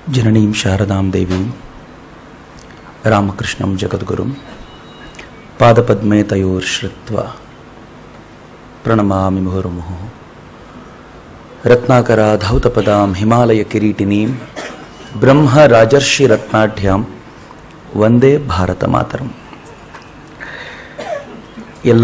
ಜನನೀಂ ಶಾರದಾಂ ದೇವೀಂ ರಾಮಕೃಷ್ಣಂ ಜಗದ್ಗುರುಂ ಪಾದಪದ್ಮೇ ತಯೋರ್ಶ್ರಿತ್ವ ಪ್ರಣಮಾಮಿ ಮುಹುರ್ಮುಹು ರತ್ನಾಕರ ಧೌತಪದಾಂ ಹಿಮಾಲಯ ಕಿರೀಟಿನೀಂ ಬ್ರಹ್ಮ ರಾಜರ್ಷಿ ರತ್ನಾಢ್ಯಾಂ ವಂದೇ ಭಾರತ ಮಾತರಂ ಎಲ್ಲ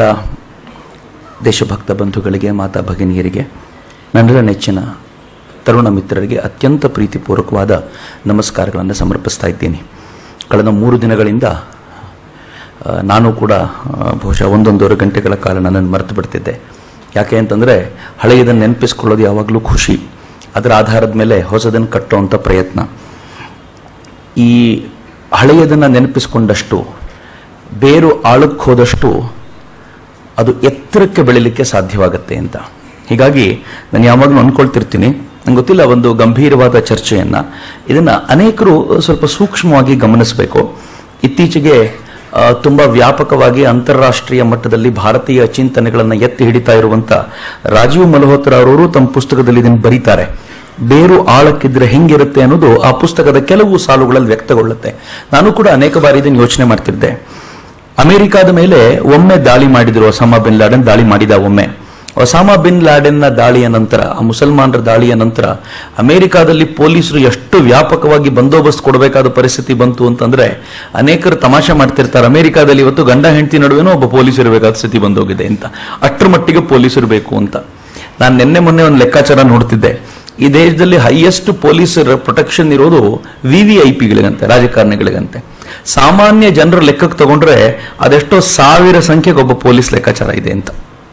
ದೇಶಭಕ್ತ ಬಂಧುಗಳಿಗೆ ಮಾತಾ ಭಗಿನಿಯರಿಗೆ ನನ್ನೆಲ್ಲ ನೆಚ್ಚಿನ ತರುಣ ಮಿತ್ರರಿಗೆ ಅತ್ಯಂತ ಪ್ರೀತಿಪೂರ್ವಕವಾದ ನಮಸ್ಕಾರಗಳನ್ನು ಸಮರ್ಪಿಸ್ತಾ ಇದ್ದೀನಿ ಕಳೆದ ಮೂರು ದಿನಗಳಿಂದ ಆ, ನಾನು ಕೂಡ ಆ, ಬಹುಶಃ ಒಂದೊಂದೂವರೆ ಗಂಟೆಗಳ ಕಾಲ ನನ್ನನ್ನು ಮರೆತು ಬಿಡ್ತಿದ್ದೆ ಯಾಕೆ ಅಂತಂದರೆ ಹಳೆಯದನ್ನು ನೆನಪಿಸ್ಕೊಳ್ಳೋದು ಯಾವಾಗಲೂ ಖುಷಿ ಅದರ ಆಧಾರದ ಮೇಲೆ ಹೊಸದನ್ನು ಕಟ್ಟುವಂಥ ಪ್ರಯತ್ನ ಈ ಹಳೆಯದನ್ನು ನೆನಪಿಸ್ಕೊಂಡಷ್ಟು ಬೇರು ಆಳಕ್ಕೆ ಹೋದಷ್ಟು ಅದು ಎತ್ತರಕ್ಕೆ ಬೆಳಿಲಿಕ್ಕೆ ಸಾಧ್ಯವಾಗುತ್ತೆ ಅಂತ ಹೀಗಾಗಿ ನಾನು ಯಾವಾಗಲೂ ಅನ್ಕೊಳ್ತಿರ್ತೀನಿ ನಂಗೆ ಗೊತ್ತಿಲ್ಲ ಒಂದು ಗಂಭೀರವಾದ ಚರ್ಚೆಯನ್ನ ಇದನ್ನ ಅನೇಕರು ಸ್ವಲ್ಪ ಸೂಕ್ಷ್ಮವಾಗಿ ಗಮನಿಸಬೇಕು ಇತ್ತೀಚೆಗೆ ಆ, ತುಂಬಾ ವ್ಯಾಪಕವಾಗಿ ಅಂತಾರಾಷ್ಟ್ರೀಯ ಮಟ್ಟದಲ್ಲಿ ಭಾರತೀಯ ಚಿಂತನೆಗಳನ್ನು ಎತ್ತಿ ಹಿಡಿತಾ ಇರುವಂತ ರಾಜೀವ್ ಮಲ್ಹೋತ್ರಾ ಅವರು ತಮ್ಮ ಪುಸ್ತಕದಲ್ಲಿ ಇದನ್ನು ಬರೀತಾರೆ ಬೇರು ಆಳಕ್ಕಿದ್ರೆ ಹೆಂಗಿರುತ್ತೆ ಅನ್ನೋದು ಆ ಪುಸ್ತಕದ ಕೆಲವು ಸಾಲುಗಳಲ್ಲಿ ವ್ಯಕ್ತಗೊಳ್ಳುತ್ತೆ ನಾನು ಕೂಡ ಅನೇಕ ಬಾರಿ ಇದನ್ನು ಯೋಚನೆ ಮಾಡ್ತಿದ್ದೆ ಅಮೆರಿಕಾದ ಮೇಲೆ ಒಮ್ಮೆ ದಾಳಿ ಮಾಡಿದ್ರು ಒಸಾಮಾ ಬಿನ್ ಲಾಡೆನ್ ದಾಳಿ ಮಾಡಿದ ಒಮ್ಮೆ ಒಸಾಮಾ ಬಿನ್ ಲಾಡೆನ್ನ ದಾಳಿಯ ನಂತರ ಆ ಮುಸಲ್ಮಾನರ ದಾಳಿಯ ನಂತರ ಅಮೆರಿಕಾದಲ್ಲಿ ಪೊಲೀಸರು ಎಷ್ಟು ವ್ಯಾಪಕವಾಗಿ ಬಂದೋಬಸ್ತ್ ಕೊಡಬೇಕಾದ ಪರಿಸ್ಥಿತಿ ಬಂತು ಅಂತಂದ್ರೆ ಅನೇಕರು ತಮಾಷೆ ಮಾಡ್ತಿರ್ತಾರೆ ಅಮೆರಿಕಾದಲ್ಲಿ ಇವತ್ತು ಗಂಡ ಹೆಂಡತಿ ನಡುವೆನೂ ಒಬ್ಬ ಪೊಲೀಸ್ ಇರಬೇಕಾದ ಸ್ಥಿತಿ ಬಂದೋಗಿದೆ ಅಂತ ಅಷ್ಟರ ಮಟ್ಟಿಗೆ ಪೊಲೀಸರು ಬೇಕು ಅಂತ ನಾನು ನಿನ್ನೆ ಮೊನ್ನೆ ಒಂದು ಲೆಕ್ಕಾಚಾರ ನೋಡ್ತಿದ್ದೆ ಈ ದೇಶದಲ್ಲಿ ಹೈಯೆಸ್ಟ್ ಪೊಲೀಸ್ ಪ್ರೊಟೆಕ್ಷನ್ ಇರೋದು ವಿ ವಿ ಐ ಪಿಗಳಿಗಂತೆ ರಾಜಕಾರಣಿಗಳಿಗಂತೆ ಸಾಮಾನ್ಯ ಜನರ ಲೆಕ್ಕಕ್ಕೆ ತಗೊಂಡ್ರೆ ಅದೆಷ್ಟೋ ಸಾವಿರ ಸಂಖ್ಯೆಗೆ ಒಬ್ಬ ಪೊಲೀಸ್ ಲೆಕ್ಕಾಚಾರ ಇದೆ ಅಂತ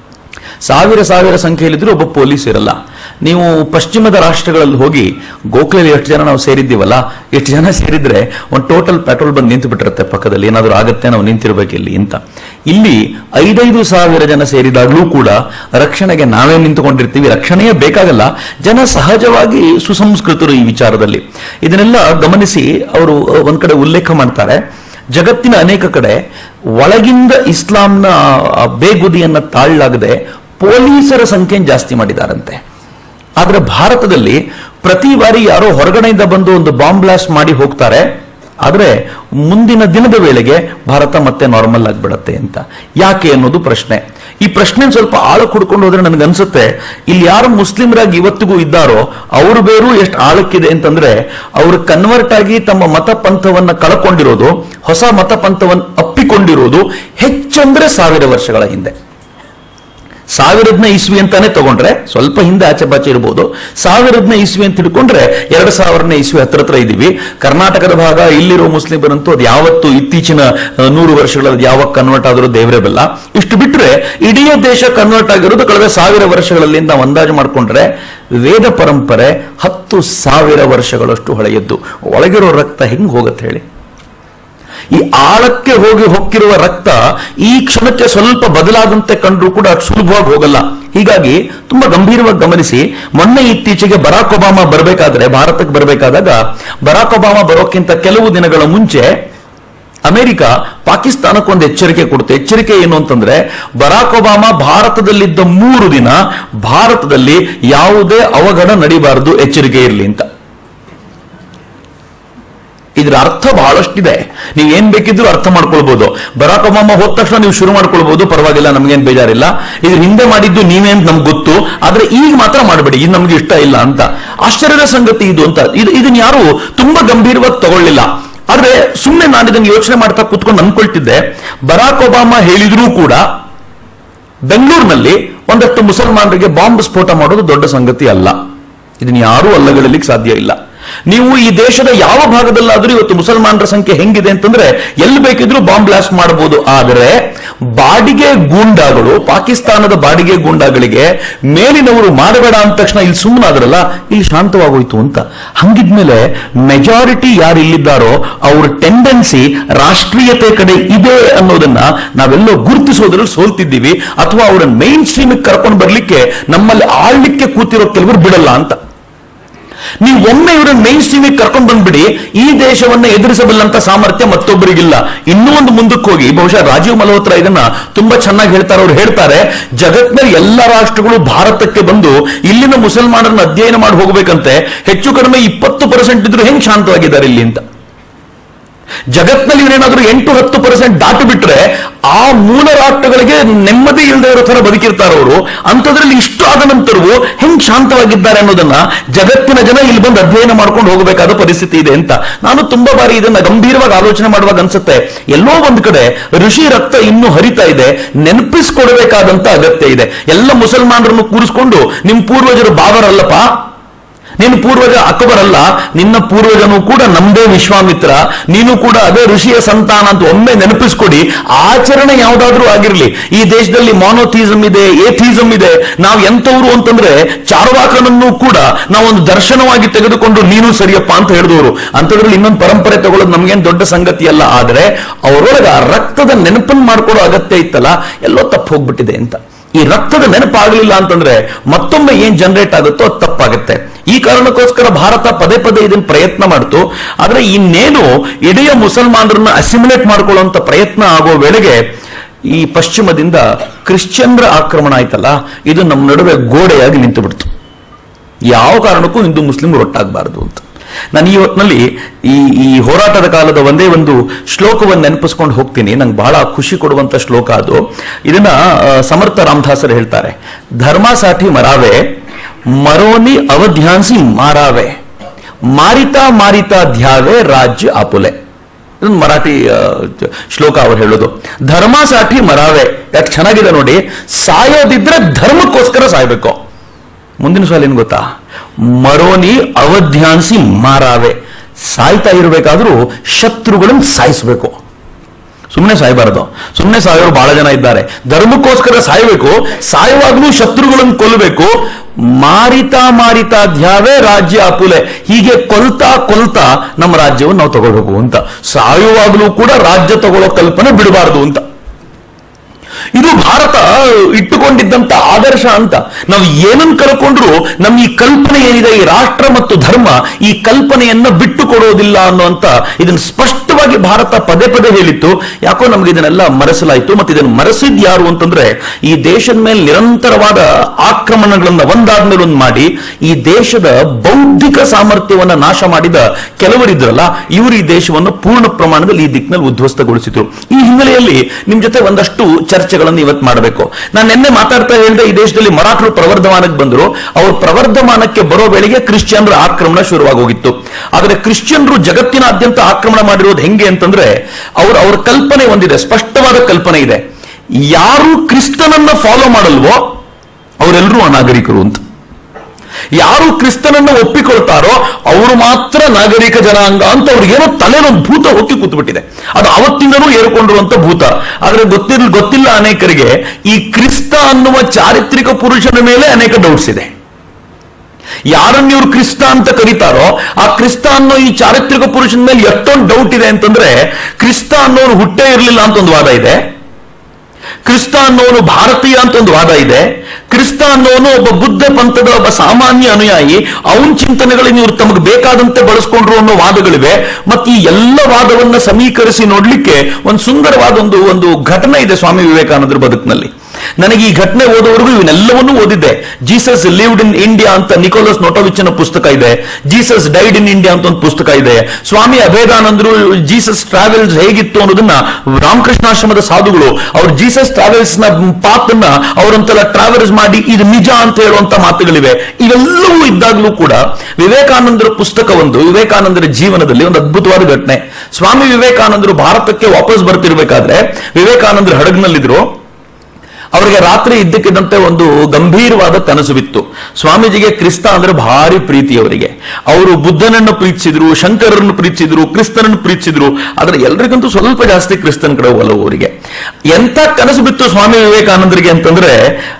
ಸಾವಿರ ಸಾವಿರ ಸಂಖ್ಯೆಯಲ್ಲಿದ್ರೂ ಒಬ್ಬ ಪೊಲೀಸ್ ಇರಲ್ಲ ನೀವು ಪಶ್ಚಿಮದ ರಾಷ್ಟ್ರಗಳಲ್ಲಿ ಹೋಗಿ ಗೋಖಲೆಯಲ್ಲಿ ಎಷ್ಟು ಜನ ನಾವು ಸೇರಿದ್ದೀವಲ್ಲ ಎಷ್ಟು ಜನ ಸೇರಿದ್ರೆ ಒಂದು ಟೋಟಲ್ ಪೆಟ್ರೋಲ್ ಬಂದು ನಿಂತು ಬಿಟ್ಟಿರುತ್ತೆ ಪಕ್ಕದಲ್ಲಿ ಏನಾದರೂ ಆಗತ್ತೆ ನಾವು ನಿಂತಿರ್ಬೇಕು ಇಲ್ಲಿ ಅಂತ ಇಲ್ಲಿ ಐದೈದು ಸಾವಿರ ಜನ ಸೇರಿದಾಗಲೂ ಕೂಡ ರಕ್ಷಣೆಗೆ ನಾವೇ ನಿಂತುಕೊಂಡಿರ್ತೀವಿ ರಕ್ಷಣೆಯೇ ಬೇಕಾಗಲ್ಲ ಜನ ಸಹಜವಾಗಿ ಸುಸಂಸ್ಕೃತರು ಈ ವಿಚಾರದಲ್ಲಿ ಇದನ್ನೆಲ್ಲ ಗಮನಿಸಿ ಅವರು ಒಂದ್ ಕಡೆ ಉಲ್ಲೇಖ ಮಾಡ್ತಾರೆ ಜಗತ್ತಿನ ಅನೇಕ ಕಡೆ ಒಳಗಿಂದ ಇಸ್ಲಾಂನ ಆ ಬೇಗುದಿಯನ್ನ ತಾಳಲಾಗದೆ ಪೊಲೀಸರ ಸಂಖ್ಯೆಯನ್ನು ಜಾಸ್ತಿ ಮಾಡಿದಾರಂತೆ ಆದ್ರೆ ಭಾರತದಲ್ಲಿ ಪ್ರತಿ ಬಾರಿ ಯಾರೋ ಹೊರಗಡೆಯಿಂದ ಬಂದು ಒಂದು ಬಾಂಬ್ ಬ್ಲಾಸ್ಟ್ ಮಾಡಿ ಹೋಗ್ತಾರೆ ಆದ್ರೆ ಮುಂದಿನ ದಿನದ ವೇಳೆಗೆ ಭಾರತ ಮತ್ತೆ ನಾರ್ಮಲ್ ಆಗಿಬಿಡತ್ತೆ ಅಂತ ಯಾಕೆ ಅನ್ನೋದು ಪ್ರಶ್ನೆ ಈ ಪ್ರಶ್ನೆ ಸ್ವಲ್ಪ ಆಳಕ್ಕೆ ಹುಡ್ಕೊಂಡು ಹೋದ್ರೆ ನನಗೆ ಅನ್ಸುತ್ತೆ ಇಲ್ಲಿ ಯಾರು ಮುಸ್ಲಿಮರಾಗಿ ಇವತ್ತಿಗೂ ಇದ್ದಾರೋ ಅವ್ರ ಬೇರು ಎಷ್ಟು ಆಳಕ್ಕಿದೆ ಅಂತಂದ್ರೆ ಅವರು ಕನ್ವರ್ಟ್ ಆಗಿ ತಮ್ಮ ಮತ ಪಂಥವನ್ನ ಕಳ್ಕೊಂಡಿರೋದು ಹೊಸ ಮತ ಪಂಥವನ್ನು ಅಪ್ಪಿಕೊಂಡಿರೋದು ಹೆಚ್ಚಂದ್ರೆ ಸಾವಿರ ವರ್ಷಗಳ ಹಿಂದೆ ಸಾವಿರದನೇ ಇಸ್ವಿ ಅಂತಾನೆ ತಗೊಂಡ್ರೆ ಸ್ವಲ್ಪ ಹಿಂದೆ ಆಚೆ ಬಾಚೆ ಇರಬಹುದು ಸಾವಿರದನೇ ಇಸ್ವಿ ಅಂತ ಹಿಡ್ಕೊಂಡ್ರೆ ಎರಡು ಸಾವಿರನೇ ಇಸ್ವಿ ಹತ್ರ ಹತ್ರ ಇದೀವಿ ಕರ್ನಾಟಕದ ಭಾಗ ಇಲ್ಲಿರೋ ಮುಸ್ಲಿಮರಂತೂ ಅದು ಯಾವತ್ತು ಇತ್ತೀಚಿನ ಆ, ನೂರು ವರ್ಷಗಳಲ್ಲಿ ಯಾವಾಗ ಕನ್ವರ್ಟ್ ಆದರೂ ದೇವರೇ ಬಲ್ಲ ಇಷ್ಟು ಬಿಟ್ರೆ ಇಡೀ ದೇಶ ಕನ್ವರ್ಟ್ ಆಗಿರೋದು ಕಳೆದ ಸಾವಿರ ವರ್ಷಗಳಲ್ಲಿ ನಾವು ಅಂದಾಜು ಮಾಡ್ಕೊಂಡ್ರೆ ವೇದ ಪರಂಪರೆ ಹತ್ತು ಸಾವಿರ ವರ್ಷಗಳಷ್ಟು ಹಳೆಯದ್ದು ಒಳಗಿರೋ ರಕ್ತ ಹೆಂಗ್ ಹೋಗುತ್ತೆ ಹೇಳಿ ಈ ಆಳಕ್ಕೆ ಹೋಗಿ ಹೊಕ್ಕಿರುವ ರಕ್ತ ಈ ಕ್ಷಣಕ್ಕೆ ಸ್ವಲ್ಪ ಬದಲಾದಂತೆ ಕಂಡ್ರು ಕೂಡ ಅಷ್ಟು ಸುಲಭವಾಗಿ ಹೋಗಲ್ಲ ಹೀಗಾಗಿ ತುಂಬಾ ಗಂಭೀರವಾಗಿ ಗಮನಿಸಿ ಮೊನ್ನೆ ಇತ್ತೀಚೆಗೆ ಬರಾಕ್ ಒಬಾಮಾ ಬರಬೇಕಾದ್ರೆ ಭಾರತಕ್ಕೆ ಬರಬೇಕಾದಾಗ ಬರಾಕ್ ಒಬಾಮಾ ಬರೋಕ್ಕಿಂತ ಕೆಲವು ದಿನಗಳ ಮುಂಚೆ ಅಮೆರಿಕ ಪಾಕಿಸ್ತಾನಕ್ಕೊಂದು ಎಚ್ಚರಿಕೆ ಕೊಡುತ್ತೆ ಎಚ್ಚರಿಕೆ ಏನು ಅಂತಂದ್ರೆ ಬರಾಕ್ ಒಬಾಮಾ ಭಾರತದಲ್ಲಿದ್ದ ಮೂರು ದಿನ ಭಾರತದಲ್ಲಿ ಯಾವುದೇ ಅವಘಡ ನಡಿಬಾರದು ಎಚ್ಚರಿಕೆ ಇರಲಿ ಅಂತ ಇದ್ರ ಅರ್ಥ ಬಹಳಷ್ಟಿದೆ ನೀವು ಏನ್ ಬೇಕಿದ್ರು ಅರ್ಥ ಮಾಡ್ಕೊಳ್ಬಹುದು ಬರಾಕ್ ಒಬಾಮಾ ಹೋದ ತಕ್ಷಣ ನೀವು ಶುರು ಮಾಡ್ಕೊಳ್ಬಹುದು ಪರವಾಗಿಲ್ಲ ನಮ್ಗೇನ್ ಬೇಜಾರಿಲ್ಲ ಇದ್ರ ಹಿಂದೆ ಮಾಡಿದ್ದು ನೀವೇ ಅಂತ ನಮ್ಗೆ ಗೊತ್ತು ಆದ್ರೆ ಈಗ ಮಾತ್ರ ಮಾಡಬೇಡಿ ಇದು ನಮ್ಗೆ ಇಷ್ಟ ಇಲ್ಲ ಅಂತ ಆಶ್ಚರ್ಯದ ಸಂಗತಿ ಇದು ಅಂತ ಇದು ಇದನ್ನ ಯಾರು ತುಂಬಾ ಗಂಭೀರವಾಗಿ ತಗೊಳ್ಳಿಲ್ಲ ಆದ್ರೆ ಸುಮ್ಮನೆ ನಾನು ಇದನ್ನ ಯೋಚನೆ ಮಾಡ್ತಾ ಕೂತ್ಕೊಂಡು ಅನ್ಕೊಳ್ತಿದ್ದೆ ಬರಾಕ್ ಒಬಾಮಾ ಹೇಳಿದ್ರೂ ಕೂಡ ಬೆಂಗಳೂರಿನಲ್ಲಿ ಒಂದಷ್ಟು ಮುಸಲ್ಮಾನರಿಗೆ ಬಾಂಬ್ ಸ್ಫೋಟ ಮಾಡೋದು ದೊಡ್ಡ ಸಂಗತಿ ಅಲ್ಲ ಇದನ್ನ ಯಾರೂ ಅಲ್ಲಗಳಲಿಕ್ಕೆ ಸಾಧ್ಯ ಇಲ್ಲ ನೀವು ಈ ದೇಶದ ಯಾವ ಭಾಗದಲ್ಲಾದ್ರೂ ಇವತ್ತು ಮುಸಲ್ಮಾನರ ಸಂಖ್ಯೆ ಹೆಂಗಿದೆ ಅಂತಂದ್ರೆ ಎಲ್ಲಿ ಬೇಕಿದ್ರೂ ಬಾಂಬ್ ಬ್ಲಾಸ್ಟ್ ಮಾಡಬಹುದು ಆದರೆ ಬಾಡಿಗೆ ಗೂಂಡಾಗಳು ಪಾಕಿಸ್ತಾನದ ಬಾಡಿಗೆ ಗೂಂಡಾಗಳಿಗೆ ಮೇಲಿನವರು ಮಾಡಬೇಡ ಅಂದ ತಕ್ಷಣ ಇಲ್ಲಿ ಸುಮ್ಮನಾದ್ರಲ್ಲ ಇಲ್ಲಿ ಶಾಂತವಾಗೋಯ್ತು ಅಂತ ಹಂಗಿದ್ಮೇಲೆ ಮೆಜಾರಿಟಿ ಯಾರು ಇಲ್ಲಿದ್ದಾರೋ ಅವ್ರ ಟೆಂಡೆನ್ಸಿ ರಾಷ್ಟ್ರೀಯತೆ ಕಡೆ ಇದೆ ಅನ್ನೋದನ್ನ ನಾವೆಲ್ಲೋ ಗುರುತಿಸೋದ್ರಲ್ಲಿ ಸೋಲ್ತಿದ್ದೀವಿ ಅಥವಾ ಅವರನ್ನ ಮೈನ್ ಸ್ಟ್ರೀಮಿಗೆ ಕರ್ಕೊಂಡು ಬರ್ಲಿಕ್ಕೆ ನಮ್ಮಲ್ಲಿ ಆಳ್ಲಿಕ್ಕೆ ಕೂತಿರೋ ಕೆಲವರು ಬಿಡಲ್ಲ ಅಂತ ನೀವು ಒಮ್ಮೆ ಇವ್ರನ್ನ ಮೈನ್ ಸ್ಟ್ರೀಮಿಗೆ ಕರ್ಕೊಂಡು ಬಂದ್ಬಿಡಿ ಈ ದೇಶವನ್ನ ಎದುರಿಸಬಲ್ಲಂತ ಸಾಮರ್ಥ್ಯ ಮತ್ತೊಬ್ಬರಿಗಿಲ್ಲ ಇನ್ನೂ ಒಂದು ಮುಂದಕ್ಕೆ ಹೋಗಿ ಬಹುಶಃ ರಾಜೀವ್ ಮಲ್ಹೋತ್ರಾ ಇದನ್ನ ತುಂಬಾ ಚೆನ್ನಾಗಿ ಹೇಳ್ತಾರೆ ಅವ್ರು ಹೇಳ್ತಾರೆ ಜಗತ್ನಲ್ಲಿ ಎಲ್ಲ ರಾಷ್ಟ್ರಗಳು ಭಾರತಕ್ಕೆ ಬಂದು ಇಲ್ಲಿನ ಮುಸಲ್ಮಾನರನ್ನ ಅಧ್ಯಯನ ಮಾಡಿ ಹೋಗ್ಬೇಕಂತೆ ಹೆಚ್ಚು ಕಡಿಮೆ ಇಪ್ಪತ್ತು ಪರ್ಸೆಂಟ್ ಇದ್ರು ಹೆಂಗ್ ಶಾಂತವಾಗಿದ್ದಾರೆ ಇಲ್ಲಿ ಅಂತ ಜಗತ್ನಲ್ಲಿ ಇವರೇನಾದ್ರೂ ಎಂಟು ಹತ್ತು ಪರ್ಸೆಂಟ್ ದಾಟಿ ಬಿಟ್ರೆ ಆ ಮೂಲ ರಾಷ್ಟ್ರಗಳಿಗೆ ನೆಮ್ಮದಿ ಇಲ್ಲದೆ ಇರೋ ತರ ಬದುಕಿರ್ತಾರೆ ಅವರು ಅಂಥದ್ರಲ್ಲಿ ಇಷ್ಟು ಆದ ನಂತರವೂ ಹೆಂಗ್ ಶಾಂತವಾಗಿದ್ದಾರೆ ಅನ್ನೋದನ್ನ ಜಗತ್ತಿನ ಜನ ಇಲ್ಲಿ ಬಂದು ಅಧ್ಯಯನ ಮಾಡ್ಕೊಂಡು ಹೋಗಬೇಕಾದ ಪರಿಸ್ಥಿತಿ ಇದೆ ಅಂತ ನಾನು ತುಂಬಾ ಬಾರಿ ಇದನ್ನ ಗಂಭೀರವಾಗಿ ಆಲೋಚನೆ ಮಾಡುವಾಗ ಅನ್ಸುತ್ತೆ ಎಲ್ಲೋ ಒಂದ್ ಕಡೆ ಋಷಿ ರಕ್ತ ಇನ್ನೂ ಹರಿತಾ ಇದೆ ನೆನಪಿಸ್ಕೊಡ್ಬೇಕಾದಂತ ಅಗತ್ಯ ಇದೆ ಎಲ್ಲ ಮುಸಲ್ಮಾನರನ್ನು ಕೂರಿಸ್ಕೊಂಡು ನಿಮ್ ಪೂರ್ವಜರು ಬಾಬರಲ್ಲಪ್ಪ ನಿನ್ನ ಪೂರ್ವಜ ಅಕ್ಬರ್ ಅಲ್ಲ ನಿನ್ನ ಪೂರ್ವಜನು ಕೂಡ ನಮ್ದೇ ವಿಶ್ವಾಮಿತ್ರ ನೀನು ಕೂಡ ಅದೇ ಋಷಿಯ ಸಂತಾನ ಅಂತ ಒಮ್ಮೆ ನೆನಪಿಸ್ಕೊಡಿ ಆಚರಣೆ ಯಾವ್ದಾದ್ರೂ ಆಗಿರ್ಲಿ ಈ ದೇಶದಲ್ಲಿ ಮಾನೋಥಿಸಮ್ ಇದೆ ಏಥಿಸಮ್ ಇದೆ ನಾವು ಎಂತವ್ರು ಅಂತಂದ್ರೆ ಚಾರ್ವಾಕನನ್ನು ಕೂಡ ನಾವೊಂದು ದರ್ಶನವಾಗಿ ತೆಗೆದುಕೊಂಡು ನೀನು ಸರಿಯಪ್ಪ ಅಂತ ಹೇಳಿದವರು ಅಂತದ್ರಲ್ಲಿ ಇನ್ನೊಂದು ಪರಂಪರೆ ತಗೊಳ್ಳೋದು ನಮ್ಗೇನ್ ದೊಡ್ಡ ಸಂಗತಿ ಅಲ್ಲ ಆದ್ರೆ ಅವರೊಳಗ ಆ ರಕ್ತದ ನೆನಪನ್ನು ಮಾಡ್ಕೊಳ್ಳೋ ಅಗತ್ಯ ಇತ್ತಲ್ಲ ಎಲ್ಲೋ ತಪ್ಪು ಹೋಗ್ಬಿಟ್ಟಿದೆ ಅಂತ ಈ ರಕ್ತದ ನೆನಪಾಗಲಿಲ್ಲ ಅಂತಂದ್ರೆ ಮತ್ತೊಮ್ಮೆ ಏನ್ ಜನರೇಟ್ ಆಗುತ್ತೋ ಅದು ತಪ್ಪಾಗುತ್ತೆ ಈ ಕಾರಣಕ್ಕೋಸ್ಕರ ಭಾರತ ಪದೇ ಪದೇ ಇದನ್ನ ಪ್ರಯತ್ನ ಮಾಡ್ತು ಆದ್ರೆ ಇನ್ನೇನು ಇಡೀ ಮುಸಲ್ಮಾನರನ್ನ ಅಸಿಮ್ಯುಲೇಟ್ ಮಾಡ್ಕೊಳ್ಳುವಂತ ಪ್ರಯತ್ನ ಆಗೋ ವೇಳೆಗೆ ಈ ಪಶ್ಚಿಮದಿಂದ ಕ್ರಿಶ್ಚಿಯನ್ರ ಆಕ್ರಮಣ ಆಯ್ತಲ್ಲ ಇದು ನಮ್ಮ ನಡುವೆ ಗೋಡೆಯಾಗಿ ನಿಂತು ಬಿಡ್ತು ಯಾವ ಕಾರಣಕ್ಕೂ ಹಿಂದೂ ಮುಸ್ಲಿಂ ಒಟ್ಟಾಗಬಾರದು ಅಂತ ನಾನು ಈ ಹೊತ್ತಿನಲ್ಲಿ ಈ ಈ ಹೋರಾಟದ ಕಾಲದ ಒಂದೇ ಒಂದು ಶ್ಲೋಕವನ್ನು ನೆನಪಿಸ್ಕೊಂಡು ಹೋಗ್ತೀನಿ ನಂಗೆ ಬಹಳ ಖುಷಿ ಕೊಡುವಂತ ಶ್ಲೋಕ ಅದು ಇದನ್ನ ಆ, ಸಮರ್ಥ ರಾಮದಾಸರು ಹೇಳ್ತಾರೆ ಧರ್ಮ ಸಾಠಿ ಮರಾವೆ ಮರೋನಿ ಅವಧ್ಯಾನ್ಸಿ ಮಾರಾವೆ ಮಾರಿತಾ ಮಾರಿತಾ ಧ್ಯಾವೆ ರಾಜ್ಯ ಆಪುಲೆ ಇದೊಂದು ಮರಾಠಿ ಆ, ಶ್ಲೋಕ ಅವ್ರು ಹೇಳೋದು ಧರ್ಮ ಸಾಠಿ ಮರಾವೆ ಯಾಕೆ ಚೆನ್ನಾಗಿದೆ ನೋಡಿ ಸಾಯೋದಿದ್ರೆ ಧರ್ಮಕ್ಕೋಸ್ಕರ ಸಾಯ್ಬೇಕು ಮುಂದಿನ ಸಾಲ ಏನ್ ಗೊತ್ತಾ ಮರೋನಿ ಅವಧ್ಯಾನ್ಸಿ ಮಾರಾವೆ ಸಾಯ್ತಾ ಇರಬೇಕಾದ್ರೂ ಶತ್ರುಗಳನ್ನು ಸಾಯಿಸಬೇಕು ಸುಮ್ಮನೆ ಸಾಯಬಾರದು ಸುಮ್ಮನೆ ಸಾಯೋರು ಬಹಳ ಜನ ಇದ್ದಾರೆ ಧರ್ಮಕ್ಕೋಸ್ಕರ ಸಾಯಬೇಕು ಸಾಯುವಾಗಲೂ ಶತ್ರುಗಳನ್ನು ಕೊಲ್ಲಬೇಕು ಮಾರಿತಾ ಮಾರಿತಾ ಧ್ಯಾವೇ ರಾಜ್ಯ ಅಪುಲೆ ಹೀಗೆ ಕೊಲ್ತಾ ಕೊಲ್ತಾ ನಮ್ಮ ರಾಜ್ಯವನ್ನು ನಾವು ತಗೊಳ್ಬೇಕು ಅಂತ ಸಾಯುವಾಗಲೂ ಕೂಡ ರಾಜ್ಯ ತಗೊಳ್ಳೋ ಕಲ್ಪನೆ ಬಿಡಬಾರದು ಅಂತ ಇದು ಭಾರತ ಇಟ್ಟುಕೊಂಡಿದ್ದಂತ ಆದರ್ಶ ಅಂತ ನಾವು ಏನನ್ನು ಕಳ್ಕೊಂಡ್ರು ನಮ್ಮ ಈ ಕಲ್ಪನೆ ಏನಿದೆ ಈ ರಾಷ್ಟ್ರ ಮತ್ತು ಧರ್ಮ ಈ ಕಲ್ಪನೆಯನ್ನ ಬಿಟ್ಟು ಕೊಡೋದಿಲ್ಲ ಅನ್ನುವಂತ ಇದನ್ನು ಸ್ಪಷ್ಟವಾಗಿ ಭಾರತ ಪದೇ ಪದೇ ಹೇಳಿತ್ತು ಯಾಕೋ ನಮ್ಗೆ ಇದನ್ನೆಲ್ಲ ಮರೆಸಲಾಯಿತು ಮತ್ತು ಇದನ್ನು ಮರೆಸಿದ್ ಯಾರು ಅಂತಂದ್ರೆ ಈ ದೇಶದ ಮೇಲೆ ನಿರಂತರವಾದ ಆಕ್ರಮಣಗಳನ್ನ ಒಂದಾದ್ಮೇಲೆ ಒಂದು ಮಾಡಿ ಈ ದೇಶದ ಬೌದ್ಧಿಕ ಸಾಮರ್ಥ್ಯವನ್ನ ನಾಶ ಮಾಡಿದ ಕೆಲವರಿದ್ರಲ್ಲ ಇವರು ಈ ದೇಶವನ್ನು ಪೂರ್ಣ ಪ್ರಮಾಣದಲ್ಲಿ ಈ ದಿಕ್ಕಿನಲ್ಲಿ ಉದ್ಧ್ವಸ್ತಗೊಳಿಸಿದ್ರು ಈ ಹಿನ್ನೆಲೆಯಲ್ಲಿ ನಿಮ್ ಜೊತೆ ಒಂದಷ್ಟು ಚರ್ಚೆಗಳನ್ನು ಇವತ್ತು ಮಾಡಬೇಕು ನಾನು ನಿನ್ನೆ ಮಾತಾಡ್ತಾ ಹೇಳಿದೆ ಈ ದೇಶದಲ್ಲಿ ಮರಾಠರು ಪ್ರವರ್ಧಮಾನಕ್ಕೆ ಬಂದ್ರು ಅವ್ರ ಪ್ರವರ್ಧಮಾನಕ್ಕೆ ಬರೋ ವೇಳೆಗೆ ಕ್ರಿಶ್ಚಿಯನ್ರ ಆಕ್ರಮಣ ಶುರುವಾಗಿ ಹೋಗಿತ್ತು ಆದ್ರೆ ಕ್ರಿಶ್ಚಿಯನ್ರು ಜಗತ್ತಿನಾದ್ಯಂತ ಆಕ್ರಮಣ ಮಾಡಿರೋದು ಹೆಂಗೆ ಅಂತಂದ್ರೆ ಅವ್ರ ಅವ್ರ ಕಲ್ಪನೆ ಒಂದಿದೆ ಸ್ಪಷ್ಟವಾದ ಕಲ್ಪನೆ ಇದೆ ಯಾರು ಕ್ರಿಸ್ತನನ್ನ ಫಾಲೋ ಮಾಡಲ್ವೋ ಅವರೆಲ್ಲರೂ ಅನಾಗರಿಕರು ಅಂತ ಯಾರು ಕ್ರಿಸ್ತನನ್ನ ಒಪ್ಪಿಕೊಳ್ತಾರೋ ಅವರು ಮಾತ್ರ ನಾಗರಿಕ ಜನಾಂಗ ಅಂತ ಅವ್ರಿಗೇನೋ ತಲೆನೊಂದು ಭೂತ ಹೊಕ್ಕಿ ಕೂತ್ಬಿಟ್ಟಿದೆ ಅದು ಅವತ್ತಿಂದನೂ ಏರ್ಕೊಂಡಿರುವಂತ ಭೂತ ಆದ್ರೆ ಗೊತ್ತಿಲ್ಲ ಗೊತ್ತಿಲ್ಲ ಅನೇಕರಿಗೆ ಈ ಕ್ರಿಸ್ತ ಅನ್ನುವ ಚಾರಿತ್ರಿಕ ಪುರುಷನ ಮೇಲೆ ಅನೇಕ ಡೌಟ್ಸ್ ಇದೆ ಯಾರನ್ನ ಇವ್ರು ಕ್ರಿಸ್ತ ಅಂತ ಕರೀತಾರೋ ಆ ಕ್ರಿಸ್ತ ಅನ್ನೋ ಈ ಚಾರಿತ್ರಿಕ ಪುರುಷನ ಮೇಲೆ ಎಷ್ಟೊಂದು ಡೌಟ್ ಇದೆ ಅಂತಂದ್ರೆ ಕ್ರಿಸ್ತ ಅನ್ನೋನು ಹುಟ್ಟೇ ಇರಲಿಲ್ಲ ಅಂತ ಒಂದು ವಾದ ಇದೆ ಕ್ರಿಸ್ತ ಅನ್ನೋನು ಭಾರತೀಯ ಅಂತ ಒಂದು ವಾದ ಇದೆ ಕ್ರಿಸ್ತ ಅನ್ನೋನು ಒಬ್ಬ ಬುದ್ಧ ಪಂಥದ ಒಬ್ಬ ಸಾಮಾನ್ಯ ಅನುಯಾಯಿ ಅವನ ಚಿಂತನೆಗಳನ್ನ ಇವರು ತಮಗೆ ಬೇಕಾದಂತೆ ಬಳಸ್ಕೊಂಡ್ರು ಅನ್ನೋ ವಾದಗಳಿವೆ ಮತ್ತು ಈ ಎಲ್ಲ ವಾದವನ್ನ ಸಮೀಕರಿಸಿ ನೋಡ್ಲಿಕ್ಕೆ ಒಂದು ಸುಂದರವಾದ ಒಂದು ಒಂದು ಘಟನೆ ಇದೆ ಸ್ವಾಮಿ ವಿವೇಕಾನಂದರ ಬದುಕಿನಲ್ಲಿ ನನಗೆ ಈ ಘಟನೆ ಓದೋವರೆಗೂ ಇವನ್ನೆಲ್ಲವನ್ನೂ ಓದಿದ್ದೆ ಜೀಸಸ್ ಲಿವ್ಡ್ ಇನ್ ಇಂಡಿಯಾ ಅಂತ ನಿಕೋಲಸ್ ನೋಟೋವಿಚ್ನ ಪುಸ್ತಕ ಇದೆ ಜೀಸಸ್ ಡೈಡ್ ಇನ್ ಇಂಡಿಯಾ ಅಂತ ಒಂದು ಪುಸ್ತಕ ಇದೆ ಸ್ವಾಮಿ ಅಭೇದಾನಂದರು ಜೀಸಸ್ ಟ್ರಾವೆಲ್ಸ್ ಹೇಗಿತ್ತು ಅನ್ನೋದನ್ನ ರಾಮಕೃಷ್ಣಾಶ್ರಮದ ಸಾಧುಗಳು ಅವ್ರ ಜೀಸಸ್ ಟ್ರಾವೆಲ್ಸ್ ನ ಪಾತನ್ನ ಅವರಂತೆಲ್ಲ ಟ್ರಾವೆಲ್ಸ್ ಮಾಡಿ ಇದು ನಿಜ ಅಂತ ಹೇಳುವಂತ ಮಾತುಗಳಿವೆ ಇವೆಲ್ಲವೂ ಇದ್ದಾಗಲೂ ಕೂಡ ವಿವೇಕಾನಂದರ ಪುಸ್ತಕ ಒಂದು ವಿವೇಕಾನಂದರ ಜೀವನದಲ್ಲಿ ಒಂದು ಅದ್ಭುತವಾದ ಘಟನೆ ಸ್ವಾಮಿ ವಿವೇಕಾನಂದರು ಭಾರತಕ್ಕೆ ವಾಪಸ್ ಬರ್ತಿರ್ಬೇಕಾದ್ರೆ ವಿವೇಕಾನಂದರು ಹಡಗ್ನಲ್ಲಿದ್ರು ಅವರಿಗೆ ರಾತ್ರಿ ಇದ್ದಕ್ಕಿದ್ದಂತೆ ಒಂದು ಗಂಭೀರವಾದ ಕನಸು ಬಿತ್ತು ಸ್ವಾಮೀಜಿಗೆ ಕ್ರಿಸ್ತ ಅಂದ್ರೆ ಭಾರಿ ಪ್ರೀತಿ ಅವರಿಗೆ ಅವರು ಬುದ್ಧನನ್ನು ಪ್ರೀತಿಸಿದ್ರು ಶಂಕರನ್ನು ಪ್ರೀತಿಸಿದ್ರು ಕ್ರಿಸ್ತನನ್ನು ಪ್ರೀತಿಸಿದ್ರು ಆದ್ರೆ ಎಲ್ರಿಗಂತೂ ಸ್ವಲ್ಪ ಜಾಸ್ತಿ ಕ್ರಿಸ್ತನ್ ಕಡೆ ಒಲವು ಅವರಿಗೆ ಎಂತ ಕನಸು ಬಿತ್ತು ಸ್ವಾಮಿ ವಿವೇಕಾನಂದರಿಗೆ ಅಂತಂದ್ರೆ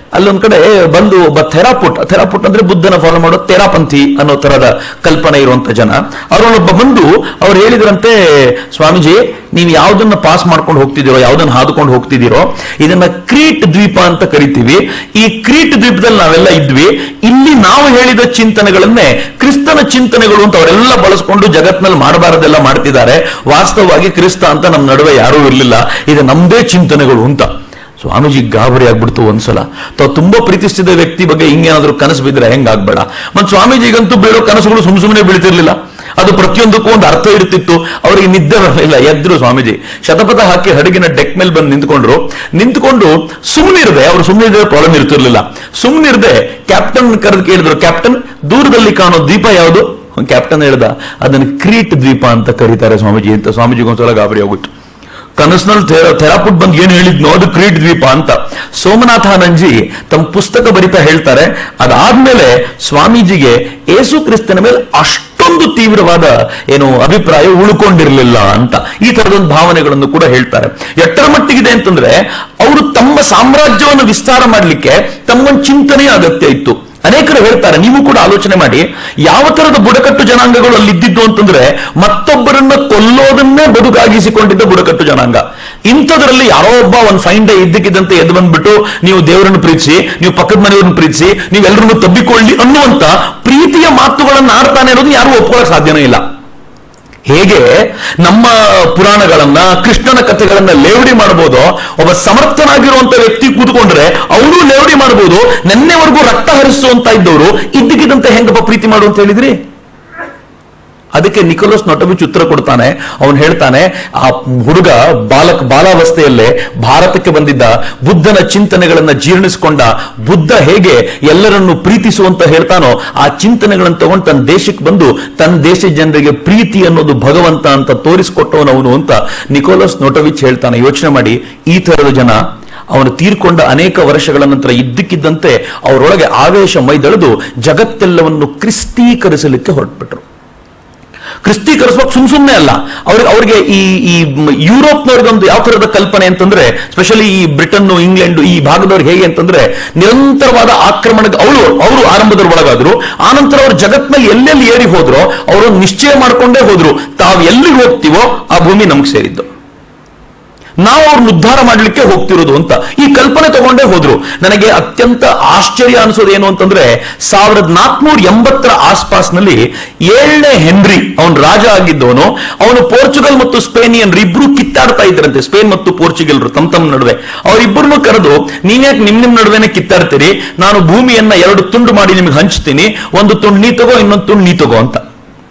ಅಲ್ಲೊಂದ್ ಕಡೆ ಬಂದು ಒಬ್ಬ ಥೆರಾಪುಟ್ ಥೆರಾಪುಟ್ ಅಂದ್ರೆ ಬುದ್ಧನ ಫಾಲೋ ಮಾಡೋ ತೆರಾಪಂಥಿ ಅನ್ನೋ ತರದ ಕಲ್ಪನೆ ಇರುವಂತ ಜನ ಅವರೊಬ್ಬ ಬಂದು ಅವ್ರು ಹೇಳಿದ್ರಂತೆ ಸ್ವಾಮೀಜಿ ನೀವು ಯಾವ್ದನ್ನ ಪಾಸ್ ಮಾಡ್ಕೊಂಡು ಹೋಗ್ತಿದ್ದೀರೋ ಯಾವ್ದನ್ನ ಹಾದುಕೊಂಡು ಹೋಗ್ತಿದ್ದೀರೋ ಇದನ್ನ ಕ್ರೀಟ್ ದ್ವೀಪ ಅಂತ ಕರಿತೀವಿ ಈ ಕ್ರೀಟ್ ದ್ವೀಪದಲ್ಲಿ ನಾವೆಲ್ಲ ಇದ್ವಿ ಇಲ್ಲಿ ನಾವು ಹೇಳಿದ ಚಿಂತನೆಗಳನ್ನೇ ಕ್ರಿಸ್ತನ ಚಿಂತನೆಗಳು ಅಂತ ಅವರೆಲ್ಲ ಬಳಸ್ಕೊಂಡು ಜಗತ್ನಲ್ಲಿ ಮಾಡಬಾರದೆಲ್ಲ ಮಾಡ್ತಿದ್ದಾರೆ ವಾಸ್ತವವಾಗಿ ಕ್ರಿಸ್ತ ಅಂತ ನಮ್ಮ ನಡುವೆ ಯಾರೂ ಇರಲಿಲ್ಲ ಇದು ನಮ್ದೇ ಚಿಂತನೆಗಳು ಅಂತ ಸ್ವಾಮೀಜಿ ಗಾಬರಿ ಆಗ್ಬಿಡ್ತು ಒಂದ್ಸಲ ತಾವು ತುಂಬಾ ಪ್ರೀತಿಸ್ತಿದ್ದ ವ್ಯಕ್ತಿ ಬಗ್ಗೆ ಹಿಂಗೇನಾದ್ರೂ ಕನಸು ಬಿದ್ರೆ ಹೆಂಗಾಗ್ಬೇಡ ಮತ್ ಸ್ವಾಮೀಜಿಗಂತೂ ಬೀಳೋ ಕನಸುಗಳು ಸುಮ್ ಸುಮ್ಮನೆ ಬೀಳ್ತಿರ್ಲಿಲ್ಲ ಅದು ಪ್ರತಿಯೊಂದಕ್ಕೂ ಒಂದು ಅರ್ಥ ಇರ್ತಿತ್ತು ಅವರಿಗೆ ನಿದ್ದೆ ಬರಲಿಲ್ಲ ಎದ್ರು ಸ್ವಾಮೀಜಿ ಶತಪಥ ಹಾಕಿ ಹಡಗಿನ ಡೆಕ್ ಮೇಲೆ ಬಂದು ನಿಂತ್ಕೊಂಡ್ರು ನಿಂತ್ಕೊಂಡು ಸುಮ್ಮನಿರದೆ ಅವ್ರು ಸುಮ್ಮನಿದ್ರೆ ಪ್ರಾಬ್ಲಮ್ ಇರ್ತಿರ್ಲಿಲ್ಲ ಸುಮ್ಮನಿರದೆ ಕ್ಯಾಪ್ಟನ್ ಕರೆದು ಕೇಳಿದ್ರು ಕ್ಯಾಪ್ಟನ್ ದೂರದಲ್ಲಿ ಕಾಣೋ ದ್ವೀಪ ಯಾವುದು ಕ್ಯಾಪ್ಟನ್ ಹೇಳ್ದ ಅದನ್ನ ಕ್ರೀಟ್ ದ್ವೀಪ ಅಂತ ಕರೀತಾರೆ ಸ್ವಾಮೀಜಿ ಅಂತ ಸ್ವಾಮೀಜಿಗೆ ಒಂದ್ಸಲ ಗಾಬರಿ ಆಗೋಯ್ತು ಕನಸಿನಲ್ಲಿ ಥೆರಾಪುಟ್ ಬಂದು ಏನು ಹೇಳಿದ್ನೋ ಅದು ಕ್ರೀಟ್ ದ್ವೀಪ ಅಂತ ಸೋಮನಾಥಾನಂಜಿ ತಮ್ಮ ಪುಸ್ತಕ ಬರಿತಾ ಹೇಳ್ತಾರೆ ಅದಾದ್ಮೇಲೆ ಸ್ವಾಮೀಜಿಗೆ ಏಸು ಕ್ರಿಸ್ತನ ಮೇಲೆ ಅಷ್ಟೊಂದು ತೀವ್ರವಾದ ಏನು ಅಭಿಪ್ರಾಯ ಉಳ್ಕೊಂಡಿರ್ಲಿಲ್ಲ ಅಂತ ಈ ತರದೊಂದು ಭಾವನೆಗಳನ್ನು ಕೂಡ ಹೇಳ್ತಾರೆ ಎಷ್ಟರ ಮಟ್ಟಿಗಿದೆ ಅಂತಂದ್ರೆ ಅವರು ತಮ್ಮ ಸಾಮ್ರಾಜ್ಯವನ್ನು ವಿಸ್ತಾರ ಮಾಡಲಿಕ್ಕೆ ತಮ್ಮೊಂದು ಚಿಂತನೆಯ ಅಗತ್ಯ ಇತ್ತು ಅನೇಕರು ಹೇಳ್ತಾರೆ ನೀವು ಕೂಡ ಆಲೋಚನೆ ಮಾಡಿ ಯಾವ ತರದ ಬುಡಕಟ್ಟು ಜನಾಂಗಗಳು ಅಲ್ಲಿ ಇದ್ದಿದ್ದು ಅಂತಂದ್ರೆ ಮತ್ತೊಬ್ಬರನ್ನ ಕೊಲ್ಲೋದನ್ನೇ ಬದುಕಾಗಿಸಿಕೊಂಡಿದ್ದ ಬುಡಕಟ್ಟು ಜನಾಂಗ ಇಂಥದ್ರಲ್ಲಿ ಯಾರೋ ಒಬ್ಬ ಒಂದು ಫೈನ್ ಡೇ ಇದ್ದಕ್ಕಿದ್ದಂತೆ ಎದ್ದು ಬಂದ್ಬಿಟ್ಟು ನೀವು ದೇವರನ್ನು ಪ್ರೀತಿಸಿ ನೀವು ಪಕ್ಕದ ಮನೆಯವ್ರನ್ನ ಪ್ರೀತಿಸಿ ನೀವೆಲ್ಲರನ್ನು ತಬ್ಬಿಕೊಳ್ಳಿ ಅನ್ನುವಂತ ಪ್ರೀತಿಯ ಮಾತುಗಳನ್ನ ಆಡ್ತಾನೆ ಅನ್ನೋದು ಯಾರು ಒಪ್ಕೊಳ್ಳೋಕೆ ಸಾಧ್ಯನೇ ಇಲ್ಲ ಹೇಗೆ ನಮ್ಮ ಪುರಾಣಗಳನ್ನ ಕೃಷ್ಣನ ಕಥೆಗಳನ್ನ ಲೇವಡಿ ಮಾಡಬಹುದು ಒಬ್ಬ ಸಮರ್ಥನಾಗಿರುವಂತ ವ್ಯಕ್ತಿ ಕೂತ್ಕೊಂಡ್ರೆ ಅವರು ಲೇವಡಿ ಮಾಡಬಹುದು ನೆನ್ನೆವರೆಗೂ ರಕ್ತ ಹರಿಸುವಂತ ಇದ್ದವರು ಇದ್ದಕ್ಕಿದ್ದಂತೆ ಹೆಂಗಪ್ಪ ಪ್ರೀತಿ ಮಾಡು ಅಂತ ಹೇಳಿದ್ರಿ ಅದಕ್ಕೆ ನಿಕೋಲಸ್ ನೊಟವಿಚ್ ಉತ್ತರ ಕೊಡ್ತಾನೆ ಅವನು ಹೇಳ್ತಾನೆ ಆ ಹುಡುಗ ಬಾಲಕ ಬಾಲಾವಸ್ಥೆಯಲ್ಲೇ ಭಾರತಕ್ಕೆ ಬಂದಿದ್ದ ಬುದ್ಧನ ಚಿಂತನೆಗಳನ್ನ ಜೀರ್ಣಿಸಿಕೊಂಡ ಬುದ್ಧ ಹೇಗೆ ಎಲ್ಲರನ್ನು ಪ್ರೀತಿಸುವಂತ ಹೇಳ್ತಾನೋ ಆ ಚಿಂತನೆಗಳನ್ನು ತಗೊಂಡು ತನ್ನ ದೇಶಕ್ಕೆ ಬಂದು ತನ್ನ ದೇಶದ ಜನರಿಗೆ ಪ್ರೀತಿ ಅನ್ನೋದು ಭಗವಂತ ಅಂತ ತೋರಿಸಿಕೊಟ್ಟವನವನು ಅಂತ ನಿಕೋಲಸ್ ನೊಟವಿಚ್ ಹೇಳ್ತಾನೆ ಯೋಚನೆ ಮಾಡಿ ಈ ತರದ ಜನ ಅವನು ತೀರ್ಕೊಂಡ ಅನೇಕ ವರ್ಷಗಳ ನಂತರ ಇದ್ದಕ್ಕಿದ್ದಂತೆ ಅವರೊಳಗೆ ಆವೇಶ ಮೈದಳೆದು ಜಗತ್ತೆಲ್ಲವನ್ನು ಕ್ರಿಸ್ತೀಕರಿಸಲಿಕ್ಕೆ ಹೊರಟ್ಬಿಟ್ರು ಕ್ರಿಸ್ತೀಕರಿಸುವಾಗ ಸುಮ್ ಸುಮ್ಮನೆ ಅಲ್ಲ ಅವ್ರಿಗೆ ಅವ್ರಿಗೆ ಈ ಈ ಯುರೋಪ್ನವ್ರಿಗೊಂದು ಯಾವ ತರದ ಕಲ್ಪನೆ ಅಂತಂದ್ರೆ ಸ್ಪೆಷಲಿ ಈ ಬ್ರಿಟನ್ ಇಂಗ್ಲೆಂಡ್ ಈ ಭಾಗದವ್ರಿಗೆ ಹೇಗೆ ಅಂತಂದ್ರೆ ನಿರಂತರವಾದ ಆಕ್ರಮಣ ಅವರು ಅವರು ಆರಂಭದ ಒಳಗಾದ್ರು ಆನಂತರ ಅವ್ರು ಜಗತ್ನಲ್ಲಿ ಎಲ್ಲೆಲ್ಲಿ ಏರಿ ಹೋದ್ರೋ ಅವರು ನಿಶ್ಚಯ ಮಾಡ್ಕೊಂಡೇ ಹೋದ್ರು ತಾವು ಎಲ್ಲಿಗೆ ಹೋಗ್ತೀವೋ ಆ ಭೂಮಿ ನಮ್ಗೆ ಸೇರಿದ್ದು ನಾವು ಅವ್ರನ್ನ ಉದ್ಧಾರ ಮಾಡಲಿಕ್ಕೆ ಹೋಗ್ತಿರೋದು ಅಂತ ಈ ಕಲ್ಪನೆ ತಗೊಂಡೇ ಹೋದ್ರು ನನಗೆ ಅತ್ಯಂತ ಆಶ್ಚರ್ಯ ಅನಿಸೋದು ಏನು ಅಂತಂದ್ರೆ ಸಾವಿರದ ನಾಲ್ಕನೂರ ಎಂಬತ್ತರ ಆಸ್ಪಾಸ್ನಲ್ಲಿ ಏಳನೇ ಹೆನ್ರಿ ಅವನು ರಾಜ ಆಗಿದ್ದವನು ಅವನು ಪೋರ್ಚುಗಲ್ ಮತ್ತು ಸ್ಪೇನಿಯನ್ ಇಬ್ರು ಕಿತ್ತಾಡ್ತಾ ಇದ್ರಂತೆ ಸ್ಪೇನ್ ಮತ್ತು ಪೋರ್ಚುಗಲ್ರು ತಮ್ಮ ತಮ್ಮ ನಡುವೆ ಅವರಿಬ್ಬರನ್ನು ಕರೆದು ನೀವ್ಯಾಕೆ ನಿಮ್ ನಿಮ್ ನಡುವೆನೆ ಕಿತ್ತಾಡ್ತೀರಿ ನಾನು ಭೂಮಿಯನ್ನ ಎರಡು ತುಂಡು ಮಾಡಿ ನಿಮ್ಗೆ ಹಂಚ್ತೀನಿ ಒಂದು ತುಂಡು ನೀ ತಗೋ ಇನ್ನೊಂದು ತುಂಡು ನೀ ತಗೋ ಅಂತ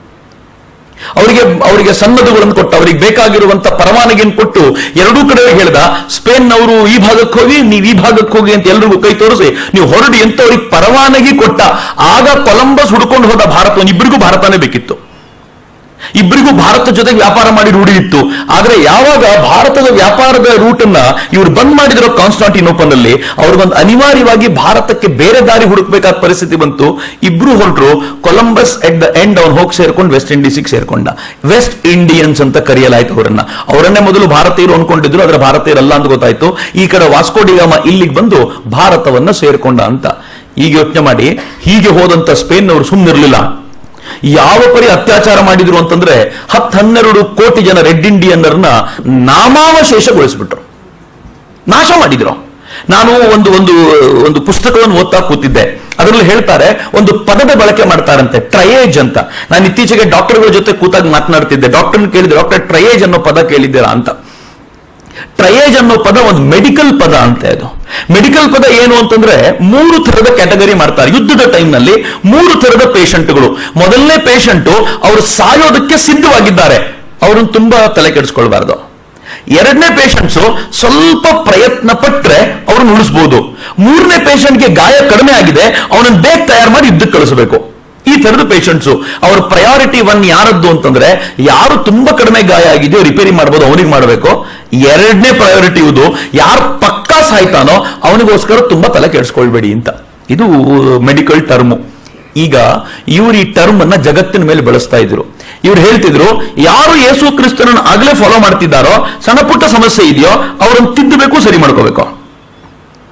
ಅವರಿಗೆ ಅವರಿಗೆ ಸನ್ನದುಗಳನ್ನು ಕೊಟ್ಟು ಅವರಿಗೆ ಬೇಕಾಗಿರುವಂತ ಪರವಾನಗಿಯನ್ನು ಕೊಟ್ಟು ಎರಡೂ ಕಡೆ ಹೇಳ್ದ ಸ್ಪೇನ್ನವರು ಈ ಭಾಗಕ್ಕೆ ಹೋಗಿ ನೀವು ಈ ಭಾಗಕ್ಕೆ ಹೋಗಿ ಅಂತ ಎಲ್ರಿಗೂ ಕೈ ತೋರಿಸಿ ನೀವು ಹೊರಡಿ ಅಂತ ಅವ್ರಿಗೆ ಪರವಾನಗಿ ಕೊಟ್ಟ ಆಗ ಕೊಲಂಬಸ್ ಹುಡ್ಕೊಂಡು ಹೋದ ಭಾರತವನ್ನು ಇಬ್ಬರಿಗೂ ಭಾರತನೇ ಬೇಕಿತ್ತು ಇಬ್ಬರಿಗೂ ಭಾರತ ಜೊತೆಗೆ ವ್ಯಾಪಾರ ಮಾಡಿ ರೂಢಿ ಇತ್ತು ಆದ್ರೆ ಯಾವಾಗ ಭಾರತದ ವ್ಯಾಪಾರದ ರೂಟ್ ಅನ್ನ ಇವ್ರು ಬಂದ್ ಮಾಡಿದ್ರು ಕಾನ್ಸ್ಟಾಂಟಿನೋಪಲ್ ಅಲ್ಲಿ ಅವ್ರಿಗೊಂದು ಅನಿವಾರ್ಯವಾಗಿ ಭಾರತಕ್ಕೆ ಬೇರೆ ದಾರಿ ಹುಡುಕ್ಬೇಕಾದ ಪರಿಸ್ಥಿತಿ ಬಂತು ಇಬ್ರು ಹೊರಟರು ಕೊಲಂಬಸ್ ಎಟ್ ದ ಎಂಡ್ ಅವ್ನು ಹೋಗಿ ಸೇರ್ಕೊಂಡು ವೆಸ್ಟ್ ಇಂಡೀಸಿಗೆ ಸೇರ್ಕೊಂಡ ವೆಸ್ಟ್ ಇಂಡಿಯನ್ಸ್ ಅಂತ ಕರೆಯಲಾಯ್ತು ಅವರನ್ನ ಅವರನ್ನೇ ಮೊದಲು ಭಾರತೀಯರು ಅನ್ಕೊಂಡಿದ್ರು ಅದರ ಭಾರತೀಯರಲ್ಲ ಅಂತ ಗೊತ್ತಾಯ್ತು ಈ ಕಡೆ ವಾಸ್ಕೋಡಿಗಾಮ ಇಲ್ಲಿಗೆ ಬಂದು ಭಾರತವನ್ನ ಸೇರ್ಕೊಂಡ ಅಂತ ಈಗ ಯೋಚನೆ ಮಾಡಿ ಹೀಗೆ ಹೋದಂತ ಸ್ಪೇನ್ ಅವರು ಸುಮ್ಮನಿರ್ಲಿಲ್ಲ ಯಾವ ಪರಿ ಅತ್ಯಾಚಾರ ಮಾಡಿದ್ರು ಅಂತಂದ್ರೆ ಹತ್ತು ಹನ್ನೆರಡು ಕೋಟಿ ಜನ ರೆಡ್ ಇಂಡಿಯನ್ನರ್ನ ನಾಮಾವಶೇಷಗೊಳಿಸ್ಬಿಟ್ರು ನಾಶ ಮಾಡಿದ್ರು ನಾನು ಒಂದು ಒಂದು ಒಂದು ಪುಸ್ತಕವನ್ನು ಓದ್ತಾ ಕೂತಿದ್ದೆ ಅದರಲ್ಲಿ ಹೇಳ್ತಾರೆ ಒಂದು ಪದದ ಬಳಕೆ ಮಾಡ್ತಾರಂತೆ ಟ್ರಯೇಜ್ ಅಂತ ನಾನು ಇತ್ತೀಚೆಗೆ ಡಾಕ್ಟರ್ಗಳ ಜೊತೆ ಕೂತಾಗ ಮಾತನಾಡ್ತಿದ್ದೆ ಡಾಕ್ಟರ್ ಕೇಳಿದೆ ಡಾಕ್ಟರ್ ಟ್ರಯೇಜ್ ಅನ್ನೋ ಪದ ಕೇಳಿದ್ದೀರಾ ಅಂತ ಟ್ರಯೇಜ್ ಅನ್ನೋ ಪದ ಒಂದು ಮೆಡಿಕಲ್ ಪದ ಅಂತ ಅದು ಮೆಡಿಕಲ್ ಪದ ಏನು ಅಂತಂದ್ರೆ ಮೂರು ತರದ ಕ್ಯಾಟಗರಿ ಮಾಡ್ತಾರೆ ಯುದ್ಧದ ಟೈಮ್ನಲ್ಲಿ ಮೂರು ತರದ ಪೇಷಂಟ್ಗಳು ಮೊದಲನೇ ಪೇಷಂಟ್ ಅವರು ಸಾಯೋದಕ್ಕೆ ಸಿದ್ಧವಾಗಿದ್ದಾರೆ ಅವ್ರನ್ನ ತುಂಬಾ ತಲೆ ಕೆಡಿಸ್ಕೊಳ್ಬಾರ್ದು ಎರಡನೇ ಪೇಷಂಟ್ಸ್ ಸ್ವಲ್ಪ ಪ್ರಯತ್ನ ಪಟ್ರೆ ಅವ್ರನ್ನ ಉಳಿಸಬಹುದು ಮೂರನೇ ಪೇಷಂಟ್ಗೆ ಗಾಯ ಕಡಿಮೆ ಆಗಿದೆ ಅವನನ್ನ ಬೇಗ ತಯಾರು ಮಾಡಿ ಯುದ್ಧಕ್ಕೆ ಕಳಿಸಬೇಕು ಈ ತರದ ಪೇಷಂಟ್ಸ್ ಅವ್ರ ಪ್ರಯಾರಿಟಿ ಒನ್ ಯಾರದ್ದು ಅಂತಂದ್ರೆ ಯಾರು ತುಂಬಾ ಕಡಿಮೆ ಗಾಯ ಆಗಿದೆಯೋ ರಿಪೇರಿ ಮಾಡ್ಬೋದು ಅವನಿಗೆ ಮಾಡಬೇಕು ಎರಡನೇ ಪ್ರಯಾರಿಟಿ ಇದು ಯಾರು ಪಕ್ಕಾ ಸಾಯ್ತಾನೋ ಅವನಿಗೋಸ್ಕರ ತುಂಬಾ ತಲೆ ಕೆಡಿಸ್ಕೊಳ್ಬೇಡಿ ಅಂತ ಇದು ಮೆಡಿಕಲ್ ಟರ್ಮು ಈಗ ಇವರು ಈ ಟರ್ಮ್ ಅನ್ನ ಜಗತ್ತಿನ ಮೇಲೆ ಬಳಸ್ತಾ ಇದ್ರು ಇವ್ರು ಹೇಳ್ತಿದ್ರು ಯಾರು ಯೇಸು ಕ್ರಿಸ್ತನನ್ನು ಆಗ್ಲೇ ಫಾಲೋ ಮಾಡ್ತಿದ್ದಾರೋ ಸಣ್ಣ ಪುಟ್ಟ ಸಮಸ್ಯೆ ಇದೆಯೋ ಅವ್ರನ್ನ ತಿದ್ದಬೇಕು ಸರಿ ಮಾಡ್ಕೋಬೇಕು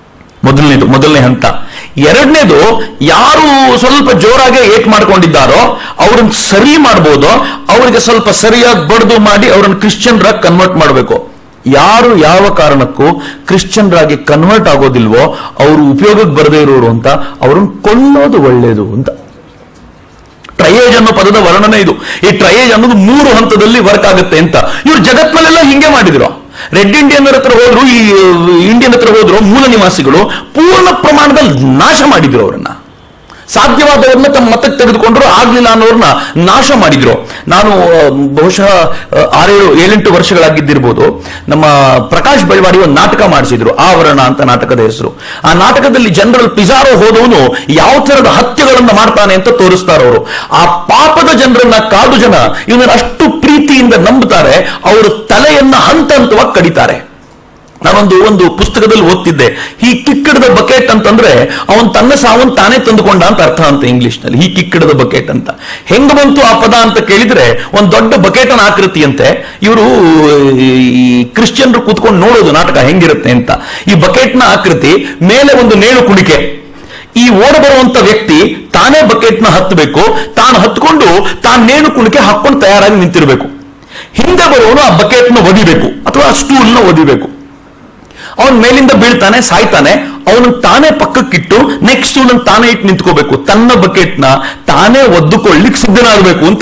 ಮೊದಲನೇದು ಮೊದಲನೇ ಹಂತ ಎರಡನೇದು ಯಾರು ಸ್ವಲ್ಪ ಜೋರಾಗಿ ಏಟ್ ಮಾಡ್ಕೊಂಡಿದ್ದಾರೋ ಅವ್ರನ್ನ ಸರಿ ಮಾಡ್ಬೋದು ಅವರಿಗೆ ಸ್ವಲ್ಪ ಸರಿಯಾಗಿ ಬಡ್ದು ಮಾಡಿ ಅವ್ರನ್ನ ಕ್ರಿಶ್ಚಿಯನ್ರಾಗಿ ಕನ್ವರ್ಟ್ ಮಾಡಬೇಕು ಯಾರು ಯಾವ ಕಾರಣಕ್ಕೂ ಕ್ರಿಶ್ಚಿಯನ್ರಾಗಿ ಕನ್ವರ್ಟ್ ಆಗೋದಿಲ್ವೋ ಅವರು ಉಪಯೋಗಕ್ಕೆ ಬರದೇ ಇರೋರು ಅಂತ ಅವ್ರನ್ನ ಕೊಳ್ಳೋದು ಒಳ್ಳೇದು ಅಂತ ಟ್ರಯೇಜ್ ಅನ್ನೋ ಪದದ ವರ್ಣನೆ ಇದು ಈ ಟ್ರಯೇಜ್ ಅನ್ನೋದು ಮೂರು ಹಂತದಲ್ಲಿ ವರ್ಕ್ ಆಗುತ್ತೆ ಅಂತ ಇವ್ರು ಜಗತ್ನಲ್ಲೆಲ್ಲ ಹಿಂಗೆ ಮಾಡಿದ್ರು ರೆಡ್ ಇಂಡಿಯನ್ ಹತ್ರ ಹೋದ್ರು ಈ ಇಂಡಿಯನ್ ಹತ್ರ ಹೋದ್ರು ಮೂಲ ನಿವಾಸಿಗಳು ಪೂರ್ಣ ಪ್ರಮಾಣದಲ್ಲಿ ನಾಶ ಮಾಡಿದ್ರು ಅವರನ್ನ ಸಾಧ್ಯವಾದವ್ರನ್ನ ತಮ್ಮ ಮತಕ್ಕೆ ತೆಗೆದುಕೊಂಡ್ರು ಆಗ್ಲಿಲ್ಲ ಅನ್ನೋರ್ನ ನಾಶ ಮಾಡಿದ್ರು ನಾನು ಆ, ಬಹುಶಃ ಆ, ಆರೇಳು ಏಳೆಂಟು ವರ್ಷಗಳಾಗಿದ್ದಿರ್ಬೋದು ನಮ್ಮ ಪ್ರಕಾಶ್ ಬೆಳವಾಡಿ ಒಂದು ನಾಟಕ ಮಾಡಿಸಿದ್ರು ಆವರಣ ಅಂತ ನಾಟಕದ ಹೆಸರು ಆ ನಾಟಕದಲ್ಲಿ ಜನರಲ್ ಪಿಜಾರೋ ಹೋದವನು ಯಾವ ತರದ ಹತ್ಯೆಗಳನ್ನ ಮಾಡ್ತಾನೆ ಅಂತ ತೋರಿಸ್ತಾರೆ ಅವರು ಆ ಪಾಪದ ಜನರನ್ನ ಕಾಡು ಜನ ಇವನನ್ನ ಅಷ್ಟು ಪ್ರೀತಿಯಿಂದ ನಂಬುತ್ತಾರೆ ಅವರು ತಲೆಯನ್ನ ಹಂತ ಹಂತವಾಗಿ ಕಡಿತಾರೆ ನಾನೊಂದು ಒಂದು ಪುಸ್ತಕದಲ್ಲಿ ಓದ್ತಿದ್ದೆ ಈ ಕಿಕ್ಕಿಡದ ಬಕೆಟ್ ಅಂತಂದ್ರೆ ಅವನ್ ತನ್ನ ಸಾವನ್ ತಾನೇ ತಂದುಕೊಂಡ ಅಂತ ಅರ್ಥ ಅಂತ ಇಂಗ್ಲಿಷ್ ನಲ್ಲಿ ಈ ಕಿಕ್ಕಿಡದ ಬಕೆಟ್ ಅಂತ ಹೆಂಗ ಬಂತು ಆ ಪದ ಅಂತ ಕೇಳಿದ್ರೆ ಒಂದ್ ದೊಡ್ಡ ಬಕೆಟನ ಆಕೃತಿ ಅಂತೆ ಇವರು ಈ ಕ್ರಿಶ್ಚಿಯನ್ರು ಕೂತ್ಕೊಂಡು ನೋಡೋದು ನಾಟಕ ಹೆಂಗಿರುತ್ತೆ ಅಂತ ಈ ಬಕೆಟ್ನ ಆಕೃತಿ ಮೇಲೆ ಒಂದು ನೇಣು ಕುಣಿಕೆ ಈ ಓಡ ಬರುವಂತ ವ್ಯಕ್ತಿ ತಾನೇ ಬಕೆಟ್ನ ಹತ್ತಬೇಕು ತಾನು ಹತ್ಕೊಂಡು ತಾನು ನೇಣು ಕುಣಿಕೆ ಹಾಕೊಂಡು ತಯಾರಾಗಿ ನಿಂತಿರಬೇಕು ಹಿಂದೆ ಬರುವವನು ಆ ಬಕೆಟ್ನ ಒದಿಬೇಕು ಅಥವಾ ಸ್ಟೂಲ್ನ ಒದಿಬೇಕು ಅವನ್ ಮೇಲಿಂದ ಬೀಳ್ತಾನೆ ಸಾಯ್ತಾನೆ ಅವನು ತಾನೇ ಪಕ್ಕಕ್ಕಿಟ್ಟು ನೆಕ್ಸ್ಟ್ ಸ್ಟೂಲ್ ತಾನೇ ಇಟ್ಟು ನಿಂತ್ಕೋಬೇಕು ತನ್ನ ಬಕೆಟ್ನ ತಾನೇ ಒದ್ದುಕೊಳ್ಳಿಕ್ ಸಿದ್ಧನಾಗಬೇಕು ಅಂತ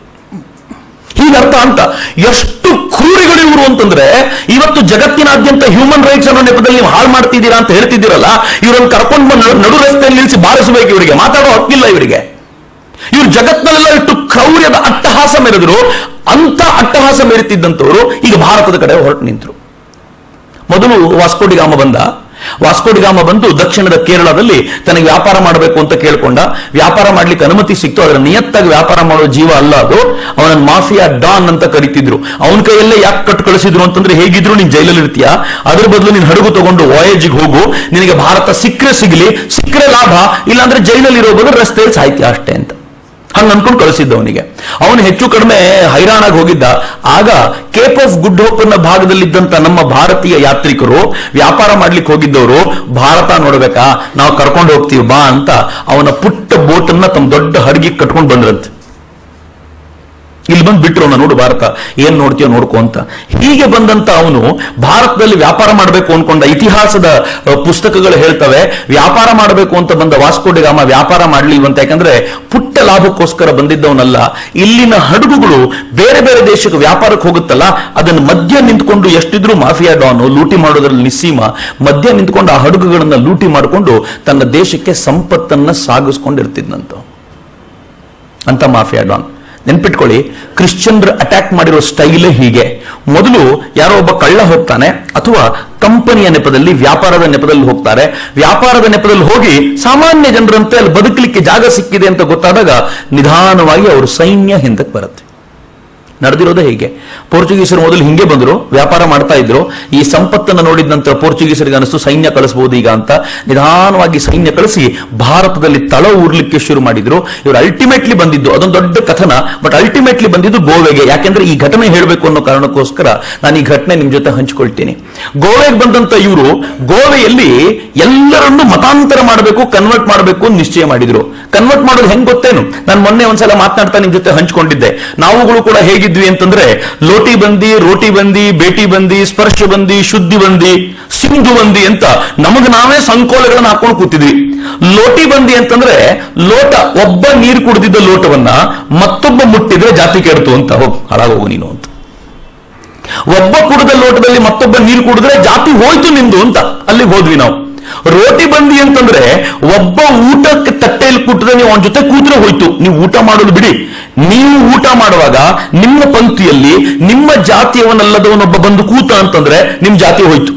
ಹೀಗರ್ಥ ಅಂತ ಎಷ್ಟು ಕ್ರೂರಿಗಳು ಇವರು ಅಂತಂದ್ರೆ ಇವತ್ತು ಜಗತ್ತಿನಾದ್ಯಂತ ಹ್ಯೂಮನ್ ರೈಟ್ಸ್ ಅನ್ನೋ ನೆಪದಲ್ಲಿ ನೀವು ಹಾಳು ಮಾಡ್ತಿದ್ದೀರಾ ಅಂತ ಹೇಳ್ತಿದ್ದೀರಲ್ಲ ಇವರನ್ನು ಕರ್ಕೊಂಡು ಬಂದು ನಡು ರಸ್ತೆಯಲ್ಲಿ ನಿಲ್ಲಿಸಿ ಬಾರಿಸಬೇಕು ಇವರಿಗೆ ಮಾತಾಡೋ ಹಕ್ಕಿಲ್ಲ ಇವರಿಗೆ ಇವ್ರು ಜಗತ್ನಲ್ಲೆಲ್ಲ ಇಟ್ಟು ಕ್ರೌರ್ಯದ ಅಟ್ಟಹಾಸ ಮೆರೆದ್ರು ಅಂತ ಅಟ್ಟಹಾಸ ಮೆರೆತಿದ್ದಂಥವ್ರು ಈಗ ಭಾರತದ ಕಡೆ ಹೊರಟು ನಿಂತರು ಮೊದಲು ವಾಸ್ಕೋಡಿಗಾಮ ಬಂದ ವಾಸ್ಕೋಡಿಗಾಮ ಬಂದು ದಕ್ಷಿಣದ ಕೇರಳದಲ್ಲಿ ತನಗೆ ವ್ಯಾಪಾರ ಮಾಡಬೇಕು ಅಂತ ಕೇಳ್ಕೊಂಡ ವ್ಯಾಪಾರ ಮಾಡ್ಲಿಕ್ಕೆ ಅನುಮತಿ ಸಿಕ್ತು ಅದರ ನಿಯತ್ತಾಗಿ ವ್ಯಾಪಾರ ಮಾಡೋ ಜೀವ ಅಲ್ಲ ಅದು ಅವನ ಮಾಫಿಯಾ ಡಾನ್ ಅಂತ ಕರಿತಿದ್ರು ಅವನ ಕೈಯಲ್ಲೇ ಯಾಕೆ ಕಟ್ಟು ಕಳಿಸಿದ್ರು ಅಂತಂದ್ರೆ ಹೇಗಿದ್ರು ನೀನ್ ಜೈಲಲ್ಲಿ ಇರ್ತೀಯ ಅದ್ರ ಬದಲು ನೀನ್ ಹಡಗು ತಗೊಂಡು ವಾಯೇಜ್ಗೆ ಹೋಗು ನಿನಗೆ ಭಾರತ ಸಿಕ್ಕರೆ ಸಿಗಲಿ ಸಿಕ್ಕರೆ ಲಾಭ ಇಲ್ಲಾಂದ್ರೆ ಜೈಲಲ್ಲಿ ಇರೋ ಬದಲು ರಸ್ತೆಯಲ್ಲಿ ಸಾಹಿತ್ಯ ಅಷ್ಟೇ ಅಂತ ಹಂಗ ಅನ್ಕೊಂಡು ಕಳಿಸಿದ್ದ ಅವನಿಗೆ ಅವನು ಹೆಚ್ಚು ಕಡಿಮೆ ಹೈರಾಣಾಗಿ ಹೋಗಿದ್ದ ಆಗ ಕೇಪ್ ಆಫ್ ಗುಡ್ ಹೋಪ್ ಅನ್ನೋ ಭಾಗದಲ್ಲಿದ್ದಂತ ನಮ್ಮ ಭಾರತೀಯ ಯಾತ್ರಿಕರು ವ್ಯಾಪಾರ ಮಾಡ್ಲಿಕ್ಕೆ ಹೋಗಿದ್ದವರು ಭಾರತ ನೋಡ್ಬೇಕಾ ನಾವು ಕರ್ಕೊಂಡು ಹೋಗ್ತೀವಿ ಬಾ ಅಂತ ಅವನ ಪುಟ್ಟ ಬೋಟನ್ನ ತಮ್ಮ ದೊಡ್ಡ ಹಡಗಿ ಕಟ್ಕೊಂಡು ಬಂದ್ರಂತೆ ಇಲ್ಲಿ ಬಂದು ಬಿಟ್ರು ಅವನ ನೋಡು ಭಾರತ ಏನ್ ನೋಡ್ತೀಯೋ ನೋಡ್ಕೊ ಅಂತ ಹೀಗೆ ಬಂದಂತ ಅವನು ಭಾರತದಲ್ಲಿ ವ್ಯಾಪಾರ ಮಾಡಬೇಕು ಅನ್ಕೊಂಡ ಇತಿಹಾಸದ ಅ, ಪುಸ್ತಕಗಳು ಹೇಳ್ತವೆ ವ್ಯಾಪಾರ ಮಾಡಬೇಕು ಅಂತ ಬಂದ ವಾಸ್ಕೋಡಿಗಾಮ ವ್ಯಾಪಾರ ಮಾಡ್ಲಿಲ್ವಂತ ಯಾಕಂದ್ರೆ ಪುಟ್ಟ ಲಾಭಕ್ಕೋಸ್ಕರ ಬಂದಿದ್ದವನಲ್ಲ ಇಲ್ಲಿನ ಹಡಗುಗಳು ಬೇರೆ ಬೇರೆ ದೇಶಕ್ಕೆ ವ್ಯಾಪಾರಕ್ಕೆ ಹೋಗುತ್ತಲ್ಲ ಅದನ್ನು ಮಧ್ಯ ನಿಂತ್ಕೊಂಡು ಎಷ್ಟಿದ್ರು ಮಾಫಿಯಾ ಡಾನು ಲೂಟಿ ಮಾಡೋದ್ರಲ್ಲಿ ನಿಸ್ಸೀಮ ಮಧ್ಯ ನಿಂತ್ಕೊಂಡು ಆ ಹಡಗುಗಳನ್ನ ಲೂಟಿ ಮಾಡಿಕೊಂಡು ತನ್ನ ದೇಶಕ್ಕೆ ಸಂಪತ್ತನ್ನ ಸಾಗಿಸ್ಕೊಂಡಿರ್ತಿದ್ನಂತ ಅಂತ ಮಾಫಿಯಾ ಡಾನ್ ನೆನ್ಪಿಟ್ಕೊಳ್ಳಿ ಕ್ರಿಶ್ಚಿಯನ್ರು ಅಟ್ಯಾಕ್ ಮಾಡಿರೋ ಸ್ಟೈಲೇ ಹೀಗೆ ಮೊದಲು ಯಾರೋ ಒಬ್ಬ ಕಳ್ಳ ಹೋಗ್ತಾನೆ ಅಥವಾ ಕಂಪನಿಯ ನೆಪದಲ್ಲಿ ವ್ಯಾಪಾರದ ನೆಪದಲ್ಲಿ ಹೋಗ್ತಾರೆ ವ್ಯಾಪಾರದ ನೆಪದಲ್ಲಿ ಹೋಗಿ ಸಾಮಾನ್ಯ ಜನರಂತೆ ಅಲ್ಲಿ ಬದುಕಲಿಕ್ಕೆ ಜಾಗ ಸಿಕ್ಕಿದೆ ಅಂತ ಗೊತ್ತಾದಾಗ ನಿಧಾನವಾಗಿ ಅವರು ಸೈನ್ಯ ಹಿಂದಕ್ಕೆ ಬರುತ್ತೆ ನಡೆದಿರೋದೇ ಹೀಗೆ ಪೋರ್ಚುಗೀಸರು ಮೊದಲು ಹಿಂಗೆ ಬಂದ್ರು ವ್ಯಾಪಾರ ಮಾಡ್ತಾ ಇದ್ರು ಈ ಸಂಪತ್ತನ್ನು ನೋಡಿದ ನಂತರ ಪೋರ್ಚುಗೀಸರಿಗೆ ಅನಿಸ್ತು ಸೈನ್ಯ ಕಳಿಸಬಹುದು ಈಗ ಅಂತ ನಿಧಾನವಾಗಿ ಸೈನ್ಯ ಕಳಿಸಿ ಭಾರತದಲ್ಲಿ ತಳ ಊರ್ಲಿಕ್ಕೆ ಶುರು ಮಾಡಿದ್ರು ಇವರು ಅಲ್ಟಿಮೇಟ್ಲಿ ಬಂದಿದ್ದು ಅದೊಂದು ದೊಡ್ಡ ಕಥನ ಬಟ್ ಅಲ್ಟಿಮೇಟ್ಲಿ ಬಂದಿದ್ದು ಗೋವೆಗೆ ಯಾಕೆಂದ್ರೆ ಈ ಘಟನೆ ಹೇಳಬೇಕು ಅನ್ನೋ ಕಾರಣಕ್ಕೋಸ್ಕರ ನಾನು ಈ ಘಟನೆ ನಿಮ್ ಜೊತೆ ಹಂಚಿಕೊಳ್ತೀನಿ ಗೋವೆಗೆ ಬಂದಂತ ಇವರು ಗೋವೆಯಲ್ಲಿ ಎಲ್ಲರನ್ನು ಮತಾಂತರ ಮಾಡಬೇಕು ಕನ್ವರ್ಟ್ ಮಾಡಬೇಕು ಅಂತ ನಿಶ್ಚಯ ಮಾಡಿದ್ರು ಕನ್ವರ್ಟ್ ಮಾಡೋದು ಹೆಂಗ್ ಗೊತ್ತೇನು ನಾನು ಮೊನ್ನೆ ಒಂದ್ಸಲ ಮಾತನಾಡ್ತಾ ನಿಮ್ ಜೊತೆ ಹಂಚ್ಕೊಂಡಿದ್ದೆ ನಾವುಗಳು ಕೂಡ ಹೇಗಿದ್ವಿ ಅಂತಂದ್ರೆ ಲೋಟಿ ಬಂದಿ ರೋಟಿ ಬಂದಿ ಬೇಟಿ ಬಂದಿ ಸ್ಪರ್ಶ ಬಂದಿ ಶುದ್ಧಿ ಬಂದಿ ಸಿಂಧು ಬಂದಿ ಅಂತ ನಮಗ್ ನಾವೇ ಸಂಕೋಲೆಗಳನ್ನ ಹಾಕೊಂಡು ಕೂತಿದ್ವಿ ಲೋಟಿ ಬಂದಿ ಅಂತಂದ್ರೆ ಲೋಟ ಒಬ್ಬ ನೀರು ಕುಡಿದಿದ್ದ ಲೋಟವನ್ನ ಮತ್ತೊಬ್ಬ ಮುಟ್ಟಿದ್ರೆ ಜಾತಿ ಕೆಡ್ತು ಅಂತ ಹೋಗ್ ಹಾಳಾಗೋಗು ನೀನು ಅಂತ ಒಬ್ಬ ಕುಡಿದ ಲೋಟದಲ್ಲಿ ಮತ್ತೊಬ್ಬ ನೀರು ಕುಡಿದ್ರೆ ಜಾತಿ ಹೋಯ್ತು ನಿಂದು ಅಂತ ಅಲ್ಲಿಗೆ ಹೋದ್ವಿ ನಾವು ರೋಟಿ ಬಂದಿ ಅಂತಂದ್ರೆ ಒಬ್ಬ ಊಟಕ್ಕೆ ತಟ್ಟೆಯಲ್ಲಿ ಕೂತ್ರೆ ನೀವು ಅವನ ಜೊತೆ ಕೂತ್ರೆ ಹೋಯ್ತು ನೀವು ಊಟ ಮಾಡೋದು ಬಿಡಿ ನೀವು ಊಟ ಮಾಡುವಾಗ ನಿಮ್ಮ ಪಂಕ್ತಿಯಲ್ಲಿ ನಿಮ್ಮ ಜಾತಿಯವನಲ್ಲದವನೊಬ್ಬ ಬಂದು ಕೂತ ಅಂತಂದ್ರೆ ನಿಮ್ ಜಾತಿ ಹೋಯ್ತು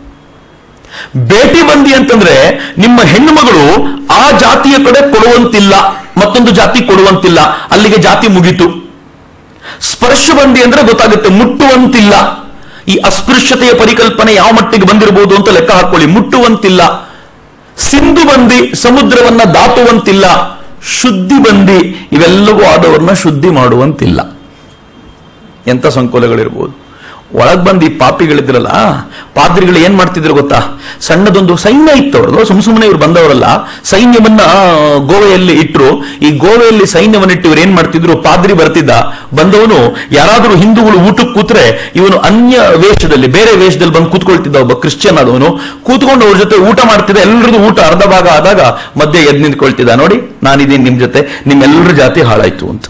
ಭೇಟಿ ಬಂದಿ ಅಂತಂದ್ರೆ ನಿಮ್ಮ ಹೆಣ್ಣು ಮಗಳು ಆ ಜಾತಿಯ ಕಡೆ ಕೊಡುವಂತಿಲ್ಲ ಮತ್ತೊಂದು ಜಾತಿ ಕೊಡುವಂತಿಲ್ಲ ಅಲ್ಲಿಗೆ ಜಾತಿ ಮುಗೀತು ಸ್ಪರ್ಶ ಬಂದಿ ಅಂದ್ರೆ ಗೊತ್ತಾಗುತ್ತೆ ಮುಟ್ಟುವಂತಿಲ್ಲ ಈ ಅಸ್ಪೃಶ್ಯತೆಯ ಪರಿಕಲ್ಪನೆ ಯಾವ ಮಟ್ಟಿಗೆ ಬಂದಿರಬಹುದು ಅಂತ ಲೆಕ್ಕ ಹಾಕೊಳ್ಳಿ ಮುಟ್ಟುವಂತಿಲ್ಲ ಸಿಂಧು ಬಂದಿ ಸಮುದ್ರವನ್ನ ದಾಟುವಂತಿಲ್ಲ ಶುದ್ಧಿ ಬಂದಿ ಇವೆಲ್ಲವೂ ಆದವರನ್ನ ಶುದ್ಧಿ ಮಾಡುವಂತಿಲ್ಲ ಎಂತ ಸಂಕೋಲೆಗಳಿರ್ಬೋದು ಒಳಗ್ ಬಂದು ಈ ಪಾಪಿಗಳಿದ್ರಲ್ಲ ಪಾದ್ರಿಗಳು ಏನ್ ಮಾಡ್ತಿದ್ರು ಗೊತ್ತಾ ಸಣ್ಣದೊಂದು ಸೈನ್ಯ ಇತ್ತು ಅವ್ರದ್ದು ಸುಮ್ ಸುಮ್ಮನೆ ಇವ್ರು ಬಂದವರಲ್ಲ ಸೈನ್ಯವನ್ನ ಗೋವೆಯಲ್ಲಿ ಇಟ್ರು ಈ ಗೋವೆಯಲ್ಲಿ ಸೈನ್ಯವನ್ನಿಟ್ಟು ಇವ್ರು ಏನ್ ಮಾಡ್ತಿದ್ರು ಪಾದ್ರಿ ಬರ್ತಿದ್ದ ಬಂದವನು ಯಾರಾದರೂ ಹಿಂದೂಗಳು ಊಟಕ್ಕೆ ಕೂತ್ರೆ ಇವನು ಅನ್ಯ ವೇಷದಲ್ಲಿ ಬೇರೆ ವೇಷದಲ್ಲಿ ಬಂದು ಕೂತ್ಕೊಳ್ತಿದ್ದ ಒಬ್ಬ ಕ್ರಿಶ್ಚಿಯನ್ ಆದವನು ಕೂತ್ಕೊಂಡು ಅವ್ರ ಜೊತೆ ಊಟ ಮಾಡ್ತಿದ್ದ ಎಲ್ಲರದು ಊಟ ಅರ್ಧ ಭಾಗ ಆದಾಗ ಮಧ್ಯೆ ಎದ್ದು ನಿಂತ್ಕೊಳ್ತಿದ್ದ ನೋಡಿ ನಾನಿದ್ದೀನಿ ನಿಮ್ ಜೊತೆ ನಿಮ್ಮೆಲ್ಲರ ಜಾತಿ ಹಾಳಾಯ್ತು ಅಂತ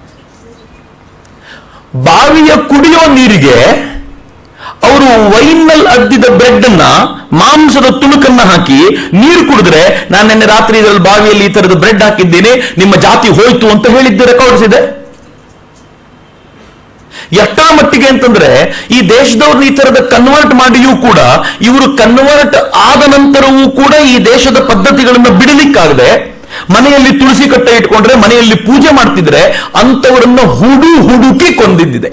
ಬಾವಿಯ ಕುಡಿಯೋ ನೀರಿಗೆ ಅವರು ವೈನ್ನಲ್ಲಿ ಅದ್ದಿದ ಬ್ರೆಡ್ ಅನ್ನ ಮಾಂಸದ ತುಣುಕನ್ನ ಹಾಕಿ ನೀರು ಕುಡಿದ್ರೆ ನಾನು ನಿನ್ನೆ ರಾತ್ರಿ ಇದರಲ್ಲಿ ಬಾವಿಯಲ್ಲಿ ಈ ತರದ ಬ್ರೆಡ್ ಹಾಕಿದ್ದೀನಿ ನಿಮ್ಮ ಜಾತಿ ಹೋಯ್ತು ಅಂತ ಹೇಳಿದ್ದು ರೆಕಾರ್ಡ್ಸ್ ಇದೆ ಎಷ್ಟರ ಮಟ್ಟಿಗೆ ಅಂತಂದ್ರೆ ಈ ದೇಶದವ್ರನ್ನ ಈ ತರದ ಕನ್ವರ್ಟ್ ಮಾಡಿಯೂ ಕೂಡ ಇವರು ಕನ್ವರ್ಟ್ ಆದ ನಂತರವೂ ಕೂಡ ಈ ದೇಶದ ಪದ್ಧತಿಗಳನ್ನ ಬಿಡಲಿಕ್ಕಾಗದೆ ಮನೆಯಲ್ಲಿ ತುಳಸಿ ಕಟ್ಟೆ ಇಟ್ಕೊಂಡ್ರೆ ಮನೆಯಲ್ಲಿ ಪೂಜೆ ಮಾಡ್ತಿದ್ರೆ ಅಂತವರನ್ನ ಹುಡು ಹುಡುಕಿ ಕೊಂದಿದ್ದಿದೆ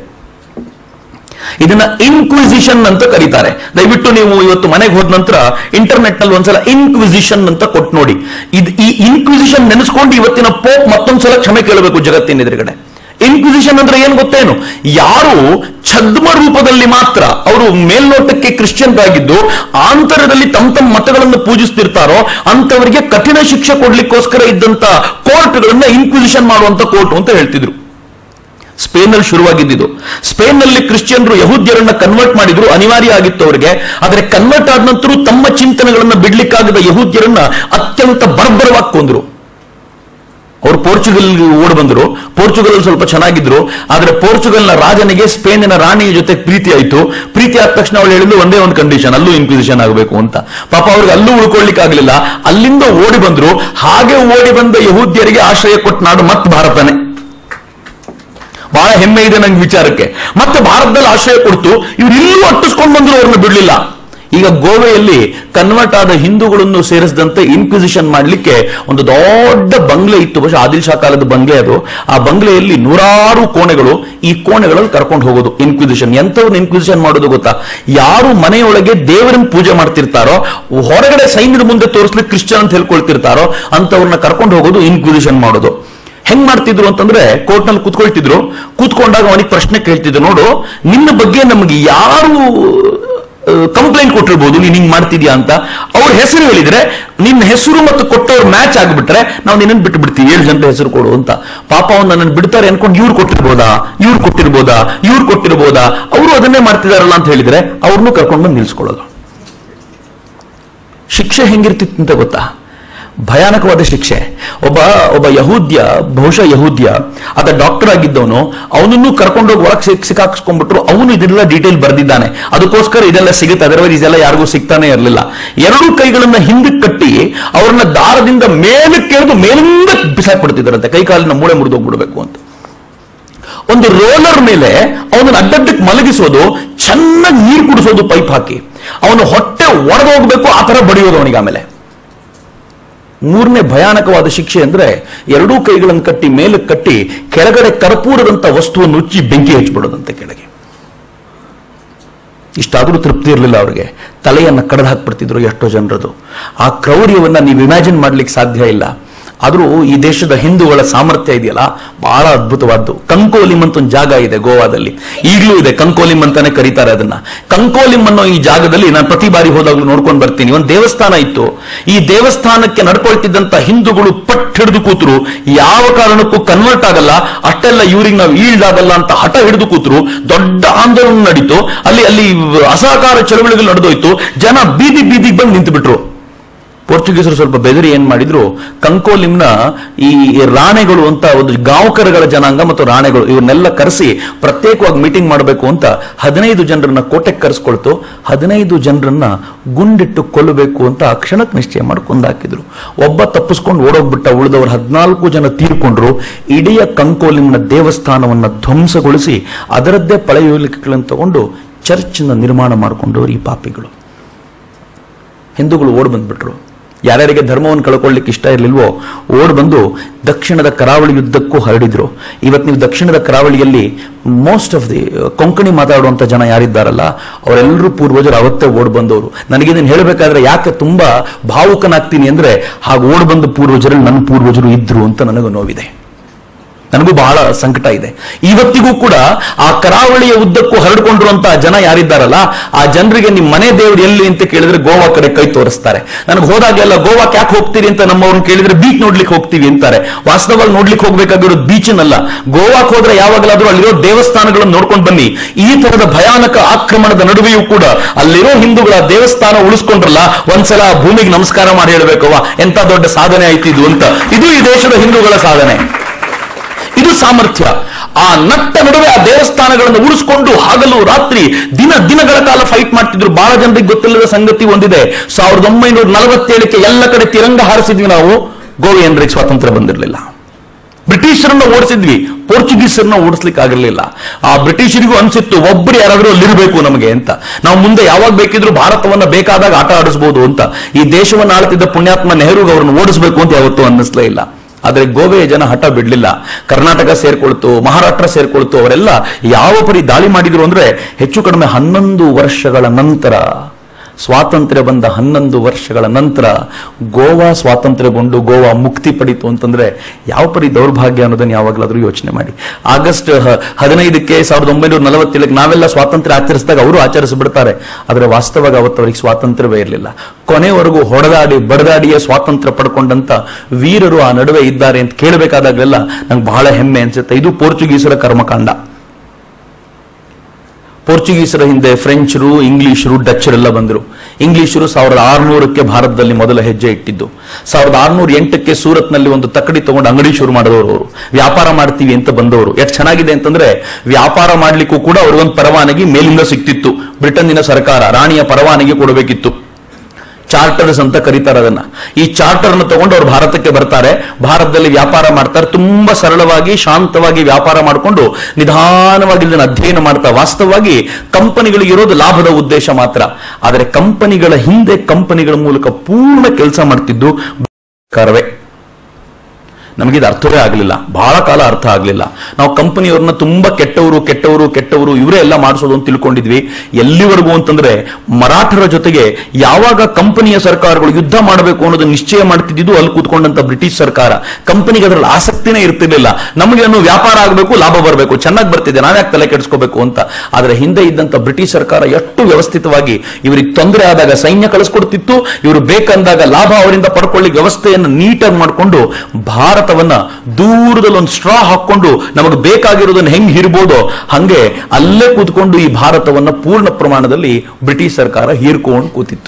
ಇದನ್ನ ಇನ್ಕ್ವಿಸಿಷನ್ ಅಂತ ಕರೀತಾರೆ ದಯವಿಟ್ಟು ನೀವು ಇವತ್ತು ಮನೆಗೆ ಹೋದ ನಂತರ ಇಂಟರ್ನೆಟ್ ನಲ್ಲಿ ಒಂದ್ಸಲ ಇನ್ಕ್ವಿಸಿಷನ್ ಅಂತ ಕೊಟ್ಟು ನೋಡಿ ಇದು ಈ ಇನ್ಕ್ವಿಸಿಷನ್ ನೆನೆಸ್ಕೊಂಡು ಇವತ್ತಿನ ಪೋಪ್ ಮತ್ತೊಂದ್ಸಲ ಕ್ಷಮೆ ಕೇಳಬೇಕು ಜಗತ್ತಿನ ಎದುರುಗಡೆ ಇನ್ಕ್ವಿಸಿಷನ್ ಅಂದ್ರೆ ಏನ್ ಗೊತ್ತೇನು ಯಾರು ಛದ್ಮ ರೂಪದಲ್ಲಿ ಮಾತ್ರ ಅವರು ಮೇಲ್ನೋಟಕ್ಕೆ ಕ್ರಿಶ್ಚಿಯನ್ ಆಗಿದ್ದು ಆಂತರದಲ್ಲಿ ತಮ್ಮ ತಮ್ಮ ಮತಗಳನ್ನು ಪೂಜಿಸ್ತಿರ್ತಾರೋ ಅಂತವರಿಗೆ ಕಠಿಣ ಶಿಕ್ಷೆ ಕೊಡ್ಲಿಕ್ಕೋಸ್ಕರ ಇದ್ದಂತ ಕೋರ್ಟ್ಗಳನ್ನ ಇನ್ಕ್ವಿಸಿಷನ್ ಮಾಡುವಂತ ಕೋರ್ಟ್ ಅಂತ ಹೇಳ್ತಿದ್ರು ಸ್ಪೇನ್ ನಲ್ಲಿ ಶುರುವಾಗಿದ್ದು ಸ್ಪೇನ್ ನಲ್ಲಿ ಕ್ರಿಶ್ಚಿಯನ್ರು ಯಹೂದ್ಯರನ್ನ ಕನ್ವರ್ಟ್ ಮಾಡಿದ್ರು ಅನಿವಾರ್ಯ ಆಗಿತ್ತು ಅವರಿಗೆ ಆದರೆ ಕನ್ವರ್ಟ್ ಆದ ನಂತರ ತಮ್ಮ ಚಿಂತನೆಗಳನ್ನ ಬಿಡ್ಲಿಕ್ಕಾಗದ ಯಹೂದ್ಯರನ್ನ ಅತ್ಯಂತ ಬರ್ಬರವಾಗಿ ಕೊಂದ್ರು ಅವರು ಪೋರ್ಚುಗಲ್ ಓಡ್ ಬಂದ್ರು ಪೋರ್ಚುಗಲ್ ಸ್ವಲ್ಪ ಚೆನ್ನಾಗಿದ್ರು ಆದ್ರೆ ಪೋರ್ಚುಗಲ್ನ ರಾಜನಿಗೆ ಸ್ಪೇನಿನ ರಾಣಿಯ ಜೊತೆ ಪ್ರೀತಿ ಆಯ್ತು ಪ್ರೀತಿ ಆದ ತಕ್ಷಣ ಅವಳು ಹೇಳಿದ್ದು ಒಂದೇ ಒಂದು ಕಂಡೀಷನ್ ಅಲ್ಲೂ ಇನ್ಕ್ವಿಸಿಷನ್ ಆಗಬೇಕು ಅಂತ ಪಾಪ ಅವ್ರಿಗೆ ಅಲ್ಲೂ ಉಳ್ಕೊಳ್ಳಿಕ್ಕೆ ಆಗ್ಲಿಲ್ಲ ಅಲ್ಲಿಂದ ಓಡಿ ಬಂದ್ರು ಹಾಗೆ ಓಡಿ ಬಂದ ಯಹೂದ್ಯರಿಗೆ ಆಶ್ರಯ ಕೊಟ್ಟ ನಾಡು ಮತ್ತೆ ಭಾರತನೇ ಬಹಳ ಹೆಮ್ಮೆ ಇದೆ ನಂಗೆ ವಿಚಾರಕ್ಕೆ ಮತ್ತೆ ಭಾರತದಲ್ಲಿ ಆಶ್ರಯ ಕೊಡ್ತು ಇವ್ರು ಇಲ್ಲೂ ಅಟ್ಟಿಸ್ಕೊಂಡು ಬಂದ್ರು ಅವ್ರನ್ನ ಬಿಡ್ಲಿಲ್ಲ ಈಗ ಗೋವೆಯಲ್ಲಿ ಕನ್ವರ್ಟ್ ಆದ ಹಿಂದೂಗಳನ್ನು ಸೇರಿಸಿದಂತೆ ಇನ್ಕ್ವಿಸಿಷನ್ ಮಾಡಲಿಕ್ಕೆ ಒಂದು ದೊಡ್ಡ ಬಂಗ್ಲೆ ಇತ್ತು ಬಹುಶಃ ಆದಿಲ್ ಶಾ ಕಾಲದ ಬಂಗ್ಲೆ ಅದು ಆ ಬಂಗ್ಲೆಯಲ್ಲಿ ನೂರಾರು ಕೋಣೆಗಳು ಈ ಕೋಣೆಗಳಲ್ಲಿ ಕರ್ಕೊಂಡು ಹೋಗೋದು ಇನ್ಕ್ವಿಸಿಷನ್ ಎಂಥವ್ರನ್ನ ಇನ್ಕ್ವಿಸಿಷನ್ ಮಾಡೋದು ಗೊತ್ತಾ ಯಾರು ಮನೆಯೊಳಗೆ ದೇವರನ್ನ ಪೂಜೆ ಮಾಡ್ತಿರ್ತಾರೋ ಹೊರಗಡೆ ಸೈನ್ಯದ ಮುಂದೆ ತೋರಿಸ್ಲಿಕ್ಕೆ ಕ್ರಿಶ್ಚಿಯನ್ ಅಂತ ಹೇಳ್ಕೊಳ್ತಿರ್ತಾರೋ ಅಂತವ್ರನ್ನ ಕರ್ಕೊಂಡು ಹೋಗೋದು ಇನ್ಕ್ವಿಸಿಷನ್ ಮಾಡೋದು ಹೆಂಗ್ ಮಾಡ್ತಿದ್ರು ಅಂತಂದ್ರೆ ಕೋರ್ಟ್ ನಲ್ಲಿ ಕೂತ್ಕೊಳ್ತಿದ್ರು ಕೂತ್ಕೊಂಡಾಗ ಅವನಿಗೆ ಪ್ರಶ್ನೆ ಕೇಳ್ತಿದ್ರು ನೋಡು ನಿನ್ನ ಬಗ್ಗೆ ನಮಗೆ ಯಾರು ಕಂಪ್ಲೇಂಟ್ ಕೊಟ್ಟಿರ್ಬೋದು ನೀನ್ ಹಿಂಗ್ ಮಾಡ್ತಿದ್ಯಾ ಅಂತ ಅವ್ರ ಹೆಸರು ಹೇಳಿದ್ರೆ ನಿನ್ನ ಹೆಸರು ಮತ್ತು ಕೊಟ್ಟವ್ರು ಮ್ಯಾಚ್ ಆಗ್ಬಿಟ್ರೆ ನಾವು ನಿನ್ನನ್ನು ಬಿಟ್ಟು ಬಿಡ್ತೀವಿ ಏಳು ಜನರ ಹೆಸರು ಕೊಡು ಅಂತ ಪಾಪ ಅವ್ನು ನನ್ನನ್ನು ಬಿಡ್ತಾರೆ ಅನ್ಕೊಂಡು ಇವ್ರು ಕೊಟ್ಟಿರ್ಬೋದಾ ಇವ್ರು ಕೊಟ್ಟಿರ್ಬೋದಾ ಇವ್ರು ಕೊಟ್ಟಿರ್ಬೋದಾ ಅವರು ಅದನ್ನೇ ಮಾಡ್ತಿದಾರಲ್ಲ ಅಂತ ಹೇಳಿದ್ರೆ ಅವ್ರನ್ನೂ ಕರ್ಕೊಂಡು ಬಂದು ನಿಲ್ಸ್ಕೊಳ್ಳೋದು ಶಿಕ್ಷೆ ಹೆಂಗಿರ್ತಿತ್ತು ಅಂತ ಗೊತ್ತಾ ಭಯಾನಕವಾದ ಶಿಕ್ಷೆ ಒಬ್ಬ ಒಬ್ಬ ಯಹೂದ್ಯ ಬಹುಶಃ ಯಹೂದ್ಯ ಆತ ಡಾಕ್ಟರ್ ಆಗಿದ್ದವನು ಅವನನ್ನು ಕರ್ಕೊಂಡೋಗಿ ಒಳಗೆ ಸಿಕ್ ಸಿಕ್ಕಾಕ್ಸ್ಕೊಂಡ್ಬಿಟ್ರು ಅವನು ಇದೆಲ್ಲ ಡೀಟೇಲ್ ಬರೆದಿದ್ದಾನೆ ಅದಕ್ಕೋಸ್ಕರ ಇದೆಲ್ಲ ಸಿಗುತ್ತೆ ಅದರ್ವೈಸ್ ಇದೆಲ್ಲ ಯಾರಿಗೂ ಸಿಗ್ತಾನೆ ಇರಲಿಲ್ಲ ಎರಡೂ ಕೈಗಳನ್ನ ಹಿಂದಕ್ಕೆ ಕಟ್ಟಿ ಅವ್ರನ್ನ ದಾರದಿಂದ ಮೇಲಕ್ಕೆ ಎಳೆದು ಮೇಲಿಂದ ಬಿಸಾಕ್ಬಿಡ್ತಿದ್ದಾರಂತೆ ಕೈ ಕಾಲಿನ ಮೂಳೆ ಮುರಿದೋಗ್ಬಿಡ್ಬೇಕು ಅಂತ ಒಂದು ರೋಲರ್ ಮೇಲೆ ಅವನನ್ನು ಅಡ್ಡಡ್ಡಕ್ಕೆ ಮಲಗಿಸೋದು ಚೆನ್ನಾಗಿ ನೀರು ಕುಡಿಸೋದು ಪೈಪ್ ಹಾಕಿ ಅವನು ಹೊಟ್ಟೆ ಒಡೆದೋಗ್ಬೇಕು ಆ ತರ ಬಡಿಯೋದು ಅವನಿಗೆ ಆಮೇಲೆ ಮೂರನೇ ಭಯಾನಕವಾದ ಶಿಕ್ಷೆ ಅಂದ್ರೆ ಎರಡೂ ಕೈಗಳನ್ನು ಕಟ್ಟಿ ಮೇಲಕ್ಕೆ ಕಟ್ಟಿ ಕೆಳಗಡೆ ಕರ್ಪೂರದಂತ ವಸ್ತುವನ್ನು ಉಚ್ಚಿ ಬೆಂಕಿ ಹಚ್ಚಿಬಿಡೋದಂತೆ ಕೆಳಗೆ ಇಷ್ಟಾದರೂ ತೃಪ್ತಿ ಇರಲಿಲ್ಲ ಅವರಿಗೆ ತಲೆಯನ್ನ ಕಡ್ದು ಹಾಕ್ಬಿಡ್ತಿದ್ರು ಎಷ್ಟೋ ಜನರದು ಆ ಕ್ರೌರ್ಯವನ್ನ ನೀವು ಇಮ್ಯಾಜಿನ್ ಮಾಡ್ಲಿಕ್ಕೆ ಸಾಧ್ಯ ಇಲ್ಲ ಆದರೂ ಈ ದೇಶದ ಹಿಂದೂಗಳ ಸಾಮರ್ಥ್ಯ ಇದೆಯಲ್ಲ ಬಹಳ ಅದ್ಭುತವಾದ್ದು ಕಂಕೋಲಿಂ ಅಂತ ಒಂದು ಜಾಗ ಇದೆ ಗೋವಾದಲ್ಲಿ ಈಗಲೂ ಇದೆ ಕಂಕೋಲಿಂ ಅಂತಾನೆ ಕರೀತಾರೆ ಅದನ್ನ ಕಂಕೋಲಿಂ ಅನ್ನೋ ಈ ಜಾಗದಲ್ಲಿ ನಾನು ಪ್ರತಿ ಬಾರಿ ಹೋದಾಗ್ಲೂ ನೋಡ್ಕೊಂಡು ಬರ್ತೀನಿ ಒಂದು ದೇವಸ್ಥಾನ ಇತ್ತು ಈ ದೇವಸ್ಥಾನಕ್ಕೆ ನಡ್ಕೊಳ್ತಿದ್ದಂತ ಹಿಂದೂಗಳು ಪಟ್ ಹಿಡಿದು ಕೂತರು ಯಾವ ಕಾರಣಕ್ಕೂ ಕನ್ವರ್ಟ್ ಆಗಲ್ಲ ಅಷ್ಟೆಲ್ಲ ಇವ್ರಿಗೆ ನಾವು ಈಲ್ಡ್ ಆಗಲ್ಲ ಅಂತ ಹಠ ಹಿಡಿದು ಕೂತರು ದೊಡ್ಡ ಆಂದೋಲನ ನಡೀತು ಅಲ್ಲಿ ಅಲ್ಲಿ ಅಸಹಕಾರ ಚಳವಳಿಗಳು ನಡೆದೋಯ್ತು ಜನ ಬೀದಿ ಬೀದಿಗೆ ಬಂದು ನಿಂತು ಬಿಟ್ರು ಪೋರ್ಚುಗೀಸರು ಸ್ವಲ್ಪ ಬೆದರಿ ಏನ್ ಮಾಡಿದ್ರು ಕಂಕೋಲಿಂನ ಈ ರಾಣೆಗಳು ಅಂತ ಒಂದು ಗಾಂವ್ಕರ್ಗಳ ಜನಾಂಗ ಮತ್ತು ರಾಣೆಗಳು ಇವನ್ನೆಲ್ಲ ಕರೆಸಿ ಪ್ರತ್ಯೇಕವಾಗಿ ಮೀಟಿಂಗ್ ಮಾಡಬೇಕು ಅಂತ ಹದಿನೈದು ಜನರನ್ನ ಕೋಟೆಗೆ ಕರೆಸ್ಕೊಳ್ತು ಹದಿನೈದು ಜನರನ್ನ ಗುಂಡಿಟ್ಟು ಕೊಲ್ಲಬೇಕು ಅಂತ ಆ ಕ್ಷಣಕ್ಕೆ ನಿಶ್ಚಯ ಮಾಡಿ ಕೊಂದಾಕಿದ್ರು ಒಬ್ಬ ತಪ್ಪಿಸ್ಕೊಂಡು ಓಡೋಗ್ಬಿಟ್ಟ ಉಳಿದವರು ಹದಿನಾಲ್ಕು ಜನ ತೀರ್ಕೊಂಡ್ರು ಇಡೀ ಕಂಕೋಲಿಂನ ದೇವಸ್ಥಾನವನ್ನ ಧ್ವಂಸಗೊಳಿಸಿ ಅದರದ್ದೇ ಪಳೆಯುಲಿಕೆಗಳನ್ನು ತಗೊಂಡು ಚರ್ಚ್ನ ನಿರ್ಮಾಣ ಮಾಡಿಕೊಂಡವರು ಈ ಪಾಪಿಗಳು ಹಿಂದೂಗಳು ಓಡ್ ಬಂದ್ಬಿಟ್ರು ಯಾರ್ಯಾರಿಗೆ ಧರ್ಮವನ್ನು ಕಳ್ಕೊಳ್ಳಿಕ್ಕೆ ಇಷ್ಟ ಇರಲಿಲ್ವೋ ಓಡ್ ಬಂದು ದಕ್ಷಿಣದ ಕರಾವಳಿ ಯುದ್ಧಕ್ಕೂ ಹರಡಿದ್ರು ಇವತ್ತು ನೀವು ದಕ್ಷಿಣದ ಕರಾವಳಿಯಲ್ಲಿ ಮೋಸ್ಟ್ ಆಫ್ ದಿ ಕೊಂಕಣಿ ಮಾತಾಡುವಂತ ಜನ ಯಾರಿದ್ದಾರಲ್ಲ ಅವರೆಲ್ಲರೂ ಪೂರ್ವಜರು ಅವತ್ತೇ ಓಡ್ ಬಂದವರು ನನಗೆ ಇದನ್ನು ಹೇಳಬೇಕಾದ್ರೆ ಯಾಕೆ ತುಂಬಾ ಭಾವುಕನಾಗ್ತೀನಿ ಅಂದ್ರೆ ಹಾಗೆ ಓಡ್ ಬಂದ ಪೂರ್ವಜರಲ್ಲಿ ನನ್ನ ಪೂರ್ವಜರು ಇದ್ರು ಅಂತ ನನಗೂ ನೋವಿದೆ ನನಗೂ ಬಹಳ ಸಂಕಟ ಇದೆ ಇವತ್ತಿಗೂ ಕೂಡ ಆ ಕರಾವಳಿಯ ಉದ್ದಕ್ಕೂ ಹರಡಿಕೊಂಡಿರುವಂತಹ ಜನ ಯಾರಿದ್ದಾರಲ್ಲ ಆ ಜನರಿಗೆ ನಿಮ್ಮ ಮನೆ ದೇವರು ಎಲ್ಲಿ ಅಂತ ಕೇಳಿದ್ರೆ ಗೋವಾ ಕಡೆ ಕೈ ತೋರಿಸ್ತಾರೆ ನನಗೆ ಹೋದಾಗೆಲ್ಲ ಗೋವಾಕ್ಕೆ ಯಾಕೆ ಹೋಗ್ತೀರಿ ಅಂತ ನಮ್ಮವ್ರನ್ನ ಕೇಳಿದ್ರೆ ಬೀಚ್ ನೋಡ್ಲಿಕ್ಕೆ ಹೋಗ್ತೀವಿ ಅಂತಾರೆ ವಾಸ್ತವವಾಗಿ ನೋಡ್ಲಿಕ್ಕೆ ಹೋಗ್ಬೇಕಾಗಿರೋದು ಬೀಚ್ನಲ್ಲ ಗೋವಾಕ್ ಹೋದ್ರೆ ಯಾವಾಗಲಾದ್ರೂ ಅಲ್ಲಿರೋ ದೇವಸ್ಥಾನಗಳನ್ನು ನೋಡ್ಕೊಂಡು ಬನ್ನಿ ಈ ತರದ ಭಯಾನಕ ಆಕ್ರಮಣದ ನಡುವೆಯೂ ಕೂಡ ಅಲ್ಲಿರೋ ಹಿಂದೂಗಳ ದೇವಸ್ಥಾನ ಉಳಿಸ್ಕೊಂಡ್ರಲ್ಲ ಒಂದ್ಸಲ ಆ ಭೂಮಿಗೆ ನಮಸ್ಕಾರ ಮಾಡಿ ಹೇಳ್ಬೇಕವ್ವ ಎಂತ ದೊಡ್ಡ ಸಾಧನೆ ಆಯ್ತು ಇದು ಅಂತ ಇದು ಈ ದೇಶದ ಹಿಂದೂಗಳ ಸಾಧನೆ ಇದು ಸಾಮರ್ಥ್ಯ ಆ ನಟ್ಟ ನಡುವೆ ಆ ದೇವಸ್ಥಾನಗಳನ್ನು ಉಳಿಸ್ಕೊಂಡು ಹಗಲು ರಾತ್ರಿ ದಿನ ದಿನಗಳ ಕಾಲ ಫೈಟ್ ಮಾಡ್ತಿದ್ರು ಬಹಳ ಜನರಿಗೆ ಗೊತ್ತಿಲ್ಲದ ಸಂಗತಿ ಒಂದಿದೆ ಸಾವಿರದ ಒಂಬೈನೂರ ನಲವತ್ತೇಳಕ್ಕೆ ಎಲ್ಲ ಕಡೆ ತಿರಂಗ ಹಾರಿಸಿದ್ವಿ ನಾವು ಗೋವಿಯನ್ರಿಗೆ ಸ್ವಾತಂತ್ರ್ಯ ಬಂದಿರಲಿಲ್ಲ ಬ್ರಿಟಿಷರನ್ನ ಓಡಿಸಿದ್ವಿ ಪೋರ್ಚುಗೀಸರನ್ನ ಓಡಿಸ್ಲಿಕ್ಕೆ ಆಗಿರಲಿಲ್ಲ ಆ ಬ್ರಿಟಿಷರಿಗೂ ಅನ್ಸಿತ್ತು ಒಬ್ಬರು ಯಾರಾದ್ರೂ ಅಲ್ಲಿರಬೇಕು ನಮಗೆ ಅಂತ ನಾವು ಮುಂದೆ ಯಾವಾಗ ಬೇಕಿದ್ರು ಭಾರತವನ್ನ ಬೇಕಾದಾಗ ಆಟ ಆಡಿಸಬಹುದು ಅಂತ ಈ ದೇಶವನ್ನು ಆಳ್ತಿದ್ದ ಪುಣ್ಯಾತ್ಮ ನೆಹರು ಅವರನ್ನು ಓಡಿಸಬೇಕು ಅಂತ ಯಾವತ್ತೂ ಅನ್ನಿಸ್ಲೇ ಇಲ್ಲ ಆದ್ರೆ ಗೋವೆಯ ಜನ ಹಠ ಬಿಡ್ಲಿಲ್ಲ ಕರ್ನಾಟಕ ಸೇರ್ಕೊಳ್ತು ಮಹಾರಾಷ್ಟ್ರ ಸೇರ್ಕೊಳ್ತು ಅವರೆಲ್ಲ ಯಾವ ಪರಿ ದಾಳಿ ಮಾಡಿದ್ರು ಅಂದ್ರೆ ಹೆಚ್ಚು ಕಡಿಮೆ ಹನ್ನೊಂದು ವರ್ಷಗಳ ನಂತರ ಸ್ವಾತಂತ್ರ್ಯ ಬಂದ ಹನ್ನೊಂದು ವರ್ಷಗಳ ನಂತರ ಗೋವಾ ಸ್ವಾತಂತ್ರ್ಯಗೊಂಡು ಗೋವಾ ಮುಕ್ತಿ ಪಡಿತು ಅಂತಂದ್ರೆ ಯಾವ ಪರಿ ದೌರ್ಭಾಗ್ಯ ಅನ್ನೋದನ್ನ ಯಾವಾಗಲಾದ್ರೂ ಯೋಚನೆ ಮಾಡಿ ಆಗಸ್ಟ್ ಹ- ಹದಿನೈದಕ್ಕೆ ಸಾವಿರದ ಒಂಬೈನೂರ ನಲವತ್ತೇಳಕ್ಕೆ ನಾವೆಲ್ಲ ಸ್ವಾತಂತ್ರ್ಯ ಆಚರಿಸಿದಾಗ ಅವರು ಆಚರಿಸಿಬಿಡ್ತಾರೆ ಆದ್ರೆ ವಾಸ್ತವವಾಗಿ ಅವತ್ತು ಅವರಿಗೆ ಸ್ವಾತಂತ್ರ್ಯವೇ ಇರಲಿಲ್ಲ ಕೊನೆವರೆಗೂ ಹೊಡೆದಾಡಿ ಬಡದಾಡಿಯೇ ಸ್ವಾತಂತ್ರ್ಯ ಪಡ್ಕೊಂಡಂತ ವೀರರು ಆ ನಡುವೆ ಇದ್ದಾರೆ ಅಂತ ಕೇಳಬೇಕಾದಾಗಲೆಲ್ಲ ನಂಗೆ ಬಹಳ ಹೆಮ್ಮೆ ಅನ್ಸುತ್ತೆ ಇದು ಪೋರ್ಚುಗೀಸರ ಕರ್ಮಕಾಂಡ ಪೋರ್ಚುಗೀಸರ ಹಿಂದೆ ಫ್ರೆಂಚರು ಇಂಗ್ಲಿಷರು ಡಚ್ಚರೆಲ್ಲ ಬಂದರು ಇಂಗ್ಲಿಷರು ಸಾವಿರದ ಆರುನೂರಕ್ಕೆ ಭಾರತದಲ್ಲಿ ಮೊದಲ ಹೆಜ್ಜೆ ಇಟ್ಟಿದ್ದು ಸಾವಿರದ ಆರುನೂರ ಎಂಟಕ್ಕೆ ಸೂರತ್ನಲ್ಲಿ ಒಂದು ತಕ್ಕಡಿ ತಗೊಂಡು ಅಂಗಡಿ ಶುರು ಮಾಡಿದವರು ಅವರು ವ್ಯಾಪಾರ ಮಾಡ್ತೀವಿ ಅಂತ ಬಂದವರು ಎಷ್ಟು ಚೆನ್ನಾಗಿದೆ ಅಂತಂದ್ರೆ ವ್ಯಾಪಾರ ಮಾಡ್ಲಿಕ್ಕೂ ಕೂಡ ಅವ್ರಿಗೊಂದು ಪರವಾನಗಿ ಮೇಲಿಂದ ಸಿಕ್ತಿತ್ತು ಬ್ರಿಟನ್ನಿನ ಸರ್ಕಾರ ರಾಣಿಯ ಪರವಾನಗಿ ಕೊಡಬೇಕಿತ್ತು ಚಾರ್ಟರ್ಸ್ ಅಂತ ಕರೀತಾರೆ ಅದನ್ನ ಈ ಚಾರ್ಟರ್ ಅನ್ನು ತಗೊಂಡು ಅವ್ರು ಭಾರತಕ್ಕೆ ಬರ್ತಾರೆ ಭಾರತದಲ್ಲಿ ವ್ಯಾಪಾರ ಮಾಡ್ತಾರೆ ತುಂಬಾ ಸರಳವಾಗಿ ಶಾಂತವಾಗಿ ವ್ಯಾಪಾರ ಮಾಡಿಕೊಂಡು ನಿಧಾನವಾಗಿ ಇದನ್ನು ಅಧ್ಯಯನ ಮಾಡ್ತಾ ವಾಸ್ತವವಾಗಿ ಕಂಪನಿಗಳಿಗೆ ಇರೋದು ಲಾಭದ ಉದ್ದೇಶ ಮಾತ್ರ ಆದರೆ ಕಂಪನಿಗಳ ಹಿಂದೆ ಕಂಪನಿಗಳ ಮೂಲಕ ಪೂರ್ಣ ಕೆಲಸ ಮಾಡ್ತಿದ್ದು ಸರ್ಕಾರವೇ ನಮಗಿದು ಅರ್ಥವೇ ಆಗಲಿಲ್ಲ ಬಹಳ ಕಾಲ ಅರ್ಥ ಆಗಲಿಲ್ಲ ನಾವು ಕಂಪನಿಯವ್ರನ್ನ ತುಂಬಾ ಕೆಟ್ಟವರು ಕೆಟ್ಟವರು ಕೆಟ್ಟವರು ಇವರೇ ಎಲ್ಲ ಮಾಡಿಸೋದು ಅಂತ ತಿಳ್ಕೊಂಡಿದ್ವಿ ಎಲ್ಲಿವರೆಗೂ ಅಂತಂದ್ರೆ ಮರಾಠರ ಜೊತೆಗೆ ಯಾವಾಗ ಕಂಪನಿಯ ಸರ್ಕಾರಗಳು ಯುದ್ಧ ಮಾಡಬೇಕು ಅನ್ನೋದು ನಿಶ್ಚಯ ಮಾಡ್ತಿದ್ದು ಅಲ್ಲಿ ಕೂತ್ಕೊಂಡಂತ ಬ್ರಿಟಿಷ್ ಸರ್ಕಾರ ಕಂಪನಿಗೆ ಅದರಲ್ಲಿ ಆಸಕ್ತಿನೇ ಇರ್ತಿರ್ಲಿಲ್ಲ ನಮಗೆ ಅನ್ನು ವ್ಯಾಪಾರ ಆಗಬೇಕು ಲಾಭ ಬರಬೇಕು ಚೆನ್ನಾಗಿ ಬರ್ತಿದೆ ನಾವ್ಯಾಕೆ ತಲೆ ಕೆಡಿಸ್ಕೋಬೇಕು ಅಂತ ಆದ್ರೆ ಹಿಂದೆ ಇದ್ದಂತ ಬ್ರಿಟಿಷ್ ಸರ್ಕಾರ ಎಷ್ಟು ವ್ಯವಸ್ಥಿತವಾಗಿ ಇವರಿಗೆ ತೊಂದರೆ ಆದಾಗ ಸೈನ್ಯ ಕಳಿಸ್ಕೊಡ್ತಿತ್ತು ಇವರು ಬೇಕಂದಾಗ ಲಾಭ ಅವರಿಂದ ಪಡ್ಕೊಳ್ಳಿ ವ್ಯವಸ್ಥೆಯನ್ನು ನೀಟಾಗಿ ಮಾಡಿಕೊಂಡು ಭಾರತವನ್ನ ದೂರದಲ್ಲಿ ಒಂದು ಸ್ಟ್ರಾ ಹಾಕೊಂಡು ನಮಗೆ ಬೇಕಾಗಿರೋದನ್ನ ಹೆಂಗ್ ಹಿರ್ಬೋದೋ ಹಂಗೆ ಅಲ್ಲೇ ಕೂತ್ಕೊಂಡು ಈ ಭಾರತವನ್ನ ಪೂರ್ಣ ಪ್ರಮಾಣದಲ್ಲಿ ಬ್ರಿಟಿಷ್ ಸರ್ಕಾರ ಹೀರ್ಕೊಂಡು ಕೂತಿತ್ತು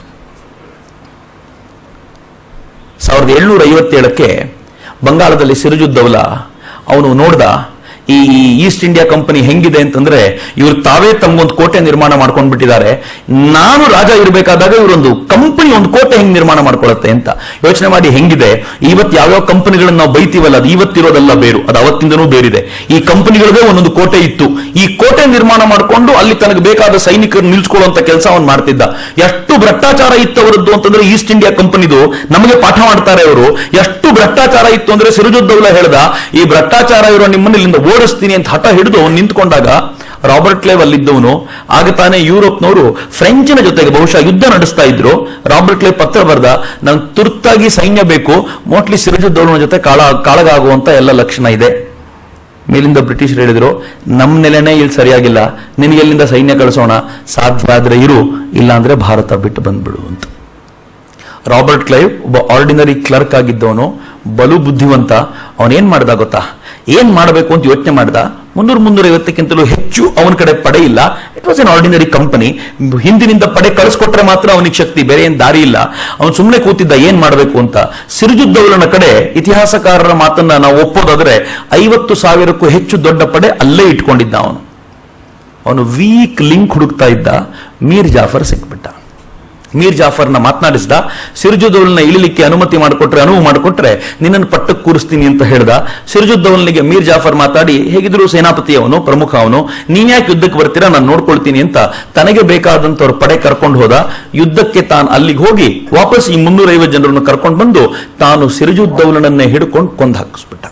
ಸಾವಿರದ ಏಳ್ನೂರ ಐವತ್ತೇಳಕ್ಕೆ ಬಂಗಾಳದಲ್ಲಿ ಸಿರುಜುದ್ದೌಲಾ ಅವನು ನೋಡ್ದ ಈ ಈಸ್ಟ್ ಇಂಡಿಯಾ ಕಂಪನಿ ಹೆಂಗಿದೆ ಅಂತಂದ್ರೆ ಇವ್ರು ತಾವೇ ತಮ್ಗೊಂದು ಕೋಟೆ ನಿರ್ಮಾಣ ಮಾಡ್ಕೊಂಡ್ ಬಿಟ್ಟಿದ್ದಾರೆ ನಾನು ರಾಜ ಇರಬೇಕಾದಾಗ ಇವರೊಂದು ಕಂಪನಿ ಒಂದು ಕೋಟೆ ಹೆಂಗ್ ನಿರ್ಮಾಣ ಮಾಡ್ಕೊಳತ್ತೆ ಅಂತ ಯೋಚನೆ ಮಾಡಿ ಹೆಂಗಿದೆ ಇವತ್ತು ಯಾವ್ಯಾವ ಕಂಪನಿಗಳನ್ನ ನಾವು ಬೈತೀವಲ್ಲ ಅದು ಇವತ್ತಿರೋದಲ್ಲ ಬೇರು ಅದು ಅವತ್ತಿಂದನೂ ಬೇರಿದೆ ಈ ಕಂಪನಿಗಳದೇ ಒಂದೊಂದು ಕೋಟೆ ಇತ್ತು ಈ ಕೋಟೆ ನಿರ್ಮಾಣ ಮಾಡಿಕೊಂಡು ಅಲ್ಲಿ ತನಗೆ ಬೇಕಾದ ಸೈನಿಕರು ನಿಲ್ಸ್ಕೊಳ್ಳುವಂತ ಕೆಲಸ ಅವನು ಮಾಡ್ತಿದ್ದ ಎಷ್ಟು ಭ್ರಷ್ಟಾಚಾರ ಇತ್ತು ಅವರದ್ದು ಅಂತಂದ್ರೆ ಈಸ್ಟ್ ಇಂಡಿಯಾ ಕಂಪನಿದು ನಮಗೆ ಪಾಠ ಮಾಡ್ತಾರೆ ಅವರು ಎಷ್ಟು ಭ್ರಷ್ಟಾಚಾರ ಇತ್ತು ಅಂದ್ರೆ ಸಿರುಜುದ್ದೌಲ ಹೇಳ್ದ ಈ ಭ್ರಷ್ಟಾಚಾರ ಇರೋ ನಿಮ್ಮನ್ನ ಇಲ್ಲಿಂದ ಓಡಿಸ್ತೀನಿ ಅಂತ ಹಠ ಹಿಡಿದು ಅವ್ನು ನಿಂತ್ಕೊಂಡಾಗ ರಾಬರ್ಟ್ ಕ್ಲೇವ್ ಅಲ್ಲಿದ್ದವನು ಆಗ ತಾನೇ ಯುರೋಪ್ನವರು ಫ್ರೆಂಚಿನ ಜೊತೆಗೆ ಬಹುಶಃ ಯುದ್ಧ ನಡೆಸ್ತಾ ಇದ್ರು ರಾಬರ್ಟ್ ಕ್ಲೇವ್ ಪತ್ರ ಬರ್ದ ನಂಗೆ ತುರ್ತಾಗಿ ಸೈನ್ಯ ಬೇಕು ಮೋಸ್ಟ್ಲಿ ಸಿರುಜುದ್ದೌಲನ ಜೊತೆ ಕಾಳ ಕಾಳಗಾಗುವಂತ ಎಲ್ಲ ಲಕ್ಷಣ ಇದೆ ಮೇಲಿಂದ ಬ್ರಿಟಿಷರು ಹೇಳಿದ್ರು ನಮ್ಮ ನೆಲೆನೇ ಇಲ್ಲಿ ಸರಿಯಾಗಿಲ್ಲ ನಿನಗೆ ಎಲ್ಲಿಂದ ಸೈನ್ಯ ಕಳಿಸೋಣ ಸಾಧ್ಯ ಆದ್ರೆ ಇರು ಇಲ್ಲ ಅಂದ್ರೆ ಭಾರತ ಬಿಟ್ಟು ಬಂದ್ಬಿಡು ಅಂತ ರಾಬರ್ಟ್ ಕ್ಲೈವ್ ಒಬ್ಬ ಆರ್ಡಿನರಿ ಕ್ಲರ್ಕ್ ಆಗಿದ್ದವನು ಬಲು ಬುದ್ಧಿವಂತ ಅವನೇನ್ ಮಾಡ್ದ ಗೊತ್ತಾ ಏನ್ ಮಾಡಬೇಕು ಅಂತ ಯೋಚನೆ ಮಾಡ್ದ ಮುನ್ನೂರ ಮುನ್ನೂರ ಐವತ್ತಕ್ಕಿಂತಲೂ ಹೆಚ್ಚು ಅವನ ಕಡೆ ಪಡೆ ಇಲ್ಲ it was an ordinary company ಹಿಂದಿನಿಂದ ಪಡೆ ಕಳಿಸ್ಕೊಟ್ರೆ ಮಾತ್ರ ಅವನಿಗೆ ಶಕ್ತಿ ಬೇರೆ ಏನ್ ದಾರಿ ಇಲ್ಲ ಅವನು ಸುಮ್ಮನೆ ಕೂತಿದ್ದ ಏನ್ ಮಾಡಬೇಕು ಅಂತ ಸಿರುಜುದ್ದೌಲನ ಕಡೆ ಇತಿಹಾಸಕಾರರ ಮಾತನ್ನ ನಾವು ಒಪ್ಪೋದಾದ್ರೆ ಐವತ್ತು ಸಾವಿರಕ್ಕೂ ಹೆಚ್ಚು ದೊಡ್ಡ ಪಡೆ ಅಲ್ಲೇ ಇಟ್ಕೊಂಡಿದ್ದ ಅವನು ಅವನು ವೀಕ್ ಲಿಂಕ್ ಹುಡುಕ್ತಾ ಇದ್ದ ಮೀರ್ ಜಾಫರ್ ಸಿಕ್ಬಿಟ್ಟ ಮೀರ್ ಜಾಫರ್ನ ಮಾತನಾಡಿಸಿದ ಸಿರ್ಜುದ್ದೌಲ್ನ ಇಳಿಲಿಕ್ಕೆ ಅನುಮತಿ ಮಾಡಿಕೊಟ್ರೆ ಅನುವು ಮಾಡಿಕೊಟ್ರೆ ನಿನ್ನನ್ನು ಪಟ್ಟಕ್ಕೆ ಕೂರಿಸ್ತೀನಿ ಅಂತ ಹೇಳ್ದ ಸಿರ್ಜುದ್ದೌಲ್ನಿಗೆ ಮೀರ್ ಜಾಫರ್ ಮಾತಾಡಿ ಹೇಗಿದ್ರು ಸೇನಾಪತಿ ಅವನು ಪ್ರಮುಖ ಅವನು ನೀನ್ ಯಾಕೆ ಯುದ್ಧಕ್ಕೆ ಬರ್ತೀರಾ ನಾನು ನೋಡ್ಕೊಳ್ತೀನಿ ಅಂತ ತನಗೆ ಬೇಕಾದಂತವ್ರ ಪಡೆ ಕರ್ಕೊಂಡು ಹೋದ ಯುದ್ಧಕ್ಕೆ ತಾನು ಅಲ್ಲಿಗೆ ಹೋಗಿ ವಾಪಸ್ ಈ ಮುನ್ನೂರೈವತ್ತು ಜನರನ್ನು ಕರ್ಕೊಂಡು ಬಂದು ತಾನು ಸಿರ್ಜುದ್ದೌಲನನ್ನೇ ಹಿಡ್ಕೊಂಡು ಕೊಂದು ಹಾಕಿಸ್ಬಿಟ್ಟ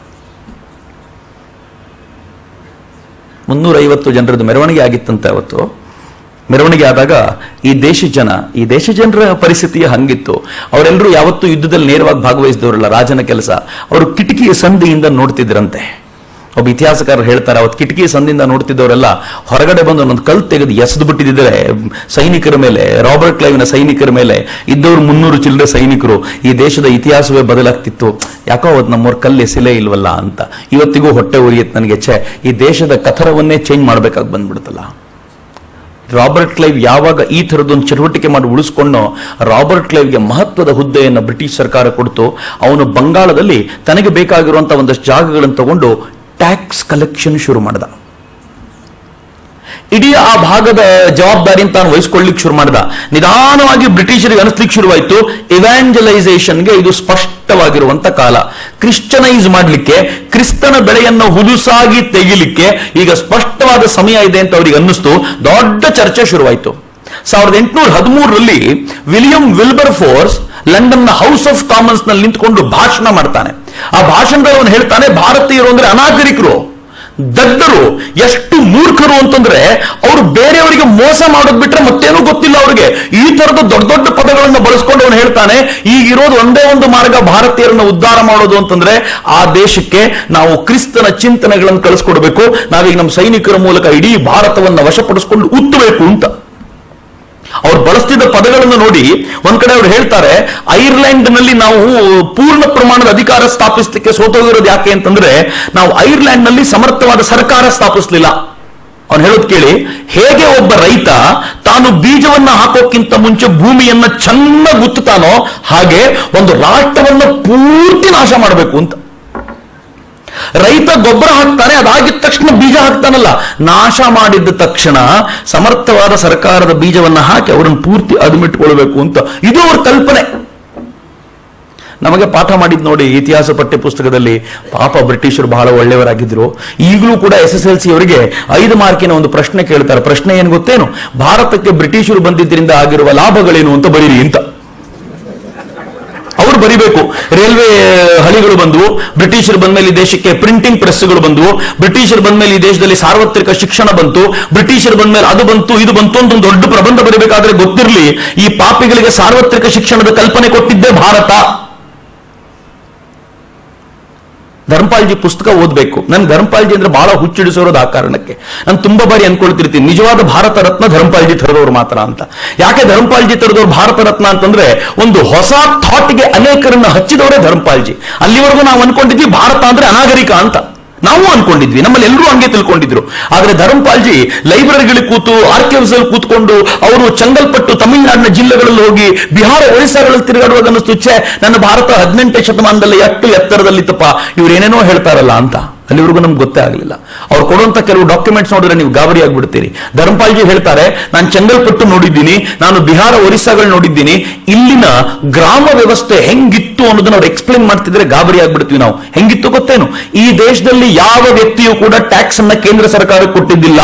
ಮುನ್ನೂರೈವತ್ತು ಜನರದ್ದು ಮೆರವಣಿಗೆ ಆಗಿತ್ತಂತೆ ಅವತ್ತು ಮೆರವಣಿಗೆ ಆದಾಗ ಈ ದೇಶ ಜನ ಈ ದೇಶ ಜನರ ಪರಿಸ್ಥಿತಿಯ ಹಂಗಿತ್ತು ಅವರೆಲ್ಲರೂ ಯಾವತ್ತೂ ಯುದ್ಧದಲ್ಲಿ ನೇರವಾಗಿ ಭಾಗವಹಿಸಿದವರಲ್ಲ ರಾಜನ ಕೆಲಸ ಅವರು ಕಿಟಕಿಯ ಸಂಧಿಯಿಂದ ನೋಡ್ತಿದ್ರಂತೆ ಒಬ್ಬ ಇತಿಹಾಸಕಾರರು ಹೇಳ್ತಾರೆ ಅವತ್ತು ಕಿಟಕಿ ಸಂದಿಂದ ನೋಡ್ತಿದ್ದವರೆಲ್ಲ ಹೊರಗಡೆ ಬಂದು ಒಂದೊಂದು ಕಲ್ ತೆಗೆದು ಎಸೆದು ಬಿಟ್ಟಿದ್ದರೆ ಸೈನಿಕರ ಮೇಲೆ ರಾಬರ್ಟ್ ಕ್ಲೈವ್ನ ಸೈನಿಕರ ಮೇಲೆ ಇದ್ದವರು ಮುನ್ನೂರು ಚಿಲ್ಲರೆ ಸೈನಿಕರು ಈ ದೇಶದ ಇತಿಹಾಸವೇ ಬದಲಾಗ್ತಿತ್ತು ಯಾಕೋ ಅವತ್ತು ನಮ್ಮವ್ರ ಕಲ್ಲು ಎಸೆಲೇ ಇಲ್ವಲ್ಲ ಅಂತ ಇವತ್ತಿಗೂ ಹೊಟ್ಟೆ ಉರಿಯುತ್ತೆ ನನಗೆ ಛೆ ಈ ದೇಶದ ಕಥರವನ್ನೇ ಚೇಂಜ್ ಮಾಡ್ಬೇಕಾಗಿ ಬಂದ್ಬಿಡುತ್ತಲ್ಲ ರಾಬರ್ಟ್ ಕ್ಲೈವ್ ಯಾವಾಗ ಈ ಥರದೊಂದು ಚಟುವಟಿಕೆ ಮಾಡಿ ಉಳಿಸ್ಕೊಂಡು ರಾಬರ್ಟ್ ಕ್ಲೈವ್ಗೆ ಮಹತ್ವದ ಹುದ್ದೆಯನ್ನು ಬ್ರಿಟಿಷ್ ಸರ್ಕಾರ ಕೊಡ್ತು ಅವನು ಬಂಗಾಳದಲ್ಲಿ ತನಗೆ ಬೇಕಾಗಿರುವಂತಹ ಒಂದಷ್ಟು ಜಾಗಗಳನ್ನು ತಗೊಂಡು ಟ್ಯಾಕ್ಸ್ ಕಲೆಕ್ಷನ್ ಶುರು ಮಾಡಿದ ಇಡೀ ಆ ಭಾಗದ ಜವಾಬ್ದಾರಿನ ತಾನು ವಹಿಸ್ಕೊಳ್ಳಿಕ್ಕೆ ಶುರು ಮಾಡಿದ ನಿಧಾನವಾಗಿ ಬ್ರಿಟಿಷರಿಗೆ ಅನಿಸ್ಲಿಕ್ಕೆ ಶುರುವಾಯಿತು ಇವ್ಯಾಂಜಲೈಸೇಷನ್ಗೆ ಇದು ಸ್ಪಷ್ಟವಾಗಿರುವಂತ ಕಾಲ ಕ್ರಿಶ್ಚನೈಸ್ ಮಾಡಲಿಕ್ಕೆ ಕ್ರಿಸ್ತನ ಬೆಳೆಯನ್ನು ಹುದುಸಾಗಿ ತೆಗಿಲಿಕ್ಕೆ ಈಗ ಸ್ಪಷ್ಟವಾದ ಸಮಯ ಇದೆ ಅಂತ ಅವರಿಗೆ ಅನ್ನಿಸ್ತು ದೊಡ್ಡ ಚರ್ಚೆ ಶುರುವಾಯಿತು ಸಾವಿರದ ಎಂಟುನೂರ ಹದಿಮೂರರಲ್ಲಿ ವಿಲಿಯಂ ವಿಲ್ಬರ್ ಫೋರ್ಸ್ ಲಂಡನ್ನ ಹೌಸ್ ಆಫ್ ಕಾಮನ್ಸ್ ನಲ್ಲಿ ನಿಂತ್ಕೊಂಡು ಭಾಷಣ ಮಾಡ್ತಾನೆ ಆ ಭಾಷಣದಲ್ಲಿ ಅವನು ಹೇಳ್ತಾನೆ ಭಾರತೀಯರು ಅಂದ್ರೆ ಅನಾಗರಿಕರು ದಡ್ಡರು ಎಷ್ಟು ಮೂರ್ಖರು ಅಂತಂದ್ರೆ ಅವರು ಬೇರೆಯವರಿಗೆ ಮೋಸ ಮಾಡೋದ್ ಬಿಟ್ರೆ ಮತ್ತೇನೂ ಗೊತ್ತಿಲ್ಲ ಅವ್ರಿಗೆ ಈ ತರದ ದೊಡ್ಡ ದೊಡ್ಡ ಪದಗಳನ್ನು ಬಳಸ್ಕೊಂಡು ಅವನು ಹೇಳ್ತಾನೆ ಈಗಿರೋದು ಒಂದೇ ಒಂದು ಮಾರ್ಗ ಭಾರತೀಯರನ್ನ ಉದ್ಧಾರ ಮಾಡೋದು ಅಂತಂದ್ರೆ ಆ ದೇಶಕ್ಕೆ ನಾವು ಕ್ರಿಸ್ತನ ಚಿಂತನೆಗಳನ್ನು ಕಳಿಸ್ಕೊಡ್ಬೇಕು ನಾವೀಗ ನಮ್ಮ ಸೈನಿಕರ ಮೂಲಕ ಇಡೀ ಭಾರತವನ್ನ ವಶಪಡಿಸ್ಕೊಂಡು ಉತ್ತಬೇಕು ಅಂತ ಅವ್ರು ಬಳಸ್ತಿದ್ದ ಪದಗಳನ್ನು ನೋಡಿ ಒಂದ್ ಕಡೆ ಅವ್ರು ಹೇಳ್ತಾರೆ ಐರ್ಲೆಂಡ್ ನಲ್ಲಿ ನಾವು ಪೂರ್ಣ ಪ್ರಮಾಣದ ಅಧಿಕಾರ ಸ್ಥಾಪಿಸಲಿಕ್ಕೆ ಸೋತೋಗಿರೋದು ಯಾಕೆ ಅಂತಂದ್ರೆ ನಾವು ಐರ್ಲೆಂಡ್ ನಲ್ಲಿ ಸಮರ್ಥವಾದ ಸರ್ಕಾರ ಸ್ಥಾಪಿಸಲಿಲ್ಲ ಅವನು ಹೇಳೋದು ಕೇಳಿ ಹೇಗೆ ಒಬ್ಬ ರೈತ ತಾನು ಬೀಜವನ್ನ ಹಾಕೋಕ್ಕಿಂತ ಮುಂಚೆ ಭೂಮಿಯನ್ನ ಚೆನ್ನಾಗಿ ಗುತ್ತುತ್ತಾನೋ ಹಾಗೆ ಒಂದು ರಾಷ್ಟ್ರವನ್ನ ಪೂರ್ತಿ ನಾಶ ಮಾಡಬೇಕು ಅಂತ ರೈತ ಗೊಬ್ಬರ ಹಾಕ್ತಾನೆ ಅದಾಗಿದ ತಕ್ಷಣ ಬೀಜ ಹಾಕ್ತಾನಲ್ಲ ನಾಶ ಮಾಡಿದ ತಕ್ಷಣ ಸಮರ್ಥವಾದ ಸರ್ಕಾರದ ಬೀಜವನ್ನ ಹಾಕಿ ಅವರನ್ನು ಪೂರ್ತಿ ಅದುಮಿಟ್ಕೊಳ್ಬೇಕು ಅಂತ ಇದು ಅವ್ರ ಕಲ್ಪನೆ ನಮಗೆ ಪಾಠ ಮಾಡಿದ್ ನೋಡಿ ಇತಿಹಾಸ ಪಠ್ಯ ಪುಸ್ತಕದಲ್ಲಿ ಪಾಪ ಬ್ರಿಟಿಷರು ಬಹಳ ಒಳ್ಳೆಯವರಾಗಿದ್ರು ಈಗಲೂ ಕೂಡ ಎಸ್ ಎಸ್ ಎಲ್ ಸಿ ಅವರಿಗೆ ಐದು ಮಾರ್ಕಿನ ಒಂದು ಪ್ರಶ್ನೆ ಕೇಳ್ತಾರೆ ಪ್ರಶ್ನೆ ಏನು ಗೊತ್ತೇನು ಭಾರತಕ್ಕೆ ಬ್ರಿಟಿಷರು ಬಂದಿದ್ದರಿಂದ ಆಗಿರುವ ಲಾಭಗಳೇನು ಅಂತ ಬರೀರಿ ಅಂತ ಅವರು ಬರಿಬೇಕು ರೈಲ್ವೆ ಹಳಿಗಳು ಬಂದವು ಬ್ರಿಟಿಷರು ಬಂದ್ಮೇಲೆ ಈ ದೇಶಕ್ಕೆ ಪ್ರಿಂಟಿಂಗ್ ಪ್ರೆಸ್ಗಳು ಬಂದವು ಬ್ರಿಟಿಷರು ಬಂದ್ಮೇಲೆ ಈ ದೇಶದಲ್ಲಿ ಸಾರ್ವತ್ರಿಕ ಶಿಕ್ಷಣ ಬಂತು ಬ್ರಿಟಿಷರು ಬಂದ್ಮೇಲೆ ಅದು ಬಂತು ಇದು ಬಂತು ಅಂತ ಒಂದು ದೊಡ್ಡ ಪ್ರಬಂಧ ಬರೀಬೇಕಾದ್ರೆ ಗೊತ್ತಿರಲಿ ಈ ಪಾಪಿಗಳಿಗೆ ಸಾರ್ವತ್ರಿಕ ಶಿಕ್ಷಣದ ಕಲ್ಪನೆ ಕೊಟ್ಟಿದ್ದೇ ಭಾರತ ಧರ್ಮಪಾಲ್ಜಿ ಪುಸ್ತಕ ಓದಬೇಕು ನನ್ ಧರ್ಮಪಾಲ್ಜಿ ಅಂದ್ರೆ ಬಹಳ ಹುಚ್ಚಿಡಿಸೋರೋದು ಆ ಕಾರಣಕ್ಕೆ ನಾನು ತುಂಬಾ ಬಾರಿ ಅನ್ಕೊಳ್ತಿರ್ತೀನಿ ನಿಜವಾದ ಭಾರತ ರತ್ನ ಧರ್ಮಪಾಲ್ಜಿ ತರದವ್ರು ಮಾತ್ರ ಅಂತ ಯಾಕೆ ಧರ್ಮಪಾಲ್ಜಿ ತರದವ್ರು ಭಾರತ ರತ್ನ ಅಂತಂದ್ರೆ ಒಂದು ಹೊಸ ಥಾಟ್ಗೆ ಅನೇಕರನ್ನ ಹಚ್ಚಿದವರೇ ಧರ್ಮಪಾಲ್ಜಿ ಅಲ್ಲಿವರೆಗೂ ನಾವು ಅನ್ಕೊಂಡಿದ್ವಿ ಭಾರತ ಅಂದ್ರೆ ಅನಾಗರಿಕ ಅಂತ ನಾವು ಅನ್ಕೊಂಡಿದ್ವಿ ನಮ್ಮಲ್ಲಿ ಎಲ್ಲರೂ ಹಂಗೆ ತಿಳ್ಕೊಂಡಿದ್ರು ಆದ್ರೆ ಧರ್ಮಪಾಲ್ಜಿ ಲೈಬ್ರರಿಗಳಿಗೆ ಕೂತು ಆರ್ಕಿವ್ಸ್ ಅಲ್ಲಿ ಕೂತ್ಕೊಂಡು ಅವರು ಚಂಗಲ್ಪಟ್ಟು ತಮಿಳುನಾಡಿನ ಜಿಲ್ಲೆಗಳಲ್ಲಿ ಹೋಗಿ ಬಿಹಾರ ಒರಿಸ್ಸಾಗಳಲ್ಲಿ ತಿರುಗಾಡುವಾಗ ಅನ್ನಿಸ್ತು ಛೇ ನನ್ನ ಭಾರತ ಹದಿನೆಂಟನೇ ಶತಮಾನದಲ್ಲಿ ಎಷ್ಟು ಎತ್ತರದಲ್ಲಿತ್ತಪ್ಪ ಇವ್ರು ಏನೇನೋ ಹೇಳ್ತಾರಲ್ಲ ಅಂತ ಅಲ್ಲಿವರೆಗೂ ನಮ್ಗೆ ಗೊತ್ತೇ ಆಗಲಿಲ್ಲ ಅವ್ರು ಕೊಡುವಂತ ಕೆಲವು ಡಾಕ್ಯುಮೆಂಟ್ಸ್ ನೋಡಿದ್ರೆ ನೀವು ಗಾಬರಿ ಆಗ್ಬಿಡ್ತೀರಿ ಧರ್ಮಪಾಲ್ಜಿ ಹೇಳ್ತಾರೆ ನಾನು ಚಂಗಲ್ಪಟ್ಟು ನೋಡಿದ್ದೀನಿ ನಾನು ಬಿಹಾರ ಒರಿಸ್ಸಾಗಳು ನೋಡಿದ್ದೀನಿ ಇಲ್ಲಿನ ಗ್ರಾಮ ವ್ಯವಸ್ಥೆ ಹೆಂಗಿತ್ತು ಅನ್ನೋದನ್ನ ಅವ್ರು ಎಕ್ಸ್ಪ್ಲೇನ್ ಮಾಡ್ತಿದ್ರೆ ಗಾಬರಿ ಆಗ್ಬಿಡ್ತೀವಿ ನಾವು ಹೆಂಗಿತ್ತು ಗೊತ್ತೇನು ಈ ದೇಶದಲ್ಲಿ ಯಾವ ವ್ಯಕ್ತಿಯೂ ಕೂಡ ಟ್ಯಾಕ್ಸ್ ಅನ್ನ ಕೇಂದ್ರ ಸರ್ಕಾರಕ್ಕೆ ಕೊಟ್ಟಿದ್ದಿಲ್ಲ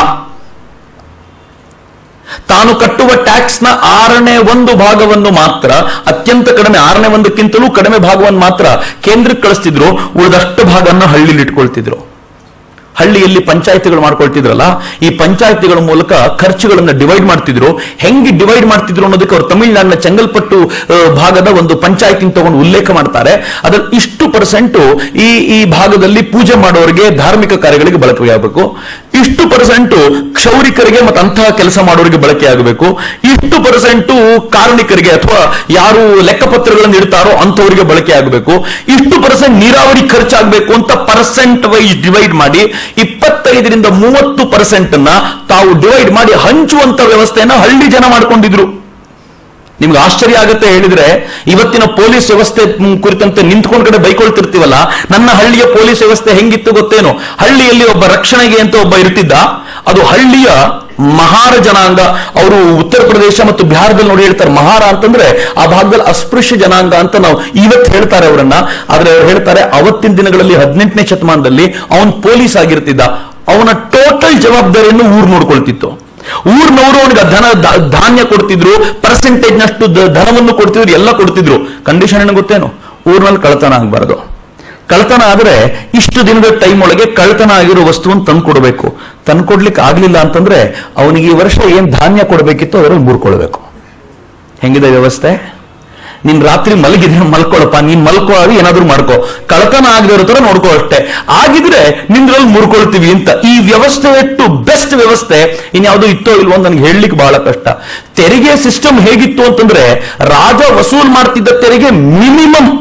ತಾನು ಕಟ್ಟುವ ಟ್ಯಾಕ್ಸ್ ನ ಆರನೇ ಒಂದು ಭಾಗವನ್ನು ಮಾತ್ರ ಅತ್ಯಂತ ಕಡಿಮೆ ಆರನೇ ಒಂದಕ್ಕಿಂತಲೂ ಕಡಿಮೆ ಭಾಗವನ್ನು ಮಾತ್ರ ಕೇಂದ್ರಕ್ಕೆ ಕಳಿಸ್ತಿದ್ರು ಉಳಿದಷ್ಟು ಭಾಗವನ್ನು ಹಳ್ಳಿಲಿ ಇಟ್ಕೊಳ್ತಿದ್ರು ಹಳ್ಳಿಯಲ್ಲಿ ಪಂಚಾಯತಿಗಳು ಮಾಡ್ಕೊಳ್ತಿದ್ರಲ್ಲ ಈ ಪಂಚಾಯತಿಗಳ ಮೂಲಕ ಖರ್ಚುಗಳನ್ನ ಡಿವೈಡ್ ಮಾಡ್ತಿದ್ರು ಹೆಂಗೆ ಡಿವೈಡ್ ಮಾಡ್ತಿದ್ರು ಅನ್ನೋದಕ್ಕೆ ಅವರು ತಮಿಳುನಾಡಿನ ಚೆಂಗಲ್ಪಟ್ಟು ಆ, ಭಾಗದ ಒಂದು ಪಂಚಾಯತಿನ ತಗೊಂಡು ಉಲ್ಲೇಖ ಮಾಡ್ತಾರೆ ಅದ್ರಲ್ಲಿ ಇಷ್ಟು ಪರ್ಸೆಂಟ್ ಈ ಈ ಭಾಗದಲ್ಲಿ ಪೂಜೆ ಮಾಡೋರಿಗೆ ಧಾರ್ಮಿಕ ಕಾರ್ಯಗಳಿಗೆ ಬಳಕೆ ಆಗಬೇಕು ಇಷ್ಟು ಪರ್ಸೆಂಟ್ ಕ್ಷೌರಿಕರಿಗೆ ಮತ್ತು ಅಂತಹ ಕೆಲಸ ಮಾಡೋರಿಗೆ ಬಳಕೆ ಆಗಬೇಕು ಇಷ್ಟು ಪರ್ಸೆಂಟ್ ಕಾರ್ಮಿಕರಿಗೆ ಅಥವಾ ಯಾರು ಲೆಕ್ಕಪತ್ರಗಳನ್ನು ಇಡ್ತಾರೋ ಅಂತವರಿಗೆ ಬಳಕೆ ಆಗಬೇಕು ಇಷ್ಟು ಪರ್ಸೆಂಟ್ ನೀರಾವರಿ ಖರ್ಚಾಗಬೇಕು ಅಂತ ಪರ್ಸೆಂಟ್ ವೈಸ್ ಡಿವೈಡ್ ಮಾಡಿ ಇಪ್ಪತ್ತೈದರಿಂದ ಮೂವತ್ತು ಪರ್ಸೆಂಟ್ ಅನ್ನ ತಾವು ಡಿವೈಡ್ ಮಾಡಿ ಹಂಚುವಂತ ವ್ಯವಸ್ಥೆಯನ್ನ ಹಳ್ಳಿ ಜನ ಮಾಡ್ಕೊಂಡಿದ್ರು ನಿಮ್ಗೆ ಆಶ್ಚರ್ಯ ಆಗುತ್ತೆ ಹೇಳಿದ್ರೆ ಇವತ್ತಿನ ಪೊಲೀಸ್ ವ್ಯವಸ್ಥೆ ಮ್, ಕುರಿತಂತೆ ನಿಂತ್ಕೊಂಡ್ ಕಡೆ ಬೈಕೊಳ್ತಿರ್ತೀವಲ್ಲ ನನ್ನ ಹಳ್ಳಿಯ ಪೊಲೀಸ್ ವ್ಯವಸ್ಥೆ ಹೆಂಗಿತ್ತು ಗೊತ್ತೇನು ಹಳ್ಳಿಯಲ್ಲಿ ಒಬ್ಬ ರಕ್ಷಣೆಗೆ ಅಂತ ಒಬ್ಬ ಇರ್ತಿದ್ದ ಅದು ಹಳ್ಳಿಯ ಮಹಾರ ಜನಾಂಗ ಅವರು ಉತ್ತರ ಪ್ರದೇಶ ಮತ್ತು ಬಿಹಾರದಲ್ಲಿ ನೋಡಿ ಹೇಳ್ತಾರೆ ಮಹಾರ ಅಂತಂದ್ರೆ ಆ ಭಾಗದಲ್ಲಿ ಅಸ್ಪೃಶ್ಯ ಜನಾಂಗ ಅಂತ ನಾವು ಇವತ್ತು ಹೇಳ್ತಾರೆ ಅವರನ್ನ ಆದ್ರೆ ಅವ್ರು ಹೇಳ್ತಾರೆ ಅವತ್ತಿನ ದಿನಗಳಲ್ಲಿ ಹದಿನೆಂಟನೇ ಶತಮಾನದಲ್ಲಿ ಅವನ್ ಪೊಲೀಸ್ ಆಗಿರ್ತಿದ್ದ ಅವನ ಟೋಟಲ್ ಜವಾಬ್ದಾರಿಯನ್ನು ಊರು ನೋಡ್ಕೊಳ್ತಿತ್ತು ಊರ್ನವರು ಅವನಿಗೆ ಧನ ದ- ಧಾನ್ಯ ಕೊಡ್ತಿದ್ರು ಪರ್ಸೆಂಟೇಜ್ ನಷ್ಟು ದ- ಧನವನ್ನು ಕೊಡ್ತಿದ್ರು ಎಲ್ಲ ಕೊಡ್ತಿದ್ರು ಕಂಡೀಷನ್ ಏನು ಗೊತ್ತೇನು ಊರ್ನಲ್ಲಿ ಕಳ್ತನ ಆಗ್ಬಾರ್ದು ಕಳ್ತನ ಆದ್ರೆ ಇಷ್ಟು ದಿನದ ಟೈಮ್ ಒಳಗೆ ಕಳ್ತನ ಆಗಿರೋ ವಸ್ತುವನ್ನು ತಂದು ಕೊಡಬೇಕು ತಂದು ಕೊಡ್ಲಿಕ್ಕೆ ಆಗ್ಲಿಲ್ಲ ಅಂತಂದ್ರೆ ಅವನಿಗೆ ಈ ವರ್ಷ ಏನ್ ಧಾನ್ಯ ಕೊಡಬೇಕಿತ್ತು ಅದರಲ್ಲಿ ಮೂರ್ಕೊಳ್ಬೇಕು ಹೆಂಗಿದೆ ವ್ಯವಸ್ಥೆ ನೀನ್ ರಾತ್ರಿ ಮಲಗಿದ್ರೆ ಮಲ್ಕೊಳಪ್ಪ ನೀನ್ ಮಲ್ಕೋ ಅದು ಏನಾದ್ರೂ ಮಾಡ್ಕೋ ಕಳತನ ಆಗದೆ ಇರೋ ತರ ನೋಡ್ಕೋ ಅಷ್ಟೇ ಆಗಿದ್ರೆ ನಿಂದ್ರಲ್ಲಿ ಮುರ್ಕೊಳ್ತೀವಿ ಅಂತ ಈ ವ್ಯವಸ್ಥೆ ಎಷ್ಟು ಬೆಸ್ಟ್ ವ್ಯವಸ್ಥೆ ಇನ್ಯಾವುದೋ ಇತ್ತೋ ಇಲ್ವೋ ಅಂತ ನನಗೆ ಹೇಳಲಿಕ್ಕೆ ಬಹಳ ಕಷ್ಟ ತೆರಿಗೆ ಸಿಸ್ಟಮ್ ಹೇಗಿತ್ತು ಅಂತಂದ್ರೆ ರಾಜ ವಸೂಲ್ ಮಾಡ್ತಿದ್ದ ತೆರಿಗೆ ಮಿನಿಮಮ್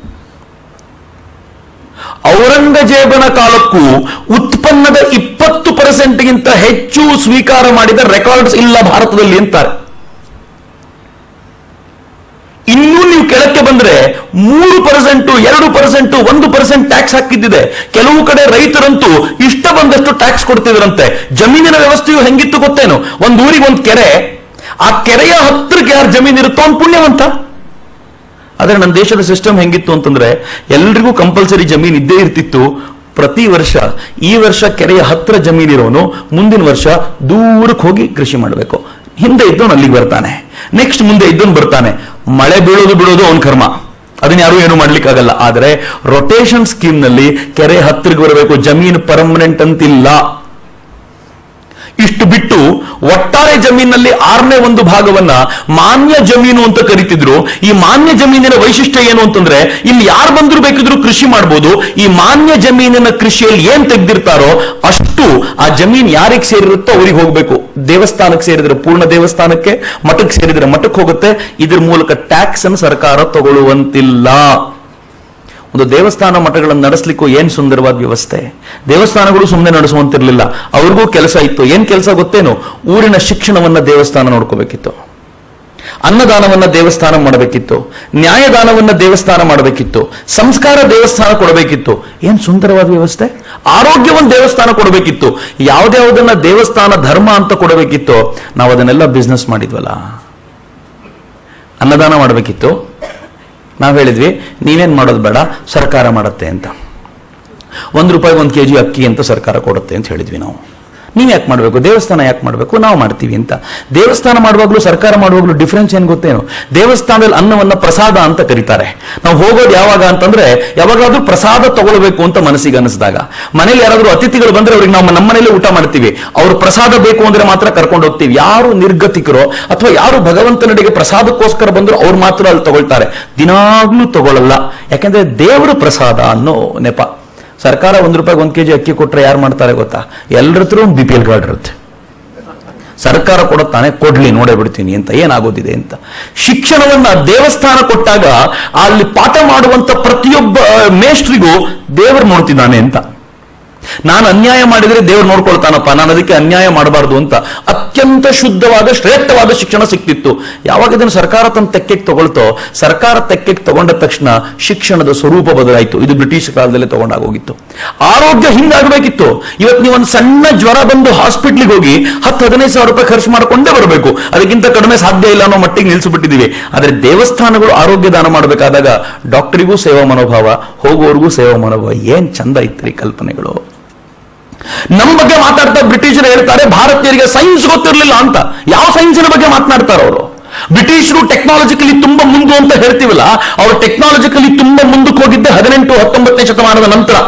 ಔರಂಗಜೇಬನ ಕಾಲಕ್ಕೂ ಉತ್ಪನ್ನದ ಇಪ್ಪತ್ತು ಪರ್ಸೆಂಟ್ಗಿಂತ ಹೆಚ್ಚು ಸ್ವೀಕಾರ ಮಾಡಿದ ರೆಕಾರ್ಡ್ಸ್ ಇಲ್ಲ ಭಾರತದಲ್ಲಿ ಅಂತಾರೆ ಇನ್ನೂ ನೀವು ಕೆಳಕ್ಕೆ ಬಂದ್ರೆ ಮೂರು ಪರ್ಸೆಂಟ್ ಎರಡು ಪರ್ಸೆಂಟ್ ಒಂದು ಪರ್ಸೆಂಟ್ ಟ್ಯಾಕ್ಸ್ ಹಾಕಿದ್ದಿದೆ ಕೆಲವು ಕಡೆ ರೈತರಂತೂ ಇಷ್ಟ ಬಂದಷ್ಟು ಟ್ಯಾಕ್ಸ್ ಕೊಡ್ತಿದ್ರಂತೆ ಜಮೀನಿನ ವ್ಯವಸ್ಥೆಯು ಹೆಂಗಿತ್ತು ಗೊತ್ತೇನು ಒಂದು ಊರಿಗೆ ಒಂದು ಕೆರೆ ಆ ಕೆರೆಯ ಹತ್ತಿರಕ್ಕೆ ಯಾರು ಜಮೀನು ಇರುತ್ತೋ ಅವ್ನು ಪುಣ್ಯವಂತ ಆದ್ರೆ ನನ್ನ ದೇಶದ ಸಿಸ್ಟಮ್ ಹೆಂಗಿತ್ತು ಅಂತಂದ್ರೆ ಎಲ್ರಿಗೂ ಕಂಪಲ್ಸರಿ ಜಮೀನ್ ಇದ್ದೇ ಇರ್ತಿತ್ತು ಪ್ರತಿ ವರ್ಷ ಈ ವರ್ಷ ಕೆರೆಯ ಹತ್ರ ಜಮೀನಿರೋನು ಮುಂದಿನ ವರ್ಷ ದೂರಕ್ಕೆ ಹೋಗಿ ಕೃಷಿ ಮಾಡಬೇಕು ಹಿಂದೆ ಇದ್ದವನು ಅಲ್ಲಿಗೆ ಬರ್ತಾನೆ ನೆಕ್ಸ್ಟ್ ಮುಂದೆ ಇದ್ದವನು ಬರ್ತಾನೆ ಮಳೆ ಬೀಳೋದು ಬಿಡೋದು ಅವನ ಕರ್ಮ ಅದನ್ನ ಯಾರು ಏನು ಮಾಡ್ಲಿಕ್ಕಾಗಲ್ಲ ಆದ್ರೆ ರೊಟೇಷನ್ ಸ್ಕೀಮ್ ನಲ್ಲಿ ಕೆರೆ ಹತ್ತಿರಕ್ಕೆ ಬರಬೇಕು ಜಮೀನು ಪರ್ಮನೆಂಟ್ ಅಂತಿಲ್ಲ ಇಷ್ಟು ಬಿಟ್ಟು ಒಟ್ಟಾರೆ ಜಮೀನಲ್ಲಿ ಆರನೇ ಒಂದು ಭಾಗವನ್ನ ಮಾನ್ಯ ಜಮೀನು ಅಂತ ಕರಿತಿದ್ರು ಈ ಮಾನ್ಯ ಜಮೀನಿನ ವೈಶಿಷ್ಟ್ಯ ಏನು ಅಂತಂದ್ರೆ ಇಲ್ಲಿ ಯಾರು ಬಂದ್ರು ಬೇಕಿದ್ರು ಕೃಷಿ ಮಾಡಬಹುದು ಈ ಮಾನ್ಯ ಜಮೀನಿನ ಕೃಷಿಯಲ್ಲಿ ಏನ್ ತೆಗ್ದಿರ್ತಾರೋ ಅಷ್ಟು ಆ ಜಮೀನ್ ಯಾರಿಗೆ ಸೇರಿರುತ್ತೋ ಅವ್ರಿಗೆ ಹೋಗ್ಬೇಕು ದೇವಸ್ಥಾನಕ್ಕೆ ಸೇರಿದ್ರೆ ಪೂರ್ಣ ದೇವಸ್ಥಾನಕ್ಕೆ ಮಠಕ್ಕೆ ಸೇರಿದ್ರೆ ಮಠಕ್ಕೆ ಹೋಗುತ್ತೆ ಇದ್ರ ಮೂಲಕ ಟ್ಯಾಕ್ಸ್ ಅನ್ನು ಸರ್ಕಾರ ತಗೊಳ್ಳುವಂತಿಲ್ಲ ಒಂದು ದೇವಸ್ಥಾನ ಮಠಗಳನ್ನು ನಡೆಸಲಿಕ್ಕೂ ಏನ್ ಸುಂದರವಾದ ವ್ಯವಸ್ಥೆ ದೇವಸ್ಥಾನಗಳು ಸುಮ್ಮನೆ ನಡೆಸುವಂತಿರ್ಲಿಲ್ಲ ಅವ್ರಿಗೂ ಕೆಲಸ ಇತ್ತು ಏನ್ ಕೆಲಸ ಗೊತ್ತೇನು ಊರಿನ ಶಿಕ್ಷಣವನ್ನ ದೇವಸ್ಥಾನ ನೋಡ್ಕೋಬೇಕಿತ್ತು ಅನ್ನದಾನವನ್ನ ದೇವಸ್ಥಾನ ಮಾಡಬೇಕಿತ್ತು ನ್ಯಾಯದಾನವನ್ನ ದೇವಸ್ಥಾನ ಮಾಡಬೇಕಿತ್ತು ಸಂಸ್ಕಾರ ದೇವಸ್ಥಾನ ಕೊಡಬೇಕಿತ್ತು ಏನ್ ಸುಂದರವಾದ ವ್ಯವಸ್ಥೆ ಆರೋಗ್ಯವನ್ನ ದೇವಸ್ಥಾನ ಕೊಡಬೇಕಿತ್ತು ಯಾವ್ದ್ಯಾವ್ದನ್ನ ದೇವಸ್ಥಾನ ಧರ್ಮ ಅಂತ ಕೊಡಬೇಕಿತ್ತು ನಾವು ಅದನ್ನೆಲ್ಲ ಬಿಸ್ನೆಸ್ ಮಾಡಿದ್ವಲ್ಲ ಅನ್ನದಾನ ಮಾಡಬೇಕಿತ್ತು ನಾವು ಹೇಳಿದ್ವಿ ನೀವೇನ್ ಮಾಡೋದು ಬೇಡ ಸರ್ಕಾರ ಮಾಡುತ್ತೆ ಅಂತ ಒಂದು ರೂಪಾಯಿ ಒಂದು ಕೆಜಿ ಅಕ್ಕಿ ಅಂತ ಸರ್ಕಾರ ಕೊಡುತ್ತೆ ಅಂತ ಹೇಳಿದ್ವಿ ನಾವು ನೀವು ಯಾಕೆ ಮಾಡಬೇಕು ದೇವಸ್ಥಾನ ಯಾಕೆ ಮಾಡಬೇಕು ನಾವು ಮಾಡ್ತೀವಿ ಅಂತ ದೇವಸ್ಥಾನ ಮಾಡುವಾಗಲೂ ಸರ್ಕಾರ ಮಾಡುವಾಗಲೂ ಡಿಫ್ರೆನ್ಸ್ ಏನು ಗೊತ್ತೇನು ದೇವಸ್ಥಾನದಲ್ಲಿ ಅನ್ನವನ್ನ ಪ್ರಸಾದ ಅಂತ ಕರೀತಾರೆ ನಾವು ಹೋಗೋದು ಯಾವಾಗ ಅಂತಂದ್ರೆ ಯಾವಾಗಾದ್ರೂ ಪ್ರಸಾದ ತಗೊಳ್ಬೇಕು ಅಂತ ಮನಸ್ಸಿಗೆ ಅನಿಸಿದಾಗ ಮನೇಲಿ ಯಾರಾದ್ರೂ ಅತಿಥಿಗಳು ಬಂದ್ರೆ ಅವ್ರಿಗೆ ನಾವು ನಮ್ಮ ಮನೇಲಿ ಊಟ ಮಾಡ್ತೀವಿ ಅವ್ರು ಪ್ರಸಾದ ಬೇಕು ಅಂದ್ರೆ ಮಾತ್ರ ಕರ್ಕೊಂಡು ಹೋಗ್ತೀವಿ ಯಾರು ನಿರ್ಗತಿಕರೋ ಅಥವಾ ಯಾರು ಭಗವಂತನಡೆಗೆ ಪ್ರಸಾದಕ್ಕೋಸ್ಕರ ಬಂದ್ರು ಅವ್ರು ಮಾತ್ರ ಅಲ್ಲಿ ತಗೊಳ್ತಾರೆ ದಿನಾಗ್ಲೂ ತಗೊಳ್ಳಲ್ಲ ಯಾಕಂದ್ರೆ ದೇವರ ಪ್ರಸಾದ ಅನ್ನೋ ನೆಪ ಸರ್ಕಾರ ಒಂದು ರೂಪಾಯಿ ಒಂದು ಕೆಜಿ ಅಕ್ಕಿ ಕೊಟ್ರೆ ಯಾರು ಮಾಡ್ತಾರೆ ಗೊತ್ತಾ ಎಲ್ಲರ ಹತ್ರ ಒಂದು ಬಿ ಪಿ ಎಲ್ ಕಾರ್ಡ್ ಇರುತ್ತೆ ಸರ್ಕಾರ ಕೊಡುತ್ತಾನೆ ಕೊಡ್ಲಿ ನೋಡೇ ಬಿಡ್ತೀನಿ ಅಂತ ಏನಾಗೋದಿದೆ ಅಂತ ಶಿಕ್ಷಣವನ್ನ ದೇವಸ್ಥಾನ ಕೊಟ್ಟಾಗ ಅಲ್ಲಿ ಪಾಠ ಮಾಡುವಂತ ಪ್ರತಿಯೊಬ್ಬ ಮೇಷ್ಟ್ರಿಗೂ ದೇವರು ನೋಡ್ತಿದ್ದಾನೆ ಅಂತ ನಾನು ಅನ್ಯಾಯ ಮಾಡಿದ್ರೆ ದೇವ್ರು ನೋಡ್ಕೊಳ್ತಾನಪ್ಪ ನಾನು ಅದಕ್ಕೆ ಅನ್ಯಾಯ ಮಾಡಬಾರ್ದು ಅಂತ ಅತ್ಯಂತ ಶುದ್ಧವಾದ ಶ್ರೇಷ್ಠವಾದ ಶಿಕ್ಷಣ ಸಿಕ್ತಿತ್ತು ಯಾವಾಗ ಇದನ್ನು ಸರ್ಕಾರ ತನ್ನ ತೆಕ್ಕೆಗೆ ತಗೊಳ್ತೋ ಸರ್ಕಾರ ತೆಕ್ಕೆಗೆ ತಗೊಂಡ ತಕ್ಷಣ ಶಿಕ್ಷಣದ ಸ್ವರೂಪ ಬದಲಾಯಿತು ಇದು ಬ್ರಿಟಿಷ್ ಕಾಲದಲ್ಲೇ ತಗೊಂಡಾಗೋಗಿತ್ತು ಆರೋಗ್ಯ ಹಿಂಗಾಗಬೇಕಿತ್ತು ಇವತ್ತು ನೀವು ಒಂದು ಸಣ್ಣ ಜ್ವರ ಬಂದು ಹಾಸ್ಪಿಟ್ಲಿಗೆ ಹೋಗಿ ಹತ್ತು ಹದಿನೈದು ಸಾವಿರ ರೂಪಾಯಿ ಖರ್ಚು ಮಾಡಿಕೊಂಡೇ ಬರಬೇಕು ಅದಕ್ಕಿಂತ ಕಡಿಮೆ ಸಾಧ್ಯ ಇಲ್ಲ ಅನ್ನೋ ಮಟ್ಟಿಗೆ ನಿಲ್ಲಿಸಿಬಿಟ್ಟಿದ್ದೀವಿ ಆದ್ರೆ ದೇವಸ್ಥಾನಗಳು ಆರೋಗ್ಯ ದಾನ ಮಾಡಬೇಕಾದಾಗ ಡಾಕ್ಟರಿಗೂ ಸೇವಾ ಮನೋಭಾವ ಹೋಗುವವರಿಗೂ ಸೇವಾ ಮನೋಭಾವ ಏನ್ ಚಂದ ಇತ್ತು ಈ ಕಲ್ಪನೆಗಳು ನಮ್ಮ ಬಗ್ಗೆ ಮಾತಾಡ್ತಾ ಬ್ರಿಟಿಷರು ಹೇಳ್ತಾರೆ ಭಾರತೀಯರಿಗೆ ಸೈನ್ಸ್ ಗೊತ್ತಿರಲಿಲ್ಲ ಅಂತ ಯಾವ ಸೈನ್ಸಿನ ಬಗ್ಗೆ ಮಾತನಾಡ್ತಾರೆ ಅವರು ಬ್ರಿಟಿಷರು ಟೆಕ್ನಾಲಜಿಕಲಿ ತುಂಬಾ ಮುಂದು ಅಂತ ಹೇಳ್ತೀವಲ್ಲ ಅವರು ಟೆಕ್ನಾಲಜಿಕಲಿ ತುಂಬಾ ಮುಂದಕ್ಕೆ ಹೋಗಿದ್ದೆ ಹದಿನೆಂಟು ಹತ್ತೊಂಬತ್ತನೇ ಶತಮಾನದ ನಂತರ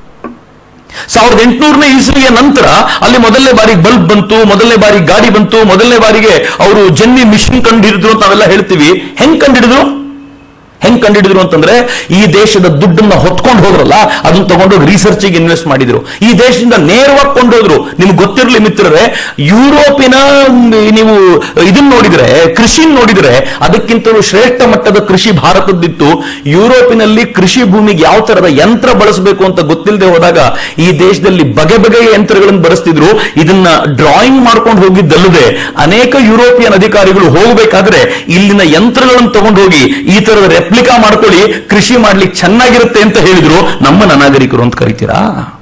ಸಾವಿರದ ಎಂಟುನೂರನೇ ಇಸ್ವಿಯ ನಂತರ ಅಲ್ಲಿ ಮೊದಲನೇ ಬಾರಿಗೆ ಬಲ್ಬ್ ಬಂತು ಮೊದಲನೇ ಬಾರಿಗೆ ಗಾಡಿ ಬಂತು ಮೊದಲನೇ ಬಾರಿಗೆ ಅವರು ಜನ್ನಿ ಮಿಷನ್ ಕಂಡುಹಿಡಿದ್ರು ಅಂತ ನಾವೆಲ್ಲ ಹೇಳ್ತೀವಿ ಹೆಂಗ್ ಕಂಡುಹಿಡಿದ್ರು ಹೆಂಗ್ ಕಂಡುಹಿಡಿದ್ರು ಅಂತಂದ್ರೆ ಈ ದೇಶದ ದುಡ್ಡನ್ನ ಹೊತ್ಕೊಂಡು ಹೋದ್ರಲ್ಲ ಅದನ್ನ ತಗೊಂಡೋಗಿ ರಿಸರ್ಚಿಗೆ ಇನ್ವೆಸ್ಟ್ ಮಾಡಿದ್ರು ಈ ದೇಶದಿಂದ ನೇರವಾಗಿ ಕೊಂಡೋದ್ರು ನಿಮ್ಗೆ ಗೊತ್ತಿರಲಿ ಮಿತ್ರರೇ ಯುರೋಪಿನ ಮ್, ನೀವು ಇದನ್ನ ನೋಡಿದ್ರೆ ಕೃಷಿ ನೋಡಿದ್ರೆ ಅದಕ್ಕಿಂತಲೂ ಶ್ರೇಷ್ಠ ಮಟ್ಟದ ಕೃಷಿ ಭಾರತದ್ದಿತ್ತು ಯುರೋಪಿನಲ್ಲಿ ಕೃಷಿ ಭೂಮಿಗೆ ಯಾವ ತರದ ಯಂತ್ರ ಬಳಸಬೇಕು ಅಂತ ಗೊತ್ತಿಲ್ಲದೆ ಹೋದಾಗ ಈ ದೇಶದಲ್ಲಿ ಬಗೆ ಬಗೆಯ ಯಂತ್ರಗಳನ್ನು ಬಳಸ್ತಿದ್ರು ಇದನ್ನ ಡ್ರಾಯಿಂಗ್ ಮಾಡ್ಕೊಂಡು ಹೋಗಿದ್ದಲ್ಲದೆ ಅನೇಕ ಯುರೋಪಿಯನ್ ಅಧಿಕಾರಿಗಳು ಹೋಗಬೇಕಾದ್ರೆ ಇಲ್ಲಿನ ಯಂತ್ರಗಳನ್ನು ತಗೊಂಡು ಹೋಗಿ ಈ ತರದ ರೆಪ್ಲಿಕಾ ಮಾಡ್ಕೊಳ್ಳಿ ಕೃಷಿ ಮಾಡ್ಲಿಕ್ಕೆ ಚೆನ್ನಾಗಿರುತ್ತೆ ಅಂತ ಹೇಳಿದ್ರು ನಮ್ಮ ನಾಗರಿಕರು ಅಂತ ಕರಿತೀರಾ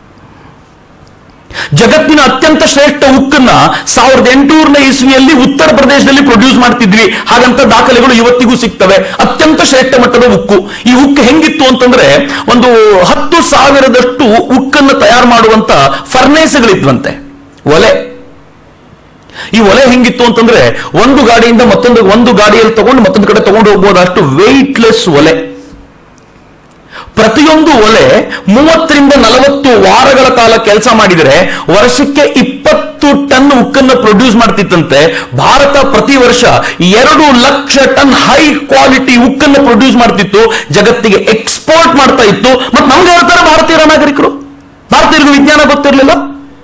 ಜಗತ್ತಿನ ಅತ್ಯಂತ ಶ್ರೇಷ್ಠ ಉಕ್ಕನ್ನ ಸಾವಿರದ ಎಂಟುನೂರನೇ ಇಸ್ವಿಯಲ್ಲಿ ಉತ್ತರ ಪ್ರದೇಶದಲ್ಲಿ ಪ್ರೊಡ್ಯೂಸ್ ಮಾಡ್ತಿದ್ವಿ ಹಾಗಂತ ದಾಖಲೆಗಳು ಇವತ್ತಿಗೂ ಸಿಗ್ತವೆ ಅತ್ಯಂತ ಶ್ರೇಷ್ಠ ಮಟ್ಟದ ಉಕ್ಕು ಈ ಉಕ್ಕು ಹೆಂಗಿತ್ತು ಅಂತಂದ್ರೆ ಒಂದು ಹತ್ತು ಸಾವಿರದಷ್ಟು ಉಕ್ಕನ್ನು ತಯಾರು ಮಾಡುವಂತ ಫರ್ನೇಸ್ಗಳಿದ್ವಂತೆ ಒಲೆ ಈ ಒಲೆ ಹೆಂಗಿತ್ತು ಅಂತಂದ್ರೆ ಒಂದು ಗಾಡಿಯಿಂದ ಮತ್ತೊಂದು ಒಂದು ಗಾಡಿಯಲ್ಲಿ ತಗೊಂಡು ಮತ್ತೊಂದು ಕಡೆ ತಗೊಂಡು ಹೋಗ್ಬೋದಷ್ಟು ವೆಯ್ಟ್ಲೆಸ್ ಒಲೆ ಪ್ರತಿಯೊಂದು ಒಲೆ ಮೂವತ್ತರಿಂದ ನಲವತ್ತು ವಾರಗಳ ಕಾಲ ಕೆಲಸ ಮಾಡಿದರೆ ವರ್ಷಕ್ಕೆ ಇಪ್ಪತ್ತ ಐವತ್ತು ಟನ್ ಉಕ್ಕನ್ನು ಪ್ರೊಡ್ಯೂಸ್ ಮಾಡ್ತಿತ್ತಂತೆ ಭಾರತ ಪ್ರತಿ ವರ್ಷ ಎರಡು ಲಕ್ಷ ಟನ್ ಹೈ ಕ್ವಾಲಿಟಿ ಉಕ್ಕನ್ನು ಪ್ರೊಡ್ಯೂಸ್ ಮಾಡ್ತಿತ್ತು ಜಗತ್ತಿಗೆ ಎಕ್ಸ್ಪೋರ್ಟ್ ಮಾಡ್ತಾ ಇತ್ತು ಮತ್ತೆ ನಮ್ಗೆ ಹೇಳ್ತಾರೆ ಭಾರತೀಯ ನಾಗರಿಕರು ಭಾರತೀಯರಿಗೆ ವಿಜ್ಞಾನ ಗೊತ್ತಿರಲಿಲ್ಲ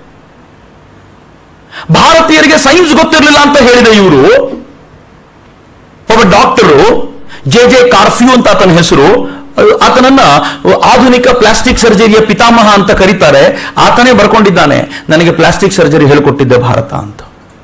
ಭಾರತೀಯರಿಗೆ ಸೈನ್ಸ್ ಗೊತ್ತಿರಲಿಲ್ಲ ಅಂತ ಹೇಳಿದ ಇವರು ಒಬ್ಬ ಡಾಕ್ಟರು ಜೆ ಜೆ ಕಾರ್ಫ್ಯೂ ಅಂತ ಆತನ ಹೆಸರು ಆತನನ್ನ ಆಧುನಿಕ ಪ್ಲಾಸ್ಟಿಕ್ ಸರ್ಜರಿಯ ಪಿತಾಮಹ ಅಂತ ಕರೀತಾರೆ ಆತನೇ ಬರ್ಕೊಂಡಿದ್ದಾನೆ ನನಗೆ ಪ್ಲಾಸ್ಟಿಕ್ ಸರ್ಜರಿ ಹೇಳಿಕೊಟ್ಟಿದ್ದೆ ಭಾರತ ಅಂತ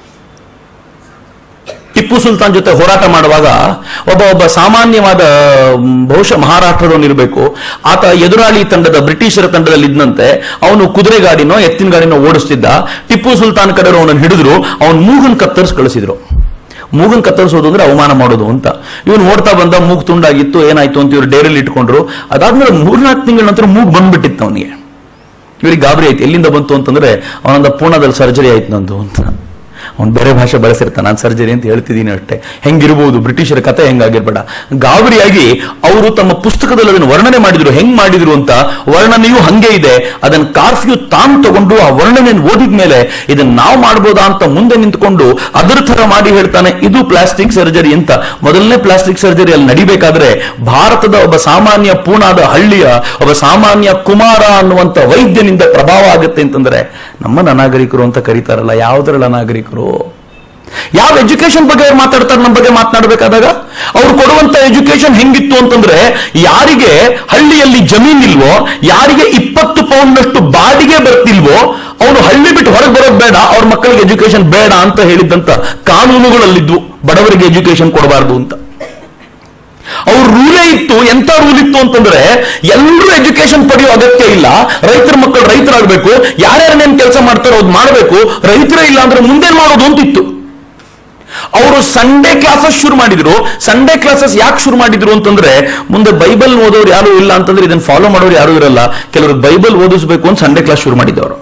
ಟಿಪ್ಪು ಸುಲ್ತಾನ್ ಜೊತೆ ಹೋರಾಟ ಮಾಡುವಾಗ ಒಬ್ಬ ಒಬ್ಬ ಸಾಮಾನ್ಯವಾದ ಮ್, ಬಹುಶಃ ಮಹಾರಾಷ್ಟ್ರದವನಿರಬೇಕು ಆತ ಎದುರಾಳಿ ತಂಡದ ಬ್ರಿಟಿಷರ ತಂಡದಲ್ಲಿ ಇದ್ದಂತೆ ಅವನು ಕುದುರೆ ಗಾಡಿನೋ ಎತ್ತಿನ ಗಾಡಿನೋ ಓಡಿಸ್ತಿದ್ದ ಟಿಪ್ಪು ಸುಲ್ತಾನ್ ಕಡೆಯವರು ಅವನನ್ನು ಹಿಡಿದ್ರು ಅವನ್ ಮೂಗನ್ ಕತ್ತರಿಸಿ ಕಳಿಸಿದ್ರು ಮೂಗನ್ ಕತ್ತರಿಸೋದು ಅಂದ್ರೆ ಅವಮಾನ ಮಾಡೋದು ಅಂತ ಇವನು ಓಡ್ತಾ ಬಂದ ಮೂಗ್ ತುಂಡಾಗಿತ್ತು ಏನಾಯ್ತು ಅಂತ ಇವ್ರು ಡೈರಿಯಲ್ಲಿ ಇಟ್ಕೊಂಡ್ರು ಅದಾದ್ಮೇಲೆ ಮೂರ್ನಾಲ್ಕು ತಿಂಗಳ ನಂತರ ಮೂಗ್ ಬಂದ್ಬಿಟ್ಟಿತ್ತು ಅವನಿಗೆ ಇವ್ರಿಗೆ ಗಾಬರಿ ಆಯ್ತು ಎಲ್ಲಿಂದ ಬಂತು ಅಂತಂದ್ರೆ ಅವನೊಂದ ಪೂರ್ಣದಲ್ಲಿ ಸರ್ಜರಿ ಆಯ್ತು ನಂದು ಅಂತ ಅವ್ನು ಬೇರೆ ಭಾಷೆ ಬಳಸಿರ್ತಾನೆ ನಾನು ಸರ್ಜರಿ ಅಂತ ಹೇಳ್ತಿದ್ದೀನಿ ಅಷ್ಟೇ ಹೆಂಗಿರ್ಬೋದು ಬ್ರಿಟಿಷರ ಕತೆ ಹೆಂಗಾಗಿರ್ಬೇಡ ಗಾಬರಿಯಾಗಿ ಅವರು ತಮ್ಮ ಪುಸ್ತಕದಲ್ಲಿ ಅದನ್ನು ವರ್ಣನೆ ಮಾಡಿದ್ರು ಹೆಂಗ್ ಮಾಡಿದ್ರು ಅಂತ ವರ್ಣನೆಯೂ ಹಂಗೆ ಇದೆ ಅದನ್ನ ಕಾರ್ಫ್ಯೂ ತಾನು ತಗೊಂಡು ಆ ವರ್ಣನೆಯನ್ನು ಓದಿದ ಮೇಲೆ ಇದನ್ನ ನಾವು ಮಾಡ್ಬೋದಾ ಅಂತ ಮುಂದೆ ನಿಂತ್ಕೊಂಡು ಅದರ ತರ ಮಾಡಿ ಹೇಳ್ತಾನೆ ಇದು ಪ್ಲಾಸ್ಟಿಕ್ ಸರ್ಜರಿ ಅಂತ ಮೊದಲನೇ ಪ್ಲಾಸ್ಟಿಕ್ ಸರ್ಜರಿ ಅಲ್ಲಿ ನಡಿಬೇಕಾದ್ರೆ ಭಾರತದ ಒಬ್ಬ ಸಾಮಾನ್ಯ ಪೂನಾದ ಹಳ್ಳಿಯ ಒಬ್ಬ ಸಾಮಾನ್ಯ ಕುಮಾರ ಅನ್ನುವಂತ ವೈದ್ಯನಿಂದ ಪ್ರಭಾವ ಆಗುತ್ತೆ ಅಂತಂದ್ರೆ ನಮ್ಮ ಅನಾಗರಿಕರು ಅಂತ ಕರೀತಾರಲ್ಲ ಯಾವ್ದ್ರಲ್ಲಿ ಅನಾಗರಿಕರು ಯಾವ ಎಜುಕೇಶನ್ ಬಗ್ಗೆ ಅವ್ರು ಮಾತಾಡ್ತಾರೆ ನಮ್ಮ ಬಗ್ಗೆ ಮಾತನಾಡಬೇಕಾದಾಗ ಅವ್ರು ಕೊಡುವಂತ ಎಜುಕೇಶನ್ ಹೆಂಗಿತ್ತು ಅಂತಂದ್ರೆ ಯಾರಿಗೆ ಹಳ್ಳಿಯಲ್ಲಿ ಜಮೀನ್ ಇಲ್ವೋ ಯಾರಿಗೆ ಇಪ್ಪತ್ತು ಪೌಂಡ್ನಷ್ಟು ಬಾಡಿಗೆ ಬರ್ತಿಲ್ವೋ ಅವನು ಹಳ್ಳಿ ಬಿಟ್ಟು ಹೊರಗೆ ಬರೋದು ಬೇಡ ಅವ್ರ ಮಕ್ಕಳಿಗೆ ಎಜುಕೇಶನ್ ಬೇಡ ಅಂತ ಹೇಳಿದ್ದಂತ ಕಾನೂನುಗಳಲ್ಲಿದ್ವು ಬಡವರಿಗೆ ಎಜುಕೇಶನ್ ಕೊಡಬಾರ್ದು ಅಂತ ಅವ್ರ ರೂಲೇ ಇತ್ತು ಎಂತ ರೂಲ್ ಇತ್ತು ಅಂತಂದ್ರೆ ಎಲ್ಲರೂ ಎಜುಕೇಶನ್ ಪಡೆಯೋ ಅಗತ್ಯ ಇಲ್ಲ ರೈತರ ಮಕ್ಕಳು ರೈತರಾಗಬೇಕು ಯಾರ್ಯಾರನ್ನೇನ್ ಕೆಲಸ ಮಾಡ್ತಾರೋ ಅದು ಮಾಡಬೇಕು ರೈತರೇ ಇಲ್ಲ ಅಂದ್ರೆ ಮುಂದೆ ಮಾಡೋದು ಅಂತಿತ್ತು ಅವರು ಸಂಡೇ ಕ್ಲಾಸಸ್ ಶುರು ಮಾಡಿದ್ರು ಸಂಡೇ ಕ್ಲಾಸಸ್ ಯಾಕೆ ಶುರು ಮಾಡಿದ್ರು ಅಂತಂದ್ರೆ ಮುಂದೆ ಬೈಬಲ್ ಓದೋರು ಯಾರು ಇಲ್ಲ ಅಂತಂದ್ರೆ ಇದನ್ನ ಫಾಲೋ ಮಾಡೋರು ಯಾರು ಇರಲ್ಲ ಕೆಲವರು ಬೈಬಲ್ ಓದಿಸ್ಬೇಕು ಅಂತ ಸಂಡೇ ಕ್ಲಾಸ್ ಶುರು ಮಾಡಿದವರು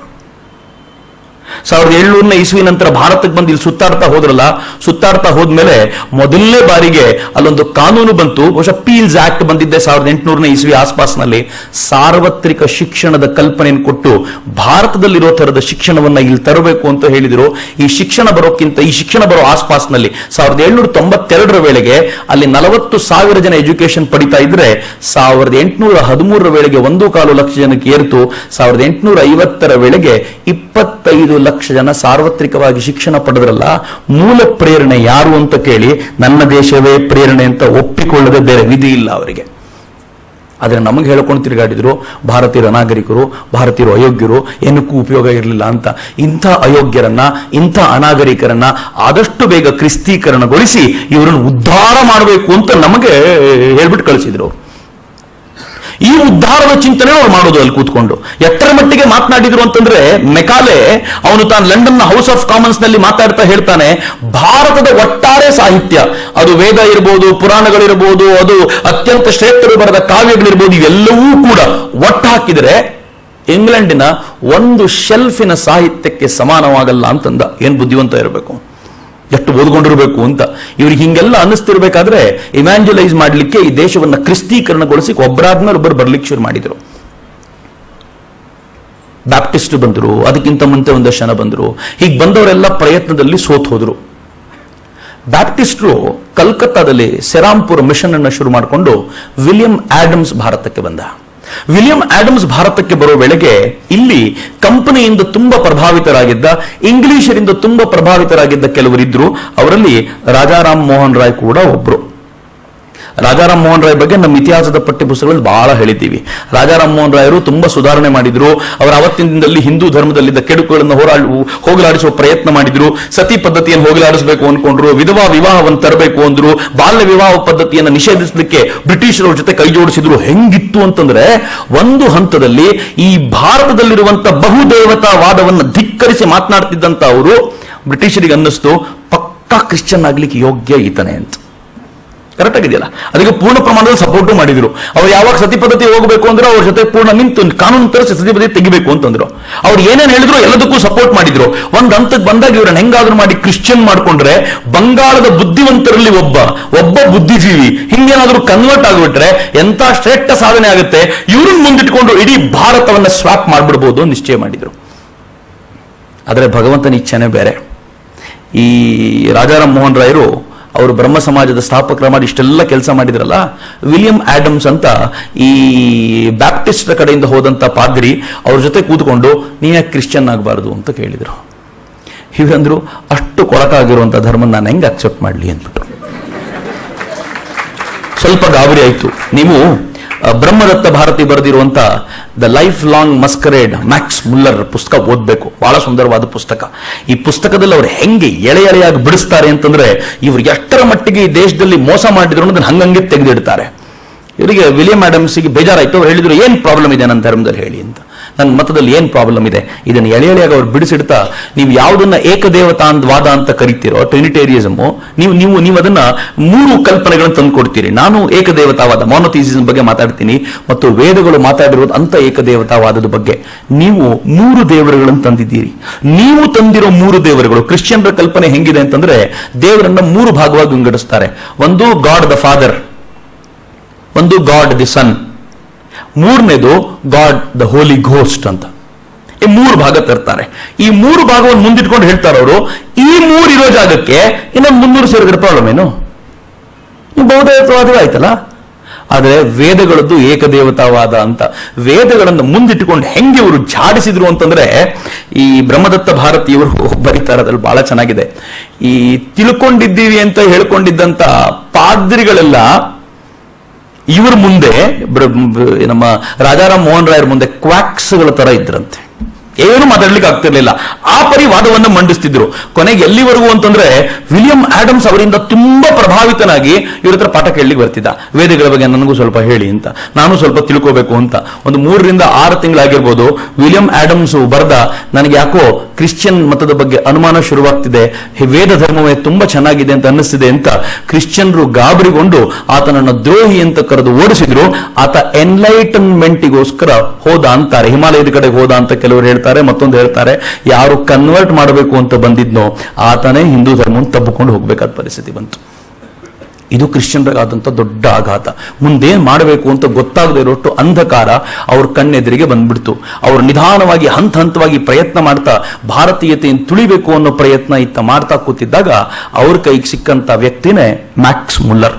ಸಾವಿರದ ಏಳ್ನೂರನೇ ಇಸ್ವಿ ನಂತರ ಭಾರತಕ್ಕೆ ಬಂದು ಇಲ್ಲಿ ಸುತ್ತಾಡ್ತಾ ಹೋದ್ರಲ್ಲ ಸುತ್ತಾಡ್ತಾ ಹೋದ್ಮೇಲೆ ಮೊದಲನೇ ಬಾರಿಗೆ ಅಲ್ಲೊಂದು ಕಾನೂನು ಬಂತು ಬಹುಶಃ ಪೀಲ್ಸ್ ಆಕ್ಟ್ ಬಂದಿದ್ದೆ ಸಾವಿರದ ಎಂಟುನೂರನೇ ಇಸ್ವಿ ಆಸ್ಪಾಸ್ನಲ್ಲಿ ಸಾರ್ವತ್ರಿಕ ಶಿಕ್ಷಣದ ಕಲ್ಪನೆಯನ್ನು ಕೊಟ್ಟು ಭಾರತದಲ್ಲಿರೋ ತರದ ಶಿಕ್ಷಣವನ್ನ ಇಲ್ಲಿ ತರಬೇಕು ಅಂತ ಹೇಳಿದ್ರು ಈ ಶಿಕ್ಷಣ ಬರೋಕ್ಕಿಂತ ಈ ಶಿಕ್ಷಣ ಬರೋ ಆಸ್ಪಾಸ್ನಲ್ಲಿ ಸಾವಿರದ ಏಳ್ನೂರ ತೊಂಬತ್ತೆರಡರ ವೇಳೆಗೆ ಅಲ್ಲಿ ನಲವತ್ತು ಸಾವಿರ ಜನ ಎಜುಕೇಶನ್ ಪಡಿತಾ ಇದ್ರೆ ಸಾವಿರದ ಎಂಟುನೂರ ಹದಿಮೂರರ ವೇಳೆಗೆ ಒಂದು ಕಾಲು ಲಕ್ಷ ಜನಕ್ಕೆ ಏರ್ತು ಸಾವಿರದ ಎಂಟುನೂರ ಐವತ್ತರ ವೇಳೆಗೆ ಇಪ್ಪತ್ತೈದು ಲಕ್ಷ ಜನ ಸಾರ್ವತ್ರಿಕವಾಗಿ ಶಿಕ್ಷಣ ಪಡೆದ್ರಲ್ಲ ಮೂಲ ಪ್ರೇರಣೆ ಯಾರು ಅಂತ ಕೇಳಿ ನನ್ನ ದೇಶವೇ ಪ್ರೇರಣೆ ಅಂತ ಒಪ್ಪಿಕೊಳ್ಳದೆ ಬೇರೆ ವಿಧಿ ಇಲ್ಲ ಅವರಿಗೆ ಆದ್ರೆ ನಮಗೆ ಹೇಳ್ಕೊಂಡು ತಿರುಗಾಡಿದ್ರು ಭಾರತೀಯರ ನಾಗರಿಕರು ಭಾರತೀಯರು ಅಯೋಗ್ಯರು ಏನಕ್ಕೂ ಉಪಯೋಗ ಇರಲಿಲ್ಲ ಅಂತ ಇಂಥ ಅಯೋಗ್ಯರನ್ನ ಇಂಥ ಅನಾಗರಿಕರನ್ನ ಆದಷ್ಟು ಬೇಗ ಕ್ರಿಸ್ತೀಕರಣಗೊಳಿಸಿ ಇವರನ್ನು ಉದ್ಧಾರ ಮಾಡಬೇಕು ಅಂತ ನಮಗೆ ಹೇಳ್ಬಿಟ್ಟು ಕಳಿಸಿದ್ರು ಅವ್ರು. ಈ ಉದ್ಧಾರದ ಚಿಂತನೆ ಅವ್ರು ಮಾಡೋದು ಅಲ್ಲಿ ಕೂತ್ಕೊಂಡು ಎತ್ತರ ಮಟ್ಟಿಗೆ ಮಾತನಾಡಿದ್ರು ಅಂತಂದ್ರೆ ಮೆಕಾಲೆ ಅವನು ತಾನು ಲಂಡನ್ ಹೌಸ್ ಆಫ್ ಕಾಮನ್ಸ್ ನಲ್ಲಿ ಮಾತಾಡ್ತಾ ಹೇಳ್ತಾನೆ ಭಾರತದ ಒಟ್ಟಾರೆ ಸಾಹಿತ್ಯ ಅದು ವೇದ ಇರಬಹುದು ಪುರಾಣಗಳಿರಬಹುದು ಅದು ಅತ್ಯಂತ ಶ್ರೇಷ್ಠರು ಬರೆದ ಕಾವ್ಯಗಳಿರ್ಬೋದು ಇವೆಲ್ಲವೂ ಕೂಡ ಒಟ್ಟು ಹಾಕಿದರೆ ಇಂಗ್ಲೆಂಡಿನ ಒಂದು ಶೆಲ್ಫಿನ ಸಾಹಿತ್ಯಕ್ಕೆ ಸಮಾನವಾಗಲ್ಲ ಅಂತಂದ ಏನ್ ಬುದ್ಧಿವಂತ ಇರಬೇಕು ಎಷ್ಟು ಓದ್ಕೊಂಡಿರ್ಬೇಕು ಅಂತ ಇವ್ರಿಗೆ ಹಿಂಗೆಲ್ಲ ಅನ್ನಿಸ್ತಿರ್ಬೇಕಾದ್ರೆ ಇಮ್ಯಾನ್ಜುಲೈಸ್ ಮಾಡ್ಲಿಕ್ಕೆ ಈ ದೇಶವನ್ನ ಕ್ರಿಸ್ತೀಕರಣಗೊಳಿಸಿ ಒಬ್ಬರಾದ್ಮೇಲೆ ಒಬ್ಬರು ಬರ್ಲಿಕ್ಕೆ ಶುರು ಮಾಡಿದ್ರು ಬ್ಯಾಪ್ಟಿಸ್ಟ್ ಬಂದರು ಅದಕ್ಕಿಂತ ಮುಂಚೆ ಒಂದಷ್ಟು ಜನ ಬಂದರು ಹೀಗೆ ಬಂದವರೆಲ್ಲ ಪ್ರಯತ್ನದಲ್ಲಿ ಸೋತ್ ಹೋದ್ರು ಬ್ಯಾಪ್ಟಿಸ್ಟ್ರು ಕಲ್ಕತ್ತಾದಲ್ಲಿ ಸೆರಾಂಪುರ ಮಿಷನ್ ಅನ್ನು ಶುರು ಮಾಡಿಕೊಂಡು ವಿಲಿಯಂ ಆಡಮ್ಸ್ ಭಾರತಕ್ಕೆ ಬಂದ ವಿಲಿಯಂ ಆಡಮ್ಸ್ ಭಾರತಕ್ಕೆ ಬರೋ ವೇಳೆಗೆ ಇಲ್ಲಿ ಕಂಪನಿಯಿಂದ ತುಂಬಾ ಪ್ರಭಾವಿತರಾಗಿದ್ದ ಇಂಗ್ಲಿಷರಿಂದ ತುಂಬಾ ಪ್ರಭಾವಿತರಾಗಿದ್ದ ಕೆಲವರಿದ್ರು ಅವರಲ್ಲಿ ರಾಜಾರಾಮ್ ಮೋಹನ್ ರಾಯ್ ಕೂಡ ಒಬ್ರು ರಾಜಾರಾಮ್ ಮೋಹನ್ ರಾಯ್ ಬಗ್ಗೆ ನಮ್ಮ ಇತಿಹಾಸದ ಪಠ್ಯ ಪುಸ್ತಕಗಳಲ್ಲಿ ಬಹಳ ಹೇಳಿದ್ದೀವಿ ರಾಜಾರಾಮ್ ಮೋಹನ್ ರಾಯರು ತುಂಬಾ ಸುಧಾರಣೆ ಮಾಡಿದ್ರು ಅವರ ಅವತ್ತಿನ ದಿನದಲ್ಲಿ ಹಿಂದೂ ಧರ್ಮದಲ್ಲಿದ್ದ ಕೆಡುಕುಗಳನ್ನು ಹೋರಾಡ ಹೋಗಲಾಡಿಸುವ ಪ್ರಯತ್ನ ಮಾಡಿದ್ರು ಸತಿ ಪದ್ಧತಿಯನ್ನು ಹೋಗಲಾಡಿಸಬೇಕು ಅನ್ಕೊಂಡ್ರು ವಿಧವಾ ವಿವಾಹವನ್ನು ತರಬೇಕು ಅಂದ್ರು ಬಾಲ್ಯ ವಿವಾಹ ಪದ್ಧತಿಯನ್ನು ನಿಷೇಧಿಸಲಿಕ್ಕೆ ಬ್ರಿಟಿಷರ ಜೊತೆ ಕೈ ಜೋಡಿಸಿದ್ರು ಹೆಂಗಿತ್ತು ಅಂತಂದ್ರೆ ಒಂದು ಹಂತದಲ್ಲಿ ಈ ಭಾರತದಲ್ಲಿರುವಂತ ಬಹುದೇವತಾವಾದವನ್ನು ಧಿಕ್ಕರಿಸಿ ಮಾತನಾಡ್ತಿದ್ದಂತ ಅವರು ಬ್ರಿಟಿಷರಿಗೆ ಅನ್ನಿಸ್ತು ಪಕ್ಕಾ ಕ್ರಿಶ್ಚಿಯನ್ ಆಗ್ಲಿಕ್ಕೆ ಯೋಗ್ಯ ಈತನೇ ಅಂತ ಕರೆಕ್ಟ್ ಆಗಿದೆಯಲ್ಲ ಅದಕ್ಕೆ ಪೂರ್ಣ ಪ್ರಮಾಣದಲ್ಲಿ ಸಪೋರ್ಟ್ ಮಾಡಿದ್ರು ಅವ್ರು ಯಾವಾಗ ಸತಿ ಪದ್ಧತಿ ಹೋಗಬೇಕು ಅಂದ್ರೆ ಅವ್ರ ಜೊತೆ ಪೂರ್ಣ ನಿಂತು ಕಾನೂನು ತರಿಸಿ ಸತಿ ಪದ್ಧತಿ ತೆಗಿಬೇಕು ಅಂತಂದ್ರು ಅವ್ರು ಏನೇನ್ ಹೇಳಿದ್ರು ಎಲ್ಲದಕ್ಕೂ ಸಪೋರ್ಟ್ ಮಾಡಿದ್ರು ಒಂದ್ ಹಂತಕ್ಕೆ ಬಂದಾಗ ಇವ್ರನ್ನ ಹೆಂಗಾದ್ರೂ ಮಾಡಿ ಕ್ರಿಶ್ಚಿಯನ್ ಮಾಡ್ಕೊಂಡ್ರೆ ಬಂಗಾಳದ ಬುದ್ಧಿವಂತರಲ್ಲಿ ಒಬ್ಬ ಒಬ್ಬ ಬುದ್ಧಿಜೀವಿ ಹಿಂಗೇನಾದ್ರೂ ಕನ್ವರ್ಟ್ ಆಗ್ಬಿಟ್ರೆ ಎಂತ ಶ್ರೇಷ್ಠ ಸಾಧನೆ ಆಗುತ್ತೆ ಇವ್ರನ್ನ ಮುಂದಿಟ್ಕೊಂಡು ಇಡೀ ಭಾರತವನ್ನ ಸ್ವಾಪ್ ಮಾಡ್ಬಿಡ್ಬೋದು ಅಂತ ನಿಶ್ಚಯ ಮಾಡಿದ್ರು ಆದರೆ ಭಗವಂತನ ಇಚ್ಛೆನೇ ಬೇರೆ ಈ ರಾಜಾರಾಮ್ ಮೋಹನ್ ರಾಯರು ಅವರು ಬ್ರಹ್ಮ ಸಮಾಜದ ಸ್ಥಾಪಕರ ಮಾಡಿ ಇಷ್ಟೆಲ್ಲ ಕೆಲಸ ಮಾಡಿದ್ರಲ್ಲ ವಿಲಿಯಂ ಆಡಮ್ಸ್ ಅಂತ ಈ ಬ್ಯಾಪ್ಟಿಸ್ಟ್ ಕಡೆಯಿಂದ ಹೋದಂತ ಪಾದ್ರಿ ಅವ್ರ ಜೊತೆ ಕೂತ್ಕೊಂಡು ನೀನೇ ಕ್ರಿಶ್ಚಿಯನ್ ಆಗಬಾರ್ದು ಅಂತ ಕೇಳಿದರು ಇವರಂದ್ರು ಅಷ್ಟು ಕೊಳಕಾಗಿರುವಂತ ಧರ್ಮ ನಾನು ಹೆಂಗೆ ಅಕ್ಸೆಪ್ಟ್ ಮಾಡಲಿ ಅಂದ್ಬಿಟ್ಟು ಸ್ವಲ್ಪ ಗಾಬರಿ ಆಯ್ತು ನೀವು ಆ, ಬ್ರಹ್ಮದತ್ತ ಭಾರತಿ ಬರೆದಿರುವಂತ the life long masquerade Max Muller ಪುಸ್ತಕ ಓದ್ಬೇಕು ಬಹಳ ಸುಂದರವಾದ ಪುಸ್ತಕ ಈ ಪುಸ್ತಕದಲ್ಲಿ ಅವ್ರು ಹೆಂಗೆ ಎಳೆ ಎಳೆಯಾಗಿ ಬಿಡಿಸ್ತಾರೆ ಅಂತಂದ್ರೆ ಇವ್ರು ಎಷ್ಟರ ಮಟ್ಟಿಗೆ ಈ ದೇಶದಲ್ಲಿ ಮೋಸ ಮಾಡಿದ್ರು ಅನ್ನೋದನ್ನ ಹಂಗಂಗೆ ತೆಗೆದಿಡ್ತಾರೆ ಇವರಿಗೆ ವಿಲಿಯಂ ಆಡಮ್ಸ್ಗೆ ಬೇಜಾರಾಯ್ತು ಅವ್ರು ಹೇಳಿದ್ರು ಏನ್ ಪ್ರಾಬ್ಲಮ್ ಇದೆ ನನ್ನ ಧರ್ಮದಲ್ಲಿ ಹೇಳಿ ಅಂತ ನನ್ನ ಮತದಲ್ಲಿ ಏನ್ ಪ್ರಾಬ್ಲಮ್ ಇದೆ ಇದನ್ನು ಎಳೆ ಎಳೆಯಾಗಿ ಅವ್ರು ಬಿಡಿಸಿಡ್ತಾ ನೀವು ಯಾವುದನ್ನ ಏಕದೇವತಾ ಅಂತ ವಾದ ಅಂತ ಕರಿತೀರೋ ಟ್ರಿನಿಟೇರಿಯಸಮ್ ನೀವು ನೀವು ನೀವು ಅದನ್ನ ಮೂರು ಕಲ್ಪನೆಗಳನ್ನು ತಂದು ಕೊಡ್ತೀರಿ ನಾನು ಏಕದೇವತಾವಾದ ಮಾನೋಥಿಸಿಸಂ ಬಗ್ಗೆ ಮಾತಾಡ್ತೀನಿ ಮತ್ತು ವೇದಗಳು ಮಾತಾಡಿರೋದು ಅಂತ ಏಕದೇವತಾವಾದದ ಬಗ್ಗೆ ನೀವು ಮೂರು ದೇವರುಗಳನ್ನು ತಂದಿದ್ದೀರಿ ನೀವು ತಂದಿರೋ ಮೂರು ದೇವರುಗಳು ಕ್ರಿಶ್ಚಿಯನ್ರ ಕಲ್ಪನೆ ಹೆಂಗಿದೆ ಅಂತಂದ್ರೆ ದೇವರನ್ನ ಮೂರು ಭಾಗವಾಗಿ ವಿಂಗಡಿಸ್ತಾರೆ ಒಂದು ಗಾಡ್ ದ ಫಾದರ್ ಒಂದು ಗಾಡ್ ದಿ ಸನ್ ಮೂರನೇದು ಗಾಡ್ ದ ಹೋಲಿ ಘೋಸ್ಟ್ ಅಂತ ಈ ಮೂರು ಭಾಗ ತರ್ತಾರೆ ಈ ಮೂರು ಭಾಗವನ್ನು ಮುಂದಿಟ್ಕೊಂಡು ಹೇಳ್ತಾರೆ ಅವರು ಈ ಮೂರು ಇರೋ ಜಾಗಕ್ಕೆ ಇನ್ನೊಂದು ಮುನ್ನೂರು ಸೇರಿದ್ರೆ ಪ್ರಾಬ್ಲಮ್ ಏನು ನೀವು ಬಹುದೇವತಾವಾದವೇ ಆಯ್ತಲ್ಲ ಆದರೆ ವೇದಗಳದ್ದು ಏಕದೇವತಾವಾದ ಅಂತ ವೇದಗಳನ್ನು ಮುಂದಿಟ್ಟುಕೊಂಡು ಹೆಂಗೆ ಇವರು ಝಾಡಿಸಿದ್ರು ಅಂತಂದ್ರೆ ಈ ಬ್ರಹ್ಮದತ್ತ ಭಾರತೀಯವರು ಬರೀತಾರೆ ಅದ್ರಲ್ಲಿ ಬಹಳ ಚೆನ್ನಾಗಿದೆ ಈ ತಿಳ್ಕೊಂಡಿದ್ದೀವಿ ಅಂತ ಹೇಳ್ಕೊಂಡಿದ್ದಂತ ಪಾದ್ರಿಗಳೆಲ್ಲ ಇವ್ರ ಮುಂದೆ ಬ್ರ- ಬ- ನಮ್ಮ ರಾಜಾರಾಮ್ ಮೋಹನ್ ರಾಯರ್ ಮುಂದೆ ಕ್ವಾಕ್ಸ್ಗಳ ತರ ಇದ್ರಂತೆ ಏನು ಮಾತಾಡ್ಲಿಕ್ಕೆ ಆಗ್ತಿರ್ಲಿಲ್ಲ ಆ ಪರಿ ವಾದವನ್ನು ಮಂಡಿಸ್ತಿದ್ರು ಕೊನೆಗೆ ಎಲ್ಲಿವರೆಗೂ ಅಂತಂದ್ರೆ ವಿಲಿಯಂ ಆಡಮ್ಸ್ ಅವರಿಂದ ತುಂಬಾ ಪ್ರಭಾವಿತನಾಗಿ ಇವ್ರ ಹತ್ರ ಪಾಠ ಕೇಳಲಿಕ್ಕೆ ಬರ್ತಿದ್ದ ವೇದಗಳ ಬಗ್ಗೆ ನನಗೂ ಸ್ವಲ್ಪ ಹೇಳಿ ಅಂತ ನಾನು ಸ್ವಲ್ಪ ತಿಳ್ಕೋಬೇಕು ಅಂತ ಒಂದು ಮೂರರಿಂದ ಆರು ತಿಂಗಳಾಗಿರ್ಬೋದು ವಿಲಿಯಂ ಆಡಮ್ಸ್ ಬರೆದ ನನಗೆ ಯಾಕೋ ಕ್ರಿಶ್ಚಿಯನ್ ಮತದ ಬಗ್ಗೆ ಅನುಮಾನ ಶುರುವಾಗ್ತಿದೆ ಹೇ ವೇದ ಧರ್ಮವೇ ತುಂಬಾ ಚೆನ್ನಾಗಿದೆ ಅಂತ ಅನ್ನಿಸ್ತಿದೆ ಅಂತ ಕ್ರಿಶ್ಚಿಯನ್ರು ಗಾಬರಿಗೊಂಡು ಆತನನ್ನು ದ್ರೋಹಿ ಅಂತ ಕರೆದು ಓಡಿಸಿದ್ರು ಆತ ಎನ್ಲೈಟನ್ಮೆಂಟಿಗೋಸ್ಕರ ಹೋದ ಅಂತಾರೆ ಹಿಮಾಲಯದ ಕಡೆ ಹೋದ ಅಂತ ಕೆಲವರು ಹೇಳ್ತಾರೆ ಮತ್ತೊಂದು ಹೇಳ್ತಾರೆ ಯಾರು ಕನ್ವರ್ಟ್ ಮಾಡಬೇಕು ಅಂತ ಬಂದಿದ್ನೋ ಆತನೇ ಹಿಂದೂ ಧರ್ಮವನ್ನು ತಬ್ಬಿಕೊಂಡು ಹೋಗ್ಬೇಕಾದ ಪರಿಸ್ಥಿತಿ ಬಂತು ಇದು ಕ್ರಿಶ್ಚಿಯನ್ರಿಗಾದಂಥ ದೊಡ್ಡ ಆಘಾತ ಮುಂದೇನ್ ಮಾಡಬೇಕು ಅಂತ ಗೊತ್ತಾಗದೇ ಇರೋಷ್ಟು ಅಂಧಕಾರ ಅವ್ರ ಕಣ್ಣೆದುರಿಗೆ ಬಂದ್ಬಿಡ್ತು ಅವ್ರು ನಿಧಾನವಾಗಿ ಹಂತ ಹಂತವಾಗಿ ಪ್ರಯತ್ನ ಮಾಡ್ತಾ ಭಾರತೀಯತೆಯನ್ನು ತುಳಿಬೇಕು ಅನ್ನೋ ಪ್ರಯತ್ನ ಇತ್ತ ಮಾಡ್ತಾ ಕೂತಿದ್ದಾಗ ಅವ್ರ ಕೈಗೆ ಸಿಕ್ಕಂತ ವ್ಯಕ್ತಿನೇ ಮ್ಯಾಕ್ಸ್ ಮುಲ್ಲರ್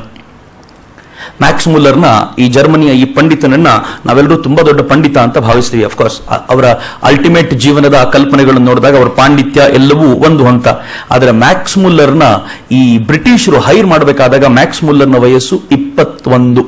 ಮ್ಯಾಕ್ಸ್ ಮುಲ್ಲರ್ನ ಈ ಜರ್ಮನಿಯ ಈ ಪಂಡಿತನನ್ನ ನಾವೆಲ್ಲರೂ ತುಂಬಾ ದೊಡ್ಡ ಪಂಡಿತ ಅಂತ ಭಾವಿಸ್ತೀವಿ ಅಫ್ಕೋರ್ಸ್ ಅವರ ಅಲ್ಟಿಮೇಟ್ ಜೀವನದ ಕಲ್ಪನೆಗಳನ್ನು ನೋಡಿದಾಗ ಅವರ ಪಾಂಡಿತ್ಯ ಎಲ್ಲವೂ ಒಂದು ಹಂತ ಆದರೆ ಮ್ಯಾಕ್ಸ್ ಮುಲ್ಲರ್ನ ಈ ಬ್ರಿಟಿಷರು ಹೈರ್ ಮಾಡಬೇಕಾದಾಗ ಮ್ಯಾಕ್ಸ್ ಮುಲ್ಲರ್ನ ವಯಸ್ಸು ಇಪ್ಪತ್ತೊಂದು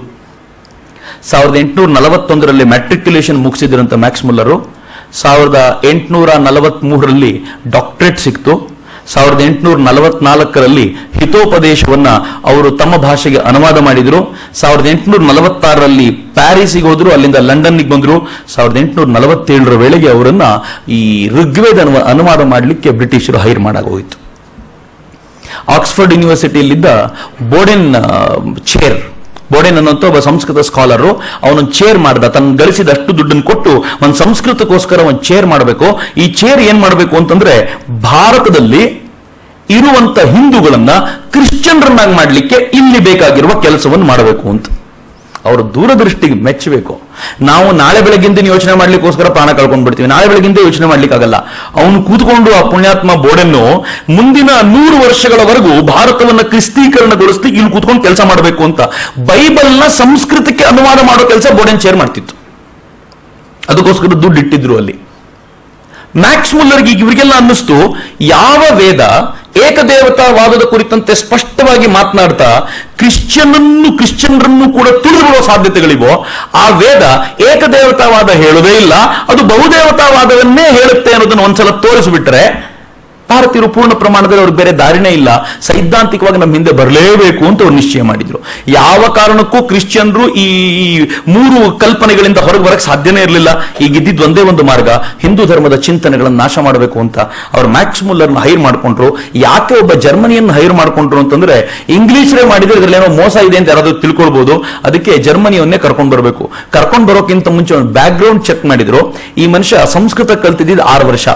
ಸಾವಿರದ ಎಂಟುನೂರ ನಲವತ್ತೊಂದರಲ್ಲಿ ಮ್ಯಾಟ್ರಿಕ್ಯುಲೇಷನ್ ಮುಗಿಸಿದ್ರಂತ ಮ್ಯಾಕ್ಸ್ ಮುಲ್ಲರು ಸಾವಿರದ ಎಂಟುನೂರ ನಲವತ್ಮೂರರಲ್ಲಿ ಡಾಕ್ಟರೇಟ್ ಸಿಕ್ತು ಸಾವಿರದ ಎಂಟುನೂರ ನಲವತ್ನಾಲ್ಕರಲ್ಲಿ ಹಿತೋಪದೇಶವನ್ನ ಅವರು ತಮ್ಮ ಭಾಷೆಗೆ ಅನುವಾದ ಮಾಡಿದ್ರು ಸಾವಿರದ ಎಂಟುನೂರ ನಲವತ್ತಾರರಲ್ಲಿ ಪ್ಯಾರಿಸಿಗೆ ಹೋದ್ರು ಅಲ್ಲಿಂದ ಲಂಡನ್ನಿಗೆ ಬಂದ್ರು ಸಾವಿರದ ಎಂಟುನೂರ ನಲವತ್ತೇಳರ ವೇಳೆಗೆ ಅವರನ್ನ ಈ ಋಗ್ವೇದ ಅನುವ- ಅನುವಾದ ಮಾಡಲಿಕ್ಕೆ ಬ್ರಿಟಿಷರು ಹೈರ್ ಮಾಡಾಗೋಯಿತು ಆಕ್ಸ್ಫರ್ಡ್ ಯೂನಿವರ್ಸಿಟಿಯಲ್ಲಿದ್ದ ಬೋಡೆನ್ ಚೇರ್ ಬೋಡೆನ್ ಅನ್ನೋಂಥ ಒಬ್ಬ ಸಂಸ್ಕೃತ ಸ್ಕಾಲರು ಅವನೊಂದು ಚೇರ್ ಮಾಡ್ದ ತನ್ನ ಗಳಿಸಿದಷ್ಟು ದುಡ್ಡನ್ನು ಕೊಟ್ಟು ಒಂದು ಸಂಸ್ಕೃತಕ್ಕೋಸ್ಕರ ಒಂದು ಚೇರ್ ಮಾಡಬೇಕು ಈ ಚೇರ್ ಏನ್ ಮಾಡಬೇಕು ಅಂತಂದ್ರೆ ಭಾರತದಲ್ಲಿ ಇರುವಂತ ಹಿಂದೂಗಳನ್ನ ಕ್ರಿಶ್ಚಿಯನ್ರನ್ನಾಗಿ ಮಾಡಲಿಕ್ಕೆ ಇಲ್ಲಿ ಬೇಕಾಗಿರುವ ಕೆಲಸವನ್ನು ಮಾಡಬೇಕು ಅಂತ ಅವರ ದೂರದೃಷ್ಟಿಗೆ ಮೆಚ್ಚಬೇಕು ನಾವು ನಾಳೆ ಬೆಳಗ್ಗಿಂದ ಯೋಚನೆ ಮಾಡ್ಲಿಕ್ಕೋಸ್ಕರ ಪ್ರಾಣ ಕಳ್ಕೊಂಡ್ಬಿಡ್ತೀವಿ ನಾಳೆ ಬೆಳಗ್ಗಿಂದ ಯೋಚನೆ ಮಾಡ್ಲಿಕ್ಕಾಗಲ್ಲ ಅವನು ಕೂತ್ಕೊಂಡು ಆ ಪುಣ್ಯಾತ್ಮ ಬೋರ್ಡನ್ನು ಮುಂದಿನ ನೂರು ವರ್ಷಗಳವರೆಗೂ ಭಾರತವನ್ನ ಕ್ರಿಸ್ತೀಕರಣಗೊಳಿಸ್ಲಿ ಇಲ್ಲಿ ಕೂತ್ಕೊಂಡು ಕೆಲಸ ಮಾಡಬೇಕು ಅಂತ ಬೈಬಲ್ನ ಸಂಸ್ಕೃತಕ್ಕೆ ಅನುವಾದ ಮಾಡೋ ಕೆಲಸ ಬೋರ್ಡನ್ ಚೇರ್ ಮಾಡ್ತಿತ್ತು ಅದಕ್ಕೋಸ್ಕರ ದುಡ್ಡು ಇಟ್ಟಿದ್ರು ಅಲ್ಲಿ ಮ್ಯಾಕ್ಸ್ ಮುಲ್ಲರ್ಗೆ ಈಗ ಇವರಿಗೆಲ್ಲ ಅನ್ನಿಸ್ತು ಯಾವ ವೇದ ಏಕದೇವತಾವಾದದ ಕುರಿತಂತೆ ಸ್ಪಷ್ಟವಾಗಿ ಮಾತನಾಡ್ತಾ ಕ್ರಿಶ್ಚಿಯನ್ನನ್ನು ಕ್ರಿಶ್ಚಿಯನ್ರನ್ನು ಕೂಡ ತಿಳಿದುಕೊಳ್ಳುವ ಸಾಧ್ಯತೆಗಳಿವೋ ಆ ವೇದ ಏಕದೇವತಾವಾದ ಹೇಳುವುದೇ ಇಲ್ಲ ಅದು ಬಹುದೇವತಾವಾದವನ್ನೇ ಹೇಳುತ್ತೆ ಅನ್ನೋದನ್ನು ಒಂದ್ಸಲ ತೋರಿಸ್ಬಿಟ್ರೆ ಭಾರತೀಯರು ಪೂರ್ಣ ಪ್ರಮಾಣದಲ್ಲಿ ಅವ್ರಿಗೆ ಬೇರೆ ದಾರಿನೇ ಇಲ್ಲ ಸೈದ್ಧಾಂತಿಕವಾಗಿ ನಮ್ಮ ಹಿಂದೆ ಬರಲೇಬೇಕು ಅಂತ ಅವ್ರು ನಿಶ್ಚಯ ಮಾಡಿದ್ರು ಯಾವ ಕಾರಣಕ್ಕೂ ಕ್ರಿಶ್ಚಿಯನ್ರು ಈ ಈ ಮೂರು ಕಲ್ಪನೆಗಳಿಂದ ಹೊರಗೆ ಬರಕ್ ಸಾಧ್ಯನೇ ಇರಲಿಲ್ಲ ಈಗ ಇದ್ದಿದ್ದು ಒಂದೇ ಒಂದು ಮಾರ್ಗ ಹಿಂದೂ ಧರ್ಮದ ಚಿಂತನೆಗಳನ್ನು ನಾಶ ಮಾಡಬೇಕು ಅಂತ ಅವ್ರು ಮ್ಯಾಕ್ಸ್ ಮುಲ್ಲರ್ನ ಹೈರ್ ಮಾಡ್ಕೊಂಡ್ರು ಯಾಕೆ ಒಬ್ಬ ಜರ್ಮನಿಯನ್ನು ಹೈರ್ ಮಾಡ್ಕೊಂಡ್ರು ಅಂತಂದ್ರೆ ಇಂಗ್ಲಿಷರೇ ಮಾಡಿದ್ರೆ ಇದ್ರಲ್ಲಿ ಏನೋ ಮೋಸ ಇದೆ ಅಂತ ಯಾರಾದ್ರೂ ತಿಳ್ಕೊಳ್ಬಹುದು ಅದಕ್ಕೆ ಜರ್ಮನಿಯನ್ನೇ ಕರ್ಕೊಂಡ್ ಬರಬೇಕು ಕರ್ಕೊಂಡ್ ಬರೋಕ್ಕಿಂತ ಮುಂಚೆ ಒಂದು ಬ್ಯಾಕ್ ಗ್ರೌಂಡ್ ಚೆಕ್ ಮಾಡಿದ್ರು ಈ ಮನುಷ್ಯ ಸಂಸ್ಕೃತ ಕಲ್ತಿದ್ದ ಆರು ವರ್ಷ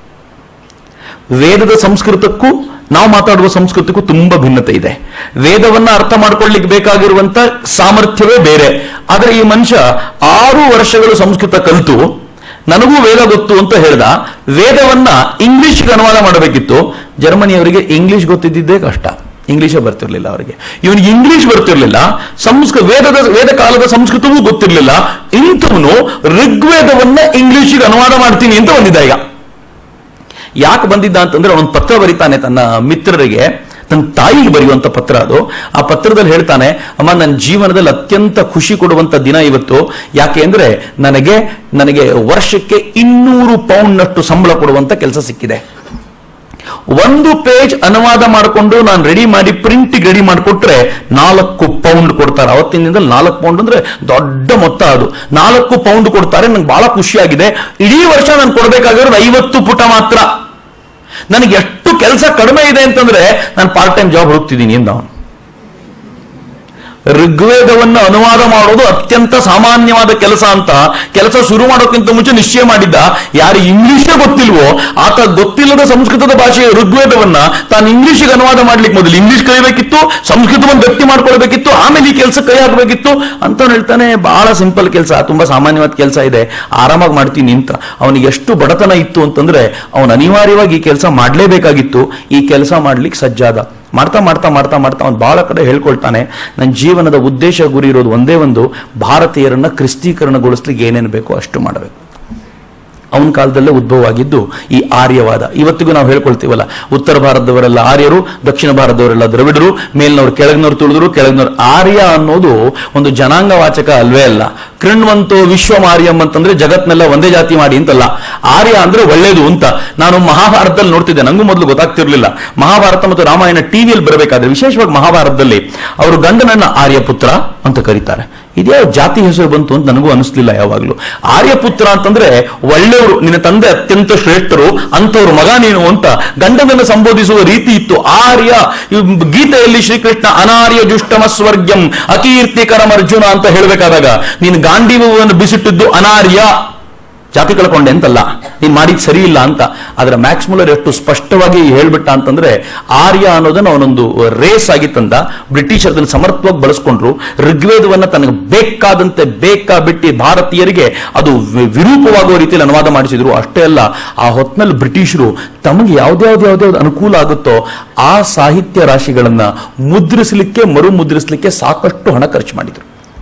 ವೇದದ ಸಂಸ್ಕೃತಕ್ಕೂ ನಾವು ಮಾತಾಡುವ ಸಂಸ್ಕೃತಕ್ಕೂ ತುಂಬಾ ಭಿನ್ನತೆ ಇದೆ ವೇದವನ್ನ ಅರ್ಥ ಮಾಡ್ಕೊಳ್ಳಿಕ್ಕೆ ಬೇಕಾಗಿರುವಂತ ಸಾಮರ್ಥ್ಯವೇ ಬೇರೆ ಆದರೆ ಈ ಮನುಷ್ಯ ಆರು ವರ್ಷಗಳು ಸಂಸ್ಕೃತ ಕಲಿತು ನನಗೂ ವೇದ ಗೊತ್ತು ಅಂತ ಹೇಳ್ದ ವೇದವನ್ನ ಇಂಗ್ಲಿಷ್ಗೆ ಅನುವಾದ ಮಾಡಬೇಕಿತ್ತು ಜರ್ಮನಿಯವರಿಗೆ ಇಂಗ್ಲಿಷ್ ಗೊತ್ತಿದ್ದಿದ್ದೇ ಕಷ್ಟ ಇಂಗ್ಲಿಷೇ ಬರ್ತಿರ್ಲಿಲ್ಲ ಅವರಿಗೆ ಇವನಿಗೆ ಇಂಗ್ಲಿಷ್ ಬರ್ತಿರ್ಲಿಲ್ಲ ಸಂಸ್ಕೃತ ವೇದದ ವೇದ ಕಾಲದ ಸಂಸ್ಕೃತವೂ ಗೊತ್ತಿರ್ಲಿಲ್ಲ ಇಂಥವನು ಋಗ್ವೇದವನ್ನ ಇಂಗ್ಲಿಷಿಗೆ ಅನುವಾದ ಮಾಡ್ತೀನಿ ಅಂತ ಬಂದಿದ್ದ ಈಗ ಯಾಕೆ ಬಂದಿದ್ದ ಅಂತಂದ್ರೆ ಅವನು ಪತ್ರ ಬರೀತಾನೆ ತನ್ನ ಮಿತ್ರರಿಗೆ ತನ್ನ ತಾಯಿಗೆ ಬರೆಯುವಂತ ಪತ್ರ ಅದು ಆ ಪತ್ರದಲ್ಲಿ ಹೇಳ್ತಾನೆ ಅಮ್ಮ ನನ್ನ ಜೀವನದಲ್ಲಿ ಅತ್ಯಂತ ಖುಷಿ ಕೊಡುವಂತ ದಿನ ಇವತ್ತು ಯಾಕೆ ಅಂದ್ರೆ ನನಗೆ ನನಗೆ ವರ್ಷಕ್ಕೆ ಇನ್ನೂರು ಪೌಂಡ್ನಷ್ಟು ಸಂಬಳ ಕೊಡುವಂತ ಕೆಲಸ ಸಿಕ್ಕಿದೆ ಒಂದು ಪೇಜ್ ಅನುವಾದ ಮಾಡಿಕೊಂಡು ನಾನು ರೆಡಿ ಮಾಡಿ ಪ್ರಿಂಟ್ ರೆಡಿ ಮಾಡಿಕೊಟ್ರೆ ನಾಲ್ಕು ಪೌಂಡ್ ಕೊಡ್ತಾರೆ ಅವತ್ತಿನ ದಿನದಲ್ಲಿ ನಾಲ್ಕು ಪೌಂಡ್ ಅಂದ್ರೆ ದೊಡ್ಡ ಮೊತ್ತ ಅದು ನಾಲ್ಕು ಪೌಂಡ್ ಕೊಡ್ತಾರೆ ನಂಗೆ ಬಹಳ ಖುಷಿಯಾಗಿದೆ ಇಡೀ ವರ್ಷ ನಾನು ಕೊಡಬೇಕಾಗಿರೋದು ಐವತ್ತು ಪುಟ ಮಾತ್ರ ನನಗೆ ಎಷ್ಟು ಕೆಲಸ ಕಡಿಮೆ ಇದೆ ಅಂತಂದ್ರೆ ನಾನು ಪಾರ್ಟ್ ಟೈಮ್ ಜಾಬ್ ಹುಡುಕ್ತಿದ್ದೀನಿ ಎಂದ ಅವನು ಋಗ್ವೇದವನ್ನು ಅನುವಾದ ಮಾಡೋದು ಅತ್ಯಂತ ಸಾಮಾನ್ಯವಾದ ಕೆಲಸ ಅಂತ ಕೆಲಸ ಶುರು ಮಾಡೋಕ್ಕಿಂತ ಮುಂಚೆ ನಿಶ್ಚಯ ಮಾಡಿದ್ದ ಯಾರು ಇಂಗ್ಲಿಷೇ ಗೊತ್ತಿಲ್ವೋ ಆತ ಗೊತ್ತಿಲ್ಲದ ಸಂಸ್ಕೃತದ ಭಾಷೆಯ ಋಗ್ವೇದವನ್ನ ತಾನು ಇಂಗ್ಲಿಷ್ಗೆ ಅನುವಾದ ಮಾಡ್ಲಿಕ್ಕೆ ಮೊದಲು ಇಂಗ್ಲಿಷ್ ಕಲಿಬೇಕಿತ್ತು ಸಂಸ್ಕೃತವನ್ನು ಗಟ್ಟಿ ಮಾಡ್ಕೊಳ್ಬೇಕಿತ್ತು ಆಮೇಲೆ ಈ ಕೆಲಸ ಕೈ ಹಾಕಬೇಕಿತ್ತು ಅಂತ ಹೇಳ್ತಾನೆ ಬಹಳ ಸಿಂಪಲ್ ಕೆಲಸ ತುಂಬಾ ಸಾಮಾನ್ಯವಾದ ಕೆಲಸ ಇದೆ ಆರಾಮಾಗಿ ಮಾಡ್ತೀನಿ ಅಂತ ಅವನಿಗೆ ಎಷ್ಟು ಬಡತನ ಇತ್ತು ಅಂತಂದ್ರೆ ಅವನು ಅನಿವಾರ್ಯವಾಗಿ ಈ ಕೆಲಸ ಮಾಡಲೇಬೇಕಾಗಿತ್ತು ಈ ಕೆಲಸ ಮಾಡ್ಲಿಕ್ಕೆ ಸಜ್ಜಾದ ಮಾಡ್ತಾ ಮಾಡ್ತಾ ಮಾಡ್ತಾ ಮಾಡ್ತಾ ಅವ್ನು ಬಹಳ ಕಡೆ ಹೇಳ್ಕೊಳ್ತಾನೆ ನನ್ನ ಜೀವನದ ಉದ್ದೇಶ ಗುರಿ ಇರೋದು ಒಂದೇ ಒಂದು ಭಾರತೀಯರನ್ನ ಕ್ರಿಸ್ತೀಕರಣಗೊಳಿಸ್ಲಿಕ್ಕೆ ಏನೇನು ಬೇಕೋ ಅಷ್ಟು ಮಾಡಬೇಕು ಅವನ ಕಾಲದಲ್ಲೇ ಉದ್ಭವ ಆಗಿದ್ದು ಈ ಆರ್ಯವಾದ ಇವತ್ತಿಗೂ ನಾವು ಹೇಳ್ಕೊಳ್ತೀವಲ್ಲ ಉತ್ತರ ಭಾರತದವರೆಲ್ಲ ಆರ್ಯರು ದಕ್ಷಿಣ ಭಾರತದವರೆಲ್ಲ ದ್ರವಿಡರು ಮೇಲ್ನವ್ರು ಕೆಳಗಿನವ್ರು ತುಳಿದ್ರು ಕೆಳಗಿನವ್ರು ಆರ್ಯ ಅನ್ನೋದು ಒಂದು ಜನಾಂಗವಾಚಕ ಅಲ್ವೇ ಅಲ್ಲ ಕೃಣ್ವಂತೋ ವಿಶ್ವ ಆರ್ಯಂ ಅಂತಂದ್ರೆ ಜಗತ್ನೆಲ್ಲ ಒಂದೇ ಜಾತಿ ಮಾಡಿ ಅಂತಲ್ಲ ಆರ್ಯ ಅಂದ್ರೆ ಒಳ್ಳೇದು ಅಂತ ನಾನು ಮಹಾಭಾರತದಲ್ಲಿ ನೋಡ್ತಿದ್ದೆ ನಂಗೂ ಮೊದಲು ಗೊತ್ತಾಗ್ತಿರ್ಲಿಲ್ಲ ಮಹಾಭಾರತ ಮತ್ತು ರಾಮಾಯಣ ಟಿವಿಯಲ್ಲಿ ಬರಬೇಕಾದ್ರೆ ವಿಶೇಷವಾಗಿ ಮಹಾಭಾರತದಲ್ಲಿ ಅವರು ಗಂಡನನ್ನ ಆರ್ಯಪುತ್ರ ಅಂತ ಕರೀತಾರೆ ಇದೇ ಜಾತಿ ಹೆಸರು ಬಂತು ಅಂತ ನನಗೂ ಅನಿಸ್ಲಿಲ್ಲ ಯಾವಾಗ್ಲೂ ಆರ್ಯಪುತ್ರ ಅಂತಂದ್ರೆ ಒಳ್ಳೆಯವರು ನಿನ್ನ ತಂದೆ ಅತ್ಯಂತ ಶ್ರೇಷ್ಠರು ಅಂತವ್ರು ಮಗ ನೀನು ಅಂತ ಗಂಡನನ್ನು ಸಂಬೋಧಿಸುವ ರೀತಿ ಇತ್ತು ಆರ್ಯ ಇವ್ ಗೀತೆಯಲ್ಲಿ ಶ್ರೀಕೃಷ್ಣ ಅನಾರ್ಯ ಜುಷ್ಟಮ ಸ್ವರ್ಗ್ಯಂ ಅಕೀರ್ತಿಕರಂ ಅರ್ಜುನ ಅಂತ ಹೇಳಬೇಕಾದಾಗ ನೀನು ಗಾಂಡೀವವನ್ನು ಬಿಸಿಟ್ಟಿದ್ದು ಅನಾರ್ಯ ಜಾತಿ ಕಳ್ಕೊಂಡೆ ಅಂತಲ್ಲ ನೀನ್ ಮಾಡಿದ್ ಸರಿ ಇಲ್ಲ ಅಂತ ಆದ್ರೆ ಮ್ಯಾಕ್ಸ್ ಮುಲ್ಲರ್ ಎಷ್ಟು ಸ್ಪಷ್ಟವಾಗಿ ಹೇಳ್ಬಿಟ್ಟ ಅಂತಂದ್ರೆ ಆರ್ಯ ಅನ್ನೋದನ್ನ ಅವನೊಂದು ರೇಸ್ ಆಗಿತ್ತಂದ ಬ್ರಿಟಿಷರ್ ಅದನ್ನು ಸಮರ್ಥವಾಗಿ ಬಳಸ್ಕೊಂಡ್ರು ಋಗ್ವೇದವನ್ನ ತನಗೆ ಬೇಕಾದಂತೆ ಬೇಕಾ ಬಿಟ್ಟು ಭಾರತೀಯರಿಗೆ ಅದು ವಿ- ವಿರೂಪವಾಗುವ ರೀತಿಯಲ್ಲಿ ಅನುವಾದ ಮಾಡಿಸಿದ್ರು ಅಷ್ಟೇ ಅಲ್ಲ ಆ ಹೊತ್ತಿನಲ್ಲಿ ಬ್ರಿಟಿಷರು ತಮಗೆ ಯಾವ್ದ್ಯಾವ್ದು ಯಾವ್ದ್ಯಾವ್ದು ಅನುಕೂಲ ಆಗುತ್ತೋ ಆ ಸಾಹಿತ್ಯ ರಾಶಿಗಳನ್ನ ಮುದ್ರಿಸಲಿಕ್ಕೆ ಮರು ಮುದ್ರಿಸಲಿಕ್ಕೆ ಸಾಕಷ್ಟು ಹಣ ಖರ್ಚು ಮಾಡಿದ್ರು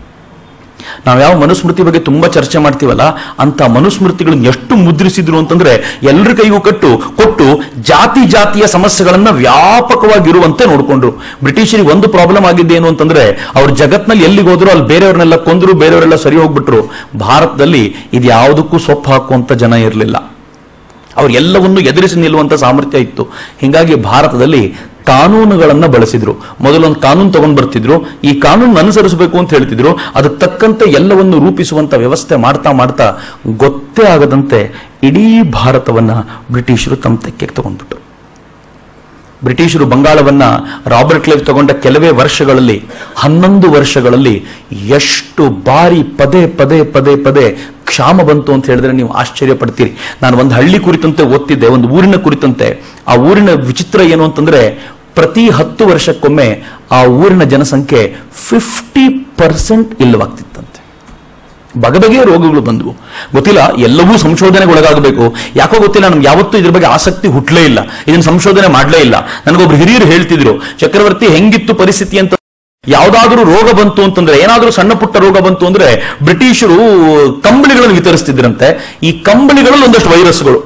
ನಾವು ಯಾವ ಮನುಸ್ಮೃತಿ ಬಗ್ಗೆ ತುಂಬಾ ಚರ್ಚೆ ಮಾಡ್ತೀವಲ್ಲ ಅಂತ ಮನುಸ್ಮೃತಿಗಳನ್ನ ಎಷ್ಟು ಮುದ್ರಿಸಿದ್ರು ಅಂತಂದ್ರೆ ಎಲ್ಲರ ಕೈಗೂ ಕಟ್ಟು ಕೊಟ್ಟು ಜಾತಿ ಜಾತಿಯ ಸಮಸ್ಯೆಗಳನ್ನ ವ್ಯಾಪಕವಾಗಿರುವಂತೆ ನೋಡ್ಕೊಂಡ್ರು ಬ್ರಿಟಿಷರಿಗೆ ಒಂದು ಪ್ರಾಬ್ಲಮ್ ಆಗಿದ್ದೇನು ಅಂತಂದ್ರೆ ಅವ್ರು ಜಗತ್ನಲ್ಲಿ ಎಲ್ಲಿಗೆ ಹೋದ್ರು ಅಲ್ಲಿ ಬೇರೆಯವ್ರನ್ನೆಲ್ಲ ಕೊಂದ್ರು ಬೇರೆಯವರೆಲ್ಲ ಸರಿ ಹೋಗ್ಬಿಟ್ರು ಭಾರತದಲ್ಲಿ ಇದು ಯಾವುದಕ್ಕೂ ಸೊಪ್ಪು ಹಾಕುವಂತ ಜನ ಇರಲಿಲ್ಲ ಅವ್ರು ಎಲ್ಲವನ್ನು ಎದುರಿಸಿ ನಿಲ್ಲುವಂತ ಸಾಮರ್ಥ್ಯ ಇತ್ತು ಹಿಂಗಾಗಿ ಭಾರತದಲ್ಲಿ ಕಾನೂನುಗಳನ್ನ ಬಳಸಿದ್ರು ಮೊದಲೊಂದು ಕಾನೂನು ತಗೊಂಡ್ ಬರ್ತಿದ್ರು ಈ ಕಾನೂನು ಅನುಸರಿಸಬೇಕು ಅಂತ ಹೇಳ್ತಿದ್ರು ಅದಕ್ಕೆ ತಕ್ಕಂತೆ ಎಲ್ಲವನ್ನು ರೂಪಿಸುವಂತ ವ್ಯವಸ್ಥೆ ಮಾಡ್ತಾ ಮಾಡ್ತಾ ಗೊತ್ತೇ ಆಗದಂತೆ ಇಡೀ ಭಾರತವನ್ನ ಬ್ರಿಟಿಷರು ತಮ್ಮ ತೆಕ್ಕೆಗೆ ತಗೊಂಡ್ಬಿಟ್ರು ಬ್ರಿಟಿಷರು ಬಂಗಾಳವನ್ನ ರಾಬರ್ಟ್ ಕ್ಲೇವ್ ತಗೊಂಡ ಕೆಲವೇ ವರ್ಷಗಳಲ್ಲಿ ಹನ್ನೊಂದು ವರ್ಷಗಳಲ್ಲಿ ಎಷ್ಟು ಬಾರಿ ಪದೇ ಪದೇ ಪದೇ ಪದೇ ಕ್ಷಾಮ ಬಂತು ಅಂತ ಹೇಳಿದ್ರೆ ನೀವು ಆಶ್ಚರ್ಯ ಪಡ್ತೀರಿ ನಾನು ಒಂದು ಹಳ್ಳಿ ಕುರಿತಂತೆ ಓದ್ತಿದ್ದೆ ಒಂದು ಊರಿನ ಕುರಿತಂತೆ ಆ ಊರಿನ ವಿಚಿತ್ರ ಏನು ಅಂತಂದ್ರೆ ಪ್ರತಿ ಹತ್ತು ವರ್ಷಕ್ಕೊಮ್ಮೆ ಆ ಊರಿನ ಜನಸಂಖ್ಯೆ ಫಿಫ್ಟಿ ಪರ್ಸೆಂಟ್ ಇಲ್ಲವಾಗ್ತಿತ್ತಂತೆ ಬಗೆಬಗೆಯ ರೋಗಗಳು ಬಂದವು ಗೊತ್ತಿಲ್ಲ ಎಲ್ಲವೂ ಸಂಶೋಧನೆಗೆ ಒಳಗಾಗಬೇಕು ಯಾಕೋ ಗೊತ್ತಿಲ್ಲ ನಮ್ಗೆ ಯಾವತ್ತೂ ಇದ್ರ ಬಗ್ಗೆ ಆಸಕ್ತಿ ಹುಟ್ಲೇ ಇಲ್ಲ ಇದನ್ನ ಸಂಶೋಧನೆ ಮಾಡಲೇ ಇಲ್ಲ ನನಗೊಬ್ರು ಹಿರಿಯರು ಹೇಳ್ತಿದ್ರು ಚಕ್ರವರ್ತಿ ಹೆಂಗಿತ್ತು ಪರಿಸ್ಥಿತಿ ಅಂತ ಯಾವ್ದಾದ್ರೂ ರೋಗ ಬಂತು ಅಂತಂದ್ರೆ ಏನಾದ್ರೂ ಸಣ್ಣ ಪುಟ್ಟ ರೋಗ ಬಂತು ಅಂದ್ರೆ ಬ್ರಿಟಿಷರು ಕಂಬಳಿಗಳನ್ನು ವಿತರಿಸ್ತಿದ್ರಂತೆ ಈ ಕಂಬಳಿಗಳಲ್ಲಿ ಒಂದಷ್ಟು ವೈರಸ್ಗಳು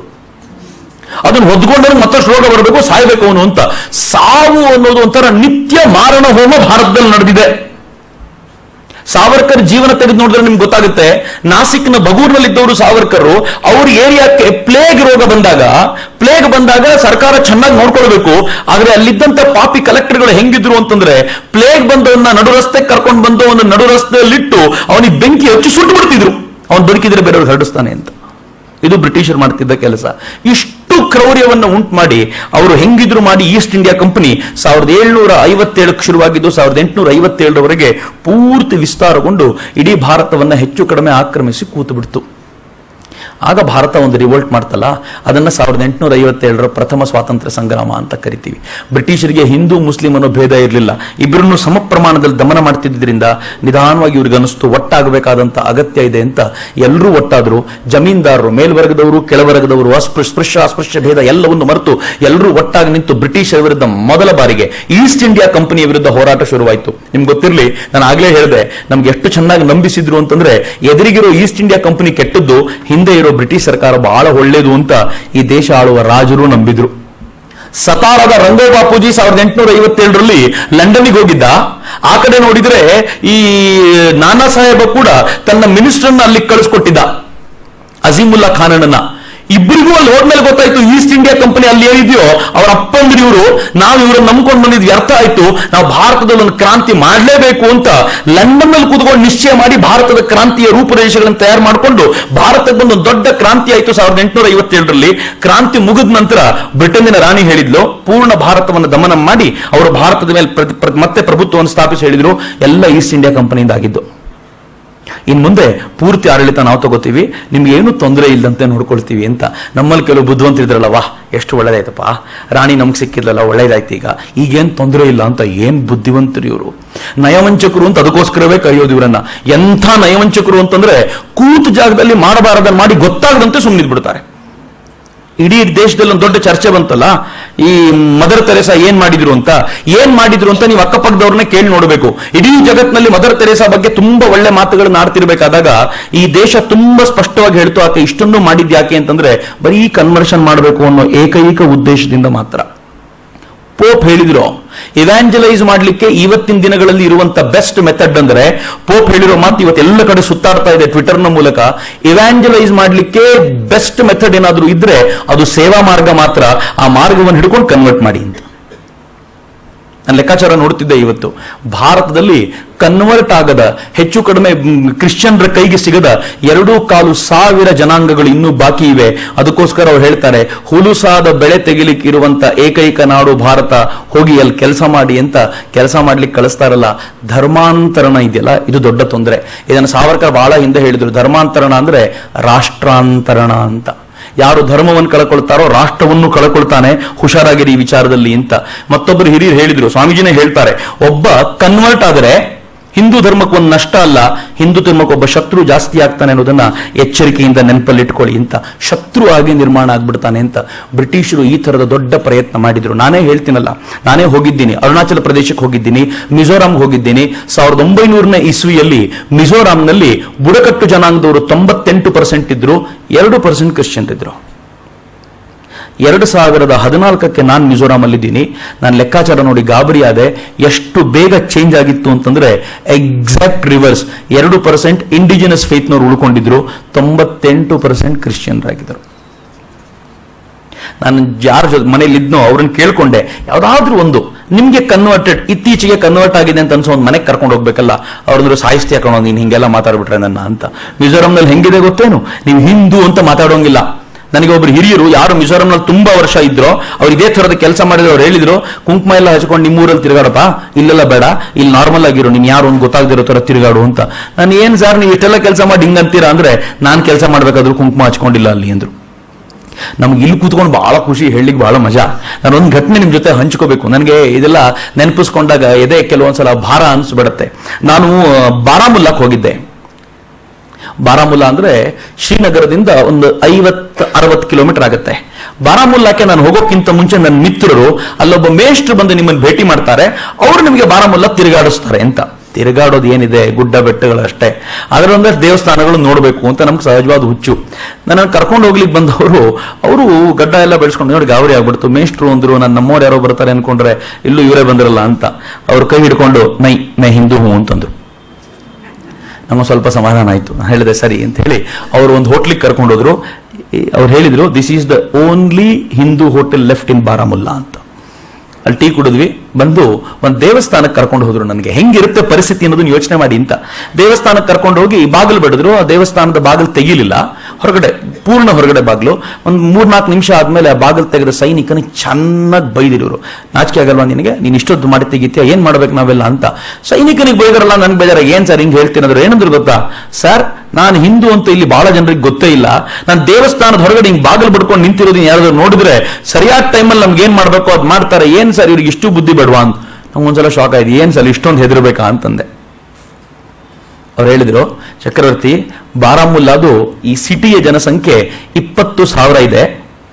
ಅದನ್ನು ಹೊದ್ಕೊಂಡ್ರೆ ಮತ್ತಷ್ಟು ರೋಗ ಬರಬೇಕು ಸಾಯಬೇಕು ಅವನು ಅಂತ ಸಾವು ಅನ್ನೋದು ಒಂಥರ ನಿತ್ಯ ಮಾರಣ ಹೋಮ ಭಾರತದಲ್ಲಿ ನಡೆದಿದೆ ಸಾವರ್ಕರ್ ಜೀವನ ತೆಗೆದು ನೋಡಿದ್ರೆ ನಿಮ್ಗೆ ಗೊತ್ತಾಗುತ್ತೆ ನಾಸಿಕ್ನ ಬಗೂರ್ನಲ್ಲಿದ್ದವರು ಸಾವರ್ಕರ್ ಅವ್ರ ಏರಿಯಾಕ್ಕೆ ಪ್ಲೇಗ್ ರೋಗ ಬಂದಾಗ ಪ್ಲೇಗ್ ಬಂದಾಗ ಸರ್ಕಾರ ಚೆನ್ನಾಗಿ ನೋಡ್ಕೊಳ್ಬೇಕು ಆದ್ರೆ ಅಲ್ಲಿದ್ದಂತ ಪಾಪಿ ಕಲೆಕ್ಟರ್ಗಳು ಹೆಂಗಿದ್ರು ಅಂತಂದ್ರೆ ಪ್ಲೇಗ್ ಬಂದವನ್ನ ನಡು ರಸ್ತೆ ಕರ್ಕೊಂಡು ಬಂದು ಅವನ ನಡು ರಸ್ತೆಯಲ್ಲಿಟ್ಟು ಅವನಿಗೆ ಬೆಂಕಿ ಹಚ್ಚಿ ಸುಟ್ಟು ಬಿಡ್ತಿದ್ರು ಅವನು ಬದುಕಿದ್ರೆ ಬೇರೆಯವ್ರಿಗೆ ಹರಡಿಸ್ತಾನೆ ಅಂತ ಇದು ಬ್ರಿಟಿಷರು ಮಾಡ್ತಿದ್ದ ಕೆಲಸ ಇಷ್ಟು ಕ್ರೌರ್ಯವನ್ನ ಉಂಟು ಮಾಡಿ ಅವರು ಹೆಂಗಿದ್ರು ಮಾಡಿ ಈಸ್ಟ್ ಇಂಡಿಯಾ ಕಂಪನಿ ಸಾವಿರದ ಏಳ್ನೂರ ಐವತ್ತೇಳಕ್ಕೆ ಶುರುವಾಗಿದ್ದು ಸಾವಿರದ ಎಂಟುನೂರ ಐವತ್ತೇಳರವರೆಗೆ ಪೂರ್ತಿ ವಿಸ್ತಾರಗೊಂಡು ಇಡೀ ಭಾರತವನ್ನ ಹೆಚ್ಚು ಕಡಿಮೆ ಆಕ್ರಮಿಸಿ ಕೂತು ಬಿಡ್ತು ಆಗ ಭಾರತ ಒಂದು ರಿವೋಲ್ಟ್ ಮಾಡ್ತಲ್ಲ ಅದನ್ನ ಸಾವಿರದ ಎಂಟುನೂರ ಐವತ್ತೇಳರ ಪ್ರಥಮ ಸ್ವಾತಂತ್ರ್ಯ ಸಂಗ್ರಾಮ ಅಂತ ಕರಿತೀವಿ ಬ್ರಿಟಿಷರಿಗೆ ಹಿಂದೂ ಮುಸ್ಲಿಂ ಅನ್ನೋ ಭೇದ ಇರಲಿಲ್ಲ ಇಬ್ಬರನ್ನು ಸಮ ಪ್ರಮಾಣದಲ್ಲಿ ದಮನ ಮಾಡ್ತಿದ್ದರಿಂದ ನಿಧಾನವಾಗಿ ಇವ್ರಿಗೆ ಅನಿಸ್ತು ಒಟ್ಟಾಗಬೇಕಾದಂತ ಅಗತ್ಯ ಇದೆ ಅಂತ ಎಲ್ಲರೂ ಒಟ್ಟಾದ್ರು ಜಮೀನ್ದಾರರು ಮೇಲ್ವರ್ಗದವರು ಕೆಳವರ್ಗದವರು ಅಸ್ಪೃಶ್ಯ ಸ್ಪೃಶ್ಯ ಅಸ್ಪೃಶ್ಯ ಭೇದ ಎಲ್ಲವನ್ನು ಮರೆತು ಎಲ್ಲರೂ ಒಟ್ಟಾಗಿ ನಿಂತು ಬ್ರಿಟಿಷರ ವಿರುದ್ಧ ಮೊದಲ ಬಾರಿಗೆ ಈಸ್ಟ್ ಇಂಡಿಯಾ ಕಂಪನಿಯ ವಿರುದ್ಧ ಹೋರಾಟ ಶುರುವಾಯಿತು ನಿಮ್ಗೆ ಗೊತ್ತಿರಲಿ ನಾನು ಆಗ್ಲೇ ಹೇಳಿದೆ ನಮ್ಗೆ ಎಷ್ಟು ಚೆನ್ನಾಗಿ ನಂಬಿಸಿದ್ರು ಅಂತಂದ್ರೆ ಎದುರಿಗಿರೋ ಈಸ್ಟ್ ಇಂಡಿಯಾ ಕಂಪನಿ ಕೆಟ್ಟದ್ದು ಹಿಂದೆ ಇರೋ ಬ್ರಿಟಿಷ್ ಸರ್ಕಾರ ಬಹಳ ಒಳ್ಳೇದು ಅಂತ ಈ ದೇಶ ಆಳುವ ರಾಜರು ನಂಬಿದ್ರು ಸತಾರದ ರಂಗೋ ಬಾಪೂಜಿ ಸಾವಿರದ ಎಂಟುನೂರ ಐವತ್ತೇಳರಲ್ಲಿ ಲಂಡನ್ಗೆ ಹೋಗಿದ್ದ ಆ ಕಡೆ ನೋಡಿದ್ರೆ ಈ ನಾನಾ ಸಾಹೇಬ ಕೂಡ ತನ್ನ ಮಿನಿಸ್ಟರ್ನ ಅಲ್ಲಿ ಕಳಿಸ್ಕೊಟ್ಟಿದ್ದ ಅಜೀಮುಲ್ಲಾ ಖಾನನ್ನ ಇಬ್ಬರಿಗೂ ಅಲ್ಲಿ ಹೋದ್ಮೇಲೆ ಗೊತ್ತಾಯ್ತು ಈಸ್ಟ್ ಇಂಡಿಯಾ ಕಂಪನಿ ಅಲ್ಲಿ ಏನಿದೆಯೋ ಅವ್ರ ಅಪ್ಪಂದ್ರು ಇವರು ನಾವು ಇವ್ರನ್ನ ನಂಬ್ಕೊಂಡು ಬಂದಿದ್ ವ್ಯರ್ಥ ಆಯ್ತು ನಾವು ಭಾರತದಲ್ಲಿ ಒಂದು ಕ್ರಾಂತಿ ಮಾಡಲೇಬೇಕು ಅಂತ ಲಂಡನ್ ನಲ್ಲಿ ಕೂತ್ಕೊಂಡು ನಿಶ್ಚಯ ಮಾಡಿ ಭಾರತದ ಕ್ರಾಂತಿಯ ರೂಪುರೇಷೆಗಳನ್ನು ತಯಾರು ಮಾಡಿಕೊಂಡು ಭಾರತಕ್ಕೆ ಒಂದು ದೊಡ್ಡ ಕ್ರಾಂತಿ ಆಯ್ತು ಸಾವಿರದ ಎಂಟುನೂರ ಐವತ್ತೇಳರಲ್ಲಿ ಕ್ರಾಂತಿ ಮುಗಿದ ನಂತರ ಬ್ರಿಟನ್ನಿನ ರಾಣಿ ಹೇಳಿದ್ಲು ಪೂರ್ಣ ಭಾರತವನ್ನು ದಮನ ಮಾಡಿ ಅವರು ಭಾರತದ ಮೇಲೆ ಪ್ರತಿ- ಪ್ರ- ಮತ್ತೆ ಪ್ರಭುತ್ವವನ್ನು ಸ್ಥಾಪಿಸಿ ಹೇಳಿದ್ರು ಎಲ್ಲ ಈಸ್ಟ್ ಇಂಡಿಯಾ ಕಂಪನಿಯಿಂದ ಆಗಿದ್ದು ಇನ್ ಮುಂದೆ ಪೂರ್ತಿ ಆಡಳಿತ ನಾವು ತಗೋತೀವಿ ನಿಮ್ಗೆ ಏನು ತೊಂದರೆ ಇಲ್ಲದಂತೆ ನೋಡ್ಕೊಳ್ತೀವಿ ಅಂತ ನಮ್ಮಲ್ಲಿ ಕೆಲವು ಬುದ್ಧಿವಂತರು ಇದ್ರಲ್ಲ ವಾಹ್ ಎಷ್ಟು ಒಳ್ಳೇದಾಯ್ತಪ್ಪ ರಾಣಿ ನಮ್ಗೆ ಸಿಕ್ಕಿದ್ಲಲ್ಲ ಒಳ್ಳೇದಾಯ್ತು ಈಗ ಈಗೇನ್ ತೊಂದರೆ ಇಲ್ಲ ಅಂತ ಏನ್ ಬುದ್ಧಿವಂತರು ಇವರು ನಯವಂಚಕರು ಅಂತ ಅದಕ್ಕೋಸ್ಕರವೇ ಕರೆಯೋದು ಇವರನ್ನ ಎಂಥ ನಯವಂಚಕರು ಅಂತಂದ್ರೆ ಕೂತ ಜಾಗದಲ್ಲಿ ಮಾಡಬಾರದನ್ನ ಮಾಡಿ ಗೊತ್ತಾಗದಂತೆ ಸುಮ್ಮನಿದ್ ಬಿಡ್ತಾರೆ ಇಡೀ ದೇಶದಲ್ಲಿ ಒಂದು ದೊಡ್ಡ ಚರ್ಚೆ ಬಂತಲ್ಲ ಈ ಮದರ್ ತೆರೇಸಾ ಏನ್ ಮಾಡಿದ್ರು ಅಂತ ಏನ್ ಮಾಡಿದ್ರು ಅಂತ ನೀವು ಅಕ್ಕಪಕ್ಕದವ್ರನ್ನ ಕೇಳಿ ನೋಡಬೇಕು ಇಡೀ ಜಗತ್ತಿನಲ್ಲಿ ಮದರ್ ತೆರೇಸಾ ಬಗ್ಗೆ ತುಂಬಾ ಒಳ್ಳೆ ಮಾತುಗಳನ್ನ ಆಡ್ತಿರ್ಬೇಕಾದಾಗ ಈ ದೇಶ ತುಂಬಾ ಸ್ಪಷ್ಟವಾಗಿ ಹೇಳ್ತು ಆಕೆ ಇಷ್ಟೊಂದು ಮಾಡಿದ್ ಯಾಕೆ ಅಂತಂದ್ರೆ ಬರೀ ಕನ್ವರ್ಷನ್ ಮಾಡಬೇಕು ಅನ್ನೋ ಏಕೈಕ ಉದ್ದೇಶದಿಂದ ಮಾತ್ರ ಪೋಪ್ ಹೇಳಿದ್ರು ಇವ್ಯಾಂಜಲೈಸ್ ಮಾಡ್ಲಿಕ್ಕೆ ಇವತ್ತಿನ ದಿನಗಳಲ್ಲಿ ಇರುವಂತ ಬೆಸ್ಟ್ ಮೆಥಡ್ ಅಂದ್ರೆ ಪೋಪ್ ಹೇಳಿರೋ ಮಾತು ಇವತ್ತು ಎಲ್ಲ ಕಡೆ ಸುತ್ತಾಡ್ತಾ ಇದೆ ಟ್ವಿಟರ್ನ ಮೂಲಕ ಇವ್ಯಾಂಜಲೈಸ್ ಮಾಡ್ಲಿಕ್ಕೆ ಬೆಸ್ಟ್ ಮೆಥಡ್ ಏನಾದ್ರೂ ಇದ್ರೆ ಅದು ಸೇವಾ ಮಾರ್ಗ ಮಾತ್ರ ಆ ಮಾರ್ಗವನ್ನು ಹಿಡ್ಕೊಂಡು ಕನ್ವರ್ಟ್ ಮಾಡಿ ಅಂತ ನಾನು ಲೆಕ್ಕಾಚಾರ ನೋಡ್ತಿದ್ದೆ ಇವತ್ತು ಭಾರತದಲ್ಲಿ ಕನ್ವರ್ಟ್ ಆಗದ ಹೆಚ್ಚು ಕಡಿಮೆ ಮ್, ಕ್ರಿಶ್ಚಿಯನ್ರ ಕೈಗೆ ಸಿಗದ ಎರಡೂ ಕಾಲು ಸಾವಿರ ಜನಾಂಗಗಳು ಇನ್ನೂ ಬಾಕಿ ಇವೆ ಅದಕ್ಕೋಸ್ಕರ ಅವ್ರು ಹೇಳ್ತಾರೆ ಹುಲುಸಾದ ಬೆಳೆ ತೆಗಿಲಿಕ್ಕೆ ಇರುವಂತ ಏಕೈಕ ನಾಡು ಭಾರತ ಹೋಗಿ ಅಲ್ಲಿ ಕೆಲಸ ಮಾಡಿ ಅಂತ ಕೆಲಸ ಮಾಡ್ಲಿಕ್ಕೆ ಕಳಿಸ್ತಾರಲ್ಲ ಧರ್ಮಾಂತರಣ ಇದೆಯಲ್ಲ ಇದು ದೊಡ್ಡ ತೊಂದರೆ ಇದನ್ನು ಸಾವರ್ಕರ್ ಬಹಳ ಹಿಂದೆ ಹೇಳಿದ್ರು ಧರ್ಮಾಂತರಣ ಅಂದ್ರೆ ರಾಷ್ಟ್ರಾಂತರಣ ಅಂತ ಯಾರು ಧರ್ಮವನ್ನು ಕಳ್ಕೊಳ್ತಾರೋ ರಾಷ್ಟ್ರವನ್ನು ಕಳ್ಕೊಳ್ತಾನೆ ಹುಷಾರಾಗಿರಿ ಈ ವಿಚಾರದಲ್ಲಿ ಅಂತ ಮತ್ತೊಬ್ಬರು ಹಿರಿಯರು ಹೇಳಿದ್ರು ಸ್ವಾಮೀಜಿನೇ ಹೇಳ್ತಾರೆ ಒಬ್ಬ ಕನ್ವರ್ಟ್ ಆದರೆ ಹಿಂದೂ ಧರ್ಮಕ್ಕೆ ಒಂದು ನಷ್ಟ ಅಲ್ಲ ಹಿಂದೂ ಧರ್ಮಕ್ಕೆ ಒಬ್ಬ ಶತ್ರು ಜಾಸ್ತಿ ಆಗ್ತಾನೆ ಅನ್ನೋದನ್ನ ಎಚ್ಚರಿಕೆಯಿಂದ ನೆನಪಲ್ಲಿಟ್ಕೊಳ್ಳಿ ಅಂತ ಶತ್ರು ಆಗಿ ನಿರ್ಮಾಣ ಆಗ್ಬಿಡ್ತಾನೆ ಅಂತ ಬ್ರಿಟಿಷರು ಈ ತರದ ದೊಡ್ಡ ಪ್ರಯತ್ನ ಮಾಡಿದ್ರು ನಾನೇ ಹೇಳ್ತೀನಲ್ಲ ನಾನೇ ಹೋಗಿದ್ದೀನಿ ಅರುಣಾಚಲ ಪ್ರದೇಶಕ್ಕೆ ಹೋಗಿದ್ದೀನಿ ಮಿಜೋರಾಂಗೆ ಹೋಗಿದ್ದೀನಿ ಸಾವಿರದ ಒಂಬೈನೂರನೇ ಇಸ್ವಿಯಲ್ಲಿ ಮಿಜೋರಾಂನಲ್ಲಿ ಬುಡಕಟ್ಟು ಜನಾಂಗದವರು ತೊಂಬತ್ತೆಂಟು ಪರ್ಸೆಂಟ್ ಇದ್ರು ಎರಡು ಪರ್ಸೆಂಟ್ ಕ್ರಿಶ್ಚಿಯನ್ ಇದ್ರು ಎರಡು ಸಾವಿರದ ಹದಿನಾಲ್ಕಕ್ಕೆ ನಾನು ಮಿಜೋರಾಂ ಅಲ್ಲಿದ್ದೀನಿ ನಾನು ಲೆಕ್ಕಾಚಾರ ನೋಡಿ ಗಾಬರಿ ಆದೆ ಎಷ್ಟು ಬೇಗ ಚೇಂಜ್ ಆಗಿತ್ತು ಅಂತಂದ್ರೆ ಎಕ್ಸಾಕ್ಟ್ ರಿವರ್ಸ್ ಎರಡು ಪರ್ಸೆಂಟ್ ಇಂಡಿಜಿನಸ್ ಫೇತ್ನವ್ರು ಉಳ್ಕೊಂಡಿದ್ರು ತೊಂಬತ್ತೆಂಟು ಪರ್ಸೆಂಟ್ ಕ್ರಿಶ್ಚಿಯನ್ರಾಗಿದ್ದರು ನಾನು ಯಾರ ಜೊತೆ ಮನೇಲಿ ಇದ್ನೋ ಅವ್ರನ್ನ ಕೇಳ್ಕೊಂಡೆ ಯಾವ್ದಾದ್ರೂ ಒಂದು ನಿಮ್ಗೆ ಕನ್ವರ್ಟೆಡ್ ಇತ್ತೀಚೆಗೆ ಕನ್ವರ್ಟ್ ಆಗಿದೆ ಅಂತ ಅನ್ಸೋ ಒಂದು ಮನೆಗೆ ಕರ್ಕೊಂಡು ಹೋಗ್ಬೇಕಲ್ಲ ಅವ್ರದ್ರು ಸಾಯಿಸ್ತಿ ಹಾಕೊಂಡು ನೀನು ಹಿಂಗೆಲ್ಲ ಮಾತಾಡ್ಬಿಟ್ರೆ ನನ್ನ ಅಂತ ಮಿಜೋರಾಂನಲ್ಲಿ ಹೆಂಗಿದೆ ಗೊತ್ತೇನು ನೀವು ಹಿಂದೂ ಅಂತ ಮಾತಾಡೋಂಗಿಲ್ಲ ನನಗೆ ಒಬ್ರು ಹಿರಿಯರು ಯಾರು ಮಿಜೋರಾಂನಲ್ಲಿ ತುಂಬಾ ವರ್ಷ ಇದ್ರು ಅವ್ರು ಇದೇ ತರದ ಕೆಲಸ ಮಾಡಿದ್ರು ಅವ್ರು ಹೇಳಿದ್ರು ಕುಂಕುಮ ಎಲ್ಲ ಹಚ್ಕೊಂಡು ನಿಮ್ಮೂರಲ್ಲಿ ತಿರುಗಾಡಪ್ಪ ಇಲ್ಲೆಲ್ಲ ಬೇಡ ಇಲ್ಲಿ ನಾರ್ಮಲ್ ಆಗಿರು ನೀನ್ ಯಾರು ಒಂದು ಗೊತ್ತಾಗದಿರೋ ತರ ತಿರುಗಾಡು ಅಂತ ನಾನು ಏನ್ ಸರ್ ನೀವು ಇಷ್ಟೆಲ್ಲ ಕೆಲಸ ಮಾಡಿ ಹಿಂಗಂತೀರಾ ಅಂದ್ರೆ ನಾನ್ ಕೆಲಸ ಮಾಡ್ಬೇಕಾದ್ರೂ ಕುಂಕುಮ ಹಚ್ಕೊಂಡಿಲ್ಲ ಅಲ್ಲಿ ಅಂದ್ರು ನಮ್ಗೆ ಇಲ್ಲಿ ಕೂತ್ಕೊಂಡು ಬಹಳ ಖುಷಿ ಹೇಳಲಿಕ್ಕೆ ಬಹಳ ಮಜಾ ನಾನು ಒಂದು ಘಟನೆ ನಿಮ್ ಜೊತೆ ಹಂಚ್ಕೋಬೇಕು ನನಗೆ ಇದೆಲ್ಲ ನೆನಪಿಸ್ಕೊಂಡಾಗ ಎದೆ ಕೆಲವೊಂದ್ಸಲ ಭಾರ ಅನ್ಸ್ಬಿಡತ್ತೆ ನಾನು ಬಾರಾಮುಲ್ಲಾಕ್ ಹೋಗಿದ್ದೆ ಬಾರಾಮುಲ್ಲಾ ಅಂದ್ರೆ ಶ್ರೀನಗರದಿಂದ ಒಂದು ಐವತ್ತು ಅರವತ್ತು ಕಿಲೋಮೀಟರ್ ಆಗುತ್ತೆ ಬಾರಾಮುಲ್ಲಾಕ್ಕೆ ನಾನು ಹೋಗೋಕ್ಕಿಂತ ಮುಂಚೆ ನನ್ನ ಮಿತ್ರರು ಅಲ್ಲೊಬ್ಬ ಮೇಷ್ಟ್ರು ಬಂದು ನಿಮ್ಮನ್ನು ಭೇಟಿ ಮಾಡ್ತಾರೆ ಅವರು ನಿಮಗೆ ಬಾರಾಮುಲ್ಲಾ ತಿರುಗಾಡಿಸ್ತಾರೆ ಅಂತ ತಿರುಗಾಡೋದು ಏನಿದೆ ಗುಡ್ಡ ಬೆಟ್ಟಗಳು ಅಷ್ಟೇ ಅದರ ಒಂದಷ್ಟು ದೇವಸ್ಥಾನಗಳು ನೋಡಬೇಕು ಅಂತ ನಮ್ಗೆ ಸಹಜವಾದ ಹುಚ್ಚು ನನ್ನ ಕರ್ಕೊಂಡು ಹೋಗ್ಲಿಕ್ಕೆ ಬಂದವರು ಅವರು ಗಡ್ಡ ಎಲ್ಲ ಬೆಳೆಸ್ಕೊಂಡು ನೋಡಿ ಗಾಬರಿ ಆಗ್ಬಿಡ್ತು ಮೇಷ್ಟ್ರು ಅಂದ್ರು ನನ್ನ ನಮ್ಮವ್ರು ಯಾರೋ ಬರ್ತಾರೆ ಅನ್ಕೊಂಡ್ರೆ ಇಲ್ಲೂ ಇವರೇ ಬಂದಿರಲ್ಲ ಅಂತ ಅವ್ರ ಕೈ ಹಿಡ್ಕೊಂಡು ನೈ ನೈ ಹಿಂದೂ ಹೂ ಅಂತಂದ್ರು ನಮಗೆ ಸ್ವಲ್ಪ ಸಮಾಧಾನ ಆಯಿತು ನಾನು ಹೇಳಿದೆ ಸರಿ ಅಂತ ಹೇಳಿ ಅವರು ಒಂದು ಹೋಟ್ಲಿಗೆ ಕರ್ಕೊಂಡು ಹೋದ್ರು ಅವ್ರು ಹೇಳಿದ್ರು this is the only Hindu hotel left in Baramulla ಅಂತ ಅಲ್ಲಿ ಟೀ ಕುಡಿದ್ವಿ ಬಂದು ಒಂದು ದೇವಸ್ಥಾನಕ್ಕೆ ಕರ್ಕೊಂಡು ಹೋದ್ರು ನನಗೆ ಹೆಂಗಿರುತ್ತೆ ಪರಿಸ್ಥಿತಿ ಅನ್ನೋದನ್ನ ಯೋಚನೆ ಮಾಡಿ ಅಂತ ದೇವಸ್ಥಾನಕ್ಕೆ ಕರ್ಕೊಂಡು ಹೋಗಿ ಬಾಗಿಲು ಬಿಡಿದ್ರು ಆ ದೇವಸ್ಥಾನದ ಬಾಗಿಲು ತೆಗಿಲಿಲ್ಲ ಹೊರಗಡೆ ಪೂರ್ಣ ಹೊರಗಡೆ ಬಾಗಿಲು ಒಂದು ಮೂರ್ನಾಲ್ಕು ನಿಮಿಷ ಆದ್ಮೇಲೆ ಆ ಬಾಗಿಲು ತೆಗೆದ ಸೈನಿಕನಿಗೆ ಚೆನ್ನಾಗಿ ಬೈದಿರೋರು ನಾಚಿಕೆ ಆಗಲ್ವಾ ನಿನಗೆ ನೀನು ಇಷ್ಟೊತ್ತು ಮಾಡಿ ತೆಗಿತೀಯ ಏನ್ ಮಾಡ್ಬೇಕು ನಾವೆಲ್ಲ ಅಂತ ಸೈನಿಕನಿಗೆ ಬೈದರಲ್ಲ ನನ್ಗೆ ಬೇಜಾರ ಏನ್ ಸರ್ ಹಿಂಗೆ ಹೇಳ್ತೀನಿ ಅಂದ್ರೆ ಏನಂದ್ರು ಗೊತ್ತಾ ಸರ್ ನಾನು ಹಿಂದೂ ಅಂತ ಇಲ್ಲಿ ಬಹಳ ಜನರಿಗೆ ಗೊತ್ತೇ ಇಲ್ಲ ನಾನು ದೇವಸ್ಥಾನದ ಹೊರಗಡೆ ಹಿಂಗ್ ಬಾಗಿಲು ಬಿಡ್ಕೊಂಡು ನಿಂತಿರೋದನ್ನ ಯಾರಾದ್ರೂ ನೋಡಿದ್ರೆ ಸರಿಯಾದ ಟೈಮಲ್ಲಿ ನಮ್ಗೆ ಏನ್ ಮಾಡ್ಬೇಕು ಅದ್ ಮಾಡ್ತಾರೆ ಏನ್ ಸರ್ ಇವ್ರಿಗೆ ಇಷ್ಟು ಬುದ್ಧಿ ಬೇಡವಾ ಅಂತ ನಮ್ಗೆ ಒಂದ್ಸಲ ಶಾಕ್ ಆಯ್ತು ಏನ್ ಸರ್ ಇಷ್ಟೊಂದು ಹೆದರ್ಬೇಕಾ ಅಂತಂದೆ ಅವ್ರು ಹೇಳಿದ್ರು ಚಕ್ರವರ್ತಿ ಬಾರಾಮುಲ್ಲಾದು ಈ ಸಿಟಿಯ ಜನಸಂಖ್ಯೆ ಇಪ್ಪತ್ತು ಸಾವಿರ ಇದೆ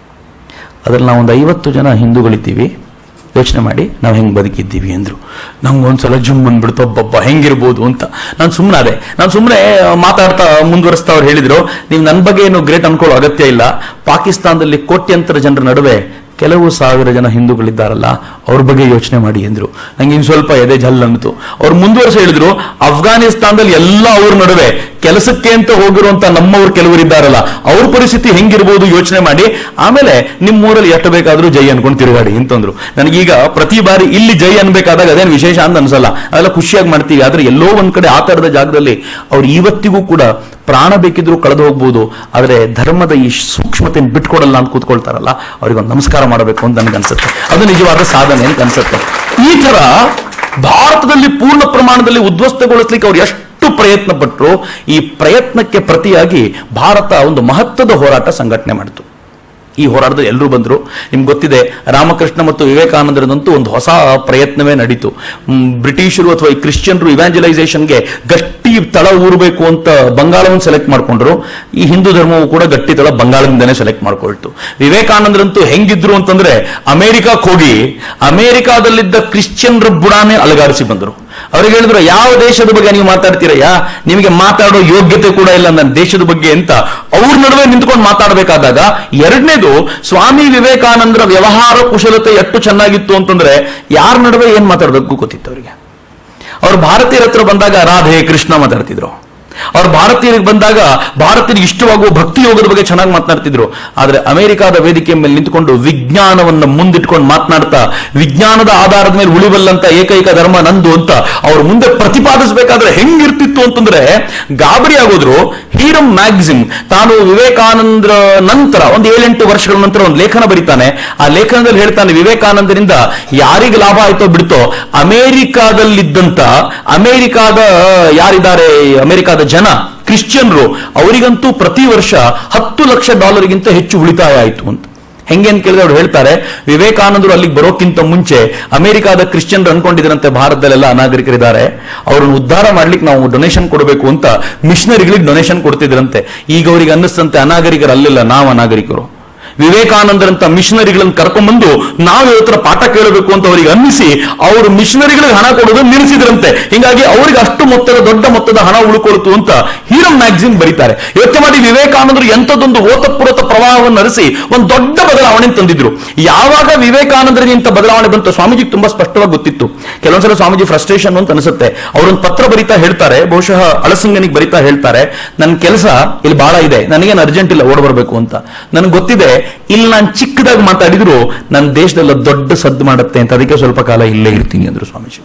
ಅದ್ರಲ್ಲಿ ನಾವು ಒಂದು ಐವತ್ತು ಜನ ಹಿಂದೂಗಳಿದ್ದೀವಿ ಯೋಚನೆ ಮಾಡಿ ನಾವು ಹೆಂಗ್ ಬದುಕಿದ್ದೀವಿ ಅಂದ್ರು ನಂಗೆ ಒಂದ್ಸಲ ಜುಮ್ ಬಂದ್ಬಿಡ್ತು ಒಬ್ಬೊಬ್ಬ ಹೆಂಗಿರ್ಬೋದು ಅಂತ ನಾನು ಸುಮ್ಮನಾದೆ ನಾನು ಸುಮ್ಮನೆ ಮಾತಾಡ್ತಾ ಮುಂದುವರಿಸ್ತಾ ಅವ್ರು ಹೇಳಿದ್ರು ನೀವು ನನ್ನ ಬಗ್ಗೆ ಏನು ಗ್ರೇಟ್ ಅನ್ಕೊಳ್ಳೋ ಅಗತ್ಯ ಇಲ್ಲ ಪಾಕಿಸ್ತಾನದಲ್ಲಿ ಕೋಟ್ಯಂತರ ಜನರ ನಡುವೆ ಕೆಲವು ಸಾವಿರ ಜನ ಹಿಂದೂಗಳಿದ್ದಾರಲ್ಲ ಅವ್ರ ಬಗ್ಗೆ ಯೋಚನೆ ಮಾಡಿ ಎಂದ್ರು ನಂಗೆ ಇನ್ ಸ್ವಲ್ಪ ಎದೆ ಜಲ್ ಅಂತು ಅವ್ರು ಮುಂದುವರಿಸಿ ಹೇಳಿದ್ರು ಅಫ್ಘಾನಿಸ್ತಾನದಲ್ಲಿ ಎಲ್ಲ ಅವ್ರ ನಡುವೆ ಕೆಲಸಕ್ಕೆ ಅಂತ ಹೋಗಿರುವಂತ ನಮ್ಮವ್ರು ಕೆಲವರು ಇದ್ದಾರಲ್ಲ ಅವ್ರ ಪರಿಸ್ಥಿತಿ ಹೆಂಗಿರ್ಬೋದು ಯೋಚನೆ ಮಾಡಿ ಆಮೇಲೆ ನಿಮ್ಮ ಊರಲ್ಲಿ ಎಷ್ಟು ಬೇಕಾದ್ರೂ ಜೈ ಅನ್ಕೊಂಡು ತಿರುಗಾಡಿ ಅಂತಂದ್ರು ನನಗೀಗ ಪ್ರತಿ ಬಾರಿ ಇಲ್ಲಿ ಜೈ ಅನ್ಬೇಕಾದಾಗ ಅದೇನು ವಿಶೇಷ ಅಂತ ಅನ್ಸಲ್ಲ ಅದೆಲ್ಲ ಖುಷಿಯಾಗಿ ಮಾಡ್ತೀವಿ ಆದ್ರೆ ಎಲ್ಲೋ ಒಂದ್ ಕಡೆ ಆ ತರದ ಜಾಗದಲ್ಲಿ ಅವ್ರು ಇವತ್ತಿಗೂ ಕೂಡ ಪ್ರಾಣ ಬೇಕಿದ್ರು ಕಳೆದು ಹೋಗ್ಬೋದು ಆದ್ರೆ ಧರ್ಮದ ಈ ಸೂಕ್ಷ್ಮತೆಯನ್ನು ಬಿಟ್ಕೊಡಲ್ಲ ಅಂತ ಕೂತ್ಕೊಳ್ತಾರಲ್ಲ ಅವ್ರಿಗೆ ಒಂದು ನಮಸ್ಕಾರ ಮಾಡಬೇಕು ಅಂತ ನನಗನ್ಸುತ್ತೆ ಅದು ನಿಜವಾದ ಸಾಧನೆ ಅಂತ ಅನ್ಸುತ್ತೆ ಈ ತರ ಭಾರತದಲ್ಲಿ ಪೂರ್ಣ ಪ್ರಮಾಣದಲ್ಲಿ ಉದ್ವಸ್ತಗೊಳಿಸ್ಲಿಕ್ಕೆ ಅವ್ರು ಎಷ್ಟು ಪ್ರಯತ್ನ ಪಟ್ಟರು ಈ ಪ್ರಯತ್ನಕ್ಕೆ ಪ್ರತಿಯಾಗಿ ಭಾರತ ಒಂದು ಮಹತ್ವದ ಹೋರಾಟ ಸಂಘಟನೆ ಮಾಡಿತು ಈ ಹೋರಾಟದಲ್ಲಿ ಎಲ್ಲರೂ ಬಂದರು ನಿಮ್ಗೆ ಗೊತ್ತಿದೆ ರಾಮಕೃಷ್ಣ ಮತ್ತು ವಿವೇಕಾನಂದರದಂತೂ ಒಂದು ಹೊಸ ಪ್ರಯತ್ನವೇ ನಡೀತು ಮ್, ಬ್ರಿಟಿಷರು ಅಥವಾ ಈ ಕ್ರಿಶ್ಚಿಯನ್ರು ಇವ್ಯಾಂಜಲೈಸೇಷನ್ಗೆ ಗಟ್ಟಿ ತಳ ಊರಬೇಕು ಅಂತ ಬಂಗಾಳವನ್ನು ಸೆಲೆಕ್ಟ್ ಮಾಡ್ಕೊಂಡ್ರು ಈ ಹಿಂದೂ ಧರ್ಮವು ಕೂಡ ಗಟ್ಟಿ ತಳ ಬಂಗಾಳದಿಂದನೇ ಸೆಲೆಕ್ಟ್ ಮಾಡ್ಕೊಳ್ತು ವಿವೇಕಾನಂದರಂತೂ ಹೆಂಗಿದ್ರು ಅಂತಂದ್ರೆ ಅಮೆರಿಕಕ್ಕೆ ಹೋಗಿ ಅಮೆರಿಕಾದಲ್ಲಿದ್ದ ಕ್ರಿಶ್ಚಿಯನ್ರ ಬುಡಾನೇ ಅಲಗಾರಿಸಿ ಬಂದರು ಅವ್ರಿಗೆ ಹೇಳಿದ್ರು ಯಾವ ದೇಶದ ಬಗ್ಗೆ ನೀವು ಮಾತಾಡ್ತೀರಯ್ಯ ನಿಮಗೆ ಮಾತಾಡೋ ಯೋಗ್ಯತೆ ಕೂಡ ಇಲ್ಲ ನನ್ನ ದೇಶದ ಬಗ್ಗೆ ಅಂತ ಅವ್ರ ನಡುವೆ ನಿಂತ್ಕೊಂಡು ಮಾತಾಡಬೇಕಾದಾಗ ಎರಡನೇದು ಸ್ವಾಮಿ ವಿವೇಕಾನಂದರ ವ್ಯವಹಾರ ಕುಶಲತೆ ಎಷ್ಟು ಚೆನ್ನಾಗಿತ್ತು ಅಂತಂದ್ರೆ ಯಾರ ನಡುವೆ ಏನ್ ಮಾತಾಡಬೇಕು ಗೊತ್ತಿತ್ತು ಅವರಿಗೆ ಅವ್ರು ಭಾರತೀಯರ ಹತ್ರ ಬಂದಾಗ ರಾಧೆ ಕೃಷ್ಣ ಮಾತಾಡ್ತಿದ್ರು ಅವ್ರು ಭಾರತೀಯರಿಗೆ ಬಂದಾಗ ಭಾರತೀಯರಿಗೆ ಇಷ್ಟವಾಗುವ ಭಕ್ತಿ ಯೋಗದ ಬಗ್ಗೆ ಚೆನ್ನಾಗಿ ಮಾತನಾಡ್ತಿದ್ರು ಆದ್ರೆ ಅಮೆರಿಕಾದ ವೇದಿಕೆ ಮೇಲೆ ನಿಂತುಕೊಂಡು ವಿಜ್ಞಾನವನ್ನ ಮುಂದಿಟ್ಕೊಂಡು ಮಾತನಾಡ್ತಾ ವಿಜ್ಞಾನದ ಆಧಾರದ ಮೇಲೆ ಉಳಿಬಲ್ಲಂತ ಏಕೈಕ ಧರ್ಮ ನಂದು ಅಂತ ಅವ್ರ ಮುಂದೆ ಪ್ರತಿಪಾದಿಸಬೇಕಾದ್ರೆ ಹೆಂಗಿರ್ತಿತ್ತು ಅಂತಂದ್ರೆ ಗಾಬರಿ ಆಗೋದ್ರು ಹೀರಮ್ ಮ್ಯಾಗಝಿನ್ ತಾನು ವಿವೇಕಾನಂದರ ನಂತರ ಒಂದು ಏಳೆಂಟು ವರ್ಷಗಳ ನಂತರ ಒಂದು ಲೇಖನ ಬರೀತಾನೆ ಆ ಲೇಖನದಲ್ಲಿ ಹೇಳ್ತಾನೆ ವಿವೇಕಾನಂದರಿಂದ ಯಾರಿಗೆ ಲಾಭ ಆಯ್ತೋ ಬಿಡ್ತೋ ಅಮೆರಿಕಾದಲ್ಲಿದ್ದಂತ ಅಮೆರಿಕಾದ ಯಾರಿದ್ದಾರೆ ಅಮೆರಿಕಾದ ಜನ ಕ್ರಿಶ್ಚಿಯನ್ರು ಅವರಿಗಂತೂ ಪ್ರತಿ ವರ್ಷ ಹತ್ತು ಲಕ್ಷ ಡಾಲರ್ಗಿಂತ ಹೆಚ್ಚು ಉಳಿತಾಯ ಆಯಿತು ಅಂತ ಹೆಂಗೆ ಅಂತ ಕೇಳಿದ್ರೆ ಅವ್ರು ಹೇಳ್ತಾರೆ ವಿವೇಕಾನಂದರು ಅಲ್ಲಿಗೆ ಬರೋಕ್ಕಿಂತ ಮುಂಚೆ ಅಮೆರಿಕಾದ ಕ್ರಿಶ್ಚಿಯನ್ರು ಅನ್ಕೊಂಡಿದ್ರಂತೆ ಭಾರತದಲ್ಲೆಲ್ಲ ಅನಾಗರಿಕರಿದ್ದಾರೆ ಅವ್ರನ್ನ ಉದ್ಧಾರ ಮಾಡ್ಲಿಕ್ಕೆ ನಾವು ಡೊನೇಷನ್ ಕೊಡಬೇಕು ಅಂತ ಮಿಷನರಿಗಳಿಗೆ ಡೊನೇಷನ್ ಕೊಡ್ತಿದ್ರಂತೆ ಈಗ ಅವರಿಗೆ ಅನ್ನಿಸ್ತಂತೆ ಅನಾಗರಿಕರು ಅಲ್ಲಿಲ್ಲ ನಾವು ಅನಾಗರಿಕರು ವಿವೇಕಾನಂದರಂತ ಮಿಷನರಿಗಳನ್ನು ಕರ್ಕೊಂಡ್ಬಂದು ನಾವು ಇವತ್ತರ ಪಾಠ ಕೇಳಬೇಕು ಅಂತ ಅವರಿಗೆ ಅನ್ನಿಸಿ ಅವರು ಮಿಷನರಿಗಳಿಗೆ ಹಣ ಕೊಡೋದು ನಿಲ್ಲಿಸಿದ್ರಂತೆ ಹಿಂಗಾಗಿ ಅವರಿಗೆ ಅಷ್ಟು ಮೊತ್ತದ ದೊಡ್ಡ ಮೊತ್ತದ ಹಣ ಉಳ್ಕೊಳ್ತು ಅಂತ ಹೀರಮ್ ಮ್ಯಾಗಝಿನ್ ಬರೀತಾರೆ ಯೋಚನೆ ಮಾಡಿ ವಿವೇಕಾನಂದರು ಎಂಥದೊಂದು ಓತಪುರತ ಪ್ರವಾಹವನ್ನು ಹರಿಸಿ ಒಂದು ದೊಡ್ಡ ಬದಲಾವಣೆ ತಂದಿದ್ರು ಯಾವಾಗ ವಿವೇಕಾನಂದರಿಗೆ ಇಂಥ ಬದಲಾವಣೆ ಬಂತು ಸ್ವಾಮೀಜಿಗೆ ತುಂಬಾ ಸ್ಪಷ್ಟವಾಗಿ ಗೊತ್ತಿತ್ತು ಕೆಲವೊಂದ್ಸಲ ಸ್ವಾಮೀಜಿ ಫ್ರಸ್ಟ್ರೇಷನ್ ಅಂತ ಅನಿಸುತ್ತೆ ಅವರೊಂದು ಪತ್ರ ಬರಿತಾ ಹೇಳ್ತಾರೆ ಬಹುಶಃ ಅಳಸಿಂಗನಿಗೆ ಬರಿತಾ ಹೇಳ್ತಾರೆ ನನ್ನ ಕೆಲಸ ಇಲ್ಲಿ ಬಹಳ ಇದೆ ನನಗೇನು ಅರ್ಜೆಂಟ್ ಇಲ್ಲ ಓಡ್ ಬರಬೇಕು ಅಂತ ನನಗೆ ಗೊತ್ತಿದೆ ಇಲ್ಲಿ ನಾನು ಚಿಕ್ಕದಾಗಿ ಮಾತಾಡಿದ್ರು ನನ್ನ ದೇಶದಲ್ಲ ದೊಡ್ಡ ಸದ್ದು ಮಾಡುತ್ತೆ ಅಂತ ಅದಕ್ಕೆ ಸ್ವಲ್ಪ ಕಾಲ ಇಲ್ಲೇ ಇರ್ತೀನಿ ಅಂದ್ರು ಸ್ವಾಮೀಜಿ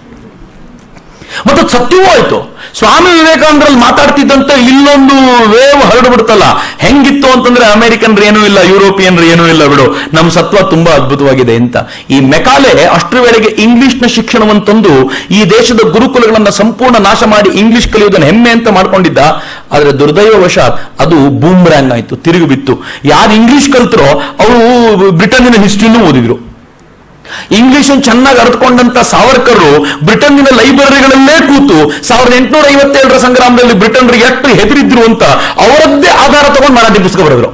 ಮತ್ತು ಸತ್ಯವೂ ಆಯ್ತು ಸ್ವಾಮಿ ವಿವೇಕಾನಂದರಲ್ಲಿ ಮಾತಾಡ್ತಿದ್ದಂತೆ ಇಲ್ಲೊಂದು ವೇವ್ ಹರಡು ಬಿಡುತ್ತಲ್ಲ ಹೆಂಗಿತ್ತು ಅಂತಂದ್ರೆ ಅಮೆರಿಕನ್ರು ಏನೂ ಇಲ್ಲ ಯುರೋಪಿಯನ್ರು ಏನೂ ಇಲ್ಲ ಬಿಡು ನಮ್ಮ ಸತ್ವ ತುಂಬಾ ಅದ್ಭುತವಾಗಿದೆ ಅಂತ ಈ ಮೆಕಾಲೆ ಅಷ್ಟರ ವೇಳೆಗೆ ಇಂಗ್ಲಿಷ್ನ ಶಿಕ್ಷಣವನ್ನು ತಂದು ಈ ದೇಶದ ಗುರುಕುಲಗಳನ್ನ ಸಂಪೂರ್ಣ ನಾಶ ಮಾಡಿ ಇಂಗ್ಲಿಷ್ ಕಲಿಯೋದನ್ನ ಹೆಮ್ಮೆ ಅಂತ ಮಾಡ್ಕೊಂಡಿದ್ದ ಆದ್ರೆ ದುರ್ದೈವವಶಾತ್ ಅದು ಬೂಮ್ರ್ಯಾಂಗ್ ಆಯ್ತು ತಿರುಗಿ ಬಿತ್ತು ಯಾರು ಇಂಗ್ಲಿಷ್ ಕಲ್ತರೋ ಅವರು ಬ್ರಿಟನ್ನಿನ ಹಿಸ್ಟ್ರಿನೂ ಓದಿದ್ರು ಇಂಗ್ಲಿಷ್ ಚೆನ್ನಾಗಿ ಅರ್ಥಕೊಂಡಂತ ಸಾವರ್ಕರ್ ಬ್ರಿಟನ್ನಿನ ಲೈಬ್ರರಿಗಳಲ್ಲೇ ಕೂತು ಸಾವಿರದ ಎಂಟುನೂರ ಐವತ್ತೇಳರ ಸಂಗ್ರಾಮದಲ್ಲಿ ಬ್ರಿಟನ್ರಿಗೆ ಎಷ್ಟು ಹೆದರಿದ್ರು ಅಂತ ಅವರದ್ದೇ ಆಧಾರ ತಗೊಂಡು ಮರಾಠಿ ಪುಸ್ತಕ ಬರೆದ್ರು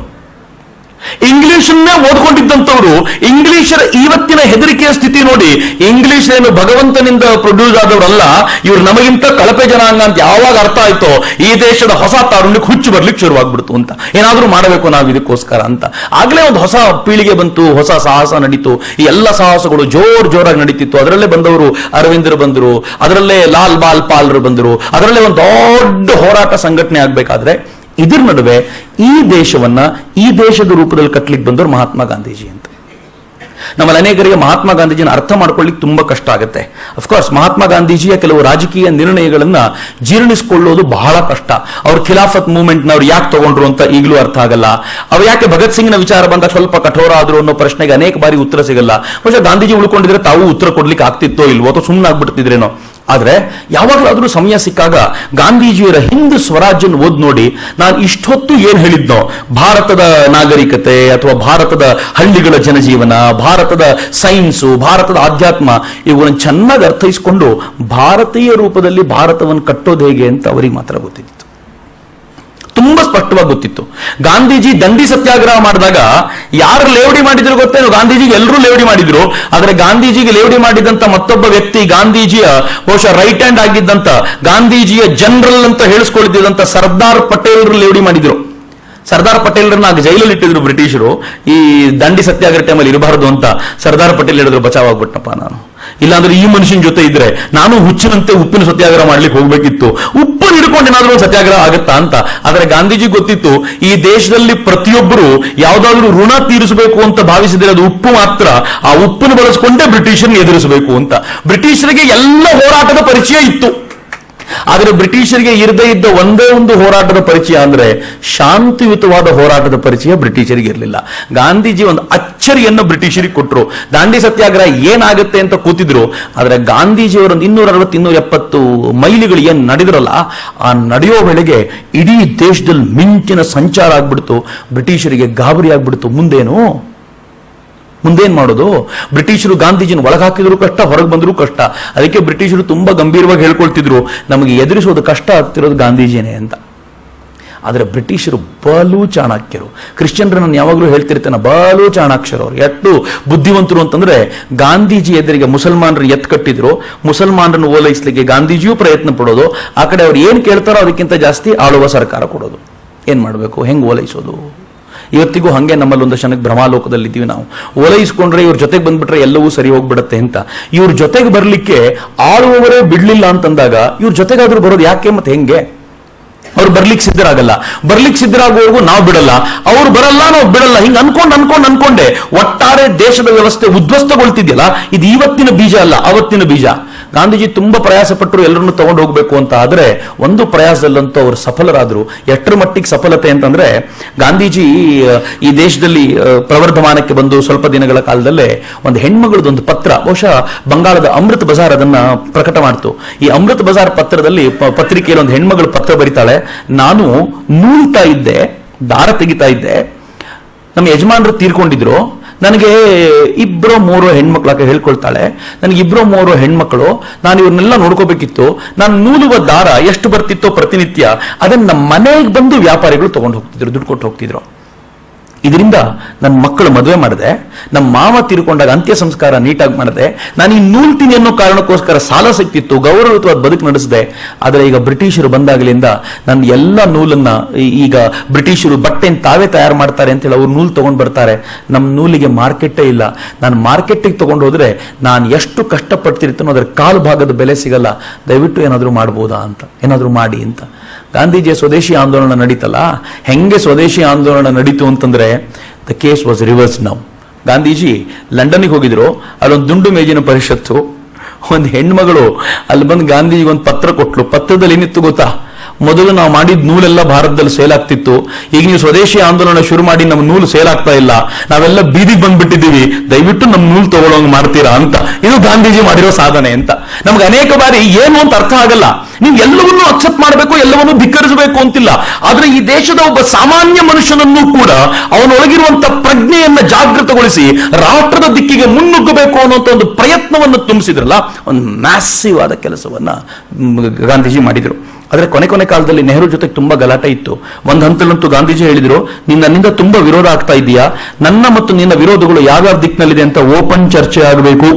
ಇಂಗ್ಲಿಷನ್ನೇ ಓದ್ಕೊಂಡಿದ್ದಂಥವ್ರು ಇಂಗ್ಲಿಷರ ಇವತ್ತಿನ ಹೆದರಿಕೆಯ ಸ್ಥಿತಿ ನೋಡಿ ಇಂಗ್ಲಿಷ್ ಏನು ಭಗವಂತನಿಂದ ಪ್ರೊಡ್ಯೂಸ್ ಆದವರಲ್ಲ ಇವ್ರು ನಮಗಿಂತ ಕಳಪೆ ಜನಾಂಗ ಅಂತ ಯಾವಾಗ ಅರ್ಥ ಆಯ್ತೋ ಈ ದೇಶದ ಹೊಸ ತಾರುಣ್ಯಕ್ಕೆ ಹುಚ್ಚು ಬರ್ಲಿಕ್ಕೆ ಶುರುವಾಗ್ಬಿಡ್ತು ಅಂತ ಏನಾದ್ರೂ ಮಾಡಬೇಕು ನಾವು ಇದಕ್ಕೋಸ್ಕರ ಅಂತ ಆಗ್ಲೇ ಒಂದು ಹೊಸ ಪೀಳಿಗೆ ಬಂತು ಹೊಸ ಸಾಹಸ ನಡೀತು ಈ ಎಲ್ಲ ಸಾಹಸಗಳು ಜೋರ್ ಜೋರಾಗಿ ನಡೀತಿತ್ತು ಅದರಲ್ಲೇ ಬಂದವರು ಅರವಿಂದರು ಬಂದರು ಅದರಲ್ಲೇ ಲಾಲ್ ಬಾಲ್ ಪಾಲ್ರು ಬಂದರು ಅದರಲ್ಲೇ ಒಂದು ದೊಡ್ಡ ಹೋರಾಟ ಸಂಘಟನೆ ಆಗ್ಬೇಕಾದ್ರೆ ಇದ್ರ ನಡುವೆ ಈ ದೇಶವನ್ನ ಈ ದೇಶದ ರೂಪದಲ್ಲಿ ಕಟ್ಲಿಕ್ಕೆ ಬಂದವರು ಮಹಾತ್ಮ ಗಾಂಧೀಜಿ ಅಂತ ನಮ್ಮಲ್ಲಿ ಅನೇಕರಿಗೆ ಮಹಾತ್ಮ ಗಾಂಧೀಜಿನ ಅರ್ಥ ಮಾಡ್ಕೊಳ್ಳಿಕ್ಕೆ ತುಂಬಾ ಕಷ್ಟ ಆಗುತ್ತೆ ಅಫ್ಕೋರ್ಸ್ ಮಹಾತ್ಮ ಗಾಂಧೀಜಿಯ ಕೆಲವು ರಾಜಕೀಯ ನಿರ್ಣಯಗಳನ್ನ ಜೀರ್ಣಿಸಿಕೊಳ್ಳೋದು ಬಹಳ ಕಷ್ಟ ಅವ್ರ ಖಿಲಾಫತ್ ಮೂವ್ಮೆಂಟ್ ಅವ್ರು ಯಾಕೆ ತಗೊಂಡ್ರು ಅಂತ ಈಗಲೂ ಅರ್ಥ ಆಗಲ್ಲ ಅವ್ರು ಯಾಕೆ ಭಗತ್ ಸಿಂಗ್ನ ವಿಚಾರ ಬಂದಾಗ ಸ್ವಲ್ಪ ಕಠೋರ ಆದ್ರು ಅನ್ನೋ ಪ್ರಶ್ನೆಗೆ ಅನೇಕ ಬಾರಿ ಉತ್ತರ ಸಿಗಲ್ಲ ಬಹುಶಃ ಗಾಂಧೀಜಿ ಉಳ್ಕೊಂಡಿದ್ರೆ ತಾವು ಉತ್ತರ ಕೊಡ್ಲಿಕ್ಕೆ ಆಗ್ತಿತ್ತೋ ಇಲ್ವೋ ಅಥವಾ ಸುಮ್ಮನೆ ಆಗ್ಬಿಡ್ತಿದ್ರೇನೋ ಆದ್ರೆ ಯಾವಾಗಲಾದ್ರೂ ಸಮಯ ಸಿಕ್ಕಾಗ ಗಾಂಧೀಜಿಯವರ ಹಿಂದೂ ಸ್ವರಾಜ್ಯನ ಓದ್ ನೋಡಿ ನಾನು ಇಷ್ಟೊತ್ತು ಏನ್ ಹೇಳಿದ್ನೋ ಭಾರತದ ನಾಗರಿಕತೆ ಅಥವಾ ಭಾರತದ ಹಳ್ಳಿಗಳ ಜನಜೀವನ ಭಾರತದ ಸೈನ್ಸು ಭಾರತದ ಆಧ್ಯಾತ್ಮ ಇವುಗಳನ್ನು ಚೆನ್ನಾಗಿ ಅರ್ಥೈಸಿಕೊಂಡು ಭಾರತೀಯ ರೂಪದಲ್ಲಿ ಭಾರತವನ್ನು ಕಟ್ಟೋದು ಹೇಗೆ ಅಂತ ಅವರಿಗೆ ಮಾತ್ರ ಗೊತ್ತಿತ್ತು ತುಂಬಾ ಸ್ಪಷ್ಟವಾಗಿ ಗೊತ್ತಿತ್ತು ಗಾಂಧೀಜಿ ದಂಡಿ ಸತ್ಯಾಗ್ರಹ ಮಾಡಿದಾಗ ಯಾರು ಲೇವಡಿ ಮಾಡಿದ್ರು ಗೊತ್ತೇನು ಗಾಂಧೀಜಿಗೆ ಎಲ್ಲರೂ ಲೇವಡಿ ಮಾಡಿದ್ರು ಆದ್ರೆ ಗಾಂಧೀಜಿಗೆ ಲೇವಡಿ ಮಾಡಿದಂತ ಮತ್ತೊಬ್ಬ ವ್ಯಕ್ತಿ ಗಾಂಧೀಜಿಯ ಬಹುಶಃ ರೈಟ್ ಹ್ಯಾಂಡ್ ಆಗಿದ್ದಂತ ಗಾಂಧೀಜಿಯ ಜನರಲ್ ಅಂತ ಹೇಳಿಸ್ಕೊಳ್ತಿದ್ದಂತ ಸರ್ದಾರ್ ಪಟೇಲ್ರು ಲೇವಡಿ ಮಾಡಿದ್ರು ಸರ್ದಾರ್ ಪಟೇಲ್ರನ್ನ ಆಗ ಜೈಲಲ್ಲಿ ಇಟ್ಟಿದ್ರು ಬ್ರಿಟಿಷರು ಈ ದಂಡಿ ಸತ್ಯಾಗ್ರಹ ಟೈಮಲ್ಲಿ ಇರಬಾರದು ಅಂತ ಸರ್ದಾರ್ ಪಟೇಲ್ ಹೇಳಿದ್ರು ಬಚಾವಾಗ್ಬಿಟ್ಟಪ್ಪ ನಾನು ಇಲ್ಲಾಂದ್ರೆ ಈ ಮನುಷ್ಯನ ಜೊತೆ ಇದ್ರೆ ನಾನು ಹುಚ್ಚಿನಂತೆ ಉಪ್ಪಿನ ಸತ್ಯಾಗ್ರಹ ಮಾಡ್ಲಿಕ್ಕೆ ಹೋಗ್ಬೇಕಿತ್ತು ಉಪ್ಪನ್ನು ಹಿಡ್ಕೊಂಡು ಏನಾದ್ರೂ ಒಂದು ಸತ್ಯಾಗ್ರಹ ಆಗುತ್ತಾ ಅಂತ ಆದ್ರೆ ಗಾಂಧೀಜಿ ಗೊತ್ತಿತ್ತು ಈ ದೇಶದಲ್ಲಿ ಪ್ರತಿಯೊಬ್ಬರು ಯಾವ್ದಾದ್ರು ಋಣ ತೀರಿಸಬೇಕು ಅಂತ ಭಾವಿಸಿದ್ರೆ ಅದು ಉಪ್ಪು ಮಾತ್ರ ಆ ಉಪ್ಪನ್ನು ಬಳಸ್ಕೊಂಡೇ ಬ್ರಿಟಿಷರನ್ನ ಎದುರಿಸಬೇಕು ಅಂತ ಬ್ರಿಟಿಷರಿಗೆ ಎಲ್ಲ ಹೋರಾಟದ ಪರಿಚಯ ಇತ್ತು ಆದರೆ ಬ್ರಿಟಿಷರಿಗೆ ಇರದೇ ಇದ್ದ ಒಂದೇ ಒಂದು ಹೋರಾಟದ ಪರಿಚಯ ಅಂದ್ರೆ ಶಾಂತಿಯುತವಾದ ಹೋರಾಟದ ಪರಿಚಯ ಬ್ರಿಟಿಷರಿಗೆ ಇರಲಿಲ್ಲ ಗಾಂಧೀಜಿ ಒಂದು ಅಚ್ಚರಿಯನ್ನು ಬ್ರಿಟಿಷರಿಗೆ ಕೊಟ್ಟರು ದಾಂಡಿ ಸತ್ಯಾಗ್ರಹ ಏನಾಗುತ್ತೆ ಅಂತ ಕೂತಿದ್ರು ಆದ್ರೆ ಗಾಂಧೀಜಿಯವರ ಒಂದು ಇನ್ನೂರ ಅರವತ್ತು ಇನ್ನೂರ ಎಪ್ಪತ್ತು ಮೈಲಿಗಳು ಏನ್ ನಡೆದ್ರಲ್ಲ ಆ ನಡೆಯೋ ವೇಳೆಗೆ ಇಡೀ ದೇಶದಲ್ಲಿ ಮಿಂಚಿನ ಸಂಚಾರ ಆಗ್ಬಿಡ್ತು ಬ್ರಿಟಿಷರಿಗೆ ಗಾಬರಿ ಆಗ್ಬಿಡ್ತು ಮುಂದೇನು ಮುಂದೇನ್ ಮಾಡೋದು ಬ್ರಿಟಿಷರು ಗಾಂಧೀಜಿನ ಒಳಗಾಕಿದ್ರು ಕಷ್ಟ ಹೊರಗೆ ಬಂದ್ರು ಕಷ್ಟ ಅದಕ್ಕೆ ಬ್ರಿಟಿಷರು ತುಂಬಾ ಗಂಭೀರವಾಗಿ ಹೇಳ್ಕೊಳ್ತಿದ್ರು ನಮಗೆ ಎದುರಿಸೋದು ಕಷ್ಟ ಆಗ್ತಿರೋದು ಗಾಂಧೀಜಿನೇ ಅಂತ ಆದರೆ ಬ್ರಿಟಿಷರು ಬಲು ಚಾಣಾಕ್ಯರು ಕ್ರಿಶ್ಚಿಯನ್ರು ನಾನು ಯಾವಾಗಲೂ ಹೇಳ್ತಿರ್ತೇನೆ ಬಲು ಚಾಣಾಕ್ಷರು ಅವರು ಎಷ್ಟು ಬುದ್ಧಿವಂತರು ಅಂತಂದ್ರೆ ಗಾಂಧೀಜಿ ಎದುರಿಗೆ ಮುಸಲ್ಮಾನರು ಎತ್ ಕಟ್ಟಿದ್ರು ಮುಸಲ್ಮಾನರನ್ನು ಓಲೈಸಲಿಕ್ಕೆ ಗಾಂಧೀಜಿಯೂ ಪ್ರಯತ್ನ ಪಡೋದು ಆ ಕಡೆ ಅವ್ರು ಏನ್ ಕೇಳ್ತಾರೋ ಅದಕ್ಕಿಂತ ಜಾಸ್ತಿ ಆಳುವ ಸರ್ಕಾರ ಕೊಡೋದು ಏನ್ ಮಾಡಬೇಕು ಹೆಂಗ್ ಓಲೈಸೋದು ಇವತ್ತಿಗೂ ಹಂಗೆ ನಮ್ಮಲ್ಲಿ ಒಂದು ಕ್ಷಣಕ್ಕೆ ಭ್ರಮಾಲೋಕದಲ್ಲಿದ್ದೀವಿ ನಾವು ಓಲೈಸ್ಕೊಂಡ್ರೆ ಇವ್ರ ಜೊತೆಗೆ ಬಂದ್ಬಿಟ್ರೆ ಎಲ್ಲವೂ ಸರಿ ಹೋಗ್ಬಿಡತ್ತೆ ಅಂತ ಇವ್ರ ಜೊತೆಗೆ ಬರ್ಲಿಕ್ಕೆ ಆಳುವವರೇ ಬಿಡ್ಲಿಲ್ಲ ಅಂತಂದಾಗ ಇವ್ರ ಜೊತೆಗಾದ್ರೂ ಬರೋದು ಯಾಕೆ ಮತ್ತೆ ಹೆಂಗೆ ಅವ್ರು ಬರ್ಲಿಕ್ಕೆ ಸಿದ್ಧರಾಗಲ್ಲ ಬರ್ಲಿಕ್ಕೆ ಸಿದ್ಧರಾಗುವವರೆಗೂ ನಾವು ಬಿಡಲ್ಲ ಅವ್ರು ಬರಲ್ಲ ನಾವು ಬಿಡಲ್ಲ ಹಿಂಗ್ ಅನ್ಕೊಂಡ್ ಅನ್ಕೊಂಡ್ ಅನ್ಕೊಂಡೆ ಒಟ್ಟಾರೆ ದೇಶದ ವ್ಯವಸ್ಥೆ ಉದ್ವಸ್ತಗೊಳ್ತಿದ್ಯಲ್ಲ ಇದು ಇವತ್ತಿನ ಬೀಜ ಅಲ್ಲ ಅವತ್ತಿನ ಬೀಜ ಗಾಂಧೀಜಿ ತುಂಬಾ ಪ್ರಯಾಸ ಪಟ್ಟರು ಎಲ್ಲರನ್ನು ತಗೊಂಡು ಹೋಗ್ಬೇಕು ಅಂತ ಆದ್ರೆ ಒಂದು ಪ್ರಯಾಸದಲ್ಲಂತೂ ಅವರು ಸಫಲರಾದ್ರು ಎಷ್ಟರ ಮಟ್ಟಿಗೆ ಸಫಲತೆ ಅಂತಂದ್ರೆ ಗಾಂಧೀಜಿ ಆ, ಈ ದೇಶದಲ್ಲಿ ಆ, ಪ್ರವರ್ಧಮಾನಕ್ಕೆ ಬಂದು ಸ್ವಲ್ಪ ದಿನಗಳ ಕಾಲದಲ್ಲೇ ಒಂದು ಹೆಣ್ಮಗಳದೊಂದು ಪತ್ರ ಬಹುಶಃ ಬಂಗಾಳದ ಅಮೃತ್ ಬಜಾರ್ ಅದನ್ನ ಪ್ರಕಟ ಮಾಡ್ತು ಈ ಅಮೃತ್ ಬಜಾರ್ ಪತ್ರದಲ್ಲಿ ಪ- ಪತ್ರಿಕೆಯಲ್ಲಿ ಒಂದು ಹೆಣ್ಮಗಳು ಪತ್ರ ಬರೀತಾಳೆ ನಾನು ನೂಲ್ತಾ ಇದ್ದೆ ದಾರ ತೆಗಿತಾ ಇದ್ದೆ ನಮ್ಮ ಯಜಮಾನರು ತೀರ್ಕೊಂಡಿದ್ರು ನನಗೆ ಇಬ್ಬರು ಮೂರು ಹೆಣ್ಮಕ್ಳಾಗ ಹೇಳ್ಕೊಳ್ತಾಳೆ ನನಗೆ ಇಬ್ಬರು ಮೂರು ಹೆಣ್ಮಕ್ಳು ನಾನು ಇವ್ರನ್ನೆಲ್ಲ ನೋಡ್ಕೋಬೇಕಿತ್ತು ನಾನು ನೂಲುವ ದಾರ ಎಷ್ಟು ಬರ್ತಿತ್ತೋ ಪ್ರತಿನಿತ್ಯ ಅದನ್ನ ನಮ್ಮ ಮನೆಗೆ ಬಂದು ವ್ಯಾಪಾರಿಗಳು ತಗೊಂಡು ಹೋಗ್ತಿದ್ರು ದುಡ್ಡು ಕೊಟ್ಟು ಹೋಗ್ತಿದ್ರು ಇದರಿಂದ ನನ್ನ ಮಕ್ಕಳು ಮದುವೆ ಮಾಡಿದೆ ನಮ್ಮ ಮಾವ ತೀರ್ಕೊಂಡಾಗ ಅಂತ್ಯ ಸಂಸ್ಕಾರ ನೀಟಾಗಿ ಮಾಡಿದೆ ನಾನು ಈ ನೂಲ್ತೀನಿ ಅನ್ನೋ ಕಾರಣಕ್ಕೋಸ್ಕರ ಸಾಲ ಸಿಕ್ತಿತ್ತು ಗೌರವಯುತವಾದ ಬದುಕು ನಡೆಸಿದೆ ಆದರೆ ಈಗ ಬ್ರಿಟಿಷರು ಬಂದಾಗಲಿಂದ ನನ್ನ ಎಲ್ಲ ನೂಲನ್ನ ಈ- ಈಗ ಬ್ರಿಟಿಷರು ಬಟ್ಟೆನ ತಾವೇ ತಯಾರು ಮಾಡ್ತಾರೆ ಅಂತೇಳಿ ಅವ್ರು ನೂಲು ತಗೊಂಡು ಬರ್ತಾರೆ ನಮ್ಮ ನೂಲಿಗೆ ಮಾರ್ಕೆಟೇ ಇಲ್ಲ ನಾನು ಮಾರ್ಕೆಟಿಗೆ ತಗೊಂಡು ಹೋದ್ರೆ ನಾನು ಎಷ್ಟು ಕಷ್ಟಪಡ್ತಿರ್ತೀನೋ ಅದರ ಕಾಲು ಭಾಗದ ಬೆಲೆ ಸಿಗಲ್ಲ ದಯವಿಟ್ಟು ಏನಾದರೂ ಮಾಡ್ಬೋದಾ ಅಂತ ಏನಾದರೂ ಮಾಡಿ ಅಂತ ಗಾಂಧೀಜಿಯ ಸ್ವದೇಶಿ ಆಂದೋಲನ ನಡೀತಲ್ಲ ಹೆಂಗೆ ಸ್ವದೇಶಿ ಆಂದೋಲನ ನಡೀತು ಅಂತಂದ್ರೆ the case was reverse now Gandhiji ಲಂಡನ್ಗೆ ಹೋಗಿದ್ರು ಅಲ್ಲೊಂದು ದುಂಡು ಮೇಜಿನ ಪರಿಷತ್ತು ಒಂದು ಹೆಣ್ಮಗಳು ಅಲ್ಲಿ ಬಂದು ಗಾಂಧೀಜಿಗೆ ಒಂದು ಪತ್ರ ಕೊಟ್ಲು ಪತ್ರದಲ್ಲಿ ಏನಿತ್ತು ಗೊತ್ತಾ ಮೊದಲು ನಾವು ಮಾಡಿದ ನೂಲೆಲ್ಲ ಭಾರತದಲ್ಲಿ ಸೇಲ್ ಆಗ್ತಿತ್ತು ಈಗ ನೀವು ಸ್ವದೇಶಿ ಆಂದೋಲನ ಶುರು ಮಾಡಿ ನಮ್ಮ ನೂಲು ಸೇಲ್ ಆಗ್ತಾ ಇಲ್ಲ ನಾವೆಲ್ಲ ಬೀದಿಗೆ ಬಂದ್ಬಿಟ್ಟಿದ್ದೀವಿ ದಯವಿಟ್ಟು ನಮ್ಮ ನೂಲು ತಗೊಳ್ಳೋಂಗ್ ಮಾಡ್ತೀರಾ ಅಂತ ಇದು ಗಾಂಧೀಜಿ ಮಾಡಿರೋ ಸಾಧನೆ ಅಂತ ನಮ್ಗೆ ಅನೇಕ ಬಾರಿ ಏನು ಅಂತ ಅರ್ಥ ಆಗಲ್ಲ ನೀವು ಎಲ್ಲವನ್ನೂ ಅಕ್ಸೆಪ್ಟ್ ಮಾಡಬೇಕು ಎಲ್ಲವನ್ನೂ ಧಿಕ್ಕರಿಸಬೇಕು ಅಂತಿಲ್ಲ ಆದ್ರೆ ಈ ದೇಶದ ಒಬ್ಬ ಸಾಮಾನ್ಯ ಮನುಷ್ಯನನ್ನು ಕೂಡ ಅವನೊಳಗಿರುವಂತ ಪ್ರಜ್ಞೆಯನ್ನ ಜಾಗೃತಗೊಳಿಸಿ ರಾಷ್ಟ್ರದ ದಿಕ್ಕಿಗೆ ಮುನ್ನುಗ್ಗಬೇಕು ಅನ್ನುವಂತ ಒಂದು ಪ್ರಯತ್ನವನ್ನು ತುಂಬಿಸಿದ್ರಲ್ಲ ಒಂದು ಮ್ಯಾಸಿವ್ ಆದ ಕೆಲಸವನ್ನ ಮ್, ಗಾಂಧೀಜಿ ಮಾಡಿದ್ರು ಆದ್ರೆ ಕೊನೆ ಕೊನೆ ಕಾಲದಲ್ಲಿ ನೆಹರು ಜೊತೆಗೆ ತುಂಬಾ ಗಲಾಟೆ ಇತ್ತು ಒಂದು ಹಂತಲ್ಲಂತೂ ಗಾಂಧೀಜಿ ಹೇಳಿದ್ರು ನೀನ್ ನನ್ನಿಂದ ತುಂಬಾ ವಿರೋಧ ಆಗ್ತಾ ಇದೆಯಾ ನನ್ನ ಮತ್ತು ನಿನ್ನ ವಿರೋಧಗಳು ಯಾವ್ಯಾವ ದಿಕ್ಕಿನಲ್ಲಿದೆ ಅಂತ ಓಪನ್ ಚರ್ಚೆ ಆಗಬೇಕು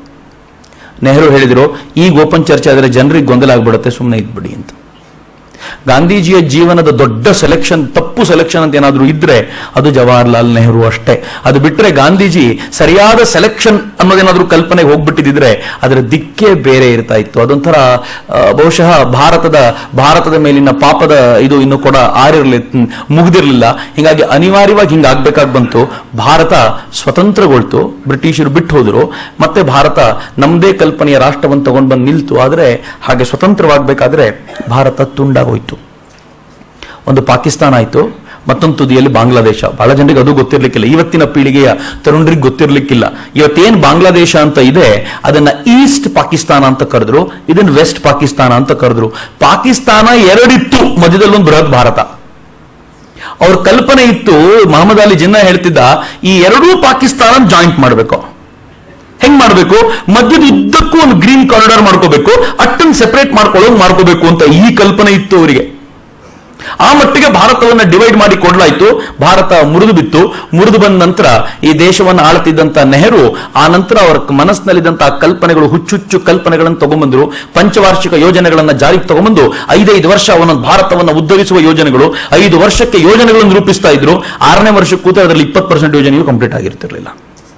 ನೆಹರು ಹೇಳಿದ್ರು ಈಗ ಓಪನ್ ಚರ್ಚೆ ಆದರೆ ಜನರಿಗೆ ಗೊಂದಲ ಆಗ್ಬಿಡುತ್ತೆ ಸುಮ್ಮನೆ ಇದ್ಬಿಡಿ ಅಂತ ಗಾಂಧೀಜಿಯ ಜೀವನದ ದೊಡ್ಡ ಸೆಲೆಕ್ಷನ್ ತಪ್ಪು ಸೆಲೆಕ್ಷನ್ ಅಂತ ಏನಾದರೂ ಇದ್ರೆ ಅದು ಜವಾಹರ್ಲಾಲ್ ನೆಹರು ಅಷ್ಟೇ ಅದು ಬಿಟ್ರೆ ಗಾಂಧೀಜಿ ಸರಿಯಾದ ಸೆಲೆಕ್ಷನ್ ಅನ್ನೋದೇನಾದ್ರೂ ಕಲ್ಪನೆಗೆ ಹೋಗ್ಬಿಟ್ಟಿದ್ರೆ ಅದರ ದಿಕ್ಕೇ ಬೇರೆ ಇರ್ತಾ ಇತ್ತು ಅದೊಂಥರ ಆ, ಬಹುಶಃ ಭಾರತದ ಭಾರತದ ಮೇಲಿನ ಪಾಪದ ಇದು ಇನ್ನು ಕೂಡ ಆರಿರ್ಲಿ ಮುಗ್ದಿರ್ಲಿಲ್ಲ ಹೀಗಾಗಿ ಅನಿವಾರ್ಯವಾಗಿ ಹಿಂಗಾಗ್ಬೇಕಾಗಿ ಬಂತು ಭಾರತ ಸ್ವತಂತ್ರಗೊಳ್ತು ಬ್ರಿಟಿಷರು ಬಿಟ್ಟು ಹೋದ್ರು ಮತ್ತೆ ಭಾರತ ನಮ್ಮದೇ ಕಲ್ಪನೆಯ ರಾಷ್ಟ್ರವನ್ನು ತಗೊಂಡು ಬಂದು ನಿಲ್ತು ಆದರೆ ಹಾಗೆ ಸ್ವತಂತ್ರವಾಗಬೇಕಾದ್ರೆ ಭಾರತ ತುಂಡಾಗೋಯ್ತು ಒಂದು ಪಾಕಿಸ್ತಾನ ಆಯಿತು ಮತ್ತೊಂದು ತುದಿಯಲ್ಲಿ ಬಾಂಗ್ಲಾದೇಶ ಬಹಳ ಜನರಿಗೆ ಅದು ಗೊತ್ತಿರ್ಲಿಕ್ಕಿಲ್ಲ ಇವತ್ತಿನ ಪೀಳಿಗೆಯ ತರುಣರಿಗೆ ಗೊತ್ತಿರ್ಲಿಕ್ಕಿಲ್ಲ ಇವತ್ತೇನ್ ಬಾಂಗ್ಲಾದೇಶ ಅಂತ ಇದೆ ಅದನ್ನ ಈಸ್ಟ್ ಪಾಕಿಸ್ತಾನ ಅಂತ ಕರೆದ್ರು ಇದನ್ನ ವೆಸ್ಟ್ ಪಾಕಿಸ್ತಾನ ಅಂತ ಕರೆದ್ರು ಪಾಕಿಸ್ತಾನ ಎರಡಿತ್ತು ಮಧ್ಯದಲ್ಲಿ ಒಂದು ಬೃಹತ್ ಭಾರತ ಅವ್ರ ಕಲ್ಪನೆ ಇತ್ತು ಮಹಮ್ಮದ್ ಅಲಿ ಜಿನ್ನಾ ಹೇಳ್ತಿದ್ದ ಈ ಎರಡೂ ಪಾಕಿಸ್ತಾನ ಜಾಯಿಂಟ್ ಮಾಡಬೇಕು ಹೆಂಗ್ ಮಾಡ್ಬೇಕು ಮಧ್ಯದ ಉದ್ದಕ್ಕೂ ಒಂದು ಗ್ರೀನ್ ಕಾರಿಡಾರ್ ಮಾಡ್ಕೋಬೇಕು ಅಟ್ಟನ್ ಸೆಪರೇಟ್ ಮಾಡ್ಕೊಳ್ಳೋದು ಮಾಡ್ಕೋಬೇಕು ಅಂತ ಈ ಕಲ್ಪನೆ ಇತ್ತು ಅವರಿಗೆ ಆ ಮಟ್ಟಿಗೆ ಭಾರತವನ್ನ ಡಿವೈಡ್ ಮಾಡಿ ಕೊಡ್ಲಾಯ್ತು ಭಾರತ ಮುರಿದು ಬಿತ್ತು ಮುರಿದು ಬಂದ ನಂತರ ಈ ದೇಶವನ್ನು ಆಳ್ತಿದ್ದಂತ ನೆಹರು ಆ ನಂತರ ಅವರ ಮನಸ್ಸಿನಲ್ಲಿದ್ದಂತಹ ಕಲ್ಪನೆಗಳು ಹುಚ್ಚುಚ್ಚು ಕಲ್ಪನೆಗಳನ್ನು ತಗೊಂಬಂದ್ರು ಪಂಚವಾರ್ಷಿಕ ಯೋಜನೆಗಳನ್ನ ಜಾರಿಗೆ ತಗೊಂಬಂದು ಐದೈದು ವರ್ಷ ಅವನ ಭಾರತವನ್ನು ಉದ್ಧರಿಸುವ ಯೋಜನೆಗಳು ಐದು ವರ್ಷಕ್ಕೆ ಯೋಜನೆಗಳನ್ನು ರೂಪಿಸ್ತಾ ಇದ್ರು ಆರನೇ ವರ್ಷಕ್ಕೆ ಕೂತ ಅದರಲ್ಲಿ ಇಪ್ಪತ್ತು ಪರ್ಸೆಂಟ್ ಯೋಜನೆಯು ಕಂಪ್ಲೀಟ್ ಆಗಿರ್ತಿರ್ಲಿಲ್ಲ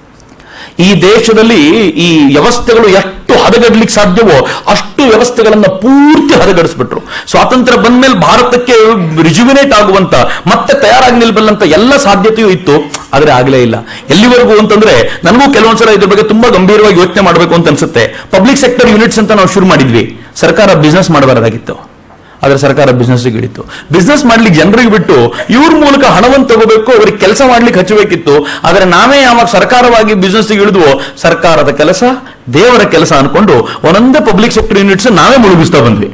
ಈ ದೇಶದಲ್ಲಿ ಈ ವ್ಯವಸ್ಥೆಗಳು ಎಷ್ಟು ಹದಗೆಡ್ಲಿಕ್ಕೆ ಸಾಧ್ಯವೋ ಅಷ್ಟು ವ್ಯವಸ್ಥೆಗಳನ್ನ ಪೂರ್ತಿ ಹದಗೆಡಿಸ್ಬಿಟ್ರು ಸ್ವಾತಂತ್ರ್ಯ ಬಂದ್ಮೇಲೆ ಭಾರತಕ್ಕೆ ರಿಜುವಿನೇಟ್ ಆಗುವಂತ ಮತ್ತೆ ತಯಾರಾಗಿ ನಿಲ್ಬಲ್ಲಂತ ಎಲ್ಲ ಸಾಧ್ಯತೆಯೂ ಇತ್ತು ಆದ್ರೆ ಆಗಲೇ ಇಲ್ಲ ಎಲ್ಲಿವರೆಗೂ ಅಂತಂದ್ರೆ ನನಗೂ ಕೆಲವೊಂದ್ಸಲ ಇದ್ರ ಬಗ್ಗೆ ತುಂಬಾ ಗಂಭೀರವಾಗಿ ಯೋಚನೆ ಮಾಡಬೇಕು ಅಂತ ಅನ್ಸುತ್ತೆ ಪಬ್ಲಿಕ್ ಸೆಕ್ಟರ್ ಯೂನಿಟ್ಸ್ ಅಂತ ನಾವು ಶುರು ಮಾಡಿದ್ವಿ ಸರ್ಕಾರ ಬಿಸ್ನೆಸ್ ಮಾಡಬಾರದಾಗಿತ್ತು ಆದ್ರೆ ಸರ್ಕಾರ ಬಿಸ್ನೆಸ್ ಹಿಡಿತು ಬಿಸ್ನೆಸ್ ಮಾಡ್ಲಿಕ್ಕೆ ಜನರಿಗೆ ಬಿಟ್ಟು ಇವ್ರ ಮೂಲಕ ಹಣವನ್ನು ತಗೋಬೇಕು ಅವ್ರಿಗೆ ಕೆಲಸ ಮಾಡ್ಲಿಕ್ಕೆ ಹಚ್ಚಬೇಕಿತ್ತು ಆದ್ರೆ ನಾವೇ ಯಾವಾಗ ಸರ್ಕಾರವಾಗಿ ಬಿಸ್ನೆಸ್ ಇಳಿದ್ವೋ ಸರ್ಕಾರದ ಕೆಲಸ ದೇವರ ಕೆಲಸ ಅನ್ಕೊಂಡು ಒಂದೊಂದೇ ಪಬ್ಲಿಕ್ ಸೆಕ್ಟರ್ ಯೂನಿಟ್ಸ್ ನಾವೇ ಮುಳುಗಿಸ್ತಾ ಬಂದ್ವಿ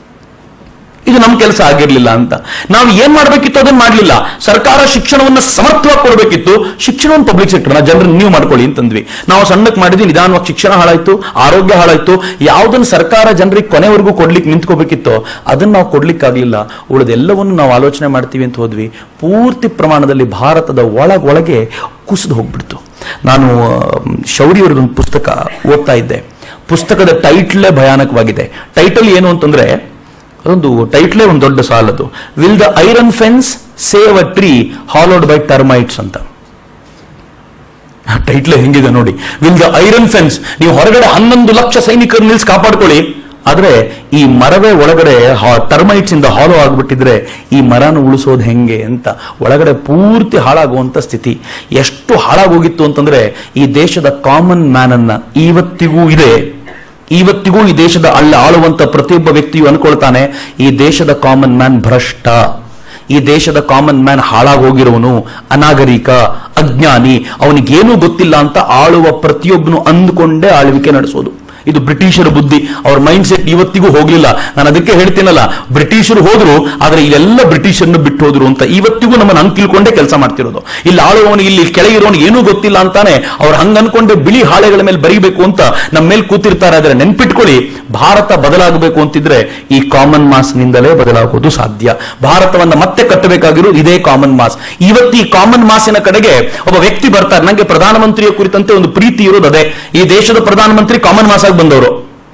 ಇದು ನಮ್ಮ ಕೆಲಸ ಆಗಿರ್ಲಿಲ್ಲ ಅಂತ ನಾವು ಏನ್ ಮಾಡ್ಬೇಕಿತ್ತು ಅದನ್ನ ಮಾಡ್ಲಿಲ್ಲ ಸರ್ಕಾರ ಶಿಕ್ಷಣವನ್ನ ಸಮರ್ಥವಾಗಿ ಕೊಡಬೇಕಿತ್ತು ಶಿಕ್ಷಣವನ್ನು ಪಬ್ಲಿಕ್ ಸೆಕ್ಟರ್ ಜನರನ್ನ ನೀವು ಮಾಡ್ಕೊಳ್ಳಿ ಅಂತಂದ್ವಿ ನಾವು ಸಣ್ಣಕ್ಕೆ ಮಾಡಿದ್ವಿ ನಿಧಾನವಾಗಿ ಶಿಕ್ಷಣ ಹಾಳಾಯ್ತು ಆರೋಗ್ಯ ಹಾಳಾಯ್ತು ಯಾವ್ದನ್ನ ಸರ್ಕಾರ ಜನರಿಗೆ ಕೊನೆವರೆಗೂ ಕೊಡ್ಲಿಕ್ಕೆ ನಿಂತ್ಕೋಬೇಕಿತ್ತೋ ಅದನ್ನ ನಾವು ಕೊಡ್ಲಿಕ್ಕಾಗ್ಲಿಲ್ಲ ಉಳಿದೆಲ್ಲವನ್ನು ನಾವು ಆಲೋಚನೆ ಮಾಡ್ತೀವಿ ಅಂತ ಹೋದ್ವಿ ಪೂರ್ತಿ ಪ್ರಮಾಣದಲ್ಲಿ ಭಾರತದ ಒಳಗೊಳಗೆ ಕುಸಿದು ಹೋಗ್ಬಿಡ್ತು ನಾನು ಶೌರ್ಯವರದೊಂದು ಪುಸ್ತಕ ಓದ್ತಾ ಇದ್ದೆ ಪುಸ್ತಕದ ಟೈಟ್ಲೇ ಭಯಾನಕವಾಗಿದೆ ಟೈಟಲ್ ಏನು ಅಂತಂದ್ರೆ ಅದೊಂದು ಟೈಟ್ಲೇ ಒಂದು ದೊಡ್ಡ ಸಾಲದು will the iron fence save a tree hollowed by termites ಅಂತ ಟೈಟ್ಲೇ ಹೆಂಗಿದೆ ನೋಡಿ ವಿಲ್ ದ ಐರನ್ ಫೆನ್ಸ್ ನೀವು ಹೊರಗಡೆ ಹನ್ನೊಂದು ಲಕ್ಷ ಸೈನಿಕರು ನಿಲ್ಸಿ ಕಾಪಾಡ್ಕೊಳ್ಳಿ ಆದ್ರೆ ಈ ಮರವೇ ಒಳಗಡೆ ಟರ್ಮೈಟ್ಸ್ ಇಂದ ಹಾಲು ಆಗ್ಬಿಟ್ಟಿದ್ರೆ ಈ ಮರನ ಉಳಿಸೋದು ಹೆಂಗೆ ಅಂತ ಒಳಗಡೆ ಪೂರ್ತಿ ಹಾಳಾಗುವಂತ ಸ್ಥಿತಿ ಎಷ್ಟು ಹಾಳಾಗೋಗಿತ್ತು ಅಂತಂದ್ರೆ ಈ ದೇಶದ ಕಾಮನ್ ಮ್ಯಾನ್ ಅನ್ನ ಇವತ್ತಿಗೂ ಇದೆ ಇವತ್ತಿಗೂ ಈ ದೇಶದ ಅಲ್ಲ ಆಳುವಂತ ಪ್ರತಿಯೊಬ್ಬ ವ್ಯಕ್ತಿಯು ಅನ್ಕೊಳ್ತಾನೆ ಈ ದೇಶದ ಕಾಮನ್ ಮ್ಯಾನ್ ಭ್ರಷ್ಟ ಈ ದೇಶದ ಕಾಮನ್ ಮ್ಯಾನ್ ಹಾಳಾಗೋಗಿರೋನು ಅನಾಗರಿಕ ಅಜ್ಞಾನಿ ಅವನಿಗೇನೂ ಗೊತ್ತಿಲ್ಲ ಅಂತ ಆಳುವ ಪ್ರತಿಯೊಬ್ಬನು ಅಂದುಕೊಂಡೇ ಆಳ್ವಿಕೆ ನಡೆಸೋದು ಇದು ಬ್ರಿಟಿಷರ ಬುದ್ಧಿ ಅವ್ರ ಮೈಂಡ್ ಸೆಟ್ ಇವತ್ತಿಗೂ ಹೋಗ್ಲಿಲ್ಲ ನಾನು ಅದಕ್ಕೆ ಹೇಳ್ತೀನಲ್ಲ ಬ್ರಿಟಿಷರು ಹೋದ್ರು ಆದ್ರೆ ಇಲ್ಲೆಲ್ಲ ಬ್ರಿಟಿಷರ್ನ ಬಿಟ್ಟು ಹೋದ್ರು ಅಂತ ಇವತ್ತಿಗೂ ನಮ್ಮನ್ನ ಹಂಗ್ ತಿಳ್ಕೊಂಡೇ ಕೆಲಸ ಮಾಡ್ತಿರೋದು ಇಲ್ಲಿ ಆಳುವವನಿಗೆ ಇಲ್ಲಿ ಕೆಳಗಿರೋನಿಗೆ ಏನೂ ಗೊತ್ತಿಲ್ಲ ಅಂತಾನೆ ಅವ್ರು ಹಂಗ ಅನ್ಕೊಂಡೆ ಬಿಳಿ ಹಾಳೆಗಳ ಮೇಲೆ ಬರೀಬೇಕು ಅಂತ ನಮ್ಮ ಮೇಲೆ ಕೂತಿರ್ತಾರೆ ಆದ್ರೆ ನೆನ್ಪಿಟ್ಕೊಳ್ಳಿ ಭಾರತ ಬದಲಾಗಬೇಕು ಅಂತಿದ್ರೆ ಈ ಕಾಮನ್ ಮಾಸ್ ನಿಂದಲೇ ಬದಲಾಗೋದು ಸಾಧ್ಯ ಭಾರತವನ್ನ ಮತ್ತೆ ಕಟ್ಟಬೇಕಾಗಿರೋದು ಇದೇ ಕಾಮನ್ ಮಾಸ್ ಇವತ್ತು ಈ ಕಾಮನ್ ಮಾಸಿನ ಕಡೆಗೆ ಒಬ್ಬ ವ್ಯಕ್ತಿ ಬರ್ತಾರೆ ನಂಗೆ ಪ್ರಧಾನಮಂತ್ರಿಯ ಕುರಿತಂತೆ ಒಂದು ಪ್ರೀತಿ ಇರೋದು ಅದೇ ಈ ದೇಶದ ಪ್ರಧಾನಮಂತ್ರಿ ಕಾಮನ್ ಮಾಸ್ ಆಗಿ ಬಂದವರು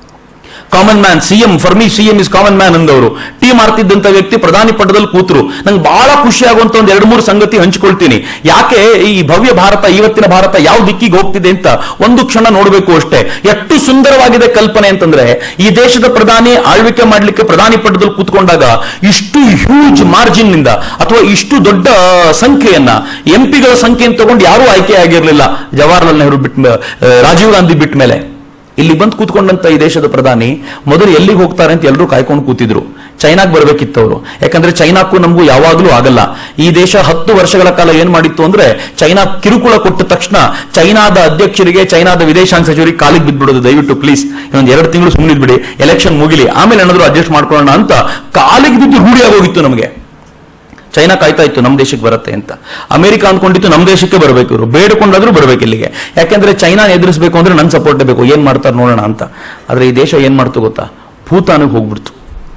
common man CM for me CM is common man ಅಂದವರು ಟೀ ಮಾಡ್ತಿದ್ದಂತ ವ್ಯಕ್ತಿ ಪ್ರಧಾನಿ ಪಟ್ಟದಲ್ಲಿ ಕೂತರು ನಂಗೆ ಬಹಳ ಖುಷಿ ಆಗುವಂತ ಒಂದು ಎರಡು ಮೂರು ಸಂಗತಿ ಹಂಚಿಕೊಳ್ತೀನಿ ಯಾಕೆ ಈ ಭವ್ಯ ಭಾರತ ಇವತ್ತಿನ ಭಾರತ ಯಾವ ದಿಕ್ಕಿಗೆ ಹೋಗ್ತಿದೆ ಅಂತ ಒಂದು ಕ್ಷಣ ನೋಡಬೇಕು ಅಷ್ಟೇ ಎಷ್ಟು ಸುಂದರವಾಗಿದೆ ಕಲ್ಪನೆ ಅಂತಂದ್ರೆ ಈ ದೇಶದ ಪ್ರಧಾನಿ ಆಳ್ವಿಕೆ ಮಾಡ್ಲಿಕ್ಕೆ ಪ್ರಧಾನಿ ಪಟ್ಟದಲ್ಲಿ ಕೂತ್ಕೊಂಡಾಗ ಇಷ್ಟು ಹ್ಯೂಜ್ ಮಾರ್ಜಿನ್ ನಿಂದ ಅಥವಾ ಇಷ್ಟು ದೊಡ್ಡ ಸಂಖ್ಯೆಯನ್ನ ಎಂಪಿಗಳ ಸಂಖ್ಯೆಯನ್ನು ತಗೊಂಡು ಯಾರೂ ಆಯ್ಕೆ ಆಗಿರಲಿಲ್ಲ ಜವಾಹರ್ಲಾಲ್ ನೆಹರು ಬಿಟ್ಟ ಮೇ- ಆ, ರಾಜೀವ್ ಗಾಂಧಿ ಬಿಟ್ಟ ಮೇಲೆ ಇಲ್ಲಿ ಬಂದು ಕೂತ್ಕೊಂಡಂತ ಈ ದೇಶದ ಪ್ರಧಾನಿ ಮೊದಲು ಎಲ್ಲಿಗೆ ಹೋಗ್ತಾರೆ ಅಂತ ಎಲ್ಲರೂ ಕಾಯ್ಕೊಂಡು ಕೂತಿದ್ರು ಚೈನಾಗ್ ಬರ್ಬೇಕಿತ್ತು ಅವರು ಯಾಕಂದ್ರೆ ಚೈನಾಕ್ಕೂ ನಮಗೂ ಯಾವಾಗಲೂ ಆಗಲ್ಲ ಈ ದೇಶ ಹತ್ತು ವರ್ಷಗಳ ಕಾಲ ಏನ್ ಮಾಡಿತ್ತು ಅಂದ್ರೆ ಚೈನಾ ಕಿರುಕುಳ ಕೊಟ್ಟ ತಕ್ಷಣ ಚೈನಾದ ಅಧ್ಯಕ್ಷರಿಗೆ ಚೈನಾದ ವಿದೇಶಾಂಗ ಸಚಿವರಿಗೆ ಕಾಲಿಗೆ ಬಿದ್ಬಿಡೋದು ದಯವಿಟ್ಟು ಪ್ಲೀಸ್ ಇನ್ನೊಂದು ಎರಡು ತಿಂಗಳು ಸುಮ್ಮನೆ ಬಿಡಿ ಎಲೆಕ್ಷನ್ ಮುಗಿಲಿ ಆಮೇಲೆ ಏನಾದ್ರು ಅಡ್ಜಸ್ಟ್ ಮಾಡ್ಕೊಳ್ಳೋಣ ಅಂತ ಕಾಲಿಗೆ ಬಿದ್ದು ರೂಢಿಯಾಗೋಗಿತ್ತು ನಮಗೆ ಚೈನಾ ಕಾಯ್ತಾ ಇತ್ತು ನಮ್ಮ ದೇಶಕ್ಕೆ ಬರುತ್ತೆ ಅಂತ ಅಮೆರಿಕ ಅನ್ಕೊಂಡಿತ್ತು ನಮ್ಮ ದೇಶಕ್ಕೆ ಬರಬೇಕು ಇವರು ಬೇಡಿಕೊಂಡಾದ್ರೂ ಬರ್ಬೇಕು ಇಲ್ಲಿಗೆ ಯಾಕೆಂದ್ರೆ ಚೈನಾ ಎದುರಿಸಬೇಕು ಅಂದ್ರೆ ನನ್ನ ಸಪೋರ್ಟ್ ಬೇಕು ಏನ್ ಮಾಡ್ತಾರೆ ನೋಡೋಣ ಅಂತ ಆದ್ರೆ ಈ ದೇಶ ಏನ್ ಮಾಡ್ತು ಗೊತ್ತಾ ಭೂತಾನಿಗೆ ಹೋಗ್ಬಿಡ್ತು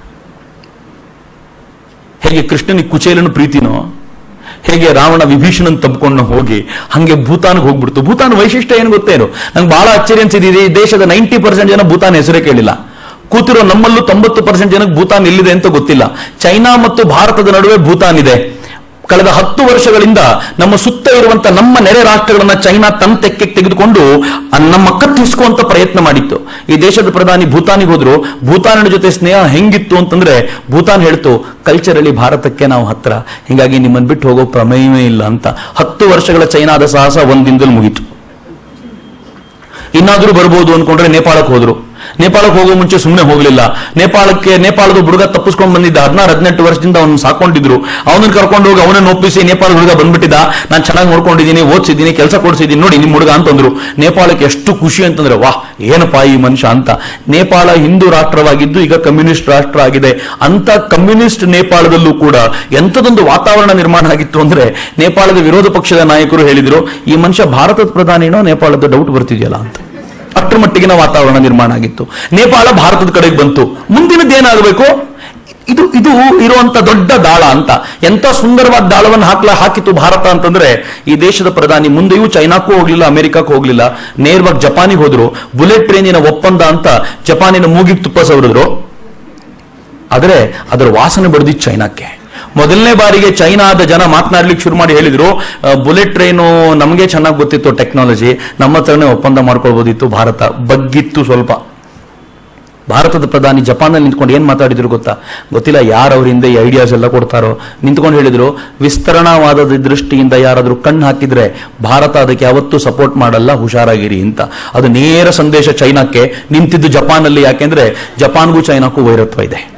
ಹೇಗೆ ಕೃಷ್ಣನಿಗೆ ಕುಚೇಲನ ಪ್ರೀತಿನೋ ಹೇಗೆ ರಾವಣ ವಿಭೀಷಣನ್ ತಬ್ಕೊಂಡು ಹೋಗಿ ಹಂಗೆ ಭೂತಾನ್ಗೆ ಹೋಗ್ಬಿಡ್ತು ಭೂತಾನ್ ವೈಶಿಷ್ಟ್ಯ ಏನು ಗೊತ್ತೇನು ನಂಗೆ ಬಹಳ ಅಚ್ಚರಿ ಅನ್ಸಿದೆ ಈ ದೇಶದ ನೈಂಟಿ ಪರ್ಸೆಂಟ್ ಜನ ಭೂತಾನ್ ಹೆಸರೇ ಕೇಳಿಲ್ಲ ಕೂತಿರೋ ನಮ್ಮಲ್ಲೂ ತೊಂಬತ್ತು ಪರ್ಸೆಂಟ್ ಜನಕ್ಕೆ ಭೂತಾನ್ ಎಲ್ಲಿದೆ ಅಂತ ಗೊತ್ತಿಲ್ಲ ಚೈನಾ ಮತ್ತು ಭಾರತದ ನಡುವೆ ಭೂತಾನ್ ಇದೆ ಕಳೆದ ಹತ್ತು ವರ್ಷಗಳಿಂದ ನಮ್ಮ ಸುತ್ತ ಇರುವಂತ ನಮ್ಮ ನೆರೆ ರಾಷ್ಟ್ರಗಳನ್ನ ಚೈನಾ ತನ್ನ ತೆಕ್ಕೆ ತೆಗೆದುಕೊಂಡು ಆ ನಮ್ಮ ಕತ್ತಿಸುವಂತ ಪ್ರಯತ್ನ ಮಾಡಿತ್ತು ಈ ದೇಶದ ಪ್ರಧಾನಿ ಭೂತಾನಿಗೆ ಹೋದ್ರು ಭೂತಾನಿನ ಜೊತೆ ಸ್ನೇಹ ಹೆಂಗಿತ್ತು ಅಂತಂದ್ರೆ ಭೂತಾನ್ ಹೇಳ್ತು ಕಲ್ಚರಲಿ ಭಾರತಕ್ಕೆ ನಾವು ಹತ್ರ ಹೀಗಾಗಿ ನಿಮ್ಮನ್ನು ಬಿಟ್ಟು ಹೋಗೋ ಪ್ರಮೇಯವೇ ಇಲ್ಲ ಅಂತ ಹತ್ತು ವರ್ಷಗಳ ಚೈನಾದ ಸಾಹಸ ಒಂದ್ ದಿನದಲ್ಲಿ ಮುಗೀತು ಇನ್ನಾದ್ರೂ ಬರ್ಬೋದು ಅನ್ಕೊಂಡ್ರೆ ನೇಪಾಳಕ್ಕೆ ಹೋದ್ರು ನೇಪಾಳಕ್ಕೆ ಹೋಗೋ ಮುಂಚೆ ಸುಮ್ಮನೆ ಹೋಗ್ಲಿಲ್ಲ ನೇಪಾಳಕ್ಕೆ ನೇಪಾಳದ ಹುಡುಗ ತಪ್ಪಿಸ್ಕೊಂಡು ಬಂದಿದ್ದ ಹದಿನಾರು ಹದಿನೆಂಟು ವರ್ಷದಿಂದ ಅವನು ಸಾಕೊಂಡಿದ್ರು ಅವನನ್ನ ಕರ್ಕೊಂಡು ಹೋಗಿ ಅವನನ್ನ ಒಪ್ಪಿಸಿ ನೇಪಾಳ ಹುಡುಗ ಬಂದ್ಬಿಟ್ಟಿದ್ದ ನಾನು ಚೆನ್ನಾಗಿ ನೋಡ್ಕೊಂಡಿದ್ದೀನಿ ಓದಿಸಿದ್ದೀನಿ ಕೆಲಸ ಕೊಡಿಸಿದ್ದೀನಿ ನೋಡಿ ನಿಮ್ಮ ಹುಡುಗ ಅಂತಂದ್ರು ನೇಪಾಳಕ್ಕೆ ಎಷ್ಟು ಖುಷಿ ಅಂತಂದ್ರೆ ವಾಹ್ ಏನಪ್ಪಾ ಈ ಮನುಷ್ಯ ಅಂತ ನೇಪಾಳ ಹಿಂದೂ ರಾಷ್ಟ್ರವಾಗಿದ್ದು ಈಗ ಕಮ್ಯುನಿಸ್ಟ್ ರಾಷ್ಟ್ರ ಆಗಿದೆ ಅಂತ ಕಮ್ಯುನಿಸ್ಟ್ ನೇಪಾಳದಲ್ಲೂ ಕೂಡ ಎಂಥದೊಂದು ವಾತಾವರಣ ನಿರ್ಮಾಣ ಆಗಿತ್ತು ಅಂದ್ರೆ ನೇಪಾಳದ ವಿರೋಧ ಪಕ್ಷದ ನಾಯಕರು ಹೇಳಿದ್ರು ಈ ಮನುಷ್ಯ ಭಾರತದ ಪ್ರಧಾನಿನೋ ನೇಪಾಳದ ಡೌಟ್ ಬರ್ತಿದೆಯಲ್ಲ ಅಂತ ಅಷ್ಟರ ಮಟ್ಟಿಗಿನ ವಾತಾವರಣ ನಿರ್ಮಾಣ ಆಗಿತ್ತು ನೇಪಾಳ ಭಾರತದ ಕಡೆಗೆ ಬಂತು ಮುಂದಿನದ್ದು ಏನಾಗಬೇಕು ಇದು ಇದು ಇರುವಂತ ದೊಡ್ಡ ದಾಳ ಅಂತ ಎಂತ ಸುಂದರವಾದ ದಾಳವನ್ನು ಹಾಕ್ಲ ಹಾಕಿತ್ತು ಭಾರತ ಅಂತಂದ್ರೆ ಈ ದೇಶದ ಪ್ರಧಾನಿ ಮುಂದೆಯೂ ಚೈನಾಕ್ಕೂ ಹೋಗ್ಲಿಲ್ಲ ಅಮೆರಿಕಕ್ಕೂ ಹೋಗ್ಲಿಲ್ಲ ನೇರವಾಗಿ ಜಪಾನಿಗೆ ಹೋದ್ರು ಬುಲೆಟ್ ಟ್ರೈನಿನ ಒಪ್ಪಂದ ಅಂತ ಜಪಾನಿನ ಮೂಗಿಗೆ ತುಪ್ಪ ಸವರಿದ್ರು ಆದರೆ ಅದರ ವಾಸನೆ ಬಡ್ದಿತ್ತು ಚೈನಾಕ್ಕೆ ಮೊದಲನೇ ಬಾರಿಗೆ ಚೈನಾದ ಜನ ಮಾತನಾಡ್ಲಿಕ್ಕೆ ಶುರು ಮಾಡಿ ಹೇಳಿದ್ರು ಆ, ಬುಲೆಟ್ ಟ್ರೈನು ನಮಗೆ ಚೆನ್ನಾಗಿ ಗೊತ್ತಿತ್ತು ಟೆಕ್ನಾಲಜಿ ನಮ್ಮ ಹತ್ರನೇ ಒಪ್ಪಂದ ಮಾಡ್ಕೊಳ್ಬೋದಿತ್ತು ಭಾರತ ಬಗ್ಗಿತ್ತು ಸ್ವಲ್ಪ ಭಾರತದ ಪ್ರಧಾನಿ ಜಪಾನಲ್ಲಿ ನಿಂತ್ಕೊಂಡು ಏನ್ ಮಾತಾಡಿದ್ರು ಗೊತ್ತಾ ಗೊತ್ತಿಲ್ಲ ಯಾರು ಅವ್ರ ಹಿಂದೆ ಈ ಐಡಿಯಾಸ್ ಎಲ್ಲ ಕೊಡ್ತಾರೋ ನಿಂತ್ಕೊಂಡು ಹೇಳಿದ್ರು ವಿಸ್ತರಣಾವಾದದ ದೃಷ್ಟಿಯಿಂದ ಯಾರಾದ್ರೂ ಕಣ್ಣು ಹಾಕಿದ್ರೆ ಭಾರತ ಅದಕ್ಕೆ ಯಾವತ್ತೂ ಸಪೋರ್ಟ್ ಮಾಡಲ್ಲ ಹುಷಾರಾಗಿರಿ ಅಂತ ಅದು ನೇರ ಸಂದೇಶ ಚೈನಾಕ್ಕೆ ನಿಂತಿದ್ದು ಜಪಾನಲ್ಲಿ ಯಾಕೆಂದ್ರೆ ಜಪಾನ್ಗೂ ಚೈನಾಕ್ಕೂ ವೈರತ್ವ ಇದೆ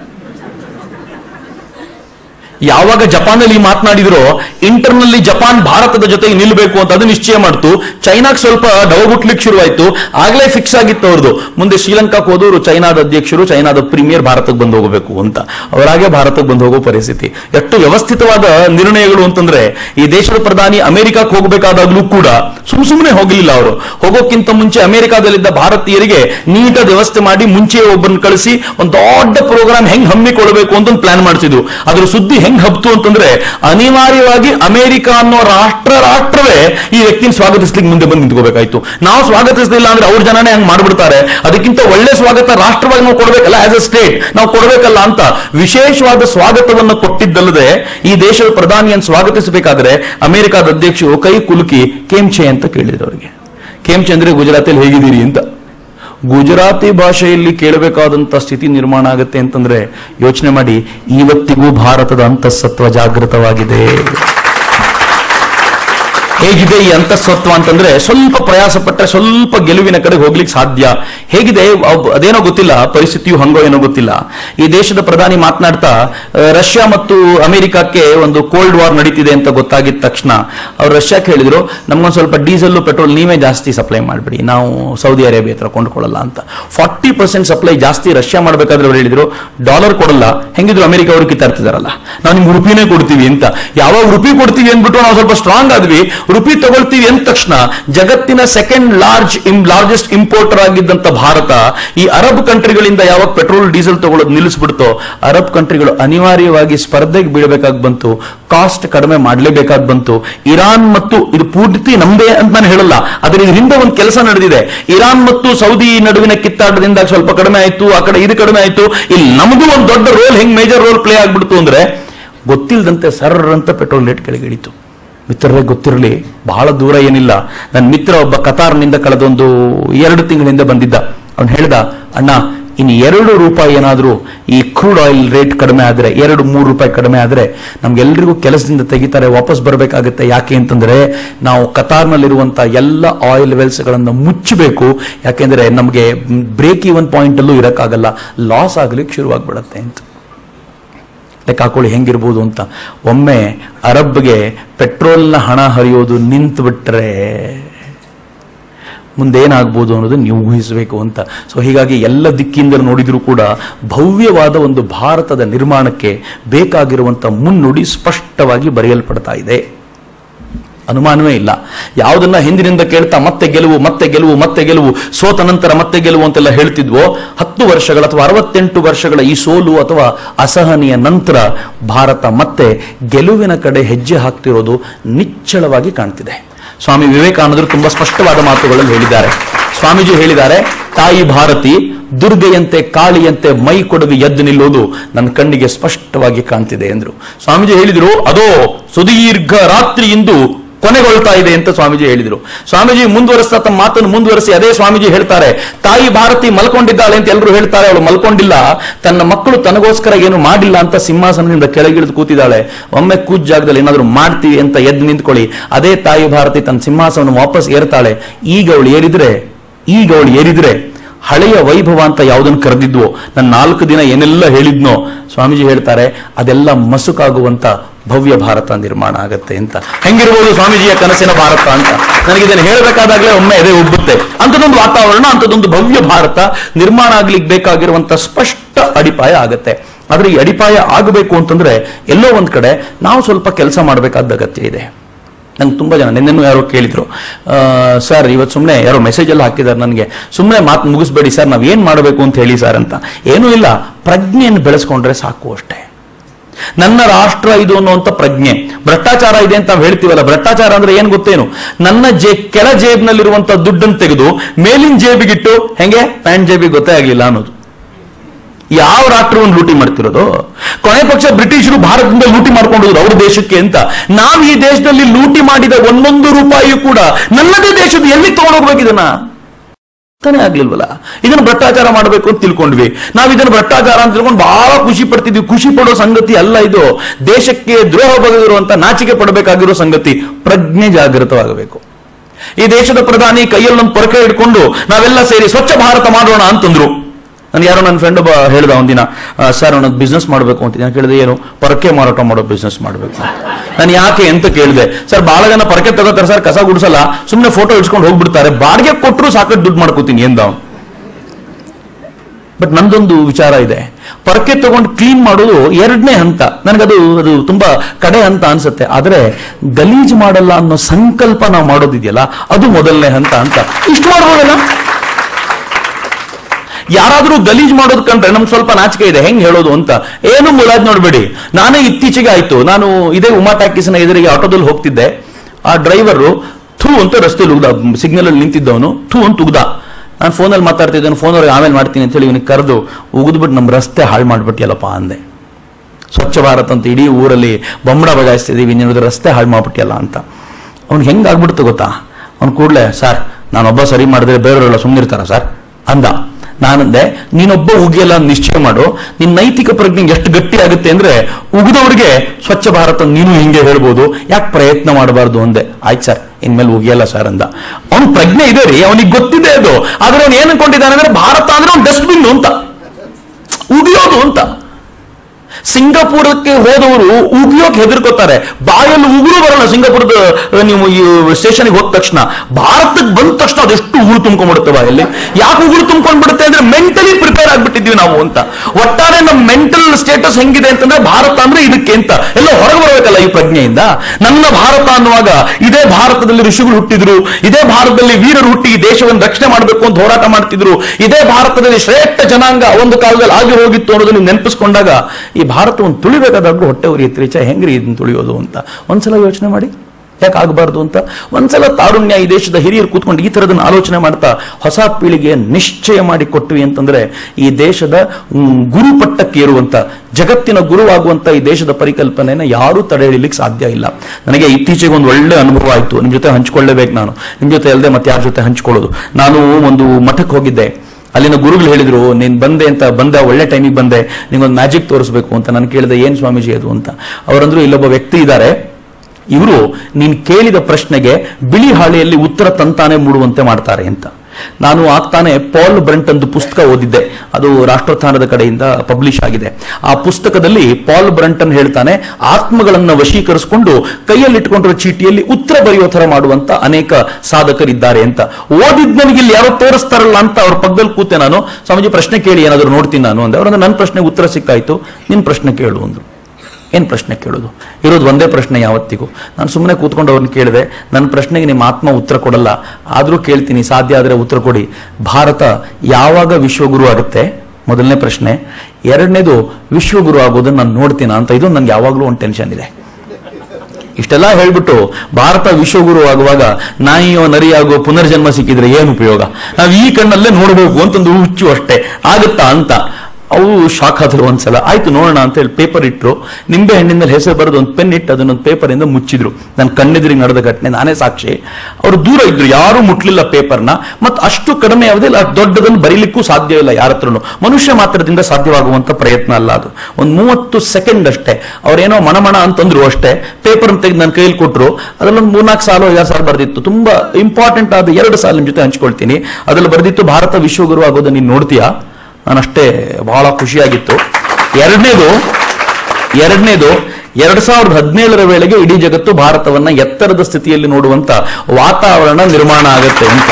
ಯಾವಾಗ ಜಪಾನಲ್ಲಿ ಮಾತನಾಡಿದ್ರು ಇಂಟರ್ನಲ್ಲಿ ಜಪಾನ್ ಭಾರತದ ಜೊತೆಗೆ ನಿಲ್ಲಬೇಕು ಅಂತ ಅದು ನಿಶ್ಚಯ ಮಾಡ್ತು ಚೈನಾಕ್ ಸ್ವಲ್ಪ ಡವಗುಟ್ಲಿಕ್ಕೆ ಶುರುವಾಯ್ತು ಆಗ್ಲೇ ಫಿಕ್ಸ್ ಆಗಿತ್ತು ಅವ್ರದ್ದು ಮುಂದೆ ಶ್ರೀಲಂಕಾಕ್ಕೆ ಹೋದವರು ಚೈನಾದ ಅಧ್ಯಕ್ಷರು ಚೈನಾದ ಪ್ರೀಮಿಯರ್ ಭಾರತಕ್ಕೆ ಬಂದು ಹೋಗಬೇಕು ಅಂತ ಅವರಾಗೆ ಭಾರತಕ್ಕೆ ಬಂದು ಹೋಗೋ ಪರಿಸ್ಥಿತಿ ಎಷ್ಟು ವ್ಯವಸ್ಥಿತವಾದ ನಿರ್ಣಯಗಳು ಅಂತಂದ್ರೆ ಈ ದೇಶದ ಪ್ರಧಾನಿ ಅಮೆರಿಕಕ್ಕೆ ಹೋಗಬೇಕಾದಾಗ್ಲೂ ಕೂಡ ಸುಮ್ ಸುಮ್ಮನೆ ಹೋಗಲಿಲ್ಲ ಅವರು ಹೋಗೋಕ್ಕಿಂತ ಮುಂಚೆ ಅಮೆರಿಕಾದಲ್ಲಿದ್ದ ಭಾರತೀಯರಿಗೆ ನೀಟಾದ ವ್ಯವಸ್ಥೆ ಮಾಡಿ ಮುಂಚೆ ಒಬ್ಬರನ್ನ ಕಳಿಸಿ ಒಂದು ದೊಡ್ಡ ಪ್ರೋಗ್ರಾಮ್ ಹೆಂಗ್ ಹಮ್ಮಿಕೊಳ್ಳಬೇಕು ಅಂತ ಒಂದು ಪ್ಲಾನ್ ಮಾಡಿಸಿದ್ರು ಅದ್ರ ಸುದ್ದಿ ಹೆಂಗ್ ಹಬ್ತು ಅಂತಂದ್ರೆ ಅನಿವಾರ್ಯವಾಗಿ ಅಮೆರಿಕ ಅನ್ನೋ ರಾಷ್ಟ್ರ ರಾಷ್ಟ್ರವೇ ಈ ವ್ಯಕ್ತಿನ ಸ್ವಾಗತಿಸ್ಲಿಕ್ಕೆ ಮುಂದೆ ಬಂದು ನಿಂತ್ಕೋಬೇಕಾಯ್ತು ನಾವು ಸ್ವಾಗತಿಸಲಿಲ್ಲ ಅಂದ್ರೆ ಅವ್ರ ಜನನೇ ಹಂಗ್ ಮಾಡ್ಬಿಡ್ತಾರೆ ಅದಕ್ಕಿಂತ ಒಳ್ಳೆ ಸ್ವಾಗತ ರಾಷ್ಟ್ರವಾಗಿ ನಾವು ಕೊಡ್ಬೇಕಲ್ಲ ಆಸ್ ಅ ಸ್ಟೇಟ್ ನಾವು ಕೊಡ್ಬೇಕಲ್ಲ ಅಂತ ವಿಶೇಷವಾದ ಸ್ವಾಗತವನ್ನು ಕೊಟ್ಟಿದ್ದಲ್ಲದೆ ಈ ದೇಶದ ಪ್ರಧಾನಿಯನ್ನು ಸ್ವಾಗತಿಸಬೇಕಾದ್ರೆ ಅಮೆರಿಕದ ಅಧ್ಯಕ್ಷರು ಕೈ ಕುಲುಕಿ ಕೇಮ್ಚೆ ಅಂತ ಕೇಳಿದ್ರು ಅವರಿಗೆ ಕೇಮ್ಚೆ ಅಂದ್ರೆ ಗುಜರಾತಲ್ಲಿ ಹೇಗಿದ್ದೀರಿ ಅಂತ ಗುಜರಾತಿ ಭಾಷೆಯಲ್ಲಿ ಕೇಳಬೇಕಾದಂತ ಸ್ಥಿತಿ ನಿರ್ಮಾಣ ಆಗುತ್ತೆ ಅಂತಂದ್ರೆ ಯೋಚನೆ ಮಾಡಿ ಇವತ್ತಿಗೂ ಭಾರತದ ಅಂತಃಸತ್ವ ಜಾಗೃತವಾಗಿದೆ ಹೇಗಿದೆ ಈ ಅಂತಃಸತ್ವ ಅಂತಂದ್ರೆ ಸ್ವಲ್ಪ ಪ್ರಯಾಸ ಪಟ್ಟರೆ ಸ್ವಲ್ಪ ಗೆಲುವಿನ ಕಡೆ ಹೋಗ್ಲಿಕ್ಕೆ ಸಾಧ್ಯ ಹೇಗಿದೆ ಅವ್- ಅದೇನೋ ಗೊತ್ತಿಲ್ಲ ಪರಿಸ್ಥಿತಿಯು ಹಂಗೋ ಏನೋ ಗೊತ್ತಿಲ್ಲ ಈ ದೇಶದ ಪ್ರಧಾನಿ ಮಾತನಾಡ್ತಾ ಆ, ರಷ್ಯಾ ಮತ್ತು ಅಮೆರಿಕಕ್ಕೆ ಒಂದು ಕೋಲ್ಡ್ ವಾರ್ ನಡೀತಿದೆ ಅಂತ ಗೊತ್ತಾಗಿದ ತಕ್ಷಣ ಅವ್ರು ರಷ್ಯಾಕ್ಕೆ ಹೇಳಿದ್ರು ನಮ್ಗೊಂದು ಸ್ವಲ್ಪ ಡೀಸೆಲ್ ಪೆಟ್ರೋಲ್ ನೀವೇ ಜಾಸ್ತಿ ಸಪ್ಲೈ ಮಾಡಬೇಡಿ ನಾವು ಸೌದಿ ಅರೇಬಿಯಾ ಹತ್ರ ಕೊಂಡ್ಕೊಳ್ಳಲ್ಲ ಅಂತ ಫಾರ್ಟಿ ಪರ್ಸೆಂಟ್ ಸಪ್ಲೈ ಜಾಸ್ತಿ ರಷ್ಯಾ ಮಾಡಬೇಕಾದ್ರೆ ಅವ್ರು ಹೇಳಿದ್ರು ಡಾಲರ್ ಕೊಡಲ್ಲ ಹೆಂಗಿದ್ರು ಅಮೆರಿಕ ಅವರು ಕಿತ್ತಾಡ್ತಿದಾರಲ್ಲ ನಾವು ನಿಮ್ಗೆ ರುಪಿನೇ ಕೊಡ್ತೀವಿ ಅಂತ ಯಾವಾಗ ರುಪಿ ಕೊಡ್ತೀವಿ ಅಂದ್ಬಿಟ್ಟು ನಾವು ಸ್ವಲ್ಪ ಸ್ಟ್ರಾಂಗ್ ಆದ್ವಿ ರುಪಿ ತಗೊಳ್ತೀವಿ ಅಂದ ತಕ್ಷಣ ಜಗತ್ತಿನ ಸೆಕೆಂಡ್ ಲಾರ್ಜ್ ಲಾರ್ಜೆಸ್ಟ್ ಇಂಪೋರ್ಟರ್ ಆಗಿದ್ದಂತ ಭಾರತ ಈ ಅರಬ್ ಕಂಟ್ರಿಗಳಿಂದ ಯಾವಾಗ ಪೆಟ್ರೋಲ್ ಡೀಸೆಲ್ ತಗೊಳ್ಳೋದು ನಿಲ್ಲಿಸ್ಬಿಡ್ತೋ ಅರಬ್ ಕಂಟ್ರಿಗಳು ಅನಿವಾರ್ಯವಾಗಿ ಸ್ಪರ್ಧೆಗೆ ಬೀಳಬೇಕಾಗಿ ಬಂತು ಕಾಸ್ಟ್ ಕಡಿಮೆ ಮಾಡಲೇಬೇಕಾಗಿ ಬಂತು ಇರಾನ್ ಮತ್ತು ಇದು ಪೂರ್ತಿ ನಮ್ದೇ ಅಂತ ನಾನು ಹೇಳಲ್ಲ ಅದರ ಹಿಂದೆ ಒಂದು ಕೆಲಸ ನಡೆದಿದೆ ಇರಾನ್ ಮತ್ತು ಸೌದಿ ನಡುವಿನ ಕಿತ್ತಾಟದಿಂದ ಸ್ವಲ್ಪ ಕಡಿಮೆ ಆಯ್ತು ಆ ಕಡೆ ಇದು ಕಡಿಮೆ ಆಯ್ತು ಇಲ್ಲಿ ನಮಗೂ ಒಂದು ದೊಡ್ಡ ರೋಲ್ ಹೆಂಗ್ ಮೇಜರ್ ರೋಲ್ ಪ್ಲೇ ಆಗ್ಬಿಡ್ತು ಅಂದ್ರೆ ಗೊತ್ತಿಲ್ಲದಂತೆ ಸರ್ರ ಅಂತ ಪೆಟ್ರೋಲ್ ರೇಟ್ ಕೆಳಗೆ ಇಳಿತು ಮಿತ್ರರೇ ಗೊತ್ತಿರಲಿ ಬಹಳ ದೂರ ಏನಿಲ್ಲ ನನ್ನ ಮಿತ್ರ ಒಬ್ಬ ಕತಾರ್ನಿಂದ ಕಳೆದೊಂದು ಎರಡು ತಿಂಗಳಿಂದ ಬಂದಿದ್ದ ಅವನು ಹೇಳ್ದ ಅಣ್ಣ ಇನ್ನು ಎರಡು ರೂಪಾಯಿ ಏನಾದರೂ ಈ ಕ್ರೂಡ್ ಆಯಿಲ್ ರೇಟ್ ಕಡಿಮೆ ಆದರೆ ಎರಡು ಮೂರು ರೂಪಾಯಿ ಕಡಿಮೆ ಆದರೆ ನಮ್ಗೆಲ್ರಿಗೂ ಕೆಲಸದಿಂದ ತೆಗಿತಾರೆ ವಾಪಸ್ ಬರಬೇಕಾಗುತ್ತೆ ಯಾಕೆ ಅಂತಂದ್ರೆ ನಾವು ಕತಾರ್ನಲ್ಲಿರುವಂಥ ಎಲ್ಲ ಆಯಿಲ್ ವೆಲ್ಸ್ಗಳನ್ನು ಮುಚ್ಚಬೇಕು ಯಾಕೆಂದ್ರೆ ನಮಗೆ ಬ್ರೇಕ್ ಇವನ್ ಪಾಯಿಂಟ್ ಅಲ್ಲೂ ಇರಕ್ಕಾಗಲ್ಲ ಲಾಸ್ ಆಗ್ಲಿಕ್ಕೆ ಶುರುವಾಗ್ಬಿಡತ್ತೆ ಅಂತ ಲೆಕ್ಕ ಹಾಕೊಳ್ಳಿ ಹೆಂಗಿರ್ಬೋದು ಅಂತ ಒಮ್ಮೆ ಅರಬ್ಗೆ ಪೆಟ್ರೋಲ್ನ ಹಣ ಹರಿಯೋದು ನಿಂತು ಬಿಟ್ರೆ ಮುಂದೇನಾಗ್ಬೋದು ಅನ್ನೋದು ನೀವು ಊಹಿಸಬೇಕು ಅಂತ ಸೊ ಹೀಗಾಗಿ ಎಲ್ಲ ದಿಕ್ಕಿಂದ ನೋಡಿದರೂ ಕೂಡ ಭವ್ಯವಾದ ಒಂದು ಭಾರತದ ನಿರ್ಮಾಣಕ್ಕೆ ಬೇಕಾಗಿರುವಂಥ ಮುನ್ನುಡಿ ಸ್ಪಷ್ಟವಾಗಿ ಬರೆಯಲ್ಪಡ್ತಾ ಇದೆ ಅನುಮಾನವೇ ಇಲ್ಲ ಯಾವುದನ್ನ ಹಿಂದಿನಿಂದ ಕೇಳ್ತಾ ಮತ್ತೆ ಗೆಲುವು ಮತ್ತೆ ಗೆಲುವು ಮತ್ತೆ ಗೆಲುವು ಸೋತ ನಂತರ ಮತ್ತೆ ಗೆಲುವು ಅಂತೆಲ್ಲ ಹೇಳ್ತಿದ್ವೋ ಹತ್ತು ವರ್ಷಗಳ ಅಥವಾ ಅರವತ್ತೆಂಟು ವರ್ಷಗಳ ಈ ಸೋಲು ಅಥವಾ ಅಸಹನೆಯ ನಂತರ ಭಾರತ ಮತ್ತೆ ಗೆಲುವಿನ ಕಡೆ ಹೆಜ್ಜೆ ಹಾಕ್ತಿರೋದು ನಿಚ್ಚಳವಾಗಿ ಕಾಣ್ತಿದೆ ಸ್ವಾಮಿ ವಿವೇಕಾನಂದರು ತುಂಬಾ ಸ್ಪಷ್ಟವಾದ ಮಾತುಗಳಲ್ಲಿ ಹೇಳಿದ್ದಾರೆ ಸ್ವಾಮೀಜಿ ಹೇಳಿದ್ದಾರೆ ತಾಯಿ ಭಾರತಿ ದುರ್ಗೆಯಂತೆ ಕಾಳಿಯಂತೆ ಮೈ ಕೊಡವಿ ಎದ್ದು ನಿಲ್ಲೋದು ನನ್ನ ಕಣ್ಣಿಗೆ ಸ್ಪಷ್ಟವಾಗಿ ಕಾಣ್ತಿದೆ ಎಂದ್ರು ಸ್ವಾಮೀಜಿ ಹೇಳಿದ್ರು ಅದೋ ಸುದೀರ್ಘ ರಾತ್ರಿ ಇಂದು ಕೊನೆಗೊಳ್ತಾ ಇದೆ ಅಂತ ಸ್ವಾಮೀಜಿ ಹೇಳಿದ್ರು ಸ್ವಾಮೀಜಿ ಮುಂದುವರಿಸ್ತಾ ತಮ್ಮ ಮಾತನ್ನು ಮುಂದುವರಿಸಿ ಅದೇ ಸ್ವಾಮೀಜಿ ಹೇಳ್ತಾರೆ ತಾಯಿ ಭಾರತಿ ಮಲ್ಕೊಂಡಿದ್ದಾಳೆ ಅಂತ ಎಲ್ಲರೂ ಹೇಳ್ತಾರೆ ಅವಳು ಮಲ್ಕೊಂಡಿಲ್ಲ ತನ್ನ ಮಕ್ಕಳು ತನಗೋಸ್ಕರ ಏನು ಮಾಡಿಲ್ಲ ಅಂತ ಸಿಂಹಾಸನದಿಂದ ಕೆಳಗಿಳಿದು ಕೂತಿದ್ದಾಳೆ ಒಮ್ಮೆ ಕೂತ್ ಜಾಗದಲ್ಲಿ ಏನಾದರೂ ಮಾಡ್ತೀವಿ ಅಂತ ಎದ್ದು ನಿಂತ್ಕೊಳ್ಳಿ ಅದೇ ತಾಯಿ ಭಾರತಿ ತನ್ನ ಸಿಂಹಾಸನವನ್ನು ವಾಪಸ್ ಏರ್ತಾಳೆ ಈಗ ಅವಳು ಏರಿದ್ರೆ ಈಗ ಅವಳು ಏರಿದ್ರೆ ಹಳೆಯ ವೈಭವ ಅಂತ ಯಾವುದನ್ನು ಕರೆದಿದ್ವೋ ನಾನು ನಾಲ್ಕು ದಿನ ಏನೆಲ್ಲ ಹೇಳಿದ್ನೋ ಸ್ವಾಮೀಜಿ ಹೇಳ್ತಾರೆ ಅದೆಲ್ಲ ಮಸುಕಾಗುವಂತ ಭವ್ಯ ಭಾರತ ನಿರ್ಮಾಣ ಆಗತ್ತೆ ಅಂತ ಹೆಂಗಿರ್ಬೋದು ಸ್ವಾಮೀಜಿಯ ಕನಸಿನ ಭಾರತ ಅಂತ ನನಗೆ ಇದನ್ನು ಹೇಳಬೇಕಾದಾಗಲೇ ಒಮ್ಮೆ ಎದೆ ಉಬ್ಬುತ್ತೆ ಅಂಥದ್ದೊಂದು ವಾತಾವರಣ ಅಂಥದ್ದೊಂದು ಭವ್ಯ ಭಾರತ ನಿರ್ಮಾಣ ಆಗ್ಲಿಕ್ಕೆ ಬೇಕಾಗಿರುವಂತ ಸ್ಪಷ್ಟ ಅಡಿಪಾಯ ಆಗತ್ತೆ ಆದ್ರೆ ಈ ಅಡಿಪಾಯ ಆಗಬೇಕು ಅಂತಂದ್ರೆ ಎಲ್ಲೋ ಒಂದ್ ಕಡೆ ನಾವು ಸ್ವಲ್ಪ ಕೆಲಸ ಮಾಡಬೇಕಾದ ಅಗತ್ಯ ಇದೆ ನಂಗೆ ತುಂಬ ಜನ ನಿನ್ನೆನೂ ಯಾರೋ ಕೇಳಿದ್ರು ಸರ್ ಇವತ್ತು ಸುಮ್ಮನೆ ಯಾರೋ ಮೆಸೇಜ್ ಎಲ್ಲ ಹಾಕಿದ್ದಾರೆ ನನಗೆ ಸುಮ್ಮನೆ ಮಾತು ಮುಗಿಸ್ಬೇಡಿ ಸರ್ ನಾವು ಏನು ಮಾಡಬೇಕು ಅಂತ ಹೇಳಿ ಸರ್ ಅಂತ ಏನೂ ಇಲ್ಲ ಪ್ರಜ್ಞೆಯನ್ನು ಬೆಳೆಸ್ಕೊಂಡ್ರೆ ಸಾಕು ಅಷ್ಟೇ ನನ್ನ ರಾಷ್ಟ್ರ ಇದು ಅನ್ನುವಂಥ ಪ್ರಜ್ಞೆ ಭ್ರಷ್ಟಾಚಾರ ಇದೆ ಅಂತ ನಾವು ಹೇಳ್ತೀವಲ್ಲ ಭ್ರಷ್ಟಾಚಾರ ಅಂದ್ರೆ ಏನ್ ಗೊತ್ತೇನು ನನ್ನ ಜೇ ಕೆಳ ಜೇಬ್ನಲ್ಲಿರುವಂತ ದುಡ್ಡನ್ನು ತೆಗೆದು ಮೇಲಿನ ಜೇಬಿಗಿಟ್ಟು ಹೆಂಗೆ ಪ್ಯಾಂಟ್ ಜೇಬಿಗೆ ಗೊತ್ತೇ ಆಗಲಿಲ್ಲ ಅನ್ನೋದು ಯಾವ ರಾಷ್ಟ್ರವನ್ನು ಲೂಟಿ ಮಾಡ್ತಿರೋದು ಕೊನೆ ಪಕ್ಷ ಬ್ರಿಟಿಷರು ಭಾರತದಿಂದ ಲೂಟಿ ಮಾಡ್ಕೊಂಡು ಹೋದ್ರು ಅವ್ರ ದೇಶಕ್ಕೆ ಅಂತ ನಾವು ಈ ದೇಶದಲ್ಲಿ ಲೂಟಿ ಮಾಡಿದ ಒಂದೊಂದು ರೂಪಾಯಿಯೂ ಕೂಡ ನನ್ನದೇ ದೇಶದ ಎಲ್ಲಿ ತಗೊಂಡೋಗ್ಬೇಕು ಇದನ್ನ ತಾನೇ ಆಗ್ಲಿಲ್ವಲ್ಲ ಇದನ್ನು ಭ್ರಷ್ಟಾಚಾರ ಮಾಡಬೇಕು ಅಂತ ತಿಳ್ಕೊಂಡ್ವಿ ನಾವು ಇದನ್ನು ಭ್ರಷ್ಟಾಚಾರ ಅಂತ ತಿಳ್ಕೊಂಡು ಬಹಳ ಖುಷಿ ಪಡ್ತಿದ್ವಿ ಖುಷಿ ಪಡೋ ಸಂಗತಿ ಅಲ್ಲ ಇದು ದೇಶಕ್ಕೆ ದ್ರೋಹ ಬಗೆದಿರುವಂತ ನಾಚಿಕೆ ಪಡಬೇಕಾಗಿರೋ ಸಂಗತಿ ಪ್ರಜ್ಞೆ ಜಾಗೃತವಾಗಬೇಕು ಈ ದೇಶದ ಪ್ರಧಾನಿ ಕೈಯಲ್ಲೊಂದು ಪೊರಕೆ ಹಿಡ್ಕೊಂಡು ನಾವೆಲ್ಲ ಸೇರಿ ಸ್ವಚ್ಛ ಭಾರತ ಮಾಡೋಣ ಅಂತಂದ್ರು ನಾನು ಯಾರೋ ನನ್ನ ಫ್ರೆಂಡ್ ಒಬ್ಬ ಹೇಳ್ದ ಒಂದಿನ ಸರ್ ನಾನು ಬಿಸ್ನೆಸ್ ಮಾಡಬೇಕು ಅಂತ ನಾನು ಕೇಳಿದೆ ಏನು ಪೊರಕೆ ಮಾರಾಟ ಮಾಡೋ ಬಿಸ್ನೆಸ್ ಮಾಡಬೇಕು ನಾನು ಯಾಕೆ ಅಂತ ಕೇಳಿದೆ ಸರ್ ಬಹಳ ಜನ ಪೊರಕೆ ತಗೋತಾರೆ ಸರ್ ಕಸ ಗುಡಿಸಲ್ಲ ಸುಮ್ಮನೆ ಫೋಟೋ ಇಡ್ಸ್ಕೊಂಡು ಹೋಗ್ಬಿಡ್ತಾರೆ ಬಾಡಿಗೆ ಕೊಟ್ಟರು ಸಾಕಷ್ಟು ದುಡ್ಡು ಮಾಡ್ಕೋತೀನಿ ಎಂದ ಅವ್ನು ಬಟ್ ನಂದೊಂದು ವಿಚಾರ ಇದೆ ಪೊರಕೆ ತಗೊಂಡು ಕ್ಲೀನ್ ಮಾಡೋದು ಎರಡನೇ ಹಂತ ನನಗದು ಅದು ತುಂಬಾ ಕಡೆ ಹಂತ ಅನ್ಸುತ್ತೆ ಆದ್ರೆ ಗಲೀಜ್ ಮಾಡಲ್ಲ ಅನ್ನೋ ಸಂಕಲ್ಪ ನಾವು ಮಾಡೋದಿದೆಯಲ್ಲ ಅದು ಮೊದಲನೇ ಹಂತ ಅಂತ ಇಷ್ಟು ಮಾಡ್ಬೋದಲ್ಲ ಯಾರಾದ್ರೂ ಗಲೀಜ್ ಮಾಡೋದ್ ಕಂಡ್ರೆ ನಮ್ಗೆ ಸ್ವಲ್ಪ ನಾಚಿಕೆ ಇದೆ ಹೆಂಗ್ ಹೇಳೋದು ಅಂತ ಏನು ಮುಲಾಜ್ ನೋಡ್ಬೇಡಿ ನಾನೇ ಇತ್ತೀಚೆಗೆ ಆಯ್ತು ನಾನು ಇದೇ ಉಮಾ ಟ್ಯಾಕಿಸ್ನ ಎದುರಿಗೆ ಆಟೋದಲ್ಲಿ ಹೋಗ್ತಿದ್ದೆ ಆ ಡ್ರೈವರು ಥೂ ಅಂತ ರಸ್ತೆಯಲ್ಲಿ ಉಗ್ದ ಸಿಗ್ನಲ್ ಅಲ್ಲಿ ನಿಂತಿದ್ದವನು ಥೂ ಅಂತ ಉಗ್ದ ನಾನು ಫೋನಲ್ಲಿ ಮಾತಾಡ್ತಿದ್ದೇನೆ ಫೋನ್ ಅವ್ರಿಗೆ ಆಮೇಲೆ ಮಾಡ್ತೀನಿ ಅಂತ ಹೇಳಿ ಇವನಿಗೆ ಕರೆದು ಉಗಿದ್ಬಿಟ್ಟು ನಮ್ಮ ರಸ್ತೆ ಹಾಳು ಮಾಡ್ಬಿಟ್ಟಿಯಲ್ಲಪ್ಪ ಅಂದೆ ಸ್ವಚ್ಛ ಭಾರತ್ ಅಂತ ಇಡೀ ಊರಲ್ಲಿ ಬೊಂಬಡ ಬಜಾಯಿಸ್ತಿದ್ದೀವಿ ನೀನು ರಸ್ತೆ ಹಾಳು ಮಾಡ್ಬಿಟ್ಟಿಯಲ್ಲ ಅಂತ ಅವ್ನಿಗೆ ಹೆಂಗ್ ಆಗ್ಬಿಡ್ತು ಗೊತ್ತಾ ಅವ್ನು ಕೂಡಲೇ ಸರ್ ನಾನೊಬ್ಬ ಸರಿ ಮಾಡಿದ್ರೆ ಬೇರೆಯವರೆಲ್ಲ ಸುಮ್ಮನಿರ್ತಾರ ಸರ್ ಅಂದ ನಾನಂದೆ ನೀನೊಬ್ಬ ಉಗಿಯಲ್ಲ ಅಂತ ನಿಶ್ಚಯ ಮಾಡು ನಿನ್ನ ನೈತಿಕ ಪ್ರಜ್ಞೆ ಎಷ್ಟು ಗಟ್ಟಿ ಆಗುತ್ತೆ ಅಂದ್ರೆ ಉಗಿದವ್ರಿಗೆ ಸ್ವಚ್ಛ ಭಾರತ ನೀನು ಹಿಂಗೆ ಹೇಳ್ಬೋದು ಯಾಕೆ ಪ್ರಯತ್ನ ಮಾಡಬಾರ್ದು ಅಂದೆ ಆಯ್ತು ಸರ್ ಇನ್ಮೇಲೆ ಉಗಿಯಲ್ಲ ಸರ್ ಅಂದ ಅವ್ನ ಪ್ರಜ್ಞೆ ಇದೆ ರೀ ಅವನಿಗೆ ಗೊತ್ತಿದೆ ಅದು ಆದ್ರೆ ಅವ್ನು ಏನ್ ಅನ್ಕೊಂಡಿದ್ದಾನೆ ಅಂದ್ರೆ ಭಾರತ ಅಂದ್ರೆ ಅವ್ನು ಡಸ್ಟ್ಬಿನ್ ಅಂತ ಉಗಿಯೋದು ಅಂತ ಸಿಂಗಾಪುರಕ್ಕೆ ಹೋದವರು ಉಗಿಯೋಕೆ ಹೆದರ್ಕೋತಾರೆ ಬಾಯಲ್ಲಿ ಉಗುರು ಬರಲ್ಲ ಸಿಂಗಾಪುರದ ಅಹ್, ನೀವು ಈ ಸ್ಟೇಷನ್ಗೆ ಹೋದ ತಕ್ಷಣ ಭಾರತಕ್ಕೆ ಬಂದ ತಕ್ಷಣ ಅದೆಷ್ಟು ಉಗುರು ತುಂಬ್ಕೊಂಡ್ಬಿಡುತ್ತೆ ಬಾಯಲ್ಲಿ ಯಾಕೆ ಉಗುರು ತುಂಬ್ಕೊಂಡ್ಬಿಡುತ್ತೆ ಅಂದ್ರೆ ಮೆಂಟಲಿ ಪ್ರಿಪೇರ್ ಆಗ್ಬಿಟ್ಟಿದ್ವಿ ನಾವು ಅಂತ ಒಟ್ಟಾರೆ ನಮ್ಮ ಮೆಂಟಲ್ ಸ್ಟೇಟಸ್ ಹೆಂಗಿದೆ ಅಂತಂದ್ರೆ ಭಾರತ ಅಂದ್ರೆ ಇದಕ್ಕೆ ಅಂತ ಎಲ್ಲ ಹೊರಗೆ ಬರಬೇಕಲ್ಲ ಈ ಪ್ರಜ್ಞೆಯಿಂದ ನನ್ನ ಭಾರತ ಅನ್ನುವಾಗ ಇದೇ ಭಾರತದಲ್ಲಿ ಋಷಿಗಳು ಹುಟ್ಟಿದ್ರು ಇದೇ ಭಾರತದಲ್ಲಿ ವೀರರು ಹುಟ್ಟಿ ಈ ದೇಶವನ್ನು ರಕ್ಷಣೆ ಮಾಡಬೇಕು ಅಂತ ಹೋರಾಟ ಮಾಡ್ತಿದ್ರು ಇದೇ ಭಾರತದಲ್ಲಿ ಶ್ರೇಷ್ಠ ಜನಾಂಗ ಒಂದು ಕಾಲದಲ್ಲಿ ಆಗಿ ಹೋಗಿತ್ತು ಅನ್ನೋದನ್ನ ನೆನಪಿಸ್ಕೊಂಡಾಗ ಈ ಭಾರತವನ್ನು ತುಳಿಬೇಕಾದಾಗ್ಲೂ ಹೊಟ್ಟೆ ಉರಿಯುತ್ತೆ ರೀಚ ಹೆಂಗ್ರಿ ಇದನ್ನ ತುಳಿಯೋದು ಅಂತ ಒಂದ್ಸಲ ಯೋಚನೆ ಮಾಡಿ ಯಾಕೆ ಆಗಬಾರ್ದು ಅಂತ ಒಂದ್ಸಲ ತಾರುಣ್ಯ ಈ ದೇಶದ ಹಿರಿಯರು ಕೂತ್ಕೊಂಡು ಈ ತರದನ್ನ ಆಲೋಚನೆ ಮಾಡ್ತಾ ಹೊಸ ಪೀಳಿಗೆ ನಿಶ್ಚಯ ಮಾಡಿ ಕೊಟ್ವಿ ಅಂತಂದ್ರೆ ಈ ದೇಶದ ಮ್, ಗುರುಪಟ್ಟಕ್ಕೆ ಇರುವಂತ ಜಗತ್ತಿನ ಗುರುವಾಗುವಂತ ಈ ದೇಶದ ಪರಿಕಲ್ಪನೆಯನ್ನ ಯಾರೂ ತಡೆ ಹಿಡಿಲಿಕ್ಕೆ ಸಾಧ್ಯ ಇಲ್ಲ ನನಗೆ ಇತ್ತೀಚೆಗೆ ಒಂದು ಒಳ್ಳೆ ಅನುಭವ ಆಯ್ತು ನಿಮ್ ಜೊತೆ ಹಂಚ್ಕೊಳ್ಳೇಬೇಕು ನಾನು ನಿಮ್ ಜೊತೆ ಅಲ್ಲದೆ ಮತ್ತೆ ಯಾರ ಜೊತೆ ಹಂಚ್ಕೊಳ್ಳೋದು ನಾನು ಒಂದು ಮಠಕ್ಕೆ ಹೋಗಿದ್ದೆ ಅಲ್ಲಿನ ಗುರುಗಳು ಹೇಳಿದ್ರು ನೀನ್ ಬಂದೆ ಅಂತ ಬಂದ ಒಳ್ಳೆ ಟೈಮಿಗೆ ಬಂದೆ ನಿಂಗೊಂದು ಮ್ಯಾಜಿಕ್ ತೋರಿಸ್ಬೇಕು ಅಂತ ನಾನು ಕೇಳಿದೆ ಏನ್ ಸ್ವಾಮೀಜಿ ಅದು ಅಂತ ಅವರಂದ್ರು ಇಲ್ಲೊಬ್ಬ ವ್ಯಕ್ತಿ ಇದ್ದಾರೆ ಇವರು ನೀನ್ ಕೇಳಿದ ಪ್ರಶ್ನೆಗೆ ಬಿಳಿ ಹಾಳೆಯಲ್ಲಿ ಉತ್ತರ ತಂತಾನೆ ಮೂಡುವಂತೆ ಮಾಡ್ತಾರೆ ಅಂತ ನಾನು ಆಗ್ತಾನೆ ಪಾಲ್ ಬ್ರಂಟ್ ಒಂದು ಪುಸ್ತಕ ಓದಿದ್ದೆ ಅದು ರಾಷ್ಟ್ರೋತ್ಥಾನದ ಕಡೆಯಿಂದ ಪಬ್ಲಿಷ್ ಆಗಿದೆ ಆ ಪುಸ್ತಕದಲ್ಲಿ ಪಾಲ್ ಬ್ರಂಟನ್ ಹೇಳ್ತಾನೆ ಆತ್ಮಗಳನ್ನ ವಶೀಕರಿಸಿಕೊಂಡು ಕೈಯಲ್ಲಿಟ್ಕೊಂಡಿರೋ ಚೀಟಿಯಲ್ಲಿ ಉತ್ತರ ಬರೆಯೋ ಥರ ಮಾಡುವಂತ ಅನೇಕ ಸಾಧಕರಿದ್ದಾರೆ ಅಂತ ಓದಿದ್ ನನಗೆ ಇಲ್ಲಿ ಯಾರೋ ತೋರಿಸ್ತಾರಲ್ಲ ಅಂತ ಅವ್ರ ಪಕ್ಕದಲ್ಲಿ ಕೂತೆ ನಾನು ಸ್ವಾಮೀಜಿ ಪ್ರಶ್ನೆ ಕೇಳಿ ಏನಾದ್ರು ನೋಡ್ತೀನಿ ನಾನು ಅಂದೆ ಅವ್ರಂದ್ರೆ ನನ್ನ ಪ್ರಶ್ನೆಗೆ ಉತ್ತರ ಸಿಕ್ಕಾಯ್ತು ನಿನ್ ಪ್ರಶ್ನೆ ಕೇಳು ಅಂದ್ರು ಏನು ಪ್ರಶ್ನೆ ಕೇಳೋದು ಇರೋದು ಒಂದೇ ಪ್ರಶ್ನೆ ಯಾವತ್ತಿಗೂ ನಾನು ಸುಮ್ಮನೆ ಕೂತ್ಕೊಂಡು ಅವ್ರನ್ನ ಕೇಳಿದೆ ನನ್ನ ಪ್ರಶ್ನೆಗೆ ನಿಮ್ಮ ಆತ್ಮ ಉತ್ತರ ಕೊಡಲ್ಲ ಆದರೂ ಕೇಳ್ತೀನಿ ಸಾಧ್ಯ ಆದರೆ ಉತ್ತರ ಕೊಡಿ ಭಾರತ ಯಾವಾಗ ವಿಶ್ವಗುರು ಆಗುತ್ತೆ ಮೊದಲನೇ ಪ್ರಶ್ನೆ ಎರಡನೇದು ವಿಶ್ವಗುರು ಆಗೋದನ್ನ ನಾನು ನೋಡ್ತೀನ ಅಂತ ಇದು ನನಗೆ ಯಾವಾಗಲೂ ಒಂದು ಟೆನ್ಷನ್ ಇದೆ ಇಷ್ಟೆಲ್ಲ ಹೇಳ್ಬಿಟ್ಟು ಭಾರತ ವಿಶ್ವಗುರು ಆಗುವಾಗ ನಾಯಿಯೋ ನರಿಯಾಗೋ ಪುನರ್ಜನ್ಮ ಸಿಕ್ಕಿದ್ರೆ ಏನು ಉಪಯೋಗ ನಾವು ಈ ಕಣ್ಣಲ್ಲೇ ನೋಡಬೇಕು ಅಂತಂದು ಹುಚ್ಚು ಅಷ್ಟೇ ಆಗುತ್ತಾ ಅಂತ ಅವು ಶಾಕ್ ಆದ್ರು ಒಂದ್ಸಲ ಆಯ್ತು ನೋಡೋಣ ಅಂತ ಹೇಳಿ ಪೇಪರ್ ಇಟ್ರು ನಿಂಬೆ ಹಣ್ಣಿನ ಮೇಲೆ ಹೆಸರು ಬರೆದು ಒಂದು ಪೆನ್ ಇಟ್ಟು ಅದನ್ನೊಂದು ಪೇಪರ್ ಇಂದ ಮುಚ್ಚಿದ್ರು ನನ್ನ ಕಣ್ಣೆದುರಿಗೆ ನಡೆದ ಘಟನೆ ನಾನೇ ಸಾಕ್ಷಿ ಅವರು ದೂರ ಇದ್ರು ಯಾರು ಮುಟ್ಲಿಲ್ಲ ಪೇಪರ್ನ ಮತ್ತು ಅಷ್ಟು ಕಡಿಮೆ ಯಾವುದೇ ಇಲ್ಲ ಅಷ್ಟು ದೊಡ್ಡದನ್ನು ಬರೀಲಿಕ್ಕೂ ಸಾಧ್ಯ ಇಲ್ಲ ಯಾರ ಹತ್ರನು ಮನುಷ್ಯ ಮಾತ್ರದಿಂದ ಸಾಧ್ಯವಾಗುವಂತ ಪ್ರಯತ್ನ ಅಲ್ಲ ಅದು ಒಂದು ಮೂವತ್ತು ಸೆಕೆಂಡ್ ಅಷ್ಟೇ ಅವ್ರೇನೋ ಮಣಮಣ ಅಂತಂದ್ರು ಅಷ್ಟೇ ಪೇಪರ್ ತೆಗೆದು ನನ್ನ ಕೈಯಲ್ಲಿ ಕೊಟ್ಟರು ಅದರಲ್ಲೊಂದು ಮೂರ್ನಾಲ್ಕು ಸಾಲು ಐದಾರು ಸಾಲು ಬರೆದಿತ್ತು ತುಂಬಾ ಇಂಪಾರ್ಟೆಂಟ್ ಆದ ಎರಡು ಸಾಲು ನಿಮ್ ಜೊತೆ ಹಂಚ್ಕೊಳ್ತೀನಿ ಅದ್ರಲ್ಲಿ ಬರೆದಿತ್ತು ಭಾರತ ವಿಶ್ವಗುರು ಆಗೋದು ನೀನು ನೋಡ್ತೀಯಾ ನಾನಷ್ಟೇ ಬಹಳ ಖುಷಿಯಾಗಿತ್ತು ಎರಡನೇದು ಎರಡನೇದು ಎರಡ್ ಸಾವಿರದ ಹದಿನೇಳರ ವೇಳೆಗೆ ಇಡೀ ಜಗತ್ತು ಭಾರತವನ್ನ ಎತ್ತರದ ಸ್ಥಿತಿಯಲ್ಲಿ ನೋಡುವಂತ ವಾತಾವರಣ ನಿರ್ಮಾಣ ಆಗುತ್ತೆ ಅಂತ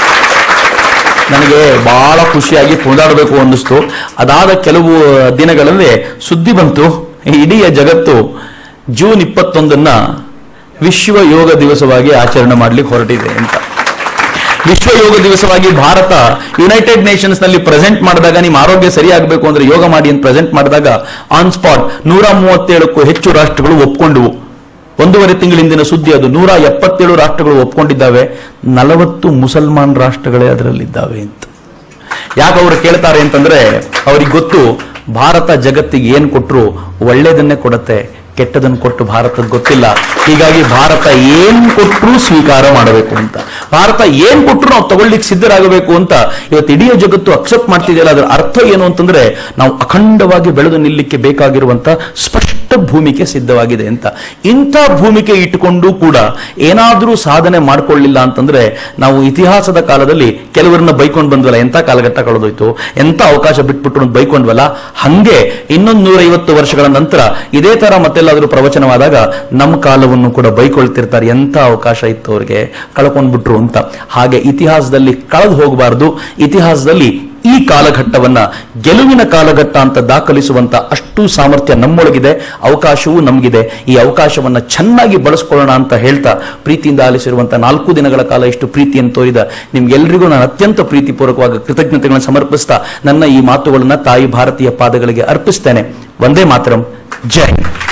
ನನಗೆ ಬಹಳ ಖುಷಿಯಾಗಿ ಕುಣಿದಾಡಬೇಕು ಅನ್ನಿಸ್ತು ಅದಾದ ಕೆಲವು ದಿನಗಳಲ್ಲಿ ಸುದ್ದಿ ಬಂತು ಇಡೀ ಜಗತ್ತು ಜೂನ್ ಇಪ್ಪತ್ತೊಂದನ್ನ ವಿಶ್ವ ಯೋಗ ದಿವಸವಾಗಿ ಆಚರಣೆ ಮಾಡ್ಲಿಕ್ಕೆ ಹೊರಟಿದೆ ಅಂತ ವಿಶ್ವ ಯೋಗ ದಿವಸವಾಗಿ ಭಾರತ ಯುನೈಟೆಡ್ ನೇಷನ್ಸ್ ನಲ್ಲಿ ಪ್ರೆಸೆಂಟ್ ಮಾಡಿದಾಗ ನಿಮ್ಮ ಆರೋಗ್ಯ ಸರಿಯಾಗಬೇಕು ಅಂದ್ರೆ ಯೋಗ ಮಾಡಿ ಅಂತ ಪ್ರೆಸೆಂಟ್ ಮಾಡಿದಾಗ ಆನ್ ಸ್ಪಾಟ್ ನೂರ ಮೂವತ್ತೇಳಕ್ಕೂ ಹೆಚ್ಚು ರಾಷ್ಟ್ರಗಳು ಒಪ್ಕೊಂಡವು ಒಂದೂವರೆ ತಿಂಗಳಿಂದಿನ ಸುದ್ದಿ ಅದು ನೂರ ಎಪ್ಪತ್ತೇಳು ರಾಷ್ಟ್ರಗಳು ಒಪ್ಕೊಂಡಿದ್ದಾವೆ ನಲವತ್ತು ಮುಸಲ್ಮಾನ್ ರಾಷ್ಟ್ರಗಳೇ ಅದರಲ್ಲಿದ್ದಾವೆ ಅಂತ ಯಾಕೆ ಅವರು ಕೇಳ್ತಾರೆ ಅಂತಂದ್ರೆ ಅವ್ರಿಗೆ ಗೊತ್ತು ಭಾರತ ಜಗತ್ತಿಗೆ ಏನ್ ಕೊಟ್ರು ಒಳ್ಳೇದನ್ನೇ ಕೊಡುತ್ತೆ ಕೆಟ್ಟದನ್ನು ಕೊಟ್ಟು ಭಾರತದ ಗೊತ್ತಿಲ್ಲ ಹೀಗಾಗಿ ಭಾರತ ಏನ್ ಕೊಟ್ಟರು ಸ್ವೀಕಾರ ಮಾಡಬೇಕು ಅಂತ ಭಾರತ ಏನ್ ಕೊಟ್ಟರು ನಾವು ತಗೊಳ್ಳಿಕ್ಕೆ ಸಿದ್ಧರಾಗಬೇಕು ಅಂತ ಇವತ್ತು ಇಡೀ ಜಗತ್ತು ಅಕ್ಸೆಪ್ಟ್ ಮಾಡ್ತಿದೆಯಲ್ಲ ಅದರ ಅರ್ಥ ಏನು ಅಂತಂದ್ರೆ ನಾವು ಅಖಂಡವಾಗಿ ಬೆಳೆದು ನಿಲ್ಲಕ್ಕೆ ಬೇಕಾಗಿರುವಂತ ಸ್ಪಷ್ಟ ಭೂಮಿಕೆ ಸಿದ್ಧವಾಗಿದೆ ಅಂತ ಇಂಥ ಭೂಮಿಕೆ ಇಟ್ಟುಕೊಂಡು ಕೂಡ ಏನಾದರೂ ಸಾಧನೆ ಮಾಡ್ಕೊಳ್ಳಿಲ್ಲ ಅಂತಂದ್ರೆ ನಾವು ಇತಿಹಾಸದ ಕಾಲದಲ್ಲಿ ಕೆಲವರನ್ನ ಬೈಕೊಂಡು ಬಂದ್ವಲ್ಲ ಎಂತ ಕಾಲಘಟ್ಟ ಕಳೆದೋಯ್ತು ಎಂತ ಅವಕಾಶ ಬಿಟ್ಬಿಟ್ಟು ಅಂತ ಬೈಕೊಂಡ್ವಲ್ಲ ಹಂಗೆ ಇನ್ನೊಂದು ನೂರೈವತ್ತು ವರ್ಷಗಳ ನಂತರ ಇದೇ ತರ ಮತ್ತೆಲ್ಲಾದ್ರೂ ಪ್ರವಚನವಾದಾಗ ನಮ್ಮ ಕಾಲವನ್ನು ಕೂಡ ಬೈಕೊಳ್ತಿರ್ತಾರೆ ಎಂತ ಅವಕಾಶ ಇತ್ತು ಅವ್ರಿಗೆ ಕಳ್ಕೊಂಡ್ಬಿಟ್ರು ಅಂತ ಹಾಗೆ ಇತಿಹಾಸದಲ್ಲಿ ಕಳೆದು ಹೋಗಬಾರದು ಇತಿಹಾಸದಲ್ಲಿ ಈ ಕಾಲಘಟ್ಟವನ್ನ ಗೆಲುವಿನ ಕಾಲಘಟ್ಟ ಅಂತ ದಾಖಲಿಸುವಂತ ಅಷ್ಟು ಸಾಮರ್ಥ್ಯ ನಮ್ಮೊಳಗಿದೆ ಅವಕಾಶವೂ ನಮಗಿದೆ ಈ ಅವಕಾಶವನ್ನ ಚೆನ್ನಾಗಿ ಬಳಸ್ಕೊಳ್ಳೋಣ ಅಂತ ಹೇಳ್ತಾ ಪ್ರೀತಿಯಿಂದ ಆಲಿಸಿರುವಂತ ನಾಲ್ಕು ದಿನಗಳ ಕಾಲ ಇಷ್ಟು ಪ್ರೀತಿಯನ್ನು ತೋರಿದ ನಿಮ್ಗೆಲ್ರಿಗೂ ನಾನು ಅತ್ಯಂತ ಪ್ರೀತಿಪೂರ್ವಕವಾಗಿ ಕೃತಜ್ಞತೆಗಳನ್ನು ಸಮರ್ಪಿಸ್ತಾ ನನ್ನ ಈ ಮಾತುಗಳನ್ನ ತಾಯಿ ಭಾರತೀಯ ಪಾದಗಳಿಗೆ ಅರ್ಪಿಸ್ತೇನೆ ಒಂದೇ ಮಾತರಂ ಜೈ ಹಿಂದ್.